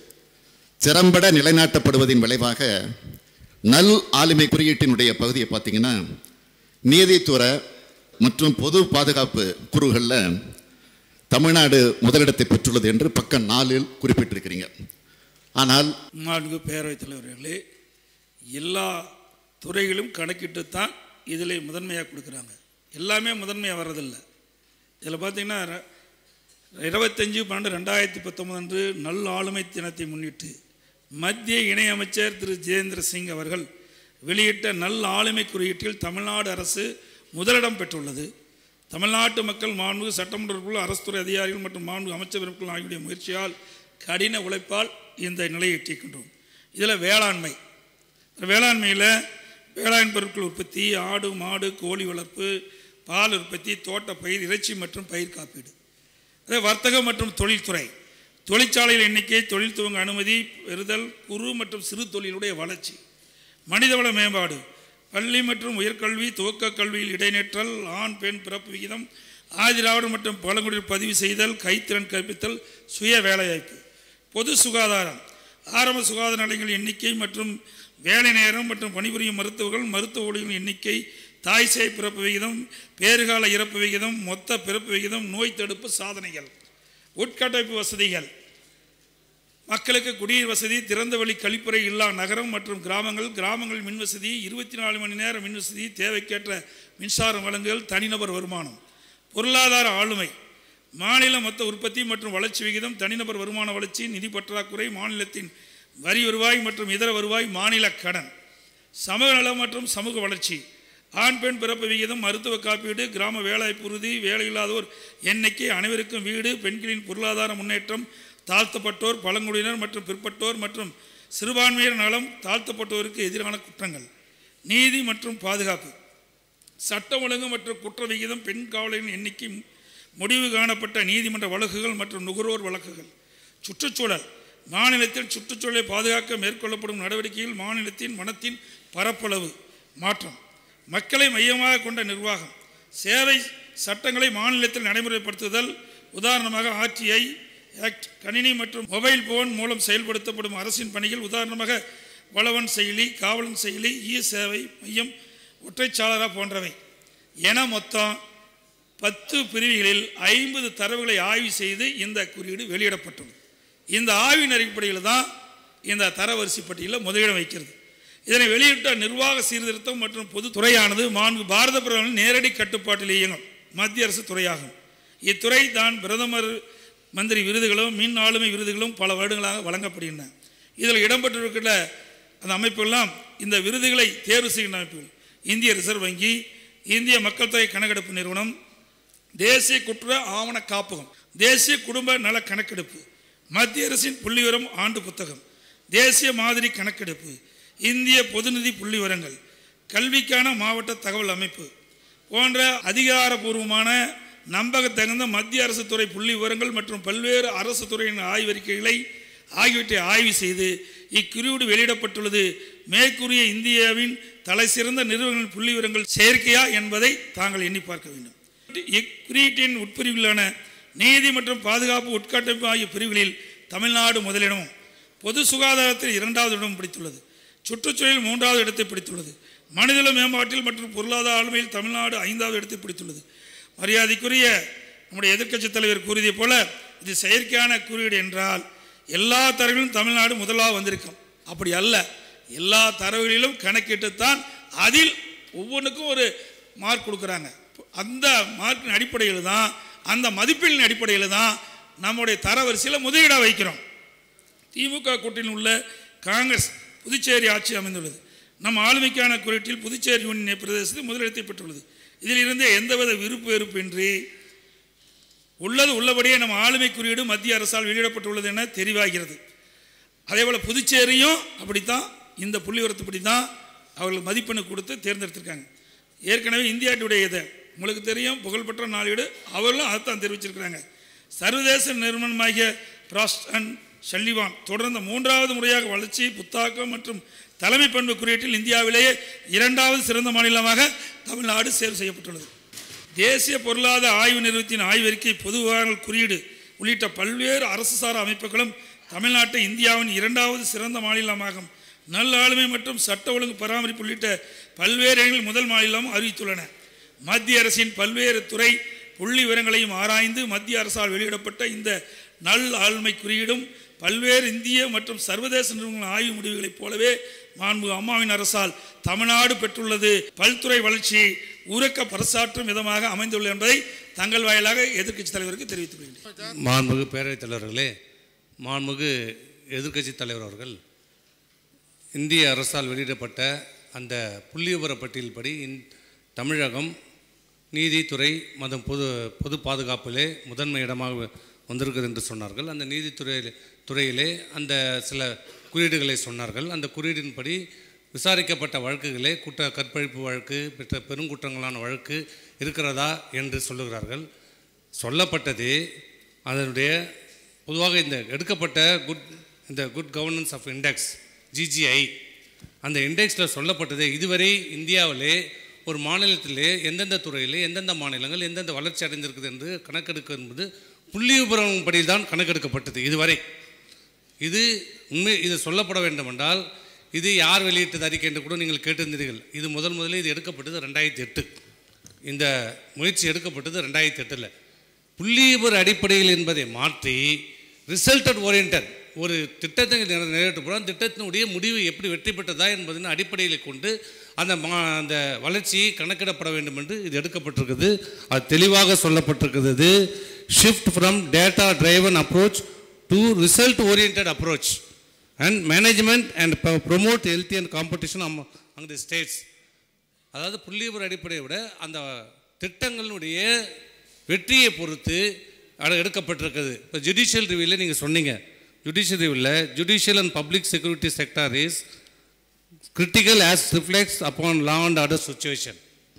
திறம்பட நிலைநாட்டப்படுவதின் விளைவாக நல் ஆளுமை குறியீட்டினுடைய பகுதியை பார்த்தீங்கன்னா நீதித்துறை மற்றும் பொது பாதுகாப்பு குறுகளில் தமிழ்நாடு முதலிடத்தை பெற்றுள்ளது என்று பக்கம் நாலில் குறிப்பிட்டிருக்கிறீங்க ஆனால் மாண்பு பேரவைத் தலைவர்களே எல்லா துறைகளும் கணக்கிட்டு தான் இதில் முதன்மையாக கொடுக்குறாங்க எல்லாமே முதன்மையாக வர்றதில்லை இதில் பார்த்தீங்கன்னா ர- இருபத்தஞ்சு பன்னெண்டு ரெண்டாயிரத்தி பத்தொன்பது அன்று நல் ஆளுமை தினத்தை முன்னிட்டு மத்திய இணையமைச்சர் திரு ஜிதேந்திர சிங் அவர்கள் வெளியிட்ட நல் ஆளுமை குறியீட்டில் தமிழ்நாடு அரசு முதலிடம் பெற்றுள்ளது தமிழ்நாட்டு மக்கள் மாண்பு சட்டமன்ற உறுப்பினர்கள் அரசு துறை அதிகாரிகள் மற்றும் மாண்பு அமைச்சர்கள் ஆகிய முயற்சியால் கடின உழைப்பால் இந்த நிலையை எட்டியிருக்கின்றோம் இதில் வேளாண்மை வேளாண்மையில் வேளாண் பொருட்கள் உற்பத்தி ஆடு மாடு கோழி வளர்ப்பு பால் உற்பத்தி தோட்ட பயிர் இறைச்சி மற்றும் பயிர் காப்பீடு அதே வர்த்தகம் மற்றும் தொழில்துறை தொழிற்சாலைகள் எண்ணிக்கை தொழில் துவங்க அனுமதி பெறுதல் குறு மற்றும் சிறு தொழிலுடைய வளர்ச்சி மனிதவள மேம்பாடு பள்ளி மற்றும் உயர்கல்வி துவக்க கல்வியில் இடைநிற்றல் ஆண் பெண் பிறப்பு விகிதம் ஆதிராவிடர் மற்றும் பழங்குடியில் பதிவு செய்தல் கைத்திறன் கற்பித்தல் சுய வேலைவாய்ப்பு பொது சுகாதாரம் ஆரம்ப சுகாதார நிலையங்கள் எண்ணிக்கை மற்றும் வேலை நேரம் மற்றும் பணிபுரியும் மருத்துவர்கள் மருத்துவ ஊழியர்கள் எண்ணிக்கை தாய் சேய் பிறப்பு விகிதம் பேறுகால இறப்பு விகிதம் மொத்த பிறப்பு விகிதம் நோய் தடுப்பு சாதனைகள் உட்கட்டமைப்பு வசதிகள் மக்களுக்கு குடிநீர் வசதி திறந்தவெளி கழிப்பறை இல்லா நகரம் மற்றும் கிராமங்கள் கிராமங்கள் மின் வசதி இருபத்தி நாலு மணி நேரம் மின் வசதி தேவைக்கேற்ற மின்சாரம் வழங்குதல் தனிநபர் வருமானம் பொருளாதார ஆளுமை மாநில மொத்த உற்பத்தி மற்றும் வளர்ச்சி விகிதம் தனிநபர் வருமான வளர்ச்சி நிதி பற்றாக்குறை மாநிலத்தின் வரி வருவாய் மற்றும் இதர வருவாய் மாநில கடன் சமூக நலம் மற்றும் சமூக வளர்ச்சி ஆண் பெண் பிறப்பு விகிதம் மருத்துவ காப்பீடு கிராம வேலைவாய்ப்பு உறுதி வேலையில்லாதோர் எண்ணிக்கை அனைவருக்கும் வீடு பெண்களின் பொருளாதார முன்னேற்றம் தாழ்த்தப்பட்டோர் பழங்குடியினர் மற்றும் பிற்பட்டோர் மற்றும் சிறுபான்மையர் நலம் தாழ்த்தப்பட்டோருக்கு எதிரான குற்றங்கள் நீதி மற்றும் பாதுகாப்பு சட்டம் ஒழுங்கு மற்றும் குற்ற விகிதம் பெண் காவலரின் எண்ணிக்கை முடிவு காணப்பட்ட நீதிமன்ற வழக்குகள் மற்றும் நுகர்வோர் வழக்குகள் சுற்றுச்சூழல் மாநிலத்தில் சுற்றுச்சூழலை பாதுகாக்க மேற்கொள்ளப்படும் நடவடிக்கையில் மாநிலத்தின் வனத்தின் பரப்பளவு மாற்றம் மக்களை மையமாக கொண்ட நிர்வாகம் சேவை சட்டங்களை மாநிலத்தில் நடைமுறைப்படுத்துதல் உதாரணமாக ஆர்டிஐ ஆக்ட் கணினி மற்றும் மொபைல் போன் மூலம் செயல்படுத்தப்படும் அரசின் பணிகள் உதாரணமாக வளவன் செயலி காவலன் செயலி இ சேவை மையம் ஒற்றைச்சாளரா போன்றவை என மொத்தம் பத்து பிரிவுகளில் ஐம்பது தரவுகளை ஆய்வு செய்து இந்த குறியீடு வெளியிடப்பட்டுள்ளது இந்த ஆய்வின் அடிப்படையில் தான் இந்த தரவரிசை பட்டியலில் முதலிடம் வைக்கிறது இதனை வெளியிட்ட நிர்வாக சீர்திருத்தம் மற்றும் பொதுத்துறையானது மாண்பு பாரத பிரதமரின் நேரடி கட்டுப்பாட்டில் இயங்கும் மத்திய அரசு துறையாகும் இத்துறை தான் பிரதமர் மந்திரி விருதுகளும் மின் ஆளுமை விருதுகளும் பல வருடங்களாக வழங்கப்படுகின்றன இதில் இடம்பெற்றிருக்கிற அந்த அமைப்புகள்லாம் இந்த விருதுகளை தேர்வு செய்கின்ற அமைப்புகள் இந்திய ரிசர்வ் வங்கி இந்திய மக்கள் தொகை கணக்கெடுப்பு நிறுவனம் தேசிய குற்ற ஆவண காப்பகம் தேசிய குடும்ப நல கணக்கெடுப்பு மத்திய அரசின் புள்ளிவிவரம் ஆண்டு புத்தகம் தேசிய மாதிரி கணக்கெடுப்பு இந்திய பொதுநிதி புள்ளிவிவரங்கள் கல்விக்கான மாவட்ட தகவல் அமைப்பு போன்ற அதிகாரபூர்வமான நம்பகத்தகுந்த மத்திய அரசு துறை புள்ளி விவரங்கள் மற்றும் பல்வேறு அரசு துறையின் ஆய்வறிக்கைகளை ஆகியவற்றை ஆய்வு செய்து இக்குறியீடு வெளியிடப்பட்டுள்ளது மேற்கூறிய இந்தியாவின் தலை சிறந்த நிறுவனங்களின் புள்ளி விவரங்கள் செயற்கையா என்பதை தாங்கள் எண்ணி பார்க்க வேண்டும் இக்குறியீட்டின் உட்பிரிவுகளான நீதி மற்றும் பாதுகாப்பு உட்கட்டமைப்பு ஆகிய பிரிவுகளில் தமிழ்நாடு முதலிடமும் பொது சுகாதாரத்தில் இரண்டாவது இடமும் பிடித்துள்ளது சுற்றுச்சூழலில் மூன்றாவது இடத்தை பிடித்துள்ளது மனிதவள மேம்பாட்டில் மற்றும் பொருளாதார ஆளுமையில் தமிழ்நாடு ஐந்தாவது இடத்தை பிடித்துள்ளது மரியாதைக்குரிய நம்முடைய எதிர்க்கட்சித் தலைவர் கூறியதைப் போல இது செயற்கையான குறியீடு என்றால் எல்லா தரவுகளிலும் தமிழ்நாடு முதலாக வந்திருக்கும் அப்படி அல்ல எல்லா தரவுகளிலும் கணக்கிட்டுத்தான் அதில் ஒவ்வொன்றுக்கும் ஒரு மார்க் கொடுக்குறாங்க அந்த மார்க்கின் அடிப்படையில் தான் அந்த மதிப்பெண்ணின் அடிப்படையில் தான் நம்முடைய தரவரிசையில் முதலீடாக வைக்கிறோம் திமுக கூட்டணியில் உள்ள காங்கிரஸ் புதுச்சேரி ஆட்சி அமைந்துள்ளது நம் ஆளுமைக்கான குறியீட்டில் புதுச்சேரி யூனியன் பிரதேசத்தில் முதலிடத்தை பெற்றுள்ளது இதில் இருந்தே எந்தவித விருப்பு வெறுப்பின்றி உள்ளது உள்ளபடியே நம்ம ஆளுமை குறியீடு மத்திய அரசால் வெளியிடப்பட்டுள்ளது என தெரிவாகிறது அதேபோல் புதுச்சேரியும் அப்படித்தான் இந்த புள்ளிவரத்துப்படி தான் அவர்கள் மதிப்பெண்ணு கொடுத்து தேர்ந்தெடுத்திருக்காங்க ஏற்கனவே இந்தியாவுடைய இதை உங்களுக்கு தெரியும் புகழ்பெற்ற நாளேடு அவர்களும் அதைத்தான் தெரிவிச்சிருக்கிறாங்க சர்வதேச நிறுவனமாகிய பிராஸ்ட் அண்ட் ஷல்லிவான் தொடர்ந்த மூன்றாவது முறையாக வளர்ச்சி புத்தாக்கம் மற்றும் தலைமை பண்பு குறியீட்டில் இந்தியாவிலேயே இரண்டாவது சிறந்த மாநிலமாக தமிழ்நாடு தேர்வு செய்யப்பட்டுள்ளது தேசிய பொருளாதார ஆய்வு நிறுவனத்தின் ஆய்வறிக்கை பொது விவகாரங்கள் குறியீடு உள்ளிட்ட பல்வேறு அரசு சாரா அமைப்புகளும் தமிழ்நாட்டை இந்தியாவின் இரண்டாவது சிறந்த மாநிலமாகும் நல்ல ஆளுமை மற்றும் சட்ட ஒழுங்கு பராமரிப்பு உள்ளிட்ட பல்வேறு இடங்களில் முதல் மாநிலம் அறிவித்துள்ளன மத்திய அரசின் பல்வேறு துறை புள்ளி விவரங்களையும் ஆராய்ந்து மத்திய அரசால் வெளியிடப்பட்ட இந்த நல் ஆளுமை குறியீடும் பல்வேறு இந்திய மற்றும் சர்வதேச நிறுவனங்களின் ஆய்வு முடிவுகளைப் போலவே மாண்பு அம்மாவின் அரசால் தமிழ்நாடு பெற்றுள்ளது பல்துறை வளர்ச்சி உறக்க பரசாற்றும் விதமாக அமைந்துள்ளது என்பதை தங்கள் வாயிலாக எதிர்க்கட்சி தலைவருக்கு தெரிவித்துக் கொள்கிறேன் மாண்புமிகு பேரவைத் தலைவர்களே மாண்புமிகு எதிர்க்கட்சி தலைவர் அவர்கள் இந்திய அரசால் வெளியிடப்பட்ட அந்த புள்ளிவிவர பட்டியல்படி இந் தமிழகம் நீதித்துறை மற்றும் பொது பொது பாதுகாப்பிலே முதன்மை இடமாக வந்திருக்கிறது என்று சொன்னார்கள் அந்த நீதித்துறை துறையிலே அந்த சில குறியீடுகளை சொன்னார்கள் அந்த குறியீடின்படி விசாரிக்கப்பட்ட வழக்குகளே குற்ற கற்பழிப்பு வழக்கு பெற்ற பெருங்குற்றங்களான வழக்கு இருக்கிறதா என்று சொல்லுகிறார்கள் சொல்லப்பட்டது அதனுடைய பொதுவாக இந்த எடுக்கப்பட்ட குட் இந்த good governance of index GGI அந்த இண்டெக்ஸில் சொல்லப்பட்டது இதுவரை இந்தியாவிலே ஒரு மாநிலத்திலே எந்தெந்த துறையிலே எந்தெந்த மாநிலங்கள் எந்தெந்த வளர்ச்சி அடைந்திருக்குது என்று கணக்கெடுக்க என்பது புள்ளி விபரப்படி தான் கணக்கெடுக்கப்பட்டது இதுவரை இது உண்மை இது சொல்லப்பட வேண்டுமென்றால் இது யார் வெளியிட்டது அறிக்கை என்று கூட நீங்கள் கேட்டிருந்தீர்கள் இது முதல் முதலில் இது எடுக்கப்பட்டது ரெண்டாயிரத்தி எட்டு இந்த முயற்சி எடுக்கப்பட்டது ரெண்டாயிரத்தி எட்டில் புள்ளிவிபர அடிப்படையில் என்பதை மாற்றி ரிசல்டட் ஓரியன்ட் ஒரு திட்டத்தை நிறை- நிறைவேற்றப்படும் அந்த திட்டத்தினுடைய முடிவு எப்படி வெற்றி பெற்றதா என்பதன் அடிப்படையில் கொண்டு அந்த மா அந்த வளர்ச்சியை கணக்கிடப்பட வேண்டும் என்று இது எடுக்கப்பட்டிருக்குது அது தெளிவாக சொல்லப்பட்டிருக்கிறது shift from data driven approach to result orient approach and management and promote healthy and competition among the states அதாவது புள்ளிவிவர அடிப்படையை விட அந்த திட்டங்களுடைய வெற்றியை பொறுத்து அது எடுக்கப்பட்டிருக்குது இப்போ ஜுடிஷியல் ரிவியூவில் நீங்கள் சொன்னீங்க ஜுடிஷியல் ரிவியூவில் judicial and public security sector is critical as reflects upon law and order situation.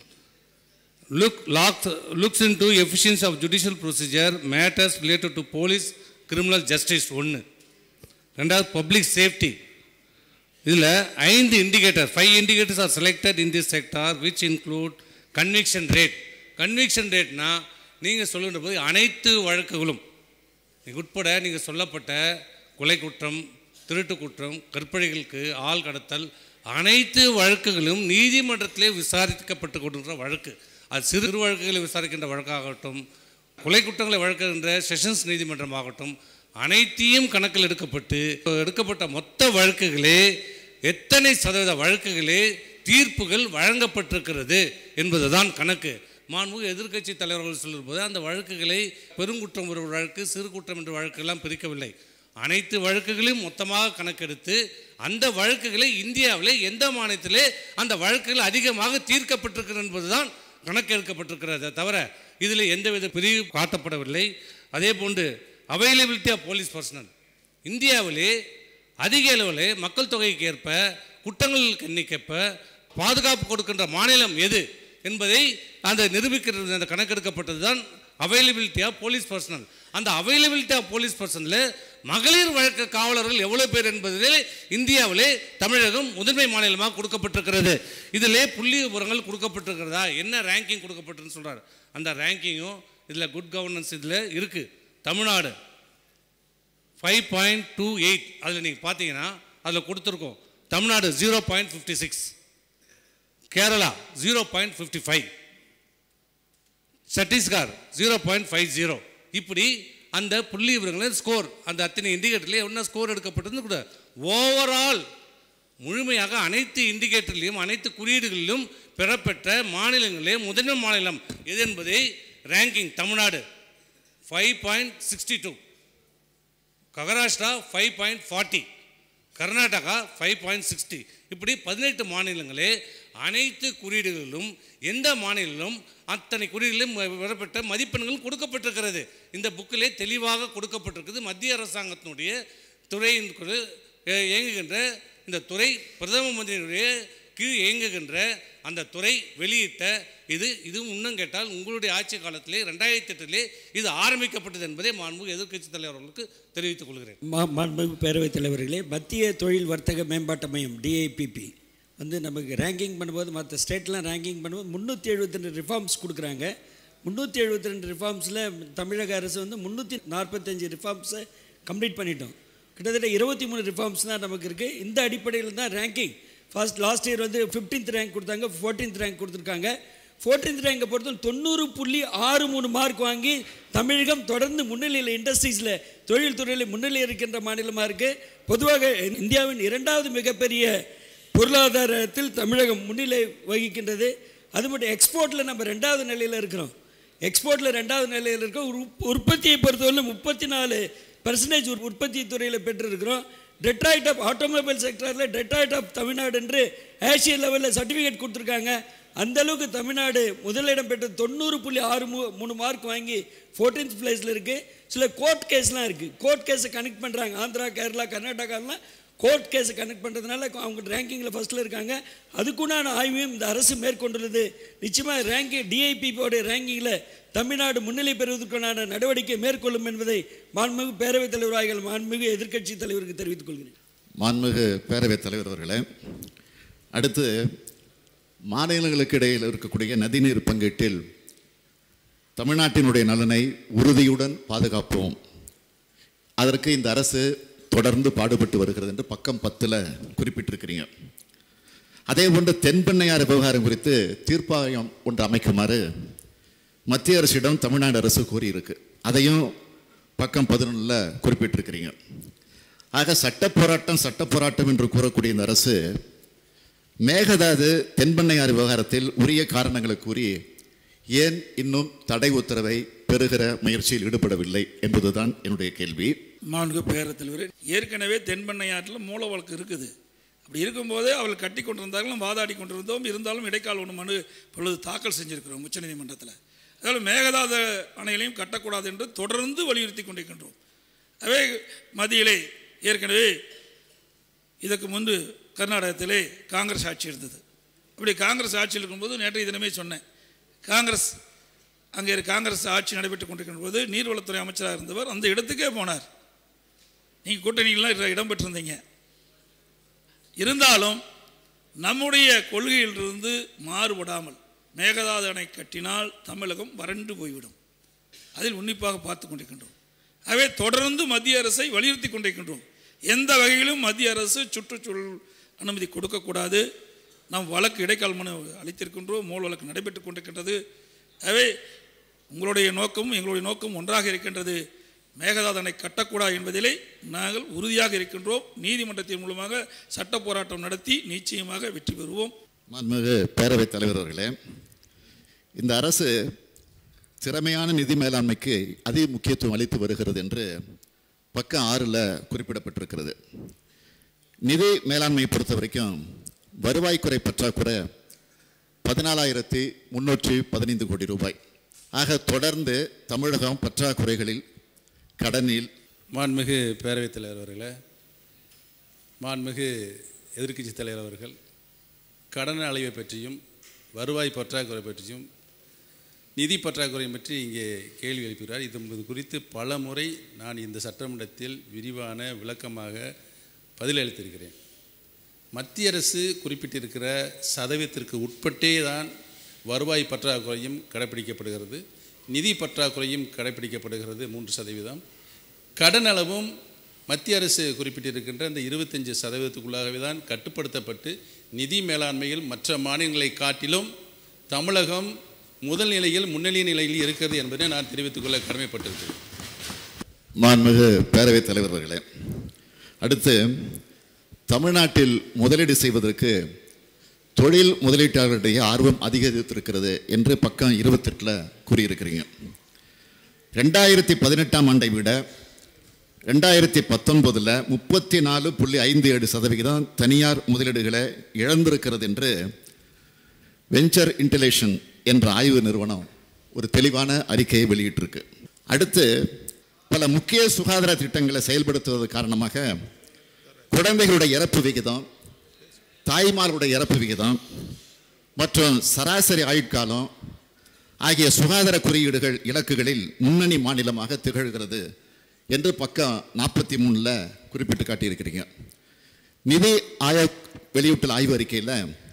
Look, locks, looks into efficiency of judicial procedure, matters related to police, criminal justice ஒன்று ரெண்டாவது பப்ளிக் சேஃப்டி இதில் ஐந்து indicator five indicators are selected in this sector which include conviction rate conviction ரேட்னா நீங்கள் சொல்லுகின்ற போது அனைத்து வழக்குகளும் நீங்க உட்பட நீங்கள் சொல்லப்பட்ட கொலை குற்றம் திருட்டு குற்றம் கற்பழிகளுக்கு ஆள் கடத்தல் அனைத்து வழக்குகளும் நீதிமன்றத்திலே விசாரிக்கப்பட்டு கொண்டிருக்கிற வழக்கு அது சிறு வழக்குகளை விசாரிக்கின்ற வழக்காகட்டும் கொலை குற்றங்களை வழக்குகின்ற செஷன்ஸ் நீதிமன்றமாகட்டும் அனைத்தையும் கணக்கில் எடுக்கப்பட்டு எடுக்கப்பட்ட மொத்த வழக்குகளே எத்தனை சதவீத வழக்குகளே தீர்ப்புகள் வழங்கப்பட்டிருக்கிறது என்பதுதான் கணக்கு மாண்புமிகு எதிர்க்கட்சி தலைவர்கள் சொல்லும்போது அந்த வழக்குகளை பெருங்குற்றம் ஒரு வழக்கு சிறு குற்றம் என்ற வழக்கெல்லாம் பிரிக்கவில்லை அனைத்து வழக்குகளையும் மொத்தமாக கணக்கெடுத்து அந்த வழக்குகளை இந்தியாவிலே எந்த மாநிலத்திலே அந்த வழக்குகள் அதிகமாக தீர்க்கப்பட்டிருக்கிறது என்பதுதான் கணக்கெடுக்கப்பட்டிருக்கிறதே தவிர இதில் எந்தவித பிரிவு காட்டப்படவில்லை அதே போன்று அவைலபிலிட்டி ஆஃப் போலீஸ் பர்சனல் இந்தியாவிலே அதிக அளவில் மக்கள் தொகைக்கு ஏற்ப குற்றங்களுக்கு எண்ணிக்கைப்ப பாதுகாப்பு கொடுக்கின்ற மாநிலம் எது என்பதை அந்த நிரூபிக்கிறது அந்த கணக்கெடுக்கப்பட்டது தான் அவைலபிலிட்டி ஆஃப் போலீஸ் பர்சனல் அந்த அவைலபிலிட்டி ஆஃப் போலீஸ் பர்சனில் மகளிர் வழக்கு காவலர்கள் எவ்வளவு பேர் என்பதிலே இந்தியாவிலே தமிழகம் முதன்மை மாநிலமாக கொடுக்கப்பட்டிருக்கிறது இதிலே புள்ளி விவரங்கள் கொடுக்கப்பட்டிருக்கிறதா என்ன ரேங்கிங் கொடுக்கப்பட்டிருன்னு சொல்றாரு அந்த ரேங்கிங்கும் இதில் குட் கவர்னன்ஸ் இதில் இருக்குது Tamil Nadu five point two eight அதில் நீங்கள் பார்த்தீங்கன்னா அதில் கொடுத்துருக்கோம் Tamil Nadu zero point fifty six Kerala zero point fifty five Chhattisgarh zero point five zero இப்படி அந்த புள்ளி விவரங்களில் ஸ்கோர் அந்த அத்தனை இண்டிகேட்டர்லேயே என்ன ஸ்கோர் எடுக்கப்பட்டது கூட ஓவரால் முழுமையாக அனைத்து இண்டிகேட்டர்லையும் அனைத்து குறியீடுகளிலும் பெறப்பெற்ற மாநிலங்களிலே முதன்மை மாநிலம் எது என்பதை ranking Tamil Nadu five point sixty two Maharashtra five point forty Karnataka five point sixty இப்படி பதினெட்டு மாநிலங்களே அனைத்து குறியீடுகளிலும் எந்த மாநிலம் அத்தனை குறியீடுகளிலும் பெறப்பட்ட மதிப்பெண்கள் கொடுக்கப்பட்டிருக்கிறது இந்த புக்கிலே தெளிவாக கொடுக்கப்பட்டிருக்குது மத்திய அரசாங்கத்தினுடைய துறையின் குழு- அஹ் இயங்குகின்ற இந்த துறை பிரதம மந்திரியினுடைய கீழ் இயங்குகின்ற அந்த துறை வெளியிட்ட இது இது இன்னும் கேட்டால் உங்களுடைய ஆட்சி காலத்திலே ரெண்டாயிரத்தி எட்டிலே இது ஆரம்பிக்கப்பட்டது என்பதை மாண்பு எதிர்க்கட்சி தலைவர் அவர்களுக்கு தெரிவித்துக் கொள்கிறேன் மா- மாண்புமிகு பேரவைத் தலைவர்களே மத்திய தொழில் வர்த்தக மேம்பாட்டு மையம் டிஐபிபி வந்து நமக்கு ரேங்கிங் பண்ணும்போது மற்ற ஸ்டேட்லாம் ரேங்கிங் பண்ணும்போது முந்நூற்றி எழுபத்தி ரெண்டு ரிஃபார்ம்ஸ் கொடுக்குறாங்க முந்நூற்றி எழுபத்தி ரெண்டு ரிஃபார்ம்ஸில் தமிழக அரசு வந்து முந்நூற்றி நாற்பத்தஞ்சு ரிஃபார்ம்ஸை கம்ப்ளீட் பண்ணிட்டோம் கிட்டத்தட்ட இருபத்தி மூணு ரிஃபார்ம்ஸ் தான் நமக்கு இருக்குது இந்த அடிப்படையில் தான் ரேங்கிங் ஃபர்ஸ்ட் லாஸ்ட் இயர் வந்து ஃபிஃப்டீன்த் ரேங்க் கொடுத்தாங்க ஃபோர்டீன்த் ரேங்க் கொடுத்துருக்காங்க ஃபோர்டீன்த் ரேங்கை பொறுத்தவரை தொண்ணூறு புள்ளி ஆறு மூணு மார்க் வாங்கி தமிழகம் தொடர்ந்து முன்னிலையில் இண்டஸ்ட்ரீஸில் தொழில் துறையில் முன்னிலை இருக்கின்ற மாநிலமாக இருக்குது பொதுவாக இந்தியாவின் இரண்டாவது மிகப்பெரிய பொருளாதாரத்தில் தமிழகம் முன்னிலை வகிக்கின்றது அது மட்டும் எக்ஸ்போர்ட்டில் நம்ம ரெண்டாவது நிலையில் இருக்கிறோம் எக்ஸ்போர்ட்டில் ரெண்டாவது நிலையில் இருக்கோம் உற்- உற்பத்தியை பொறுத்தவரை முப்பத்தி நாலு பர்சன்டேஜ் உற்பத்தி துறையில் பெற்றிருக்கிறோம் டெட்ராய்ட் ஆஃப் ஆட்டோமொபைல் செக்டரில் டெட்ராய்ட் ஆஃப் தமிழ்நாடு என்று ஏஷிய லெவலில் சர்டிஃபிகேட் கொடுத்துருக்காங்க அந்த அளவுக்கு தமிழ்நாடு முதலிடம் பெற்ற தொண்ணூறு புள்ளி ஆறு மூ மூணு மார்க் வாங்கி ஃபோர்டீன்த் பிளேஸில் இருக்குது சில கோர்ட் கேஸ்லாம் இருக்குது கோர்ட் கேஸை கனெக்ட் பண்ணுறாங்க ஆந்திரா கேரளா கர்நாடகாலாம் கோர்ட் கேஸை கனெக்ட் பண்ணுறதுனால அவங்க ரேங்கிங்கில் ஃபஸ்ட்டில் இருக்காங்க அதுக்குண்டான ஆய்வையும் இந்த அரசு மேற்கொண்டுள்ளது நிச்சயமாக ரேங்கிங் டிஐபியோடைய ரேங்கிங்கில் தமிழ்நாடு முன்னிலை பெறுவதற்கான நடவடிக்கை மேற்கொள்ளும் என்பதை மாண்புமிகு பேரவைத் தலைவராக மாண்புமிகு எதிர்க்கட்சி தலைவருக்கு தெரிவித்துக் கொள்கிறேன் மாண்புமிகு பேரவைத் தலைவர் அவர்களே அடுத்து மாநிலங்களுக்கு இடையில் இருக்கக்கூடிய நதிநீர் பங்கீட்டில் தமிழ்நாட்டினுடைய நலனை உறுதியுடன் பாதுகாப்போம் அதற்கு இந்த அரசு தொடர்ந்து பாடுபட்டு வருகிறது என்று பக்கம் பத்தில் குறிப்பிட்டிருக்கிறீங்க அதே போன்று தென்பெண்ணையார் விவகாரம் குறித்து தீர்ப்பாயம் ஒன்று அமைக்குமாறு மத்திய அரசிடம் தமிழ்நாடு அரசு கூறியிருக்கு அதையும் பக்கம் பதினொன்றில் குறிப்பிட்டிருக்கிறீங்க ஆக சட்ட போராட்டம் சட்ட போராட்டம் என்று கூறக்கூடிய இந்த அரசு மேகதாது தென்பெண்ணையாறு விவகாரத்தில் உரிய காரணங்களை கூறி ஏன் இன்னும் தடை உத்தரவை பெறுகிற முயற்சியில் ஈடுபடவில்லை என்பதுதான் என்னுடைய கேள்வி மாண்பு பேரவைத் தலைவர் ஏற்கனவே தென்பெண்ணையாற்றில் மூல வழக்கு இருக்குது அப்படி இருக்கும்போதே அவள் கட்டி கொண்டிருந்தார்களும் வாதாடி கொண்டிருந்தோம் இருந்தாலும் இடைக்கால ஒன்று மனு பொழுது தாக்கல் செஞ்சிருக்கிறோம் உச்சநீதிமன்றத்தில் அதனால் மேகதாத அணைகளையும் கட்டக்கூடாது என்று தொடர்ந்து வலியுறுத்தி கொண்டிருக்கின்றோம் அவே மத்தியிலே ஏற்கனவே இதற்கு முன்பு கர்நாடகத்திலே காங்கிரஸ் ஆட்சி இருந்தது அப்படி காங்கிரஸ் ஆட்சியில் இருக்கும்போது நேற்றைய தினமே சொன்னேன் காங்கிரஸ் அங்கே காங்கிரஸ் ஆட்சி நடைபெற்றுக் கொண்டிருக்கின்ற போது நீர்வளத்துறை அமைச்சராக இருந்தவர் அந்த இடத்துக்கே போனார் நீங்கள் கூட்டணிகள்லாம் இட- இடம் பெற்றிருந்தீங்க இருந்தாலும் நம்முடைய கொள்கையிலிருந்து மாறுபடாமல் மேகதாது அணை கட்டினால் தமிழகம் வறண்டு போய்விடும் அதில் உன்னிப்பாக பார்த்து கொண்டிருக்கின்றோம் ஆகவே தொடர்ந்து மத்திய அரசை வலியுறுத்தி கொண்டிருக்கின்றோம் எந்த வகையிலும் மத்திய அரசு சுற்றுச்சூழல் அனுமதி கொடுக்கக்கூடாது நாம் வழக்கு இடைக்கால மனு அளித்திருக்கின்றோம் மூல வழக்கு நடைபெற்றுக் கொண்டிருக்கின்றது ஆகவே உங்களுடைய நோக்கமும் எங்களுடைய நோக்கம் ஒன்றாக இருக்கின்றது மேகதாது அணை கட்டக்கூடாது என்பதிலே நாங்கள் உறுதியாக இருக்கின்றோம் நீதிமன்றத்தின் மூலமாக சட்ட போராட்டம் நடத்தி நிச்சயமாக வெற்றி பெறுவோம் மாண்புமிகு பேரவைத் தலைவர் அவர்களே இந்த அரசு திறமையான நிதி மேலாண்மைக்கு அதிக முக்கியத்துவம் அளித்து வருகிறது என்று பக்கம் ஆறில் குறிப்பிடப்பட்டிருக்கிறது நிதி மேலாண்மையை பொறுத்த வரைக்கும் வருவாய் குறை பற்றாக்குறை பதினாலாயிரத்தி முன்னூற்றி பதினைந்து கோடி ரூபாய் ஆக தொடர்ந்து தமிழகம் பற்றாக்குறைகளில் கடனில் மாண்புமிகு பேரவைத் தலைவர் அவர்களே மாண்புமிகு எதிர்க்கட்சி தலைவர் அவர்கள் கடன் அழிவை பற்றியும் வருவாய் பற்றாக்குறை பற்றியும் நிதி பற்றாக்குறை பற்றி இங்கே கேள்வி எழுப்புகிறார் இது இது குறித்து பல முறை நான் இந்த சட்டமன்றத்தில் விரிவான விளக்கமாக பதிலளித்திருக்கிறேன் மத்திய அரசு குறிப்பிட்டிருக்கிற சதவீதத்திற்கு உட்பட்டே தான் வருவாய் பற்றாக்குறையும் கடைப்பிடிக்கப்படுகிறது நிதி பற்றாக்குறையும் கடைப்பிடிக்கப்படுகிறது மூன்று சதவீதம் கடன் அளவும் மத்திய அரசு குறிப்பிட்டிருக்கின்ற அந்த இருபத்தஞ்சு சதவீதத்துக்குள்ளாகவே தான் கட்டுப்படுத்தப்பட்டு நிதி மேலாண்மையில் மற்ற மாநிலங்களை காட்டிலும் தமிழகம் முதல் நிலையில் முன்னணி நிலையில் இருக்கிறது என்பதை நான் தெரிவித்துக் கொள்ள கடமைப்பட்டிருக்கிறேன் மாண்புமிகு பேரவைத் தலைவர் அவர்களே அடுத்து தமிழ்நாட்டில் முதலீடு செய்வதற்கு தொழில் முதலீட்டாளர்களுடைய ஆர்வம் அதிகரித்திருக்கிறது என்று பக்கம் இருபத்தெட்டில் கூறியிருக்கிறீங்க ரெண்டாயிரத்தி பதினெட்டாம் ஆண்டை விட ரெண்டாயிரத்தி பத்தொன்பதில் முப்பத்தி நாலு புள்ளி ஐந்து ஏழு சதவிகிதம் தனியார் முதலீடுகளை இழந்திருக்கிறது என்று வெஞ்சர் இன்டலேஷன் என்ற ஆய்வு நிறுவனம் ஒரு தெளிவான அறிக்கையை வெளியிட்டிருக்கு அடுத்து பல முக்கிய சுகாதார திட்டங்களை செயல்படுத்துவது காரணமாக குழந்தைகளுடைய இறப்பு விகிதம் தாய்மார்களுடைய இறப்பு விகிதம் மற்றும் சராசரி ஆயுட்காலம் ஆகிய சுகாதார குறியீடுகள் இலக்குகளில் முன்னணி மாநிலமாக திகழ்கிறது என்று பக்கம் நாற்பத்தி மூணில் குறிப்பிட்டு காட்டியிருக்கிறீங்க நிதி ஆயோக் வெளியிட்டுள்ள ஆய்வு அறிக்கையில்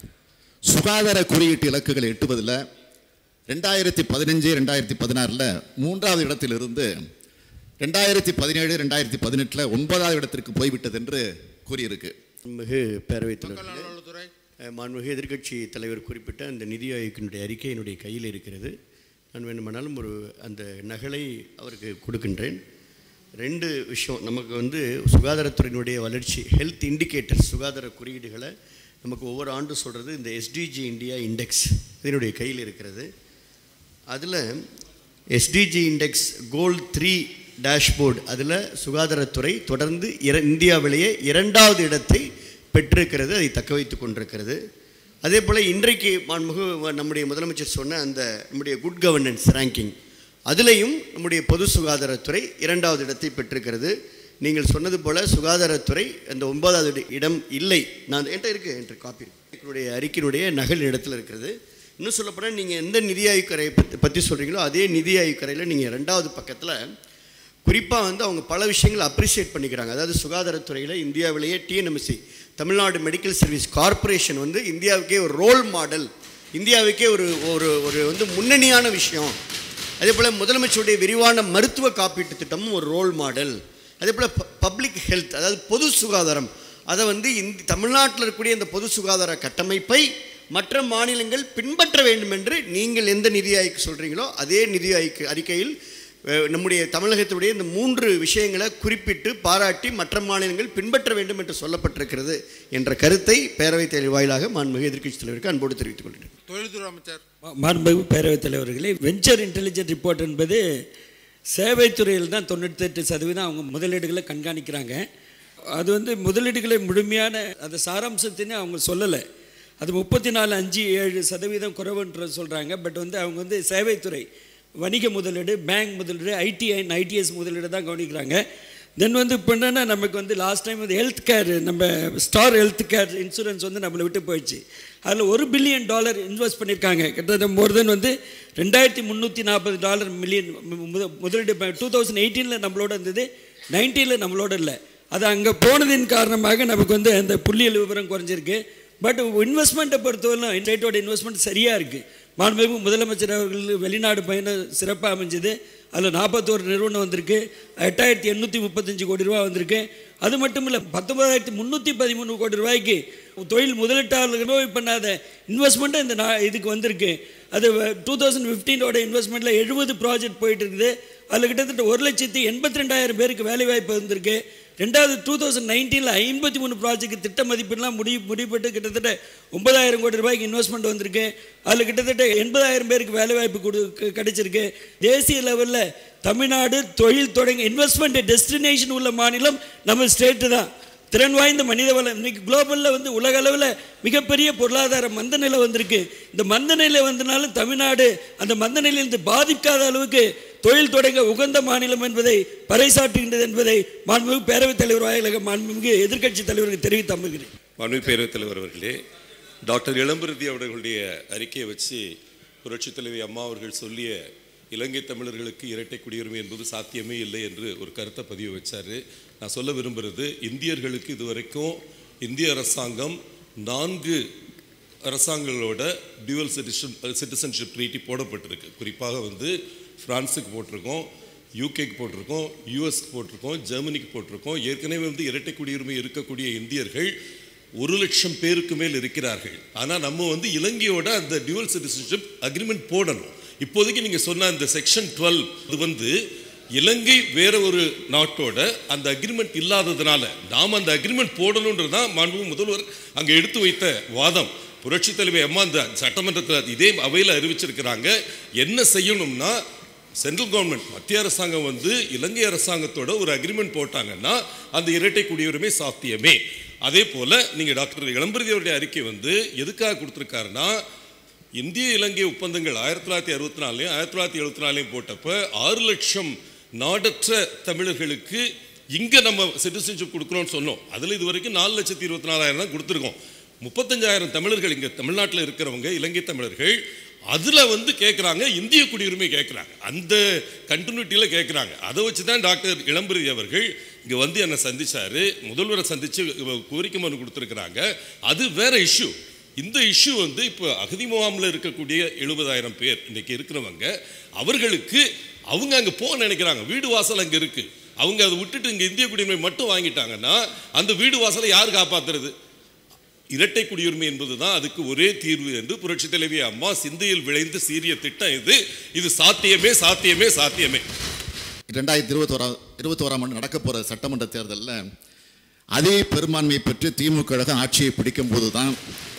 சுகாதார குறியீட்டு இலக்குகளை எட்டுவதில் ரெண்டாயிரத்தி பதினஞ்சு ரெண்டாயிரத்தி பதினாறில் மூன்றாவது இடத்திலிருந்து ரெண்டாயிரத்தி பதினேழு ரெண்டாயிரத்தி பதினெட்டில் ஒன்பதாவது இடத்திற்கு போய்விட்டது என்று கூறியிருக்கு மிகு பேரவைத் தலைவர் அஹ், மாண்புமிகு எதிர்க்கட்சி தலைவர் குறிப்பிட்ட அந்த நிதி ஆயோக்கினுடைய அறிக்கை என்னுடைய கையில் இருக்கிறது நான் வேண்டுமானாலும் ஒரு அந்த நகலை அவருக்கு கொடுக்கின்றேன் ரெண்டு விஷயம் நமக்கு வந்து சுகாதாரத்துறையினுடைய வளர்ச்சி ஹெல்த் இண்டிகேட்டர்ஸ் சுகாதார குறியீடுகளை நமக்கு ஒவ்வொரு ஆண்டும் சொல்கிறது இந்த எஸ்டிஜி இந்தியா இண்டெக்ஸ் இதனுடைய கையில் இருக்கிறது அதில் SDG index goal three dashboard அதில் சுகாதாரத்துறை தொடர்ந்து இர இந்தியாவிலேயே இரண்டாவது இடத்தை பெற்றிருக்கிறது அதை தக்க வைத்து கொண்டிருக்கிறது அதே போல் இன்றைக்கு மாண்புமிகு நம்முடைய முதலமைச்சர் சொன்ன அந்த நம்முடைய குட் கவர்னன்ஸ் ரேங்கிங் அதுலேயும் நம்முடைய பொது சுகாதாரத்துறை இரண்டாவது இடத்தை பெற்றிருக்கிறது நீங்கள் சொன்னது போல் சுகாதாரத்துறை அந்த ஒன்பதாவது இடம் இல்லை நான் என்கிட்ட இருக்குது என்கிட்ட காப்பி இருக்கு என்னுடைய அறிக்கையினுடைய நகல் இடத்துல இருக்கிறது இன்னும் சொல்லப்போனால் நீங்கள் எந்த நிதி ஆய்வுக்கரையை பற்றி பற்றி சொல்கிறீங்களோ அதே நிதி ஆய்வுக்கரையில் நீங்கள் ரெண்டாவது பக்கத்தில் குறிப்பாக வந்து அவங்க பல விஷயங்களை அப்ரிஷியேட் பண்ணிக்கிறாங்க அதாவது சுகாதாரத்துறையில் இந்தியாவிலேயே TNMC Tamil Nadu medical service corporation வந்து இந்தியாவுக்கே ஒரு ரோல் மாடல் இந்தியாவுக்கே ஒரு ஒரு ஒரு வந்து முன்னணியான விஷயம் அதே போல் முதலமைச்சருடைய விரிவான மருத்துவ காப்பீட்டு திட்டமும் ஒரு ரோல் மாடல் அதே போல் பப்ளிக் ஹெல்த் அதாவது பொது சுகாதாரம் அதை வந்து இந்த தமிழ்நாட்டில் இருக்கக்கூடிய இந்த பொது சுகாதார கட்டமைப்பை மற்ற மாநிலங்கள் பின்பற்ற வேண்டும் என்று நீங்கள் எந்த நிதி ஆய்வுக்கு சொல்கிறீங்களோ அதே நிதி ஆய்வுக்கு அறிக்கையில் அஹ், நம்முடைய தமிழகத்துடைய இந்த மூன்று விஷயங்களை குறிப்பிட்டு பாராட்டி மற்ற மாநிலங்கள் பின்பற்ற வேண்டும் என்று சொல்லப்பட்டிருக்கிறது என்ற கருத்தை பேரவைத் தலைவர் வாயிலாக மாண்புமிகு எதிர்க்கட்சி தலைவருக்கு அன்போடு தெரிவித்துக் கொள்கிறேன் தொழில்துறை அமைச்சர் மாண்புமிகு பேரவைத் தலைவர்களே வெஞ்சர் இன்டெலிஜென்ட் ரிப்போர்ட் என்பது சேவைத்துறையில் தான் தொண்ணூத்தெட்டு சதவீதம் அவங்க முதலீடுகளை கண்காணிக்கிறாங்க அது வந்து முதலீடுகளை முழுமையான அந்த சாராம்சத்தின்னு அவங்க சொல்லலை அது முப்பத்தி நாலு அஞ்சு ஏழு சதவீதம் குறைவுன்ற சொல்கிறாங்க பட் வந்து அவங்க வந்து சேவைத்துறை வணிக முதலீடு பேங்க் முதலீடு ஐடி அண்ட் ஐடிஎஸ் முதலீடு தான் கவனிக்கிறாங்க தென் வந்து இப்போ என்னென்னா நமக்கு வந்து லாஸ்ட் டைம் வந்து ஹெல்த் கேர் நம்ம ஸ்டார் ஹெல்த் கேர் இன்சூரன்ஸ் வந்து நம்மளை விட்டு போயிடுச்சு அதில் ஒரு பில்லியன் டாலர் இன்வெஸ்ட் பண்ணியிருக்காங்க கிட்டத்தட்ட மோர் தென் வந்து ரெண்டாயிரத்தி முந்நூற்றி நாற்பது டாலர் மில்லியன் முதலீடு டூ தௌசண்ட் எயிட்டீனில் நம்மளோட இருந்தது நைன்டீனில் நம்மளோட இல்லை அது அங்கே போனதின் காரணமாக நமக்கு வந்து அந்த புள்ளியல் விவரம் குறைஞ்சிருக்கு பட் இன்வெஸ்ட்மெண்ட்டை பொறுத்தவரை ஸ்டேட்டோட இன்வெஸ்ட்மெண்ட் சரியாக இருக்குது மாண்புமிகு முதலமைச்சர் அவர்கள் வெளிநாடு பயணம் சிறப்பாக அமைஞ்சது அதில் நாற்பத்தோரு நிறுவனம் வந்திருக்கு எட்டாயிரத்தி எண்ணூற்றி முப்பத்தஞ்சு கோடி ரூபா வந்திருக்கு அது மட்டும் இல்லை பத்தொன்பதாயிரத்தி முந்நூற்றி பதிமூணு கோடி ரூபாய்க்கு தொழில் முதலீட்டாளர்கள் பண்ணாத இன்வெஸ்ட்மெண்ட்டும் இந்த நா இதுக்கு வந்திருக்கு அது டூ தௌசண்ட் ஃபிஃப்டீனோட இன்வெஸ்ட்மெண்ட்டில் எழுபது ப்ராஜெக்ட் போயிட்டு இருக்குது அதில் கிட்டத்தட்ட ஒரு லட்சத்தி எண்பத்தி ரெண்டாயிரம் பேருக்கு வேலைவாய்ப்பு வந்திருக்கு ரெண்டாவது டூ தௌசண்ட் நைன்டீனில் ஐம்பத்தி மூணு ப்ராஜெக்ட் திட்ட மதிப்பீடுலாம் முடிவு முடிப்பட்டு கிட்டத்தட்ட ஒன்பதாயிரம் கோடி ரூபாய்க்கு இன்வெஸ்ட்மெண்ட் வந்திருக்கு அதில் கிட்டத்தட்ட எண்பதாயிரம் பேருக்கு வேலைவாய்ப்பு கொடு க- கிடைச்சிருக்கு தேசிய லெவலில் தமிழ்நாடு தொழில் தொடங்க இன்வெஸ்ட்மெண்ட் டெஸ்டினேஷன் உள்ள மாநிலம் நம்ம ஸ்டேட்டு தான் திறன் வாய்ந்த மனித வளம் இன்னைக்கு குளோபலில் வந்து உலக அளவில் மிகப்பெரிய பொருளாதார மந்த நிலை வந்திருக்கு இந்த மந்த நிலை வந்தனாலும் தமிழ்நாடு அந்த மந்த நிலையிலிருந்து பாதிக்காத அளவுக்கு தொழில் தொடங்க உகந்த மாநிலம் என்பதை பறைசாற்றுகின்றது என்பதை மாண்புமிகு பேரவைத் தலைவர் வாயிலாக மாண்புமிகு எதிர்க்கட்சி தலைவருக்கு தெரிவித்து அமர்கிறேன் மாண்பு பேரவைத் தலைவர் அவர்களே டாக்டர் இளம்பருதி அவர்களுடைய அறிக்கையை வச்சு புரட்சித் தலைவி அம்மா அவர்கள் சொல்லிய இலங்கை தமிழர்களுக்கு இரட்டை குடியுரிமை என்பது சாத்தியமே இல்லை என்று ஒரு கருத்தை பதிவு வச்சார் நான் சொல்ல விரும்புகிறது இந்தியர்களுக்கு இதுவரைக்கும் இந்திய அரசாங்கம் நான்கு அரசாங்கங்களோட டியூவல் சிட்டிசன் சிட்டிசன்ஷிப் ட்ரீட்டி போடப்பட்டிருக்கு குறிப்பாக வந்து ஃப்ரான்ஸுக்கு போட்டிருக்கோம் யூகேக்கு போட்டிருக்கோம் யூஎஸ்க்கு போட்டிருக்கோம் ஜெர்மனிக்கு போட்டிருக்கோம் ஏற்கனவே வந்து இரட்டை குடியுரிமை இருக்கக்கூடிய இந்தியர்கள் ஒரு லட்சம் பேருக்கு மேல் இருக்கிறார்கள் ஆனால் நம்ம வந்து இலங்கையோட அந்த டியூவல் சிட்டிசன்ஷிப் அக்ரிமெண்ட் போடணும் இப்போதைக்கு நீங்கள் சொன்ன அந்த செக்ஷன் டுவெல் இது வந்து இலங்கை வேற ஒரு நாட்டோட அந்த அக்ரிமெண்ட் இல்லாததுனால நாம் அந்த அக்ரிமெண்ட் போடணுன்றது தான் மாண்பு முதல்வர் அங்கே எடுத்து வைத்த வாதம் புரட்சி தலைவி அம்மா அந்த சட்டமன்றத்தில் இதே அவையில் அறிவிச்சிருக்கிறாங்க என்ன செய்யணும்னா சென்ட்ரல் கவர்மெண்ட் மத்திய அரசாங்கம் வந்து இலங்கை அரசாங்கத்தோட ஒரு அக்ரிமெண்ட் போட்டாங்கன்னா அந்த இரட்டை குடியுரிமை சாத்தியமே அதே போல் நீங்கள் டாக்டர் இளம்பரதி அவருடைய அறிக்கை வந்து எதுக்காக கொடுத்துருக்காருன்னா இந்திய இலங்கை ஒப்பந்தங்கள் ஆயிரத்தி தொள்ளாயிரத்தி அறுபத்தி நாலுலையும் ஆயிரத்தி தொள்ளாயிரத்தி எழுபத்தி நாலுலையும் போட்டப்ப ஆறு லட்சம் நாடற்ற தமிழர்களுக்கு இங்கே நம்ம சிட்டிசன்ஷிப் கொடுக்குறோம்னு சொன்னோம் அதில் இது வரைக்கும் நாலு லட்சத்தி இருபத்தி நாலாயிரம் தான் கொடுத்துருக்கோம் முப்பத்தஞ்சாயிரம் தமிழர்கள் இங்கே தமிழ்நாட்டில் இருக்கிறவங்க இலங்கை தமிழர்கள் அதில் வந்து கேட்குறாங்க இந்திய குடியுரிமை கேட்குறாங்க அந்த கண்டினியூட்டியில் கேட்குறாங்க அதை வச்சு தான் டாக்டர் இளம்பரதி அவர்கள் இங்கே வந்து என்னை சந்திச்சாரு முதல்வரை சந்தித்து கோரிக்கை மனு கொடுத்துருக்குறாங்க அது வேற இஷ்யூ இந்த இஷ்யூ வந்து இப்போ அகதி முகாமில் இருக்கக்கூடிய எழுபதாயிரம் பேர் இன்னைக்கு இருக்கிறவங்க அவர்களுக்கு அவங்க அங்கே போக நினைக்கிறாங்க வீடு வாசல் அங்கே இருக்குது அவங்க அதை விட்டுட்டு இங்கே இந்திய குடியுரிமை மட்டும் வாங்கிட்டாங்கன்னா அந்த வீடு வாசலை யார் காப்பாத்துறது இரட்டை குடியுரிமை என்பது தான் அதுக்கு ஒரே தீர்வு என்று புரட்சி தலைவி அம்மா சிந்தையில் விளைந்த சீரிய திட்டம் இது இது சாத்தியமே சாத்தியமே சாத்தியமே ரெண்டாயிரத்தி இருபத்தோராம் இருபத்தோராம் ஆண்டு நடக்க போகிற சட்டமன்ற தேர்தலில் அதே பெரும்பான்மையை பெற்று திமுக கழகம் ஆட்சியை பிடிக்கும் போது தான்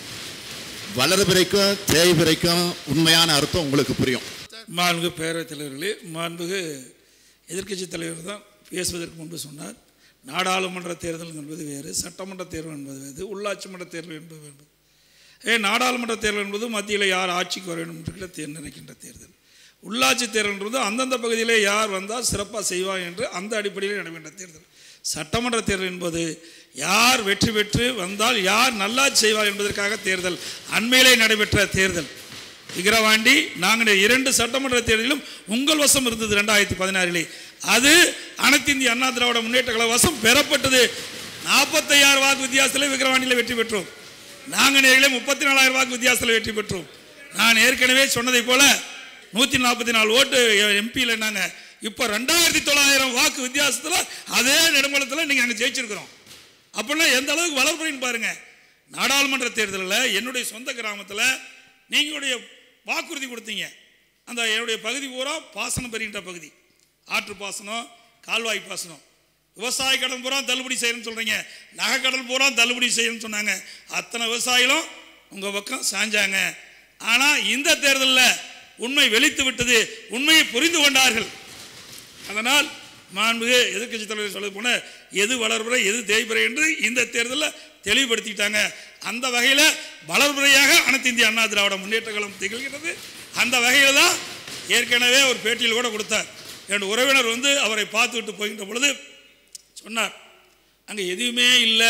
வளர்பிறைக்கும் தேய்பிறைக்கும் உண்மையான அர்த்தம் உங்களுக்கு புரியும் மாண்புகு பேரவைத் தலைவர்களே மாண்புகு எதிர்க்கட்சி தலைவர் தான் பேசுவதற்கு முன்பு சொன்னார் நாடாளுமன்ற தேர்தல் என்பது வேறு சட்டமன்ற தேர்தல் என்பது வேறு உள்ளாட்சி மன்ற தேர்தல் என்பது வேறு ஏ நாடாளுமன்ற தேர்தல் என்பது மத்தியில் யார் ஆட்சிக்கு வர வேண்டும் என்கிற தே நினைக்கின்ற தேர்தல் உள்ளாட்சி தேர்தல் என்பது அந்தந்த பகுதியிலே யார் வந்தால் சிறப்பாக செய்வார் என்று அந்த அடிப்படையில் நடைபெற்ற தேர்தல் சட்டமன்ற தேர்தல் என்பது யார் வெற்றி பெற்று வந்தால் யார் நல்லாட்சி செய்வார் என்பதற்காக தேர்தல் அண்மையிலே நடைபெற்ற தேர்தல் விக்கிரவாண்டி நாங்கள் இரண்டு சட்டமன்ற தேர்தலிலும் உங்கள் வசம் இருந்தது ரெண்டாயிரத்தி பதினாறிலே அது அனைத்து இந்திய அண்ணா திராவிட முன்னேற்ற கழக வசம் பெறப்பட்டது நாற்பத்தையாயிரம் வாக்கு வித்தியாசத்தில் விக்கிரவாண்டியில் வெற்றி பெற்றோம் நாங்கள் நேரிலே முப்பத்தி நாலாயிரம் வாக்கு வித்தியாசத்தில் வெற்றி பெற்றோம் நான் ஏற்கனவே சொன்னதைப் போல நூற்றி நாற்பத்தி நாலு ஓட்டு எம்பியில் நாங்கள் இப்போ ரெண்டாயிரத்தி தொள்ளாயிரம் வாக்கு வித்தியாசத்தில் அதே நெடுமலத்தில் நீங்கள் அங்கே ஜெயிச்சிருக்கிறோம் அப்படின்னா எந்த அளவுக்கு வளர்ப்புன்னு பாருங்க நாடாளுமன்ற தேர்தலில் என்னுடைய சொந்த கிராமத்தில் நீங்களுடைய வாக்குறுதி கொடுத்தீங்க அந்த என்னுடைய பகுதி பூரா பாசனம் பெறுகின்ற பகுதி ஆற்று பாசனம் கால்வாய் பாசனம் விவசாய கடன் பூரா தள்ளுபடி செய்யணும்னு சொல்கிறீங்க நகை கடன் பூரா தள்ளுபடி செய்யணும்னு சொன்னாங்க அத்தனை விவசாயிகளும் உங்கள் பக்கம் சாஞ்சாங்க ஆனால் இந்த தேர்தலில் உண்மை வெளித்து விட்டது உண்மையை புரிந்து கொண்டார்கள் அதனால் மாண்புகு எதிர்க்கட்சி தலைவர் சொல்ல போன எது வளர்புறை எது தேய்புறை என்று இந்த தேர்தலில் தெளிவுபடுத்திட்டாங்க அந்த வகையில் வளர்புறையாக அனைத்து இந்திய அண்ணா திராவிட முன்னேற்ற கழகம் திகழ்கிறது அந்த வகையில் தான் ஏற்கனவே ஒரு பேட்டியில் கூட கொடுத்தார் என்னோட உறவினர் வந்து அவரை பார்த்துவிட்டு போகின்ற பொழுது சொன்னார் அங்கே எதுவுமே இல்லை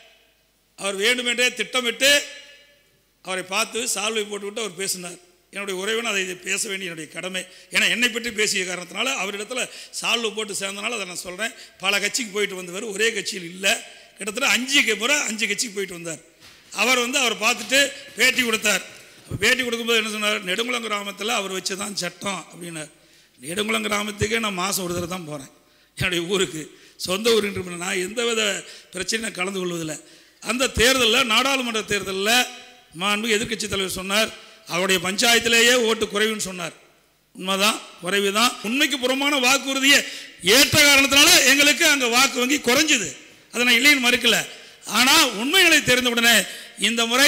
அவர் வேண்டுமென்றே திட்டமிட்டு அவரை பார்த்து சால்வை போட்டுவிட்டு அவர் பேசினார் என்னுடைய உறவினர் அதை பேச வேண்டிய என்னுடைய கடமை ஏன்னா என்னை பற்றி பேசிய காரணத்தினால அவரிடத்துல சால்வு போட்டு சேர்ந்தனால அதை நான் சொல்கிறேன் பல கட்சிக்கு போயிட்டு வந்தவர் ஒரே கட்சியில் இல்லை கிட்டத்தட்ட அஞ்சு முறை அஞ்சு கட்சிக்கு போயிட்டு வந்தார் அவர் வந்து அவர் பார்த்துட்டு பேட்டி கொடுத்தார் பேட்டி கொடுக்கும்போது என்ன சொன்னார் நெடுங்குளம் கிராமத்தில் அவர் வச்சு தான் சட்டம் அப்படின்னார் நெடுங்குளம் கிராமத்துக்கே நான் மாதம் ஒரு தடவை தான் போகிறேன் என்னுடைய ஊருக்கு சொந்த ஊருன்ற நான் எந்த வித பிரச்சனையும் கலந்து கொள்வதில்லை அந்த தேர்தலில் நாடாளுமன்ற தேர்தலில் மாண்பு எதிர்க்கட்சி தலைவர் சொன்னார் அவருடைய பஞ்சாயத்திலேயே ஓட்டு குறைவுன்னு சொன்னார் உண்மைதான் குறைவு தான் உண்மைக்கு புறமான வாக்குறுதியை ஏற்ற காரணத்தினால எங்களுக்கு அங்கே வாக்கு வங்கி குறைஞ்சுது அதை நான் இல்லைன்னு மறுக்கல ஆனால் உண்மைகளை தெரிந்தவுடனே இந்த முறை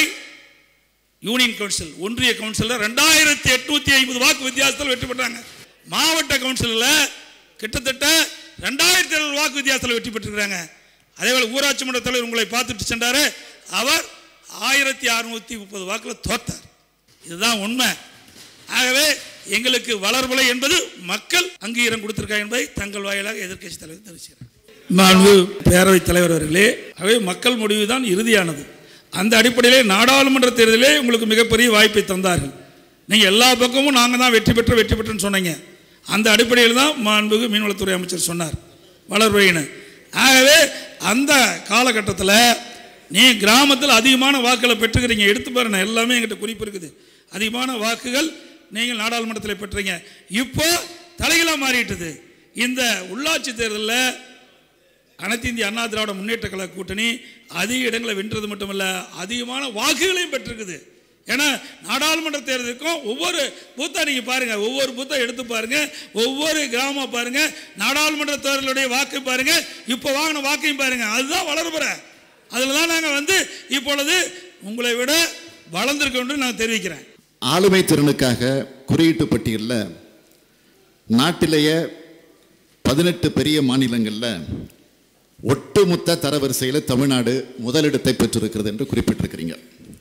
யூனியன் கவுன்சில் ஒன்றிய கவுன்சிலில் ரெண்டாயிரத்தி எட்நூத்தி ஐம்பது வாக்கு வித்தியாசத்தில் வெற்றி பெற்றாங்க மாவட்ட கவுன்சிலில் கிட்டத்தட்ட ரெண்டாயிரத்தி எழுநூறு வாக்கு வித்தியாசத்தில் வெற்றி பெற்றிருக்கிறாங்க அதேபோல் ஊராட்சி மன்ற தலைவர் உங்களை பார்த்துட்டு சென்றாரு அவர் ஆயிரத்தி அறுநூத்தி முப்பது வாக்கில் தோத்தார் இதுதான் உண்மை ஆகவே எங்களுக்கு வளர்வலை என்பது மக்கள் அங்கீகாரம் கொடுத்திருக்காங்க என்பதை தங்கள் வாயிலாக எதிர்க்கட்சி தலைவர் தெரிவிக்கிறார் மாண்பு பேரவைத் தலைவர் அவர்களே ஆகவே மக்கள் முடிவு தான் இறுதியானது அந்த அடிப்படையிலே நாடாளுமன்ற தேர்தலிலே உங்களுக்கு மிகப்பெரிய வாய்ப்பை தந்தார்கள் நீங்கள் எல்லா பக்கமும் நாங்கள் தான் வெற்றி பெற்ற வெற்றி பெற்றோன்னு சொன்னீங்க அந்த அடிப்படையில் தான் மாண்புகு மீன்வளத்துறை அமைச்சர் சொன்னார் வளர்வையின்னு ஆகவே அந்த காலகட்டத்தில் நீ கிராமத்தில் அதிகமான வாக்குகளை பெற்றுக்கிறீங்க எடுத்து பாருங்க எல்லாமே எங்கிட்ட குறிப்பு இருக்குது அதிகமான வாக்குகள் நீங்கள் நாடாளுமன்றத்தில் பெற்றீங்க இப்போ தலைகளாக மாறிட்டுது இந்த உள்ளாட்சி தேர்தலில் அனைத்து இந்திய அண்ணா திராவிட முன்னேற்ற கழக கூட்டணி அதிக இடங்களை வென்றது மட்டுமல்ல அதிகமான வாக்குகளையும் பெற்றிருக்குது ஏன்னா நாடாளுமன்ற தேர்தலுக்கும் ஒவ்வொரு பூத்தா நீங்கள் பாருங்கள் ஒவ்வொரு பூத்தா எடுத்து பாருங்கள் ஒவ்வொரு கிராமம் பாருங்கள் நாடாளுமன்ற தேர்தலுடைய வாக்கு பாருங்கள் இப்போ வாங்கின வாக்கையும் பாருங்கள் அதுதான் வளர்புற அதில் தான் நாங்கள் வந்து இப்பொழுது உங்களை விட வளர்ந்துருக்கோன்னு நான் தெரிவிக்கிறேன் ஆளுமை திறனுக்காக குறியீட்டு பட்டியலில் நாட்டிலேயே பதினெட்டு பெரிய மாநிலங்களில் ஒட்டுமொத்த தரவரிசையில் தமிழ்நாடு முதலிடத்தை பெற்றிருக்கிறது என்று குறிப்பிட்டிருக்கிறீங்க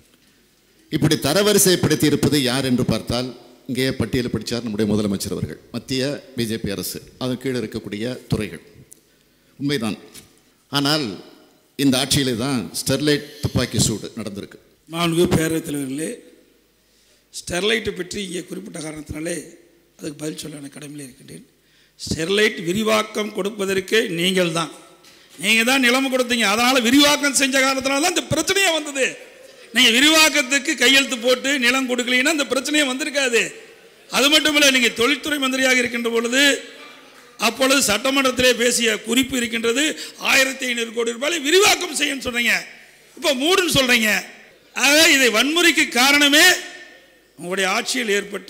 இப்படி தரவரிசைப்படுத்தி இருப்பது யார் என்று பார்த்தால் இங்கே பட்டியல் படித்தார் நம்முடைய முதலமைச்சர் அவர்கள் மத்திய பிஜேபி அரசு அதன் கீழே இருக்கக்கூடிய துறைகள் உண்மைதான் ஆனால் இந்த ஆட்சியிலே தான் ஸ்டெர்லைட் துப்பாக்கி சூடு நடந்திருக்கு மாண்பு பேரவைத் தலைவர்களே ஸ்டெர்லைட்டை பற்றி இங்கே குறிப்பிட்ட காரணத்தினாலே அதுக்கு பதில் சொல்ல எனக்கு கடமையில் இருக்கின்றேன் ஸ்டெர்லைட் விரிவாக்கம் கொடுப்பதற்கு நீங்கள் தான் நீங்கள் தான் நிலம் கொடுத்தீங்க அதனால் விரிவாக்கம் செஞ்ச காரணத்தினால தான் இந்த பிரச்சனையே வந்தது நீங்கள் விரிவாக்கத்துக்கு கையெழுத்து போட்டு நிலம் கொடுக்கலீங்கன்னா இந்த பிரச்சனையே வந்திருக்காது அது மட்டும் இல்லை நீங்கள் தொழில்துறை மந்திரியாக இருக்கின்ற பொழுது அப்பொழுது சட்டமன்றத்திலே பேசிய குறிப்பு இருக்கின்றது ஆயிரத்தி ஐநூறு கோடி ரூபாய் விரிவாக்கம் செய்யன்னு சொன்னீங்க இப்போ மூடுன்னு சொல்கிறீங்க ஆக இதை வன்முறைக்கு காரணமே உங்களுடைய ஆட்சியில் ஏற்பட்ட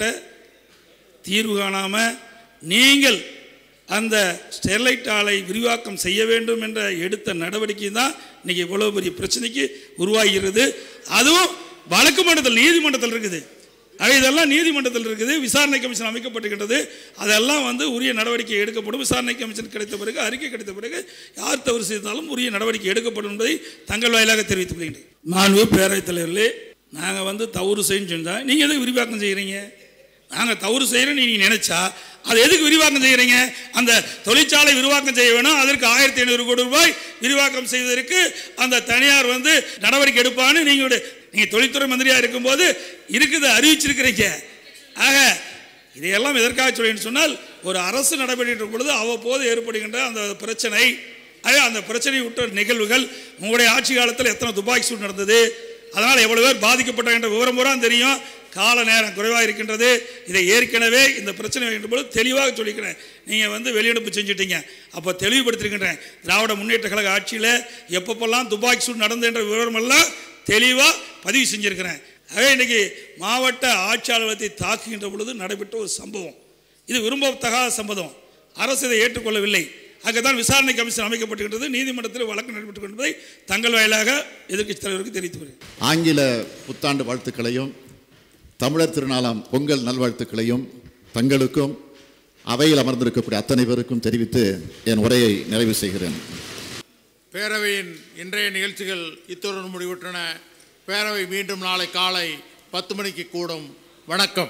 தீர்வு காணாமல் நீங்கள் அந்த ஸ்டெர்லைட் ஆலை விரிவாக்கம் செய்ய வேண்டும் என்ற எடுத்த நடவடிக்கை தான் இன்னைக்கு இவ்வளோ பெரிய பிரச்சனைக்கு உருவாகிறது அதுவும் வழக்கு மன்றத்தில் நீதிமன்றத்தில் இருக்குது ஆக இதெல்லாம் நீதிமன்றத்தில் இருக்குது விசாரணை கமிஷன் அமைக்கப்பட்டுகின்றது அதெல்லாம் வந்து உரிய நடவடிக்கை எடுக்கப்படும் விசாரணை கமிஷன் கிடைத்த பிறகு அறிக்கை கிடைத்த பிறகு யார் தவறு செய்தாலும் உரிய நடவடிக்கை எடுக்கப்படும் என்பதை தங்கள் வாயிலாக தெரிவித்துக் கொள்கின்றேன் மாண்பு பேரவைத் தலைவர்களே நாங்கள் வந்து தவறு செய்யணும் செஞ்சால் நீங்கள் எதுக்கு விரிவாக்கம் செய்கிறீங்க நாங்கள் தவறு செய்கிறோம் நீங்கள் நினைச்சா அதை எதுக்கு விரிவாக்கம் செய்கிறீங்க அந்த தொழிற்சாலை விரிவாக்கம் செய்ய வேணும் அதற்கு ஆயிரத்தி ஐநூறு கோடி ரூபாய் விரிவாக்கம் செய்வதற்கு அந்த தனியார் வந்து நடவடிக்கை எடுப்பான்னு நீங்கள் நீங்கள் தொழில்துறை மந்திரியாக இருக்கும்போது இருக்குது அறிவிச்சிருக்கிறீங்க ஆக இதையெல்லாம் எதற்காக சொல்லின்னு சொன்னால் ஒரு அரசு நடைபெற்ற பொழுது அவ்வப்போது ஏற்படுகின்ற அந்த பிரச்சனை ஆக அந்த பிரச்சனை விட்ட நிகழ்வுகள் உங்களுடைய ஆட்சி காலத்தில் எத்தனை துப்பாக்கி சூடு நடந்தது அதனால் எவ்வளோ பேர் பாதிக்கப்பட்டாங்க என்ற விவரம் பூரா தெரியும் கால நேரம் குறைவாக இருக்கின்றது இதை ஏற்கனவே இந்த பிரச்சனை வருகின்ற பொழுது தெளிவாக சொல்லிக்கிறேன் நீங்கள் வந்து வெளியெடுப்பு செஞ்சுட்டீங்க அப்போ தெளிவுபடுத்திருக்கின்றேன் திராவிட முன்னேற்ற கழக ஆட்சியில் எப்பப்பெல்லாம் துப்பாக்கி சூடு நடந்து என்ற விவரமெல்லாம் தெளிவாக பதிவு செஞ்சுருக்கிறேன் ஆகவே இன்றைக்கி மாவட்ட ஆட்சியாளர்களை தாக்குகின்ற பொழுது நடைபெற்ற ஒரு சம்பவம் இது விரும்பத்தகாத சம்பவம் அரசு இதை ஏற்றுக்கொள்ளவில்லை அங்கதான் விசாரணை கமிஷன் அமைக்கப்பட்டுகின்றது நீதிமன்றத்தில் வழக்கு நடைபெற்றுக் கொண்டதை தங்கள் வாயிலாக எதிர்க்கட்சி தலைவருக்கு தெரிவித்து வருகிறேன் ஆங்கில புத்தாண்டு வாழ்த்துக்களையும் தமிழர் திருநாளாம் பொங்கல் நல்வாழ்த்துக்களையும் தங்களுக்கும் அவையில் அமர்ந்திருக்கக்கூடிய அத்தனை பேருக்கும் தெரிவித்து என் உரையை நிறைவு செய்கிறேன் பேரவையின் இன்றைய நிகழ்ச்சிகள் இத்துடன் முடிவுற்றன பேரவை மீண்டும் நாளை காலை பத்து மணிக்கு கூடும் வணக்கம்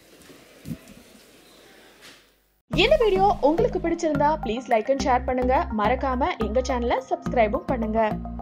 இந்த வீடியோ உங்களுக்கு பிடிச்சிருந்தா ப்ளீஸ் லைக் அண்ட் ஷேர் பண்ணுங்க மறக்காம எங்க சேனலை சப்ஸ்கிரைபும் பண்ணுங்க